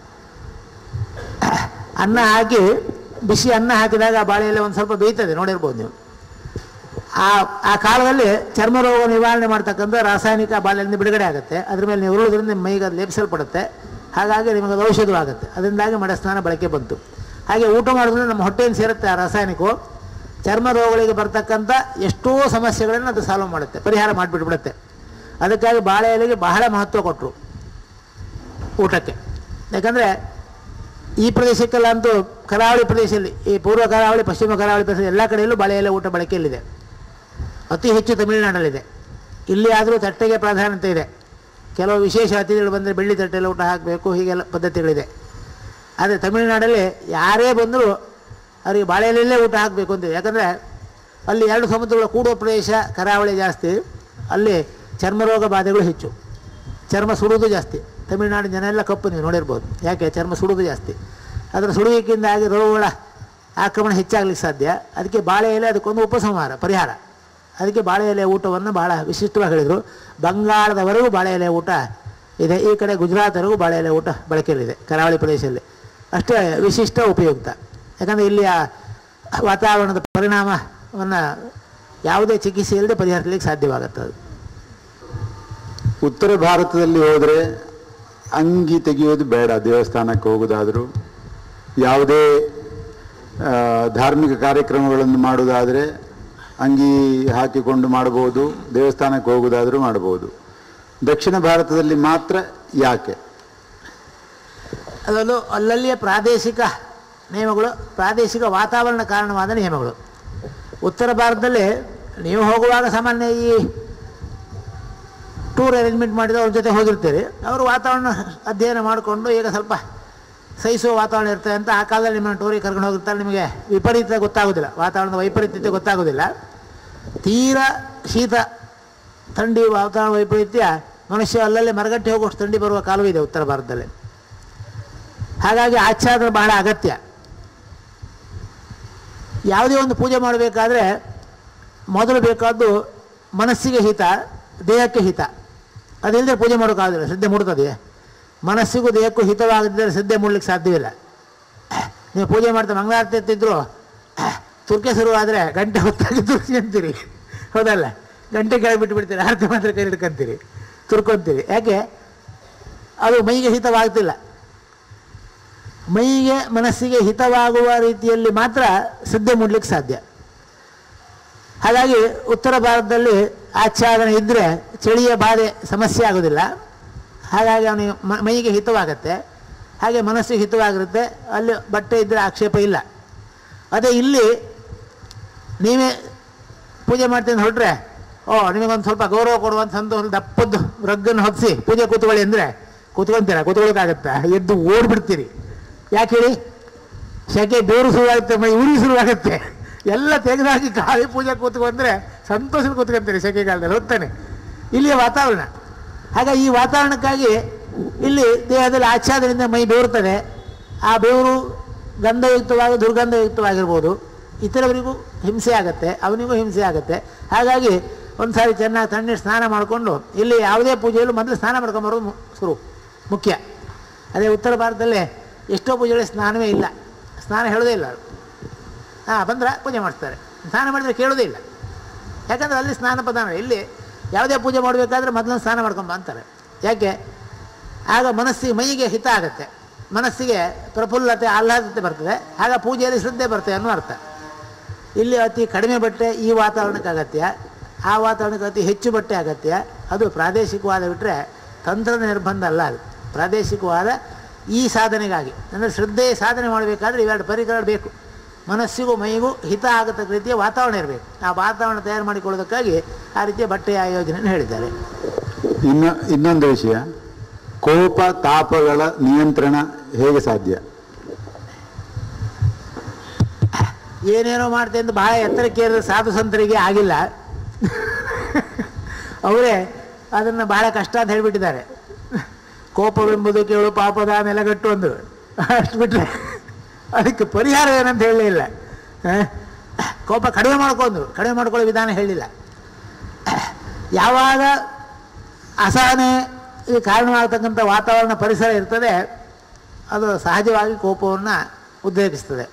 ಅನ್ನ ಹಾಕಿ ಬಿಸಿ ಅನ್ನ ಹಾಕಿದಾಗ ಆ ಬಾಳೆ ಎಲೆ ಒಂದು ಸ್ವಲ್ಪ ಬೇಯ್ತದೆ ನೋಡಿರ್ಬೋದು ನೀವು ಆ ಆ ಕಾಲದಲ್ಲಿ ಚರ್ಮ ರೋಗ ನಿವಾರಣೆ ಮಾಡ್ತಕ್ಕಂಥ ರಾಸಾಯನಿಕ ಬಾಳೆಯಿಂದ ಬಿಡುಗಡೆ ಆಗುತ್ತೆ ಅದ್ರ ಮೇಲೆ ನೀವು ಉರುಳೋದ್ರಿಂದ ನಿಮ್ಮ ಮೈಗೆ ಅದು ಲೇಪಿಸಲ್ಪಡುತ್ತೆ ಹಾಗಾಗಿ ನಿಮಗೆ ಅದು ಔಷಧವಾಗುತ್ತೆ ಅದರಿಂದಾಗಿ ಮಡೆ ಸ್ನಾನ ಬಳಕೆ ಬಂತು ಹಾಗೆ ಊಟ ಮಾಡೋದ್ರಿಂದ ನಮ್ಮ ಹೊಟ್ಟೆಯನ್ನು ಸೇರುತ್ತೆ ಆ ರಾಸಾಯನಿಕವು ಚರ್ಮ ರೋಗಗಳಿಗೆ ಬರ್ತಕ್ಕಂಥ ಎಷ್ಟೋ ಸಮಸ್ಯೆಗಳನ್ನು ಅದು ಸಾಲ್ವ್ ಮಾಡುತ್ತೆ ಪರಿಹಾರ ಮಾಡಿಬಿಟ್ಬಿಡುತ್ತೆ ಅದಕ್ಕಾಗಿ ಬಾಳೆ ಎಲೆಗೆ ಬಹಳ ಮಹತ್ವ ಕೊಟ್ಟರು ಊಟಕ್ಕೆ ಯಾಕಂದರೆ ಈ ಪ್ರದೇಶಕ್ಕೆಲ್ಲ ಅಂತೂ ಕರಾವಳಿ ಪ್ರದೇಶದಲ್ಲಿ ಈ ಪೂರ್ವ ಕರಾವಳಿ ಪಶ್ಚಿಮ ಕರಾವಳಿ ಪ್ರದೇಶ ಎಲ್ಲ ಕಡೆಯಲ್ಲೂ ಬಾಳೆ ಎಲೆ ಊಟ ಬಳಕೆಯಲ್ಲಿದೆ ಅತಿ ಹೆಚ್ಚು ತಮಿಳುನಾಡಲ್ಲಿದೆ ಇಲ್ಲಿ ಆದರೂ ತಟ್ಟೆಗೆ ಪ್ರಾಧಾನ್ಯತೆ ಇದೆ ಕೆಲವು ವಿಶೇಷ ಅತಿಥಿಗಳು ಬಂದರೆ ಬೆಳ್ಳಿ ತಟ್ಟೆಯಲ್ಲಿ ಊಟ ಹಾಕಬೇಕು ಹೀಗೆಲ್ಲ ಪದ್ಧತಿಗಳಿದೆ ಆದರೆ ತಮಿಳುನಾಡಲ್ಲಿ ಯಾರೇ ಬಂದರೂ ಅವರಿಗೆ ಬಾಳೆ ಎಲೆಯಲ್ಲೇ ಊಟ ಹಾಕಬೇಕು ಅಂತಿದೆ ಯಾಕಂದರೆ ಅಲ್ಲಿ ಎರಡು ಸಮುದ್ರಗಳ ಕೂಡುವ ಪ್ರದೇಶ ಕರಾವಳಿ ಜಾಸ್ತಿ ಅಲ್ಲಿ ಚರ್ಮರೋಗ ಬಾಧೆಗಳು ಹೆಚ್ಚು ಚರ್ಮ ಸುಡುವುದು ಜಾಸ್ತಿ ತಮಿಳುನಾಡಿನ ಜನ ಎಲ್ಲ ಕಪ್ಪು ನೀವು ನೋಡಿರ್ಬೋದು ಯಾಕೆ ಚರ್ಮ ಸುಡುವುದು ಜಾಸ್ತಿ ಅದರ ಸುಡುವಿಕೆಯಿಂದಾಗಿ ರೋಗಗಳ ಆಕ್ರಮಣ ಹೆಚ್ಚಾಗ್ಲಿಕ್ಕೆ ಸಾಧ್ಯ ಅದಕ್ಕೆ ಬಾಳೆ ಎಲೆ ಅದಕ್ಕೊಂದು ಉಪಸಂಹಾರ ಪರಿಹಾರ ಅದಕ್ಕೆ ಬಾಳೆ ಎಲೆ ಊಟವನ್ನು ಭಾಳ ವಿಶಿಷ್ಟವಾಗಿ ಹೇಳಿದರು ಬಂಗಾಳದವರೆಗೂ ಬಾಳೆ ಎಲೆ ಊಟ ಇದೆ ಈ ಕಡೆ ಗುಜರಾತ್ವರೆಗೂ ಬಾಳೆ ಎಲೆ ಊಟ ಬಳಕೆಯಲ್ಲಿದೆ ಕರಾವಳಿ ಪ್ರದೇಶದಲ್ಲಿ ಅಷ್ಟೇ ವಿಶಿಷ್ಟ ಉಪಯುಕ್ತ ಯಾಕಂದರೆ ಇಲ್ಲಿಯ ವಾತಾವರಣದ ಪರಿಣಾಮವನ್ನು ಯಾವುದೇ ಚಿಕಿತ್ಸೆ ಇಲ್ಲದೆ ಪರಿಹರಿಸಲಿಕ್ಕೆ ಸಾಧ್ಯವಾಗುತ್ತೆ ಅದು ಉತ್ತರ ಭಾರತದಲ್ಲಿ ಹೋದರೆ ಅಂಗಿ ತೆಗೆಯೋದು ಬೇಡ ದೇವಸ್ಥಾನಕ್ಕೆ ಹೋಗೋದಾದರೂ ಯಾವುದೇ ಆ, ಧಾರ್ಮಿಕ ಕಾರ್ಯಕ್ರಮಗಳನ್ನು ಮಾಡೋದಾದರೆ ಅಂಗಿ ಹಾಕಿಕೊಂಡು ಮಾಡಬಹುದು ದೇವಸ್ಥಾನಕ್ಕೆ ಹೋಗುವುದಾದ್ರೂ ಮಾಡಬಹುದು ದಕ್ಷಿಣ ಭಾರತದಲ್ಲಿ ಮಾತ್ರ ಯಾಕೆ ಅದರಲ್ಲೂ ಅಲ್ಲಲ್ಲಿಯ ಪ್ರಾದೇಶಿಕ ನಿಯಮಗಳು ಪ್ರಾದೇಶಿಕ ವಾತಾವರಣ ಕಾರಣವಾದ ನಿಯಮಗಳು ಉತ್ತರ ಭಾರತದಲ್ಲಿ ನೀವು ಹೋಗುವಾಗ ಸಾಮಾನ್ಯ ಈ ಟೂರ್ ಅರೇಂಜ್ಮೆಂಟ್ ಮಾಡಿದ ಅವ್ರ ಜೊತೆ ಹೋಗಿರ್ತೀರಿ ಅವರು ವಾತಾವರಣ ಅಧ್ಯಯನ ಮಾಡಿಕೊಂಡು ಈಗ ಸ್ವಲ್ಪ ಸಹಿಸುವ ವಾತಾವರಣ ಇರ್ತದೆ ಅಂತ ಆ ಕಾಲದಲ್ಲಿ ನಿಮ್ಮನ್ನು ಟೂರಿಗೆ ಕರ್ಕೊಂಡು ಹೋಗಿರ್ತಾರೆ ನಿಮಗೆ ವಿಪರೀತ ಗೊತ್ತಾಗೋದಿಲ್ಲ ವಾತಾವರಣದ ವೈಪರೀತ್ಯತೆ ಗೊತ್ತಾಗೋದಿಲ್ಲ ತೀರಾ ಶೀತ ಥಂಡಿ ವಾತಾವರಣ ವೈಪರೀತ್ಯ ಮನುಷ್ಯ ಅಲ್ಲಲ್ಲಿ ಮರಗಟ್ಟೆ ಹೋಗುವಷ್ಟು ಥಂಡಿ ಬರುವ ಕಾಲವೂ ಇದೆ ಉತ್ತರ ಭಾರತದಲ್ಲಿ ಹಾಗಾಗಿ ಆಚ್ಛಾದನ ಬಹಳ ಅಗತ್ಯ ಯಾವುದೇ ಒಂದು ಪೂಜೆ ಮಾಡಬೇಕಾದ್ರೆ ಮೊದಲು ಬೇಕಾದ್ದು ಮನಸ್ಸಿಗೆ ಹಿತ ದೇಹಕ್ಕೆ ಹಿತ ಅದಿಲ್ಲದೆ ಪೂಜೆ ಮಾಡೋಕ್ಕಾಗದಿಲ್ಲ ಶ್ರದ್ಧೆ ಮೂಡ್ತದೆ ಮನಸ್ಸಿಗೂ ದೇಹಕ್ಕೂ ಹಿತವಾಗದಿದ್ದರೆ ಶ್ರದ್ಧೆ ಮೂಡ್ಲಿಕ್ಕೆ ಸಾಧ್ಯವಿಲ್ಲ ನೀವು ಪೂಜೆ ಮಾಡ್ತಾ ಮಂಗಳಾರತಿ ಎತ್ತಿದ್ರು ತುರ್ಕೆ ಶುರುವಾದರೆ ಗಂಟೆ ಹೊತ್ತಾಗಿ ತುರ್ಸಿ ಅಂತೀರಿ ಹೌದಲ್ಲ ಗಂಟೆ ಕೆಳಗೆ ಬಿಟ್ಟು ಬಿಡ್ತೀರಿ ಆರತಿ ಮಾತ್ರ ಕೈ ಹಿಡ್ಕೊಂತೀರಿ ತುರ್ಕೊಂತೀರಿ ಯಾಕೆ ಅದು ಮೈಗೆ ಹಿತವಾಗ್ತಿಲ್ಲ ಮೈಗೆ ಮನಸ್ಸಿಗೆ ಹಿತವಾಗುವ ರೀತಿಯಲ್ಲಿ ಮಾತ್ರ ಶ್ರದ್ಧೆ ಮೂಡ್ಲಿಕ್ಕೆ ಸಾಧ್ಯ ಹಾಗಾಗಿ ಉತ್ತರ ಭಾರತದಲ್ಲಿ ಆಚ್ಛಾದನೆ ಇದ್ದರೆ ಚಳಿಯ ಬಾಧೆ ಸಮಸ್ಯೆ ಆಗೋದಿಲ್ಲ ಹಾಗಾಗಿ ಅವನಿಗೆ ಮ- ಮೈಗೆ ಹಿತವಾಗತ್ತೆ ಹಾಗೆ ಮನಸ್ಸಿಗೆ ಹಿತವಾಗಿರುತ್ತೆ ಅಲ್ಲಿ ಬಟ್ಟೆ ಇದ್ದರೆ ಆಕ್ಷೇಪ ಇಲ್ಲ ಅದೇ ಇಲ್ಲಿ ನೀವೇ ಪೂಜೆ ಮಾಡ್ತೀನಿ ಹೊರಟ್ರೆ ಓ ನಿಮಗೊಂದು ಸ್ವಲ್ಪ ಗೌರವ ಕೊಡುವಂಥ ಒಂದು ದಪ್ಪದ್ದು ರಗ್ಗನ್ನು ಹೊದಿಸಿ ಪೂಜೆ ಕೂತ್ಕೊಳ್ಳಿ ಅಂದರೆ ಕೂತ್ಕೊಂತೀರ ಕೂತ್ಕೊಳ್ಳೋಕ್ಕಾಗತ್ತಾ ಎದ್ದು ಓಡ್ಬಿಡ್ತೀರಿ ಯಾಕೆ ಹೇಳಿ ಸೆಕೆ ಬೇರು ಶುರುವಾಗುತ್ತೆ ಮೈ ಉರಿ ಶುರುವಾಗುತ್ತೆ ಎಲ್ಲ ತೆಗೆದಾಕಿ ಕಾಳಿ ಪೂಜೆ ಕೂತ್ಕೊಂಡ್ರೆ ಸಂತೋಷ ಕೂತ್ಕೊಂತೀರಿ ಸೆಕೆಗಾಲದಲ್ಲಿ ಹೊತ್ತಾನೆ ಇಲ್ಲಿಯ ವಾತಾವರಣ ಹಾಗಾಗಿ ಈ ವಾತಾವರಣಕ್ಕಾಗಿ ಇಲ್ಲಿ ದೇಹದಲ್ಲಿ ಆಚ್ಛಾದನೆಯಿಂದ ಮೈ ಬೇರುತ್ತದೆ ಆ ಬೆವರು ಗಂಧಯುಕ್ತವಾಗಿ ದುರ್ಗಂಧಯುಕ್ತವಾಗಿರ್ಬೋದು ಇತರವರಿಗೂ ಹಿಂಸೆ ಆಗುತ್ತೆ ಅವನಿಗೂ ಹಿಂಸೆ ಆಗುತ್ತೆ ಹಾಗಾಗಿ ಒಂದು ಸಾರಿ ಚೆನ್ನಾಗಿ ತಣ್ಣೀರು ಸ್ನಾನ ಮಾಡಿಕೊಂಡು ಇಲ್ಲಿ ಯಾವುದೇ ಪೂಜೆಯಲ್ಲೂ ಮೊದಲು ಸ್ನಾನ ಮಾಡ್ಕೊಂಬರೋದು ಮು- ಶುರು ಮುಖ್ಯ ಅದೇ ಉತ್ತರ ಭಾರತದಲ್ಲಿ ಎಷ್ಟೋ ಪೂಜೆಗಳಿಗೆ ಸ್ನಾನವೇ ಇಲ್ಲ ಸ್ನಾನ ಹೇಳೋದೇ ಇಲ್ಲ ಹಾಂ ಬಂದ್ರೆ ಪೂಜೆ ಮಾಡ್ತಾರೆ ಸ್ನಾನ ಮಾಡಿದರೆ ಕೇಳೋದೇ ಇಲ್ಲ ಯಾಕಂದರೆ ಅಲ್ಲಿ ಸ್ನಾನ ಪ್ರಧಾನ ಇಲ್ಲಿ ಯಾವುದೇ ಪೂಜೆ ಮಾಡಬೇಕಾದ್ರೆ ಮೊದಲು ಸ್ನಾನ ಮಾಡ್ಕೊಂಬ ಅಂತಾರೆ ಯಾಕೆ ಆಗ ಮನಸ್ಸಿಗೆ ಮೈಗೆ ಹಿತ ಆಗುತ್ತೆ ಮನಸ್ಸಿಗೆ ಪ್ರಫುಲ್ಲತೆ ಆಹ್ಲಾದತೆ ಬರ್ತದೆ ಆಗ ಪೂಜೆಯಲ್ಲಿ ಶ್ರದ್ಧೆ ಬರ್ತದೆ ಅನ್ನೋ ಅರ್ಥ ಇಲ್ಲಿ ಅತಿ ಕಡಿಮೆ ಬಟ್ಟೆ ಈ ವಾತಾವರಣಕ್ಕೆ ಅಗತ್ಯ ಆ ವಾತಾವರಣಕ್ಕೆ ಅತಿ ಹೆಚ್ಚು ಬಟ್ಟೆ ಅಗತ್ಯ ಅದು ಪ್ರಾದೇಶಿಕವಾದ ಬಿಟ್ಟರೆ ತಂತ್ರದ ನಿರ್ಬಂಧ ಅಲ್ಲ ಅದು ಪ್ರಾದೇಶಿಕವಾದ ಈ ಸಾಧನೆಗಾಗಿ ಅಂದರೆ ಶ್ರದ್ಧೆ ಸಾಧನೆ ಮಾಡಬೇಕಾದ್ರೆ ಇವೆರಡು ಪರಿಕರಗಳು ಬೇಕು ಮನಸ್ಸಿಗೂ ಮೈಗೂ ಹಿತ ಆಗತಕ್ಕ ರೀತಿಯ ವಾತಾವರಣ ಇರಬೇಕು ಆ ವಾತಾವರಣ ತಯಾರು ಮಾಡಿಕೊಳ್ಳೋದಕ್ಕಾಗಿ ಆ ರೀತಿಯ ಬಟ್ಟೆಯ ಆಯೋಜನೆಯನ್ನು ಹೇಳಿದ್ದಾರೆ ಇನ್ನು ಇನ್ನೊಂದು ವಿಷಯ ಕೋಪ ತಾಪಗಳ ನಿಯಂತ್ರಣ ಹೇಗೆ ಸಾಧ್ಯ ಏನೇನೋ ಮಾಡ್ತೆ ಅಂತ ಬಹಳ ಎತ್ತರಕ್ಕೆ ಏರಿದ ಸಾಧು ಸಂತರಿಗೆ ಆಗಿಲ್ಲ ಅವರೇ ಅದನ್ನು ಬಹಳ ಕಷ್ಟ ಅಂತ ಹೇಳಿಬಿಟ್ಟಿದ್ದಾರೆ ಕೋಪವೆಂಬುದು ಕೇಳು ಪಾಪದ ನೆಲಗಟ್ಟು ಅಂದರು ಅಷ್ಟು ಬಿಟ್ಟರೆ ಅದಕ್ಕೆ ಪರಿಹಾರ ಏನಂತ ಹೇಳಲೇ ಇಲ್ಲ ಆ? ಕೋಪ ಕಡಿಮೆ ಮಾಡ್ಕೊಂಡ್ರು ಕಡಿಮೆ ಮಾಡ್ಕೊಳ್ಳೋ ವಿಧಾನ ಹೇಳಿಲ್ಲ ಯಾವಾಗ ಅಸಹನೆ ಈ ಕಾರಣವಾಗತಕ್ಕಂಥ ವಾತಾವರಣ ಪರಿಸರ ಇರ್ತದೆ ಅದು ಸಹಜವಾಗಿ ಕೋಪವನ್ನು ಉದ್ರೇಕಿಸ್ತದೆ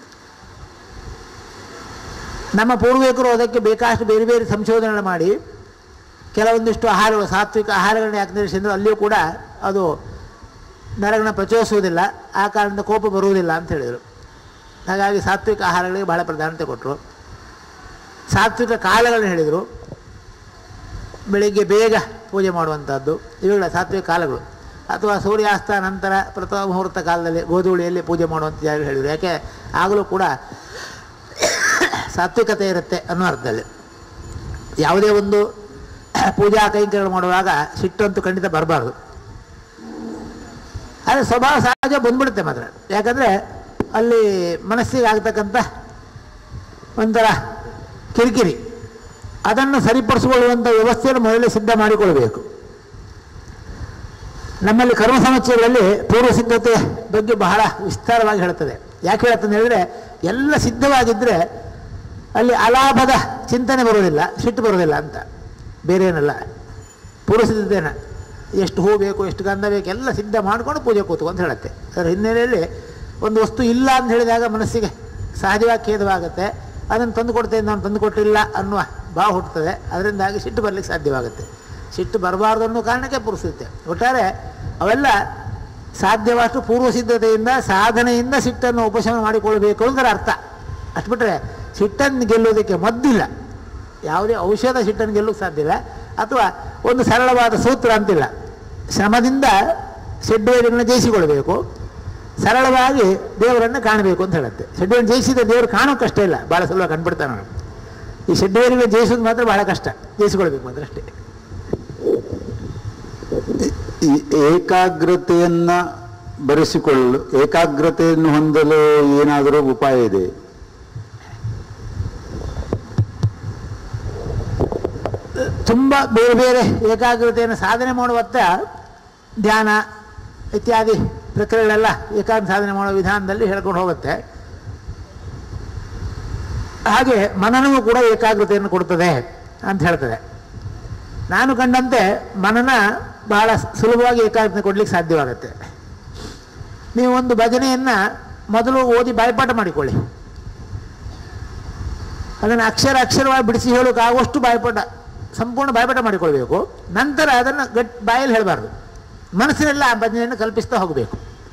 ನಮ್ಮ ಪೂರ್ವಿಕರು ಅದಕ್ಕೆ ಬೇಕಾಷ್ಟು ಬೇರೆ ಬೇರೆ ಸಂಶೋಧನೆಗಳು ಮಾಡಿ ಕೆಲವೊಂದಿಷ್ಟು ಆಹಾರಗಳು ಸಾತ್ವಿಕ ಆಹಾರಗಳನ್ನ ಯಾಕೆ ನಿರೀಕ್ಷಿಸಿದ್ರು ಅಲ್ಲಿಯೂ ಕೂಡ ಅದು ನರಗಳನ್ನ ಪ್ರಚೋದಿಸುವುದಿಲ್ಲ ಆ ಕಾರಣದಿಂದ ಕೋಪ ಬರುವುದಿಲ್ಲ ಅಂತ ಹೇಳಿದರು ಹಾಗಾಗಿ ಸಾತ್ವಿಕ ಆಹಾರಗಳಿಗೆ ಬಹಳ ಪ್ರಾಧಾನ್ಯತೆ ಕೊಟ್ಟರು ಸಾತ್ವಿಕ ಕಾಲಗಳನ್ನ ಹೇಳಿದರು ಬೆಳಿಗ್ಗೆ ಬೇಗ ಪೂಜೆ ಮಾಡುವಂಥದ್ದು ಇವುಗಳ ಸಾತ್ವಿಕ ಕಾಲಗಳು ಅಥವಾ ಸೂರ್ಯಾಸ್ತ ನಂತರ ಪ್ರಥಮ ಮುಹೂರ್ತ ಕಾಲದಲ್ಲಿ ಗೋಧೂಳಿಯಲ್ಲಿ ಪೂಜೆ ಮಾಡುವಂಥ ಜಾಗ ಹೇಳಿದರು ಯಾಕೆ ಆಗಲೂ ಕೂಡ ಸಾತ್ವಿಕತೆ ಇರುತ್ತೆ ಅನ್ನೋ ಅರ್ಥದಲ್ಲಿ ಯಾವುದೇ ಒಂದು ಪೂಜಾ ಕೈಂಕರ್ಯಗಳು ಮಾಡುವಾಗ ಸಿಟ್ಟಂತೂ ಖಂಡಿತ ಬರಬಾರ್ದು ಆದರೆ ಸ್ವಭಾವ ಸಹಜ ಬಂದ್ಬಿಡುತ್ತೆ ಮಾತ್ರ ಯಾಕಂದರೆ ಅಲ್ಲಿ ಮನಸ್ಸಿಗೆ ಆಗ್ತಕ್ಕಂಥ ಒಂಥರ ಕಿರಿಕಿರಿ ಅದನ್ನು ಸರಿಪಡಿಸಿಕೊಳ್ಳುವಂಥ ವ್ಯವಸ್ಥೆಯನ್ನು ಮೊದಲೇ ಸಿದ್ಧ ಮಾಡಿಕೊಳ್ಬೇಕು ನಮ್ಮಲ್ಲಿ ಕರ್ಮ ಸಮಸ್ಯೆಗಳಲ್ಲಿ ಪೂರ್ವ ಸಿದ್ಧತೆ ಬಗ್ಗೆ ಬಹಳ ವಿಸ್ತಾರವಾಗಿ ಹೇಳ್ತದೆ ಯಾಕೆ ಹೇಳ್ತದೆ ಹೇಳಿದ್ರೆ ಎಲ್ಲ ಸಿದ್ಧವಾಗಿದ್ದರೆ ಅಲ್ಲಿ ಅಲಾಭದ ಚಿಂತನೆ ಬರೋದಿಲ್ಲ ಸಿಟ್ಟು ಬರೋದಿಲ್ಲ ಅಂತ ಬೇರೆ ಏನಲ್ಲ ಪೂರ್ವ ಸಿದ್ಧತೆನ ಎಷ್ಟು ಹೂ ಬೇಕು ಎಷ್ಟು ಗಂಧ ಬೇಕು ಎಲ್ಲ ಸಿದ್ಧ ಮಾಡ್ಕೊಂಡು ಪೂಜೆ ಕೂತು ಅಂತ ಹೇಳುತ್ತೆ ಅದರ ಹಿನ್ನೆಲೆಯಲ್ಲಿ ಒಂದು ವಸ್ತು ಇಲ್ಲ ಅಂತ ಹೇಳಿದಾಗ ಮನಸ್ಸಿಗೆ ಸಹಜವಾಗಿ ಖೇದವಾಗುತ್ತೆ ಅದನ್ನು ತಂದು ಕೊಡ್ತೇನೆ ನಾನು ತಂದು ಕೊಟ್ಟಿಲ್ಲ ಅನ್ನುವ ಭಾವ ಹುಟ್ಟುತ್ತದೆ ಅದರಿಂದಾಗಿ ಸಿಟ್ಟು ಬರಲಿಕ್ಕೆ ಸಾಧ್ಯವಾಗುತ್ತೆ ಸಿಟ್ಟು ಬರಬಾರ್ದು ಅನ್ನೋ ಕಾರಣಕ್ಕೆ ಪುರುಸಿರುತ್ತೆ ಒಟ್ಟಾರೆ ಅವೆಲ್ಲ ಸಾಧ್ಯವಾಷ್ಟು ಪೂರ್ವ ಸಿದ್ಧತೆಯಿಂದ ಸಾಧನೆಯಿಂದ ಸಿಟ್ಟನ್ನು ಉಪಶಮನ ಮಾಡಿಕೊಳ್ಬೇಕು ಅಂದ್ರೆ ಅರ್ಥ ಅಷ್ಟು ಬಿಟ್ಟರೆ ಸಿಟ್ಟನ್ನು ಗೆಲ್ಲೋದಕ್ಕೆ ಮದ್ದಿಲ್ಲ ಯಾವುದೇ ಔಷಧ ಸಿಟ್ಟನ್ನು ಗೆಲ್ಲಕ್ಕೆ ಸಾಧ್ಯ ಇಲ್ಲ ಅಥವಾ ಒಂದು ಸರಳವಾದ ಸೂತ್ರ ಅಂತಿಲ್ಲ ಶ್ರಮದಿಂದ ಷಡ್ವೇರಿಗಳನ್ನ ಜಯಿಸಿಕೊಳ್ಬೇಕು ಸರಳವಾಗಿ ದೇವರನ್ನು ಕಾಣಬೇಕು ಅಂತ ಹೇಳುತ್ತೆ ಷಡ್ವೇರಿನ ಜಯಿಸಿದ ದೇವರು ಕಾಣೋ ಕಷ್ಟ ಇಲ್ಲ ಭಾಳ ಸುಲಭ ಕಂಡುಬಿಡ್ತಾನೆ ಅವನು ಈ ಷಡ್ವೇರಿಗಳ ಜಯಿಸೋದು ಮಾತ್ರ ಬಹಳ ಕಷ್ಟ ಜಯಿಸಿಕೊಳ್ಬೇಕು ಮಾತ್ರ ಅಷ್ಟೇ ಈ ಏಕಾಗ್ರತೆಯನ್ನ ಬರೆಸಿಕೊಳ್ಳಲು ಏಕಾಗ್ರತೆಯನ್ನು ಹೊಂದಲು ಏನಾದರೂ ಉಪಾಯ ಇದೆ ತುಂಬ ಬೇರೆ ಬೇರೆ ಏಕಾಗ್ರತೆಯನ್ನು ಸಾಧನೆ ಮಾಡುವತ್ತ ಧ್ಯಾನ ಇತ್ಯಾದಿ ಪ್ರಕ್ರಿಯೆಗಳೆಲ್ಲ ಏಕಾಗ್ರ ಸಾಧನೆ ಮಾಡುವ ವಿಧಾನದಲ್ಲಿ ಹೇಳ್ಕೊಂಡು ಹೋಗುತ್ತೆ ಹಾಗೆ ಮನನವೂ ಕೂಡ ಏಕಾಗ್ರತೆಯನ್ನು ಕೊಡ್ತದೆ ಅಂತ ಹೇಳ್ತದೆ ನಾನು ಕಂಡಂತೆ ಮನನ ಬಹಳ ಸುಲಭವಾಗಿ ಏಕಾಗ್ರತೆ ಕೊಡ್ಲಿಕ್ಕೆ ಸಾಧ್ಯವಾಗುತ್ತೆ ನೀವು ಒಂದು ಭಜನೆಯನ್ನು ಮೊದಲು ಓದಿ ಬಾಯ್ಪಾಠ ಮಾಡಿಕೊಳ್ಳಿ ಅದನ್ನು ಅಕ್ಷರ ಅಕ್ಷರವಾಗಿ ಬಿಡಿಸಿ ಹೇಳೋಕ್ಕಾಗುವಷ್ಟು ಬಾಯ್ಪಾಠ ಸಂಪೂರ್ಣ ಬಾಯ್ಪಾಠ ಮಾಡಿಕೊಳ್ಬೇಕು ನಂತರ ಅದನ್ನು ಗಟ್ ಬಾಯಲ್ಲಿ ಹೇಳಬಾರ್ದು ಮನಸ್ಸಿನೆಲ್ಲ ಆ ಭಜನೆಯನ್ನು ಕಲ್ಪಿಸ್ತಾ ಹೋಗಬೇಕು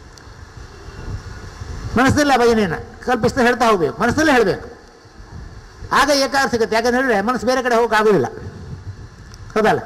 ಮನಸ್ಸಿನಲ್ಲಿ ಆ ಭಜನೆಯನ್ನು ಕಲ್ಪಿಸ್ತಾ ಹೇಳ್ತಾ ಹೋಗಬೇಕು ಮನಸ್ಸಲ್ಲೇ ಹೇಳಬೇಕು ಆಗ ಏಕಾಗ್ರ ಸಿಗುತ್ತೆ ಯಾಕಂತ ಹೇಳಿದ್ರೆ ಮನಸ್ಸು ಬೇರೆ ಕಡೆ ಹೋಗೋಕ್ಕಾಗೋದಿಲ್ಲ ಹೌದಲ್ಲ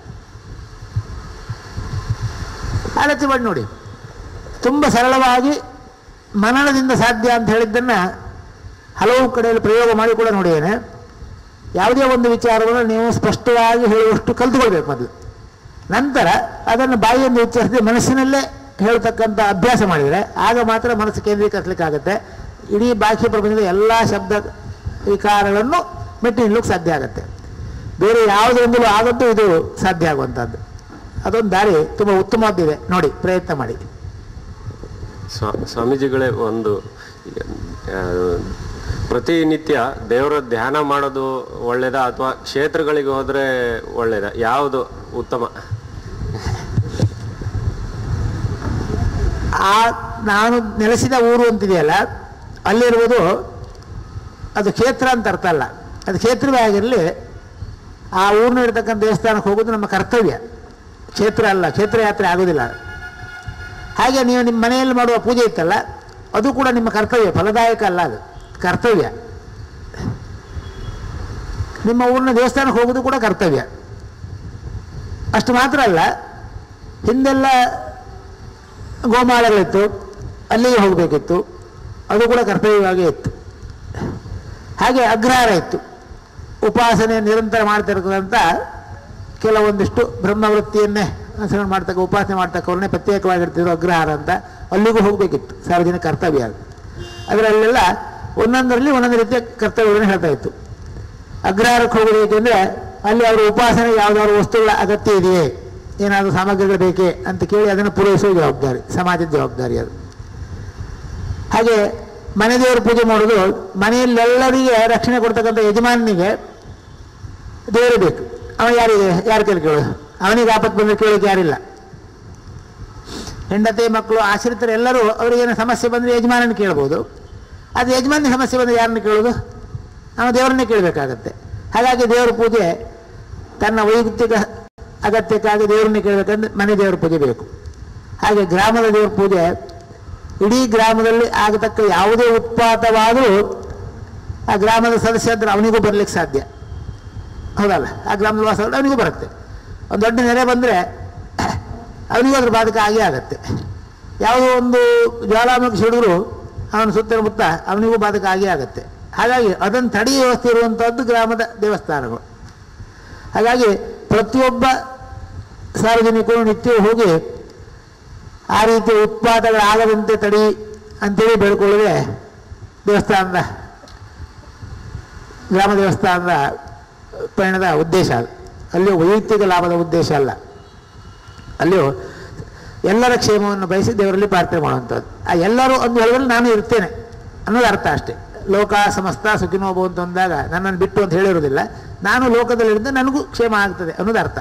ಆಲೋಚನೆ ಮಾಡಿ ನೋಡಿ ತುಂಬ ಸರಳವಾಗಿ ಮನನದಿಂದ ಸಾಧ್ಯ ಅಂತ ಹೇಳಿದ್ದನ್ನು ಹಲವು ಕಡೆಯಲ್ಲಿ ಪ್ರಯೋಗ ಮಾಡಿ ಕೂಡ ನೋಡಿದ್ದೇನೆ ಯಾವುದೇ ಒಂದು ವಿಚಾರವನ್ನು ನೀವು ಸ್ಪಷ್ಟವಾಗಿ ಹೇಳುವಷ್ಟು ಕಲ್ತುಕೊಳ್ಬೇಕು ಮೊದಲು ನಂತರ ಅದನ್ನು ಬಾಯಿಯನ್ನು ಉಚ್ಚರಿಸದೆ ಮನಸ್ಸಿನಲ್ಲೇ ಹೇಳ್ತಕ್ಕಂಥ ಅಭ್ಯಾಸ ಮಾಡಿದರೆ ಆಗ ಮಾತ್ರ ಮನಸ್ಸು ಕೇಂದ್ರೀಕರಿಸಲಿಕ್ಕಾಗುತ್ತೆ ಇಡೀ ಬಾಹ್ಯ ಪ್ರಪಂಚದ ಎಲ್ಲ ಶಬ್ದ ವಿಕಾರಗಳನ್ನು ಮೆಟ್ಟಿ ನಿಲ್ಲಕ್ಕೆ ಸಾಧ್ಯ ಆಗುತ್ತೆ ಬೇರೆ ಯಾವುದರಿಂದಲೂ ಆಗದ್ದು ಇದು ಸಾಧ್ಯ ಆಗುವಂಥದ್ದು ಅದೊಂದು ದಾರಿ ತುಂಬ ಉತ್ತಮವಾದಿದೆ ನೋಡಿ ಪ್ರಯತ್ನ ಮಾಡಿ ಸ್ವಾ ಸ್ವಾಮೀಜಿಗಳೇ ಒಂದು ಆ, ಪ್ರತಿನಿತ್ಯ ದೇವರ ಧ್ಯಾನ ಮಾಡೋದು ಒಳ್ಳೇದಾ ಅಥವಾ ಕ್ಷೇತ್ರಗಳಿಗೆ ಹೋದ್ರೆ ಒಳ್ಳೇದಾ ಯಾವುದು ಉತ್ತಮ ಆ ನಾನು ನೆಲೆಸಿದ ಊರು ಅಂತಿದೆಯಲ್ಲ ಅಲ್ಲಿರುವುದು ಅದು ಕ್ಷೇತ್ರ ಅಂತ ಅರ್ಥ ಅಲ್ಲ ಅದು ಕ್ಷೇತ್ರವೇ ಆಗಿರಲಿ ಆ ಊರಿನ ಇರ್ತಕ್ಕಂಥ ದೇವಸ್ಥಾನಕ್ಕೆ ಹೋಗೋದು ನಮ್ಮ ಕರ್ತವ್ಯ ಕ್ಷೇತ್ರ ಅಲ್ಲ ಕ್ಷೇತ್ರ ಯಾತ್ರೆ ಆಗೋದಿಲ್ಲ ಹಾಗೆ ನೀವು ನಿಮ್ಮ ಮನೆಯಲ್ಲಿ ಮಾಡುವ ಪೂಜೆ ಇತ್ತಲ್ಲ ಅದು ಕೂಡ ನಿಮ್ಮ ಕರ್ತವ್ಯ ಫಲದಾಯಕ ಅಲ್ಲ ಅದು ಕರ್ತವ್ಯ ನಿಮ್ಮ ಊರಿನ ದೇವಸ್ಥಾನಕ್ಕೆ ಹೋಗೋದು ಕೂಡ ಕರ್ತವ್ಯ ಅಷ್ಟು ಮಾತ್ರ ಅಲ್ಲ ಹಿಂದೆಲ್ಲ ಗೋಮಾಳಗಳಿತ್ತು ಅಲ್ಲಿಗೆ ಹೋಗಬೇಕಿತ್ತು ಅದು ಕೂಡ ಕರ್ತವ್ಯವಾಗಿ ಇತ್ತು ಹಾಗೆ ಅಗ್ರಹಾರ ಇತ್ತು ಉಪಾಸನೆ ನಿರಂತರ ಮಾಡ್ತಿರ್ತಕ್ಕಂಥ ಕೆಲವೊಂದಿಷ್ಟು ಬ್ರಹ್ಮವೃತ್ತಿಯನ್ನೇ ಅನುಸರಣೆ ಮಾಡ್ತಕ್ಕ ಉಪಾಸನೆ ಮಾಡ್ತಕ್ಕವ್ರನ್ನೇ ಪ್ರತ್ಯೇಕವಾಗಿರ್ತಿದ್ರು ಅಗ್ರಹಾರ ಅಂತ ಅಲ್ಲಿಗೂ ಹೋಗಬೇಕಿತ್ತು ಸಾರ್ವಜನಿಕ ಕರ್ತವ್ಯ ಅದು ಅದರಲ್ಲೆಲ್ಲ ಒಂದೊಂದರಲ್ಲಿ ಒಂದೊಂದು ರೀತಿಯ ಕರ್ತವ್ಯಗಳನ್ನು ಹೇಳ್ತಾ ಇತ್ತು ಅಗ್ರಹಾರಕ್ಕೆ ಹೋಗೋದು ಏಕೆಂದರೆ ಅಲ್ಲಿ ಅವರ ಉಪಾಸನೆ ಯಾವುದಾದ್ರು ವಸ್ತುಗಳ ಅಗತ್ಯ ಇದೆಯೇ ಏನಾದರೂ ಸಾಮಗ್ರಿಗಳು ಬೇಕೇ ಅಂತ ಕೇಳಿ ಅದನ್ನು ಪೂರೈಸುವ ಜವಾಬ್ದಾರಿ ಸಮಾಜದ ಜವಾಬ್ದಾರಿ ಅದು ಹಾಗೆ ಮನೆ ದೇವರ ಪೂಜೆ ಮಾಡೋದು ಮನೆಯಲ್ಲೆಲ್ಲರಿಗೆ ರಕ್ಷಣೆ ಕೊಡ್ತಕ್ಕಂಥ ಯಜಮಾನನಿಗೆ ದೇವರು ಬೇಕು ಅವ ಯಾರಿಗೆ ಯಾರು ಕೇಳಿ ಕೇಳೋದು ಅವನಿಗೆ ಆಪತ್ತು ಬಂದರೆ ಕೇಳೋಕೆ ಯಾರಿಲ್ಲ ಹೆಂಡತಿ ಮಕ್ಕಳು ಆಶ್ರಿತರು ಎಲ್ಲರೂ ಅವರಿಗೇನು ಸಮಸ್ಯೆ ಬಂದರೆ ಯಜಮಾನನ ಕೇಳ್ಬೋದು ಅದು ಯಜಮಾನ ಸಮಸ್ಯೆ ಬಂದರೆ ಯಾರನ್ನ ಕೇಳೋದು ನಾವು ದೇವರನ್ನೇ ಕೇಳಬೇಕಾಗತ್ತೆ ಹಾಗಾಗಿ ದೇವರ ಪೂಜೆ ತನ್ನ ವೈಯಕ್ತಿಕ ಅಗತ್ಯಕ್ಕಾಗಿ ದೇವರನ್ನೇ ಕೇಳಬೇಕಂದ್ರೆ ಮನೆ ದೇವರ ಪೂಜೆ ಬೇಕು ಹಾಗೆ ಗ್ರಾಮದ ದೇವರ ಪೂಜೆ ಇಡೀ ಗ್ರಾಮದಲ್ಲಿ ಆಗತಕ್ಕ ಯಾವುದೇ ಉತ್ಪಾತವಾದರೂ ಆ ಗ್ರಾಮದ ಸದಸ್ಯ ಅಂದ್ರೆ ಅವನಿಗೂ ಬರಲಿಕ್ಕೆ ಸಾಧ್ಯ ಹೌದಲ್ಲ ಆ ಗ್ರಾಮದ ವಾಸ ಅವನಿಗೂ ಬರುತ್ತೆ ಒಂದು ದೊಡ್ಡ ನೆರೆ ಬಂದರೆ ಅವನಿಗೂ ಅದ್ರ ಬಾಧಕ ಆಗೇ ಆಗತ್ತೆ ಯಾವುದೋ ಒಂದು ಜ್ವಾಲಾಮುಖಿ ಸಿಡಿದ್ರು ಅವನ ಸುತ್ತಮುತ್ತ ಅವನಿಗೂ ಬಾಧಕ ಆಗೇ ಆಗತ್ತೆ ಹಾಗಾಗಿ ಅದನ್ನು ತಡೆಯುವ ವ್ಯವಸ್ಥೆ ಇರುವಂಥದ್ದು ಗ್ರಾಮದ ದೇವಸ್ಥಾನಗಳು ಹಾಗಾಗಿ ಪ್ರತಿಯೊಬ್ಬ ಸಾರ್ವಜನಿಕರು ನಿತ್ಯ ಹೋಗಿ ಆ ರೀತಿ ಉತ್ಪಾದಗಳಾಗದಂತೆ ತಡಿ ಅಂತೇಳಿ ಬೇಡ್ಕೊಳ್ಳುವುದೇ ದೇವಸ್ಥಾನದ ಗ್ರಾಮ ದೇವಸ್ಥಾನದ ಪಯಣದ ಉದ್ದೇಶ ಅದು ಅಲ್ಲಿಯೂ ವೈಯಕ್ತಿಕ ಲಾಭದ ಉದ್ದೇಶ ಅಲ್ಲ ಅಲ್ಲಿಯೂ ಎಲ್ಲರ ಕ್ಷೇಮವನ್ನು ಬಯಸಿ ದೇವರಲ್ಲಿ ಪ್ರಾರ್ಥನೆ ಮಾಡುವಂಥದ್ದು ಆ ಎಲ್ಲರೂ ಒಂದು ಹೇಳಿದ್ರೆ ನಾನು ಇರ್ತೇನೆ ಅನ್ನೋದು ಅರ್ಥ ಅಷ್ಟೇ ಲೋಕ ಸಮಸ್ತ ಸುಖಿನೋ ಭವಂತು ಅಂದಾಗ ನನ್ನನ್ನು ಬಿಟ್ಟು ಅಂತ ಹೇಳಿರೋದಿಲ್ಲ ನಾನು ಲೋಕದಲ್ಲಿருந்து ನನಗೂ ಕ್ಷೇಮ ಆಗ್ತದೆ ಅನ್ನೋದು ಅರ್ಥ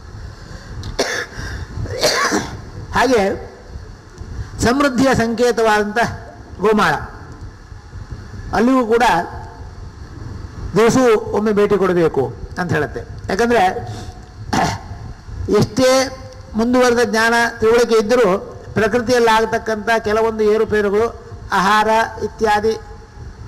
ಹಾಗೆ ಸಮೃದ್ಧಿಯ ಸಂಕೇತವಾದಂಥ ಗೋಮಾಳ ಅಲ್ಲಿಯೂ ಕೂಡ ದಿವಸವೂ ಒಮ್ಮೆ ಭೇಟಿ ಕೊಡಬೇಕು ಅಂತ ಹೇಳುತ್ತೆ ಯಾಕಂದರೆ ಎಷ್ಟೇ ಮುಂದುವರೆದ ಜ್ಞಾನ ತಿಳುವಳಿಕೆ ಇದ್ದರೂ ಪ್ರಕೃತಿಯಲ್ಲಿ ಆಗತಕ್ಕಂಥ ಕೆಲವೊಂದು ಏರುಪೇರುಗಳು ಆಹಾರ ಇತ್ಯಾದಿ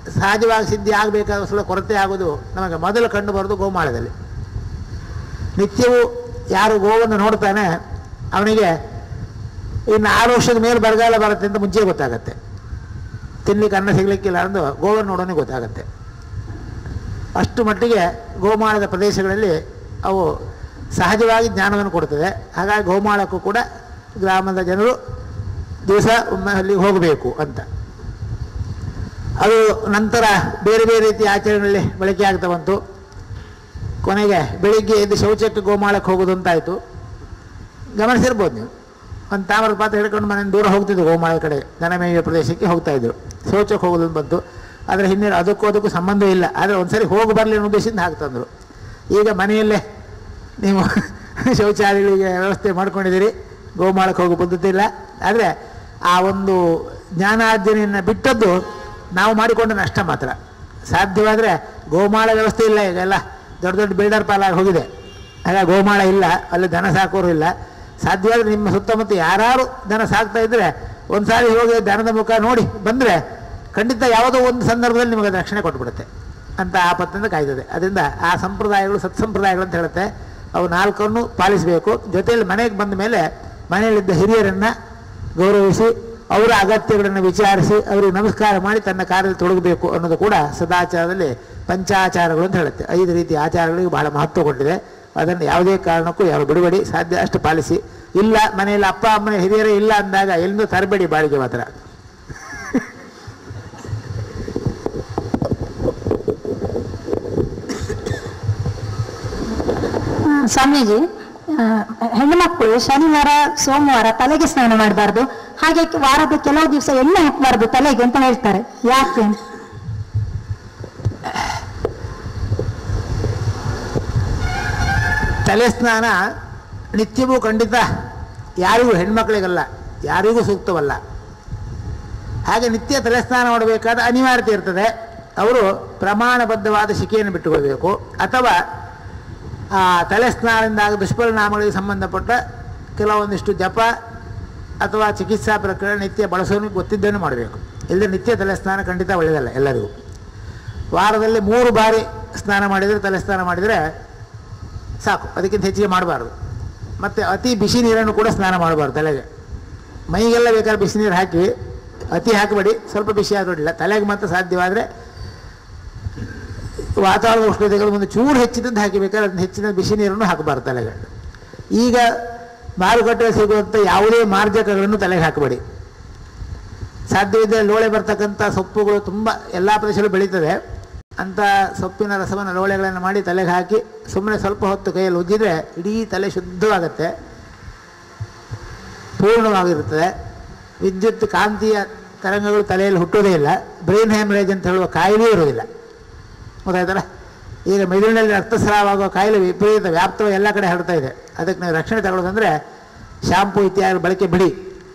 ಸಹಜವಾಗಿ ಸಿದ್ಧಿ ಆಗಬೇಕಾದ ಸ್ವಲ್ಪ ಕೊರತೆ ಆಗೋದು ನಮಗೆ ಮೊದಲು ಕಂಡು ಬರೋದು ಗೋಮಾಳದಲ್ಲಿ ನಿತ್ಯವೂ ಯಾರು ಗೋವನ್ನು ನೋಡ್ತಾನೆ ಅವನಿಗೆ ಇನ್ನು ಆರು ವರ್ಷದ ಮೇಲೆ ಬರಗಾಲ ಬರುತ್ತೆ ಅಂತ ಮುಂಚೆ ಗೊತ್ತಾಗತ್ತೆ ತಿನ್ಲಿಕ್ಕೆ ಅನ್ನ ಸಿಗ್ಲಿಕ್ಕಿಲ್ಲ ಅಂದು ಗೋವನ್ನು ನೋಡೋನಿಗೆ ಗೊತ್ತಾಗತ್ತೆ ಅಷ್ಟು ಮಟ್ಟಿಗೆ ಗೋಮಾಳದ ಪ್ರದೇಶಗಳಲ್ಲಿ ಅವು ಸಹಜವಾಗಿ ಜ್ಞಾನವನ್ನು ಕೊಡ್ತದೆ ಹಾಗಾಗಿ ಗೋಮಾಳಕ್ಕೂ ಕೂಡ ಗ್ರಾಮದ ಜನರು ದಿವಸ ಒಮ್ಮೆ ಅಲ್ಲಿಗೆ ಹೋಗಬೇಕು ಅಂತ ಅದು ನಂತರ ಬೇರೆ ಬೇರೆ ರೀತಿಯ ಆಚರಣೆಗಳಲ್ಲಿ ಬಳಕೆ ಆಗ್ತಾ ಬಂತು ಕೊನೆಗೆ ಬೆಳಿಗ್ಗೆ ಎದ್ದು ಶೌಚಕ್ಕೆ ಗೋಮಾಳಕ್ಕೆ ಹೋಗೋದು ಅಂತಾಯಿತು ಗಮನಿಸಿರ್ಬೋದು ನೀವು ಒಂದು ತಾಮ್ರದ ಪಾತ್ರೆ ಹಿಡ್ಕೊಂಡು ಮನೆ ದೂರ ಹೋಗ್ತಿದ್ದು ಗೋಮಾಳ ಕಡೆ ದನ ಮೇಯುವ ಪ್ರದೇಶಕ್ಕೆ ಹೋಗ್ತಾ ಇದ್ರು ಶೌಚಕ್ಕೆ ಹೋಗೋದು ಅಂತ ಬಂತು ಆದರೆ ಹಿಂದೆ ಅದಕ್ಕೂ ಅದಕ್ಕೂ ಸಂಬಂಧ ಇಲ್ಲ ಆದರೆ ಒಂದ್ಸರಿ ಹೋಗಿ ಬರಲಿ ಅನ್ನೋ ಉದ್ದೇಶದಿಂದ ಹಾಕ್ತಂದ್ರು ಈಗ ಮನೆಯಲ್ಲೇ ನೀವು ಶೌಚಾಲಯಗಳಿಗೆ ವ್ಯವಸ್ಥೆ ಮಾಡ್ಕೊಂಡಿದ್ದೀರಿ ಗೋಮಾಳಕ್ಕೆ ಹೋಗೋ ಪದ್ಧತಿ ಇಲ್ಲ ಆದರೆ ಆ ಒಂದು ಜ್ಞಾನಾರ್ಜನೆಯನ್ನು ಬಿಟ್ಟದ್ದು ನಾವು ಮಾಡಿಕೊಂಡ ನಷ್ಟ ಮಾತ್ರ ಸಾಧ್ಯವಾದರೆ ಗೋಮಾಳ ವ್ಯವಸ್ಥೆ ಇಲ್ಲ ಈಗ ಎಲ್ಲ ದೊಡ್ಡ ದೊಡ್ಡ ಬಿಲ್ಡರ್ ಪಾಲಾಗಿ ಹೋಗಿದೆ ಹಾಗಾಗಿ ಗೋಮಾಳ ಇಲ್ಲ ಅಲ್ಲಿ ದನ ಸಾಕೋರು ಇಲ್ಲ ಸಾಧ್ಯವಾದರೆ ನಿಮ್ಮ ಸುತ್ತಮುತ್ತ ಯಾರು ದನ ಸಾಕ್ತಾ ಇದ್ದರೆ ಒಂದು ಸಾರಿ ಹೋಗಿ ದನದ ಮುಖ ನೋಡಿ ಬಂದರೆ ಖಂಡಿತ ಯಾವುದೋ ಒಂದು ಸಂದರ್ಭದಲ್ಲಿ ನಿಮಗೆ ಅದು ರಕ್ಷಣೆ ಕೊಟ್ಬಿಡುತ್ತೆ ಅಂತ ಆಪತ್ತಿಂದ ಕಾಯ್ತದೆ ಅದರಿಂದ ಆ ಸಂಪ್ರದಾಯಗಳು ಸತ್ಸಂಪ್ರದಾಯಗಳು ಅಂತ ಹೇಳುತ್ತೆ ಅವು ನಾಲ್ಕನ್ನು ಪಾಲಿಸಬೇಕು ಜೊತೆಯಲ್ಲಿ ಮನೆಗೆ ಬಂದ ಮೇಲೆ ಮನೆಯಲ್ಲಿದ್ದ ಹಿರಿಯರನ್ನು ಗೌರವಿಸಿ ಅವರ ಅಗತ್ಯಗಳನ್ನು ವಿಚಾರಿಸಿ ಅವರಿಗೆ ನಮಸ್ಕಾರ ಮಾಡಿ ತನ್ನ ಕಾರ್ಯದಲ್ಲಿ ತೊಡಗಬೇಕು ಅನ್ನೋದು ಕೂಡ ಸದಾಚಾರದಲ್ಲಿ ಪಂಚಾಚಾರಗಳು ಅಂತ ಹೇಳುತ್ತೆ ಐದು ರೀತಿಯ ಆಚಾರಗಳಿಗೆ ಬಹಳ ಮಹತ್ವ ಕೊಟ್ಟಿದೆ ಅದನ್ನು ಯಾವುದೇ ಕಾರಣಕ್ಕೂ ಯಾರು ಬಿಡಬೇಡಿ ಸಾಧ್ಯ ಅಷ್ಟು ಪಾಲಿಸಿ ಇಲ್ಲ ಮನೆಯಲ್ಲಿ ಅಪ್ಪ ಅಮ್ಮನ ಹಿರಿಯರೇ ಇಲ್ಲ ಅಂದಾಗ ಎಲ್ಲಿಂದ ತರಬೇಡಿ ಬಾಡಿಗೆ ಮಾತ್ರ ಆ, ಸ್ವಾಮೀಜಿ ಆ, ಹೆಣ್ಣು ಮಕ್ಕಳು ಶನಿವಾರ ಸೋಮವಾರ ತಲೆಗೆ ಸ್ನಾನ ಮಾಡಬಾರ್ದು ಹಾಗೆ ವಾರದ ಕೆಲವು ದಿವಸ ಎಣ್ಣೆ ಹಾಕಬಾರ್ದು ತಲೆಗೆ ಅಂತ ಹೇಳ್ತಾರೆ ಯಾಕೆ ಅಂತ ತಲೆ ಸ್ನಾನ ನಿತ್ಯವೂ ಖಂಡಿತ ಯಾರಿಗೂ ಹೆಣ್ಮಕ್ಳಿಗಲ್ಲ ಯಾರಿಗೂ ಸೂಕ್ತವಲ್ಲ ಹಾಗೆ ನಿತ್ಯ ತಲೆ ಸ್ನಾನ ಮಾಡಬೇಕಾದ ಅನಿವಾರ್ಯತೆ ಇರ್ತದೆ ಅವರು ಪ್ರಮಾಣಬದ್ಧವಾದ ಶಿಕೆಯನ್ನು ಬಿಟ್ಟುಕೊಳ್ಬೇಕು ಅಥವಾ ಆ ತಲೆ ಸ್ನಾನದಿಂದ ಆಗ ದುಷ್ಪರಿಣಾಮಗಳಿಗೆ ಸಂಬಂಧಪಟ್ಟ ಕೆಲವೊಂದಿಷ್ಟು ಜಪ ಅಥವಾ ಚಿಕಿತ್ಸಾ ಪ್ರಕ್ರಿಯೆ ನಿತ್ಯ ಬಳಸೋನಿಗೆ ಗೊತ್ತಿದ್ದನ್ನು ಮಾಡಬೇಕು ಇಲ್ಲದೆ ನಿತ್ಯ ತಲೆ ಸ್ನಾನ ಖಂಡಿತ ಒಳ್ಳೆಯದಲ್ಲ ಎಲ್ಲರಿಗೂ ವಾರದಲ್ಲಿ ಮೂರು ಬಾರಿ ಸ್ನಾನ ಮಾಡಿದರೆ ತಲೆ ಸ್ನಾನ ಮಾಡಿದರೆ ಸಾಕು ಅದಕ್ಕಿಂತ ಹೆಚ್ಚಿಗೆ ಮಾಡಬಾರ್ದು ಮತ್ತು ಅತಿ ಬಿಸಿ ನೀರನ್ನು ಕೂಡ ಸ್ನಾನ ಮಾಡಬಾರ್ದು ತಲೆಗೆ ಮೈಗೆಲ್ಲ ಬೇಕಾದ್ರೆ ಬಿಸಿ ನೀರು ಹಾಕಿ ಅತಿ ಹಾಕಬೇಡಿ ಸ್ವಲ್ಪ ಬಿಸಿ ಆಗೋದಿಲ್ಲ ತಲೆಗೆ ಮಾತ್ರ ಸಾಧ್ಯವಾದರೆ ವಾತಾವರಣ ಉಷ್ಣತೆಗಳು ಒಂದು ಚೂರು ಹೆಚ್ಚಿನದ್ದು ಹಾಕಿಬೇಕಾದ್ರೆ ಅದನ್ನ ಹೆಚ್ಚಿನ ಬಿಸಿ ನೀರನ್ನು ಹಾಕಬಾರ್ದು ತಲೆಗೆ ಈಗ ಮಾರುಕಟ್ಟೆಯಲ್ಲಿ ಸಿಗುವಂಥ ಯಾವುದೇ ಮಾರ್ಜಕಗಳನ್ನು ತಲೆಗೆ ಹಾಕಬೇಡಿ ಸಾಧ್ಯವಿದ್ದರೆ ಲೋಳೆ ಬರ್ತಕ್ಕಂಥ ಸೊಪ್ಪುಗಳು ತುಂಬ ಎಲ್ಲ ಪ್ರದೇಶದಲ್ಲೂ ಬೆಳೀತದೆ ಅಂಥ ಸೊಪ್ಪಿನ ರಸವನ್ನು ಲೋಳೆಗಳನ್ನು ಮಾಡಿ ತಲೆಗೆ ಹಾಕಿ ಸುಮ್ಮನೆ ಸ್ವಲ್ಪ ಹೊತ್ತು ಕೈಯಲ್ಲಿ ಉಜ್ಜಿದ್ರೆ ಇಡೀ ತಲೆ ಶುದ್ಧವಾಗುತ್ತೆ ಪೂರ್ಣವಾಗಿರುತ್ತದೆ ವಿದ್ಯುತ್ ಕಾಂತೀಯ ತರಂಗಗಳು ತಲೆಯಲ್ಲಿ ಹುಟ್ಟೋದೇ ಇಲ್ಲ ಬ್ರೈನ್ ಹ್ಯಾಮರೇಜ್ ಅಂತ ಹೇಳುವ ಕಾಯಿಲೆಯೂ ಇರೋದಿಲ್ಲ ಗೊತ್ತಾಯ್ತಲ್ಲ ಈಗ ಮೆದುಳಿನಲ್ಲಿ ರಕ್ತಸ್ರಾವ ಆಗೋ ಕಾಯಿಲೆ ವಿಪರೀತ ವ್ಯಾಪ್ತ ಎಲ್ಲ ಕಡೆ ಹರಡ್ತಾ ಇದೆ ಅದಕ್ಕೆ ನೀವು ರಕ್ಷಣೆ ತಗೊಳ್ಳೋದಂದರೆ ಶಾಂಪು ಇತ್ಯಾದಿ ಬಳಕೆ ಬಿಡಿ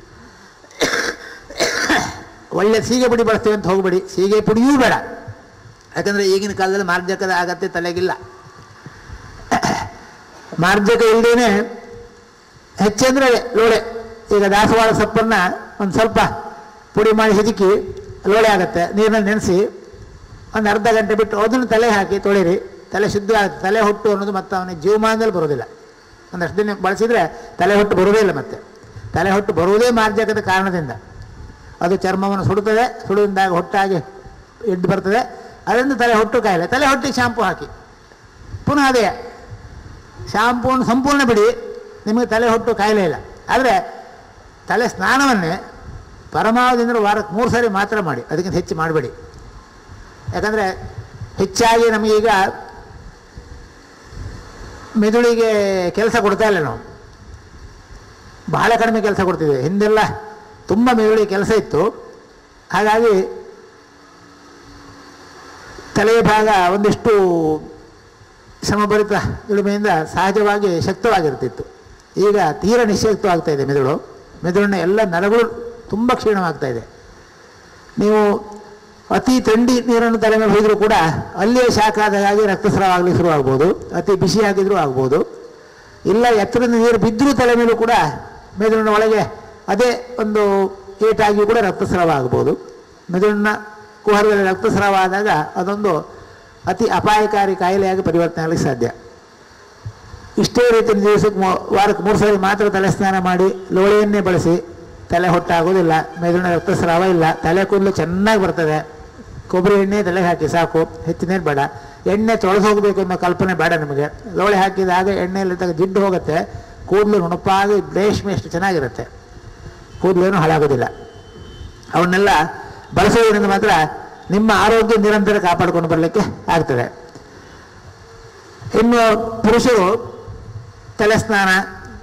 ಒಳ್ಳೆ ಸೀಗೆ ಪುಡಿ ಬಳಸ್ತೀವಿ ಅಂತ ಹೋಗಬೇಡಿ ಸೀಗೆ ಪುಡಿಯೂ ಬೇಡ ಯಾಕಂದರೆ ಈಗಿನ ಕಾಲದಲ್ಲಿ ಮಾರ್ಜಕದ ಅಗತ್ಯ ತಲೆಗಿಲ್ಲ ಮಾರ್ಜಕ ಇಲ್ಲದೇನೆ ಹೆಚ್ಚಂದರೆ ಲೋಳೆ ಈಗ ದಾಸವಾಳ ಸೊಪ್ಪನ್ನು ಒಂದು ಸ್ವಲ್ಪ ಪುಡಿ ಮಾಡಿ ಹಿದುಕಿ ಲೋಳೆ ಆಗುತ್ತೆ ನೀರಿನಲ್ಲಿ ನೆನೆಸಿ ಒಂದು ಅರ್ಧ ಗಂಟೆ ಬಿಟ್ಟು ಅದನ್ನು ತಲೆ ಹಾಕಿ ತೊಳಿರಿ ತಲೆ ಶುದ್ಧ ಆಗುತ್ತೆ ತಲೆ ಹೊಟ್ಟು ಅನ್ನೋದು ಮತ್ತೆ ಅವನಿಗೆ ಜೀವಮಾನದಲ್ಲಿ ಬರೋದಿಲ್ಲ ಒಂದಷ್ಟು ದಿನ ಬಳಸಿದರೆ ತಲೆ ಹೊಟ್ಟು ಬರುವುದೇ ಇಲ್ಲ ಮತ್ತೆ ತಲೆ ಹೊಟ್ಟು ಬರುವುದೇ ಮಾರ್ಜಕದ ಕಾರಣದಿಂದ ಅದು ಚರ್ಮವನ್ನು ಸುಡುತ್ತದೆ ಸುಡುವುದಾಗಿ ಹೊಟ್ಟಾಗಿ ಎದ್ದು ಬರ್ತದೆ ಅದರಿಂದ ತಲೆ ಹೊಟ್ಟು ಕಾಯಿಲೆ ತಲೆ ಹೊಟ್ಟಿಗೆ ಶಾಂಪು ಹಾಕಿ ಪುನಃ ಅದೇ ಶಾಂಪೂನ ಸಂಪೂರ್ಣ ಬಿಡಿ ನಿಮಗೆ ತಲೆ ಹೊಟ್ಟು ಕಾಯಿಲೆ ಇಲ್ಲ ಆದರೆ ತಲೆ ಸ್ನಾನವನ್ನೇ ಪರಮಾವಧಿಯಿಂದ ವಾರಕ್ಕೆ ಮೂರು ಸಾರಿ ಮಾತ್ರ ಮಾಡಿ ಅದಕ್ಕಿಂತ ಹೆಚ್ಚು ಮಾಡಬೇಡಿ ಯಾಕಂದರೆ ಹೆಚ್ಚಾಗಿ ನಮಗೀಗ ಮೆದುಳಿಗೆ ಕೆಲಸ ಕೊಡ್ತಾ ಇಲ್ಲ ನಾವು ಬಹಳ ಕಡಿಮೆ ಕೆಲಸ ಕೊಡ್ತಿದ್ವಿ ಹಿಂದೆಲ್ಲ ತುಂಬ ಮೆದುಳಿಗೆ ಕೆಲಸ ಇತ್ತು ಹಾಗಾಗಿ ತಲೆಯ ಭಾಗ ಒಂದಿಷ್ಟು ಶ್ರಮಭರಿತ ದುಡಿಮೆಯಿಂದ ಸಹಜವಾಗಿ ಶಕ್ತವಾಗಿರ್ತಿತ್ತು ಈಗ ತೀರ ನಿಶ್ಶಕ್ತವಾಗ್ತಾ ಇದೆ ಮೆದುಳು ಮೆದುಳಿನ ಎಲ್ಲ ನರಗಳು ತುಂಬ ಕ್ಷೀಣವಾಗ್ತಾ ಇದೆ ನೀವು ಅತಿ ಥಂಡಿ ನೀರನ್ನು ತಲೆ ಮೇಲೆ ಹೊಯ್ದರೂ ಕೂಡ ಅಲ್ಲಿಯೇ ಶಾಖ ಆದಾಗಿ ರಕ್ತಸ್ರಾವ ಆಗಲಿ ಶುರುವಾಗ್ಬೋದು ಅತಿ ಬಿಸಿ ಆಗಿದ್ರೂ ಆಗ್ಬೋದು ಇಲ್ಲ ಎತ್ತರದ ನೀರು ಬಿದ್ದರೂ ತಲೆ ಮೇಲೂ ಕೂಡ ಮೆದುಳಿನ ಒಳಗೆ ಅದೇ ಒಂದು ಏಟಾಗಿ ಕೂಡ ರಕ್ತಸ್ರಾವ ಆಗ್ಬೋದು ಮೆದುಳಿನ ಕುಹರದಲ್ಲಿ ರಕ್ತಸ್ರಾವ ಆದಾಗ ಅದೊಂದು ಅತಿ ಅಪಾಯಕಾರಿ ಕಾಯಿಲೆಯಾಗಿ ಪರಿವರ್ತನೆ ಆಗಲಿಕ್ಕೆ ಸಾಧ್ಯ ಇಷ್ಟೇ ರೀತಿ ದಿವಸಕ್ಕೆ ಮೂ- ವಾರಕ್ಕೆ ಮೂರು ಸಾರಿ ಮಾತ್ರ ತಲೆ ಸ್ನಾನ ಮಾಡಿ ಲೋಳೆಯನ್ನೇ ಬಳಸಿ ತಲೆ ಹೊಟ್ಟಾಗೋದಿಲ್ಲ ಮೆದುಳಿನ ರಕ್ತಸ್ರಾವ ಇಲ್ಲ ತಲೆ ಕೂದಲು ಚೆನ್ನಾಗಿ ಬರ್ತದೆ ಕೊಬ್ಬರಿ ಎಣ್ಣೆ ತಲೆಗೆ ಹಾಕಿ ಸಾಕು ಹೆಚ್ಚಿನೇನು ಬೇಡ ಎಣ್ಣೆ ತೊಳೆದು ಹೋಗಬೇಕು ಅನ್ನೋ ಕಲ್ಪನೆ ಬೇಡ ನಮಗೆ ಲೋಳೆ ಹಾಕಿದಾಗ ಎಣ್ಣೆಯಲ್ಲಿದ್ದಾಗ ಜಿಡ್ಡು ಹೋಗುತ್ತೆ ಕೂದಲು ನುಣುಪಾಗಿ ರೇಷ್ಮೆ ಎಷ್ಟು ಚೆನ್ನಾಗಿರುತ್ತೆ ಕೂದಲೇನು ಹಾಳಾಗೋದಿಲ್ಲ ಅವನ್ನೆಲ್ಲ ಬಳಸೋದ್ರಿಂದ ಮಾತ್ರ ನಿಮ್ಮ ಆರೋಗ್ಯ ನಿರಂತರ ಕಾಪಾಡಿಕೊಂಡು ಬರಲಿಕ್ಕೆ ಆಗ್ತದೆ ಇನ್ನು ಪುರುಷರು ತಲೆ ಸ್ನಾನ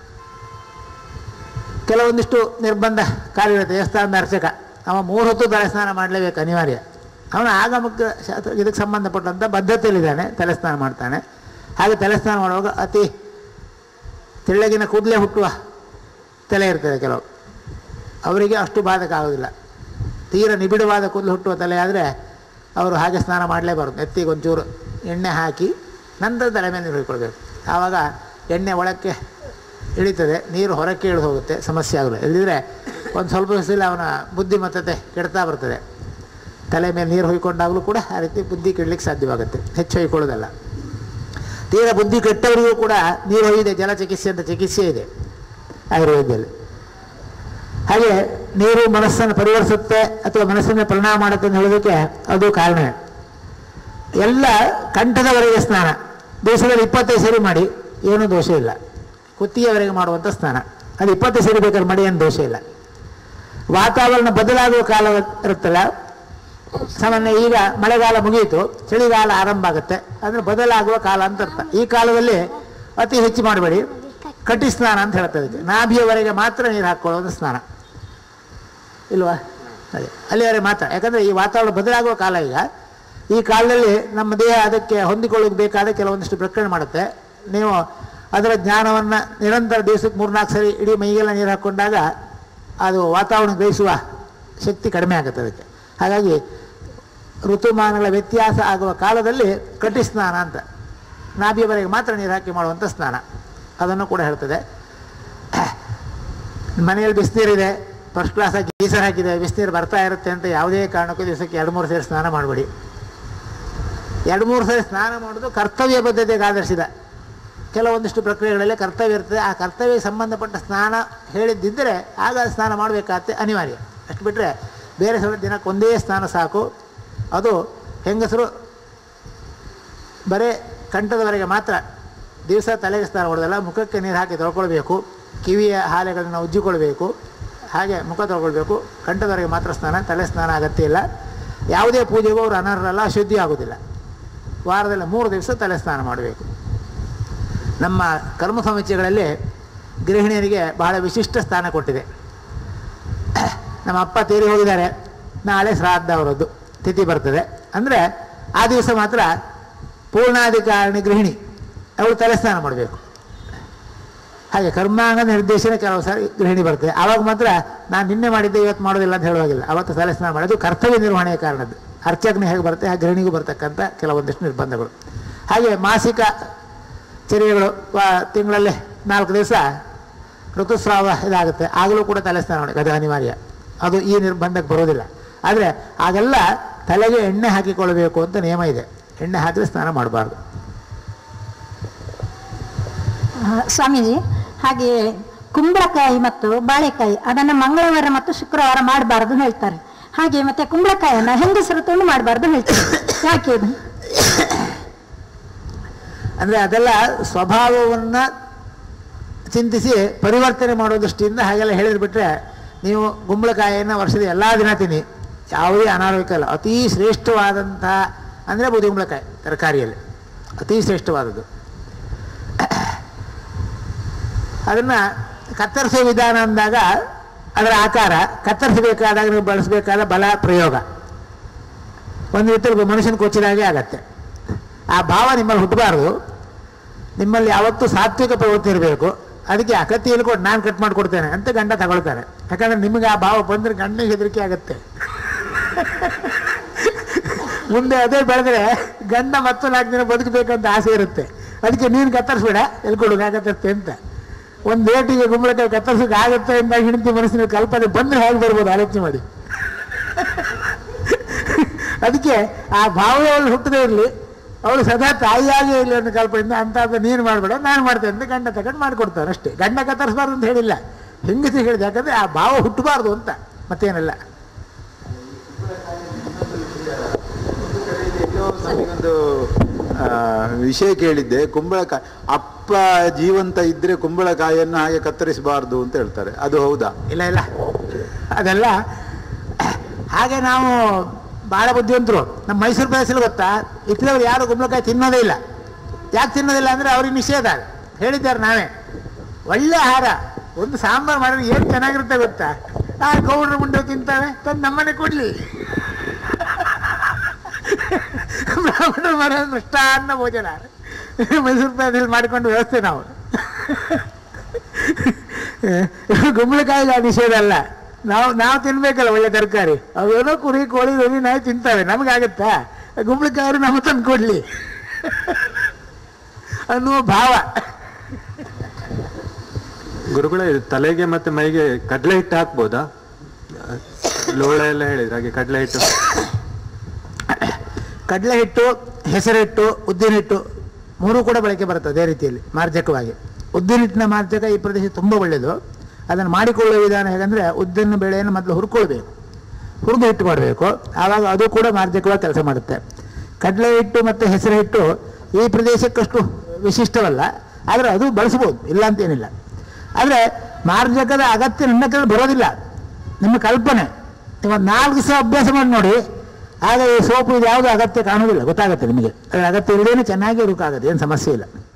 ಕೆಲವೊಂದಿಷ್ಟು ನಿರ್ಬಂಧ ಕಾರ್ಯ ದೇವಸ್ಥಾನದ ಅರ್ಚಕ ಅವ ಮೂರು ಹೊತ್ತು ತಲೆ ಸ್ನಾನ ಮಾಡಲೇಬೇಕು ಅನಿವಾರ್ಯ ಅವನ ಆಗಮಕ್ಕೆ ಶಾಸ್ತ್ರ ಇದಕ್ಕೆ ಸಂಬಂಧಪಟ್ಟಂಥ ಬದ್ಧತೆಯಲ್ಲಿದ್ದಾನೆ ತಲೆ ಸ್ನಾನ ಮಾಡ್ತಾನೆ ಹಾಗೆ ತಲೆ ಸ್ನಾನ ಮಾಡುವಾಗ ಅತಿ ತೆಳ್ಳಗಿನ ಕೂದಲೇ ಹುಟ್ಟುವ ತಲೆ ಇರ್ತದೆ ಕೆಲವು ಅವರಿಗೆ ಅಷ್ಟು ಬಾಧಕ ಆಗೋದಿಲ್ಲ ತೀರ ನಿಬಿಡವಾದ ಕೂದಲು ಹುಟ್ಟುವ ತಲೆ ಆದರೆ ಅವರು ಹಾಗೆ ಸ್ನಾನ ಮಾಡಲೇಬಾರ್ದು ನೆತ್ತಿಗೆ ಒಂಚೂರು ಎಣ್ಣೆ ಹಾಕಿ ನಂತರ ತಲೆ ಮೇಲೆ ನೀರು ಹೊಯ್ಕೊಳ್ಬೇಕು ಆವಾಗ ಎಣ್ಣೆ ಒಳಕ್ಕೆ ಇಳಿತದೆ ನೀರು ಹೊರಕ್ಕೆ ಇಳಿದು ಹೋಗುತ್ತೆ ಸಮಸ್ಯೆ ಆಗಲ್ಲ ಇಲ್ಲದಿದ್ದರೆ ಒಂದು ಸ್ವಲ್ಪ ದಿವಸದಲ್ಲಿ ಅವನ ಬುದ್ಧಿಮತ್ತತೆ ಕೆಡ್ತಾ ಬರ್ತದೆ ತಲೆ ಮೇಲೆ ನೀರು ಹೊಯ್ಕೊಂಡಾಗಲೂ ಕೂಡ ಆ ರೀತಿ ಬುದ್ಧಿ ಕೆಡಲಿಕ್ಕೆ ಸಾಧ್ಯವಾಗುತ್ತೆ ಹೆಚ್ಚು ಹೊಯ್ಕೊಳ್ಳೋದಲ್ಲ ತೀರ ಬುದ್ಧಿ ಕೆಟ್ಟವರಿಗೂ ಕೂಡ ನೀರು ಹೊಯ್ದೆ ಜಲ ಚಿಕಿತ್ಸೆ ಅಂತ ಚಿಕಿತ್ಸೆ ಇದೆ ಆಯುರ್ವೇದದಲ್ಲಿ ಹಾಗೆ ನೀರು ಮನಸ್ಸನ್ನು ಪರಿವರ್ತಿಸುತ್ತೆ ಅಥವಾ ಮನಸ್ಸನ್ನು ಪರಿಣಾಮ ಮಾಡುತ್ತೆ ಅಂತ ಹೇಳೋದಕ್ಕೆ ಅದು ಕಾರಣ ಎಲ್ಲ ಕಂಠದವರೆಗೆ ಸ್ನಾನ ದಿವಸದಲ್ಲಿ ಇಪ್ಪತ್ತೈದು ಸರಿ ಮಾಡಿ ಏನೂ ದೋಷ ಇಲ್ಲ ಕುತ್ತಿಗೆವರೆಗೆ ಮಾಡುವಂಥ ಸ್ನಾನ ಅದು ಇಪ್ಪತ್ತೈದು ಸರಿ ಬೇಕಾದ್ರೆ ಮಾಡಿ ಏನು ದೋಷ ಇಲ್ಲ ವಾತಾವರಣ ಬದಲಾಗುವ ಕಾಲ ಇರುತ್ತಲ್ಲ ಸಾಮಾನ್ಯ ಈಗ ಮಳೆಗಾಲ ಮುಗಿಯಿತು ಚಳಿಗಾಲ ಆರಂಭ ಆಗುತ್ತೆ ಅಂದರೆ ಬದಲಾಗುವ ಕಾಲ ಅಂತ ಅರ್ಥ ಈ ಕಾಲದಲ್ಲಿ ಅತಿ ಹೆಚ್ಚು ಮಾಡಬೇಡಿ ಕಟಿ ಸ್ನಾನ ಅಂತ ಹೇಳ್ತಾ ಇದಕ್ಕೆ ನಾಭಿಯವರೆಗೆ ಮಾತ್ರ ನೀರು ಹಾಕ್ಕೊಳ್ಳೋದು ಸ್ನಾನ ಇಲ್ವಾ ಅದೇ ಅಲ್ಲಿವರೆಗೆ ಮಾತ್ರ ಯಾಕಂದರೆ ಈ ವಾತಾವರಣ ಬದಲಾಗುವ ಕಾಲ ಈಗ ಈ ಕಾಲದಲ್ಲಿ ನಮ್ಮ ದೇಹ ಅದಕ್ಕೆ ಹೊಂದಿಕೊಳ್ಳೋಕೆ ಬೇಕಾದ ಕೆಲವೊಂದಿಷ್ಟು ಪ್ರಕರಣ ಮಾಡುತ್ತೆ ನೀವು ಅದರ ಜ್ಞಾನವನ್ನು ನಿರಂತರ ದಿವಸಕ್ಕೆ ಮೂರ್ನಾಲ್ಕು ಸರಿ ಇಡೀ ಮೈಗೆಲ್ಲ ನೀರು ಹಾಕ್ಕೊಂಡಾಗ ಅದು ವಾತಾವರಣ ಗ್ರಹಿಸುವ ಶಕ್ತಿ ಕಡಿಮೆ ಆಗುತ್ತೆ ಅದಕ್ಕೆ ಹಾಗಾಗಿ ಋತುಮಾನಗಳ ವ್ಯತ್ಯಾಸ ಆಗುವ ಕಾಲದಲ್ಲಿ ಕಟಿ ಸ್ನಾನ ಅಂತ ನಾಭಿಯವರೆಗೆ ಮಾತ್ರ ನೀರು ಹಾಕಿ ಮಾಡುವಂಥ ಸ್ನಾನ ಅದನ್ನು ಕೂಡ ಹೇಳ್ತದೆ ಮನೆಯಲ್ಲಿ ಬಿಸಿನೀರಿದೆ ಫಸ್ಟ್ ಕ್ಲಾಸ್ ಆಗಿ ಗೀಸರ್ ಹಾಕಿದೆ ಬಿಸಿನೀರು ಬರ್ತಾ ಇರುತ್ತೆ ಅಂತ ಯಾವುದೇ ಕಾರಣಕ್ಕೂ ದಿವಸಕ್ಕೆ ಎರಡು ಮೂರು ಸೇರಿ ಸ್ನಾನ ಮಾಡಬೇಡಿ ಎರಡು ಮೂರು ಸರಿ ಸ್ನಾನ ಮಾಡೋದು ಕರ್ತವ್ಯ ಬದ್ಧತೆಗೆ ಆಧರಿಸಿದ ಕೆಲವೊಂದಿಷ್ಟು ಪ್ರಕ್ರಿಯೆಗಳಲ್ಲಿ ಕರ್ತವ್ಯ ಇರ್ತದೆ ಆ ಕರ್ತವ್ಯಕ್ಕೆ ಸಂಬಂಧಪಟ್ಟ ಸ್ನಾನ ಹೇಳಿದ್ದಿದ್ದರೆ ಆಗ ಸ್ನಾನ ಮಾಡಬೇಕಾಗತ್ತೆ ಅನಿವಾರ್ಯ ಅಷ್ಟು ಬಿಟ್ಟರೆ ಬೇರೆ ಸಲ ದಿನಕ್ಕೆ ಒಂದೇ ಸ್ನಾನ ಸಾಕು ಅದು ಹೆಂಗಸರು ಬರೇ ಕಂಠದವರೆಗೆ ಮಾತ್ರ ದಿವಸ ತಲೆಗೆ ಸ್ನಾನ ಮಾಡೋದಲ್ಲ ಮುಖಕ್ಕೆ ನೀರು ಹಾಕಿ ತೊಳ್ಕೊಳ್ಬೇಕು ಕಿವಿಯ ಹಾಲೆಗಳನ್ನು ಉಜ್ಜಿಕೊಳ್ಬೇಕು ಹಾಗೆ ಮುಖ ತೊಳ್ಕೊಳ್ಬೇಕು ಕಂಠದವರೆಗೆ ಮಾತ್ರ ಸ್ನಾನ ತಲೆ ಸ್ನಾನ ಅಗತ್ಯ ಇಲ್ಲ ಯಾವುದೇ ಪೂಜೆಗೂ ಅವರು ಅನರ್ಹರಲ್ಲ ಅಶುದ್ಧಿ ಆಗೋದಿಲ್ಲ ವಾರದಲ್ಲಿ ಮೂರು ದಿವಸ ತಲೆ ಸ್ನಾನ ಮಾಡಬೇಕು ನಮ್ಮ ಕರ್ಮ ಸಮೀಕ್ಷೆಗಳಲ್ಲಿ ಗೃಹಿಣಿಯರಿಗೆ ಬಹಳ ವಿಶಿಷ್ಟ ಸ್ಥಾನ ಕೊಟ್ಟಿದೆ ನಮ್ಮ ಅಪ್ಪ ತೀರಿ ಹೋಗಿದ್ದಾರೆ ನಾಳೆ ಶ್ರಾದ್ದ ಅವರದ್ದು ತಿಥಿ ಬರ್ತದೆ ಅಂದರೆ ಆ ದಿವಸ ಮಾತ್ರ ಪೂರ್ಣಾಧಿಕಾರಿಣಿ ಗೃಹಿಣಿ ಅವಳು ತಲೆ ಸ್ನಾನ ಮಾಡಬೇಕು ಹಾಗೆ ಕರ್ಮಾಂಗ ನಿರ್ದೇಶನ ಕೆಲವು ಸಾರಿ ಗೃಹಿಣಿ ಬರ್ತದೆ ಆವಾಗ ಮಾತ್ರ ನಾನು ನಿನ್ನೆ ಮಾಡಿದ್ದೆ ಇವತ್ತು ಮಾಡೋದಿಲ್ಲ ಅಂತ ಹೇಳುವಾಗಿಲ್ಲ ಅವತ್ತು ತಲೆ ಸ್ನಾನ ಮಾಡೋದು ಕರ್ತವ್ಯ ನಿರ್ವಹಣೆಯ ಕಾರಣದ್ದು ಅರ್ಚಕನ ಹೇಗೆ ಬರುತ್ತೆ ಆ ಗೃಹಿಣಿಗೂ ಬರ್ತಕ್ಕಂಥ ಕೆಲವೊಂದಿಷ್ಟು ನಿರ್ಬಂಧಗಳು ಹಾಗೆ ಮಾಸಿಕ ಚರ್ಯಗಳು ವಾ- ತಿಂಗಳಲ್ಲಿ ನಾಲ್ಕು ದಿವಸ ಋತುಸ್ರಾವ ಇದಾಗುತ್ತೆ ಆಗಲೂ ಕೂಡ ತಲೆ ಸ್ನಾನ ಮಾಡಬೇಕು ಅದು ಅನಿವಾರ್ಯ ಅದು ಈ ನಿರ್ಬಂಧಕ್ಕೆ ಬರೋದಿಲ್ಲ ಆದರೆ ಆಗೆಲ್ಲ ತಲೆಗೆ ಎಣ್ಣೆ ಹಾಕಿಕೊಳ್ಬೇಕು ಅಂತ ನಿಯಮ ಇದೆ ಎಣ್ಣೆ ಹಾಕಿದ್ರೆ ಸ್ನಾನ ಮಾಡಬಾರ್ದು ಆ, ಸ್ವಾಮೀಜಿ ಹಾಗೆ ಕುಂಬಳಕಾಯಿ ಮತ್ತು ಬಾಳೆಕಾಯಿ ಅದನ್ನ ಮಂಗಳವಾರ ಮತ್ತು ಶುಕ್ರವಾರ ಮಾಡಬಾರದು ಹೇಳ್ತಾರೆ ಹಾಗೆ ಮತ್ತೆ ಕುಂಬಳಕಾಯಿಯನ್ನ ಹೆಂಗಸರು ತುಂಡು ಮಾಡಬಾರ್ದು ಹೇಳ್ತಾರೆ ಯಾಕೆ ಇದು ಅಂದರೆ ಅದೆಲ್ಲ ಸ್ವಭಾವವನ್ನು ಚಿಂತಿಸಿ ಪರಿವರ್ತನೆ ಮಾಡೋ ದೃಷ್ಟಿಯಿಂದ ಹಾಗೆಲ್ಲ ಹೇಳಿದ್ಬಿಟ್ರೆ ನೀವು ಗುಂಬಳಕಾಯಿಯನ್ನು ವರ್ಷದ ಎಲ್ಲ ದಿನ ತಿನ್ನಿ ಯಾವುದೇ ಅನಾರೋಗ್ಯ ಇಲ್ಲ ಅತೀ ಶ್ರೇಷ್ಠವಾದಂಥ ಅಂದರೆ ಬೂದಿ ಕುಂಬಳಕಾಯಿ ತರಕಾರಿಯಲ್ಲಿ ಅತೀ ಶ್ರೇಷ್ಠವಾದದ್ದು ಅದನ್ನು ಕತ್ತರಿಸೋ ವಿಧಾನ ಅಂದಾಗ ಅದರ ಆಕಾರ ಕತ್ತರಿಸಬೇಕಾದಾಗ ನೀವು ಬಳಸಬೇಕಾದ ಬಲ ಪ್ರಯೋಗ ಒಂದು ರೀತಿಯಲ್ಲಿ ಮನುಷ್ಯನ ಕೊಚ್ಚಿದಾಗೆ ಆಗತ್ತೆ ಆ ಭಾವ ನಿಮ್ಮಲ್ಲಿ ಹುಟ್ಟಬಾರ್ದು ನಿಮ್ಮಲ್ಲಿ ಯಾವತ್ತೂ ಸಾತ್ವಿಕ ಪ್ರವೃತ್ತಿ ಇರಬೇಕು ಅದಕ್ಕೆ ಅಕತ್ತಿಯಲ್ಲಿ ಕೊಟ್ಟು ನಾನು ಕಟ್ ಮಾಡಿಕೊಡ್ತೇನೆ ಅಂತ ಗಂಡ ತಗೊಳ್ತಾರೆ ಯಾಕಂದ್ರೆ ನಿಮಗೆ ಆ ಭಾವ ಬಂದರೆ ಗಂಡನಿಗೆ ಹೆದರಿಕೆ ಆಗುತ್ತೆ ಮುಂದೆ ಅದೇ ಬೆಳೆದ್ರೆ ಗಂಡ ಮತ್ತು ನಾಲ್ಕು ದಿನ ಬದುಕಬೇಕಂತ ಆಸೆ ಇರುತ್ತೆ ಅದಕ್ಕೆ ನೀನು ಕತ್ತರಿಸ್ಬೇಡ ಎಲ್ಲಿ ಕೊಡು ನಾ ಕತ್ತರಿಸ್ತೆ ಅಂತ ಒಂದು ರೇಟಿಗೆ ಗುಂಬಳಕಾಯಿ ಕತ್ತರಿಸೋಕೆ ಆಗುತ್ತೆ ಅಂತ ಹೆಂಡತಿ ಮನಸ್ಸಿನ ಕಲ್ಪನೆ ಬಂದರೆ ಹೇಗೆ ಬರ್ಬೋದು ಆಲೋಚನೆ ಮಾಡಿ ಅದಕ್ಕೆ ಆ ಭಾವನೆ ಅವಳು ಹುಟ್ಟದೇ ಇರಲಿ ಅವಳು ಸದಾ ತಾಯಿಯಾಗಿ ಇರಲಿ ಅನ್ನೋ ಕಲ್ಪನೆಯಿಂದ ಅಂತ ನೀನು ಮಾಡಬೇಡ ನಾನು ಮಾಡ್ತೇನೆ ಅಂತ ಗಂಡ ತಗೊಂಡು ಮಾಡಿಕೊಡ್ತಾರೆ ಅಷ್ಟೇ ಗಂಡ ಕತ್ತರಿಸಬಾರ್ದು ಅಂತ ಹೇಳಿಲ್ಲ ಹೆಂಗತಿ ಹೇಳಿದೆ ಯಾಕಂದ್ರೆ ಆ ಭಾವ ಹುಟ್ಟಬಾರ್ದು ಅಂತ ಮತ್ತೇನಲ್ಲ ಒಂದು ಆ, ವಿಷಯ ಕೇಳಿದ್ದೆ ಕುಂಬಳಕಾಯಿ ಅಪ್ಪ ಜೀವಂತ ಇದ್ರೆ ಕುಂಬಳಕಾಯಿಯನ್ನು ಹಾಗೆ ಕತ್ತರಿಸಬಾರ್ದು ಅಂತ ಹೇಳ್ತಾರೆ ಅದು ಹೌದಾ ಇಲ್ಲ ಇಲ್ಲ ಅದೆಲ್ಲ ಹಾಗೆ ನಾವು ಭಾಳ ಬುದ್ಧಿವಂತರು ನಮ್ಮ ಮೈಸೂರು ಪ್ರದೇಶದಲ್ಲಿ ಗೊತ್ತಾ ಇತ್ತಲವ್ರು ಯಾರು ಕುಂಬಳಕಾಯಿ ತಿನ್ನೋದೇ ಇಲ್ಲ ಯಾಕೆ ತಿನ್ನೋದಿಲ್ಲ ಅಂದರೆ ಅವ್ರಿಗೆ ನಿಷೇಧ ಹೇಳಿದ್ದಾರೆ ನಾವೇ ಒಳ್ಳೆ ಆಹಾರ ಒಂದು ಸಾಂಬಾರು ಮಾಡಿದ್ರೆ ಏನು ಚೆನ್ನಾಗಿರುತ್ತೆ ಗೊತ್ತಾ ಆ ಗೌಡ್ರ ಮುಂಡೆ ತಿಂತಾವೆ ತಂದು ನಮ್ಮನೆ ಕೊಡಲಿ ಬ್ರಾಹ್ಮಣರು ಮಾಡೋ ಮೃಷ್ಟಾನ್ನ ಭೋಜನ ಮೈಸೂರು ಪ್ರದೇಶದಲ್ಲಿ ಮಾಡಿಕೊಂಡು ವ್ಯವಸ್ಥೆ ನಾವು ಗುಂಬಳಕಾಯಿಗೆ ಆ ನಿಷೇಧ ಅಲ್ಲ ನಾವು ನಾವು ತಿನ್ಬೇಕಲ್ಲ ಒಳ್ಳೆ ತರಕಾರಿ ಅವೇನೋ ಕುರಿ ಕೋಳಿ ಎಣ್ಣೆ ನಾಯಿ ತಿಂತಾವೆ ನಮಗಾಗತ್ತಾ ಗುಂಬಳಕಾಯಿ ನಮ್ಮ ತಂದು ಕೊಡ್ಲಿ ಅನ್ನುವ ಭಾವ ಗುರುಗಳೇ ಇದು ತಲೆಗೆ ಮತ್ತೆ ಮೈಗೆ ಕಡಲೆ ಹಿಟ್ಟು ಹಾಕ್ಬೋದಾ ಲೋಳೆ ಎಲ್ಲ ಹೇಳಿದ್ರೆ ಹಾಗೆ ಕಡಲೆ ಹಿಟ್ಟು ಕಡಲೆ ಹಿಟ್ಟು ಹೆಸರು ಹಿಟ್ಟು ಉದ್ದಿನ ಹಿಟ್ಟು ಮೂರೂ ಕೂಡ ಬಳಕೆ ಬರುತ್ತೆ ಅದೇ ರೀತಿಯಲ್ಲಿ ಮಾರ್ಜಕವಾಗಿ ಉದ್ದಿನ ಹಿಟ್ಟಿನ ಮಾರ್ಜಕ ಈ ಪ್ರದೇಶ ತುಂಬ ಒಳ್ಳೆಯದು ಅದನ್ನು ಮಾಡಿಕೊಳ್ಳುವ ವಿಧಾನ ಹೇಗೆಂದರೆ ಉದ್ದಿನ ಬೇಳೆಯನ್ನು ಮೊದಲು ಹುರ್ಕೊಳ್ಬೇಕು ಹುರಿದು ಹಿಟ್ಟು ಮಾಡಬೇಕು ಆವಾಗ ಅದು ಕೂಡ ಮಾರ್ಜಕವಾಗಿ ಕೆಲಸ ಮಾಡುತ್ತೆ ಕಡಲೆ ಹಿಟ್ಟು ಮತ್ತು ಹೆಸರು ಹಿಟ್ಟು ಈ ಪ್ರದೇಶಕ್ಕಷ್ಟು ವಿಶಿಷ್ಟವಲ್ಲ ಆದರೆ ಅದು ಬಳಸ್ಬೋದು ಇಲ್ಲ ಅಂತೇನಿಲ್ಲ ಆದರೆ ಮಾರ್ಜಕದ ಅಗತ್ಯ ನನ್ನ ಕಡೆ ಬರೋದಿಲ್ಲ ನಿಮ್ಮ ಕಲ್ಪನೆ ನೀವು ನಾಲ್ಕು ಸಹ ಅಭ್ಯಾಸ ಮಾಡಿ ನೋಡಿ ಆಗ ಈ ಸೋಪು ಇದು ಯಾವುದು ಅಗತ್ಯ ಕಾಣೋದಿಲ್ಲ ಗೊತ್ತಾಗುತ್ತೆ ನಿಮಗೆ ಅದ್ರ ಅಗತ್ಯ ಇಲ್ಲದೇನೆ ಚೆನ್ನಾಗಿ ಇರೋಕ್ಕಾಗತ್ತೆ ಏನು ಸಮಸ್ಯೆ ಇಲ್ಲ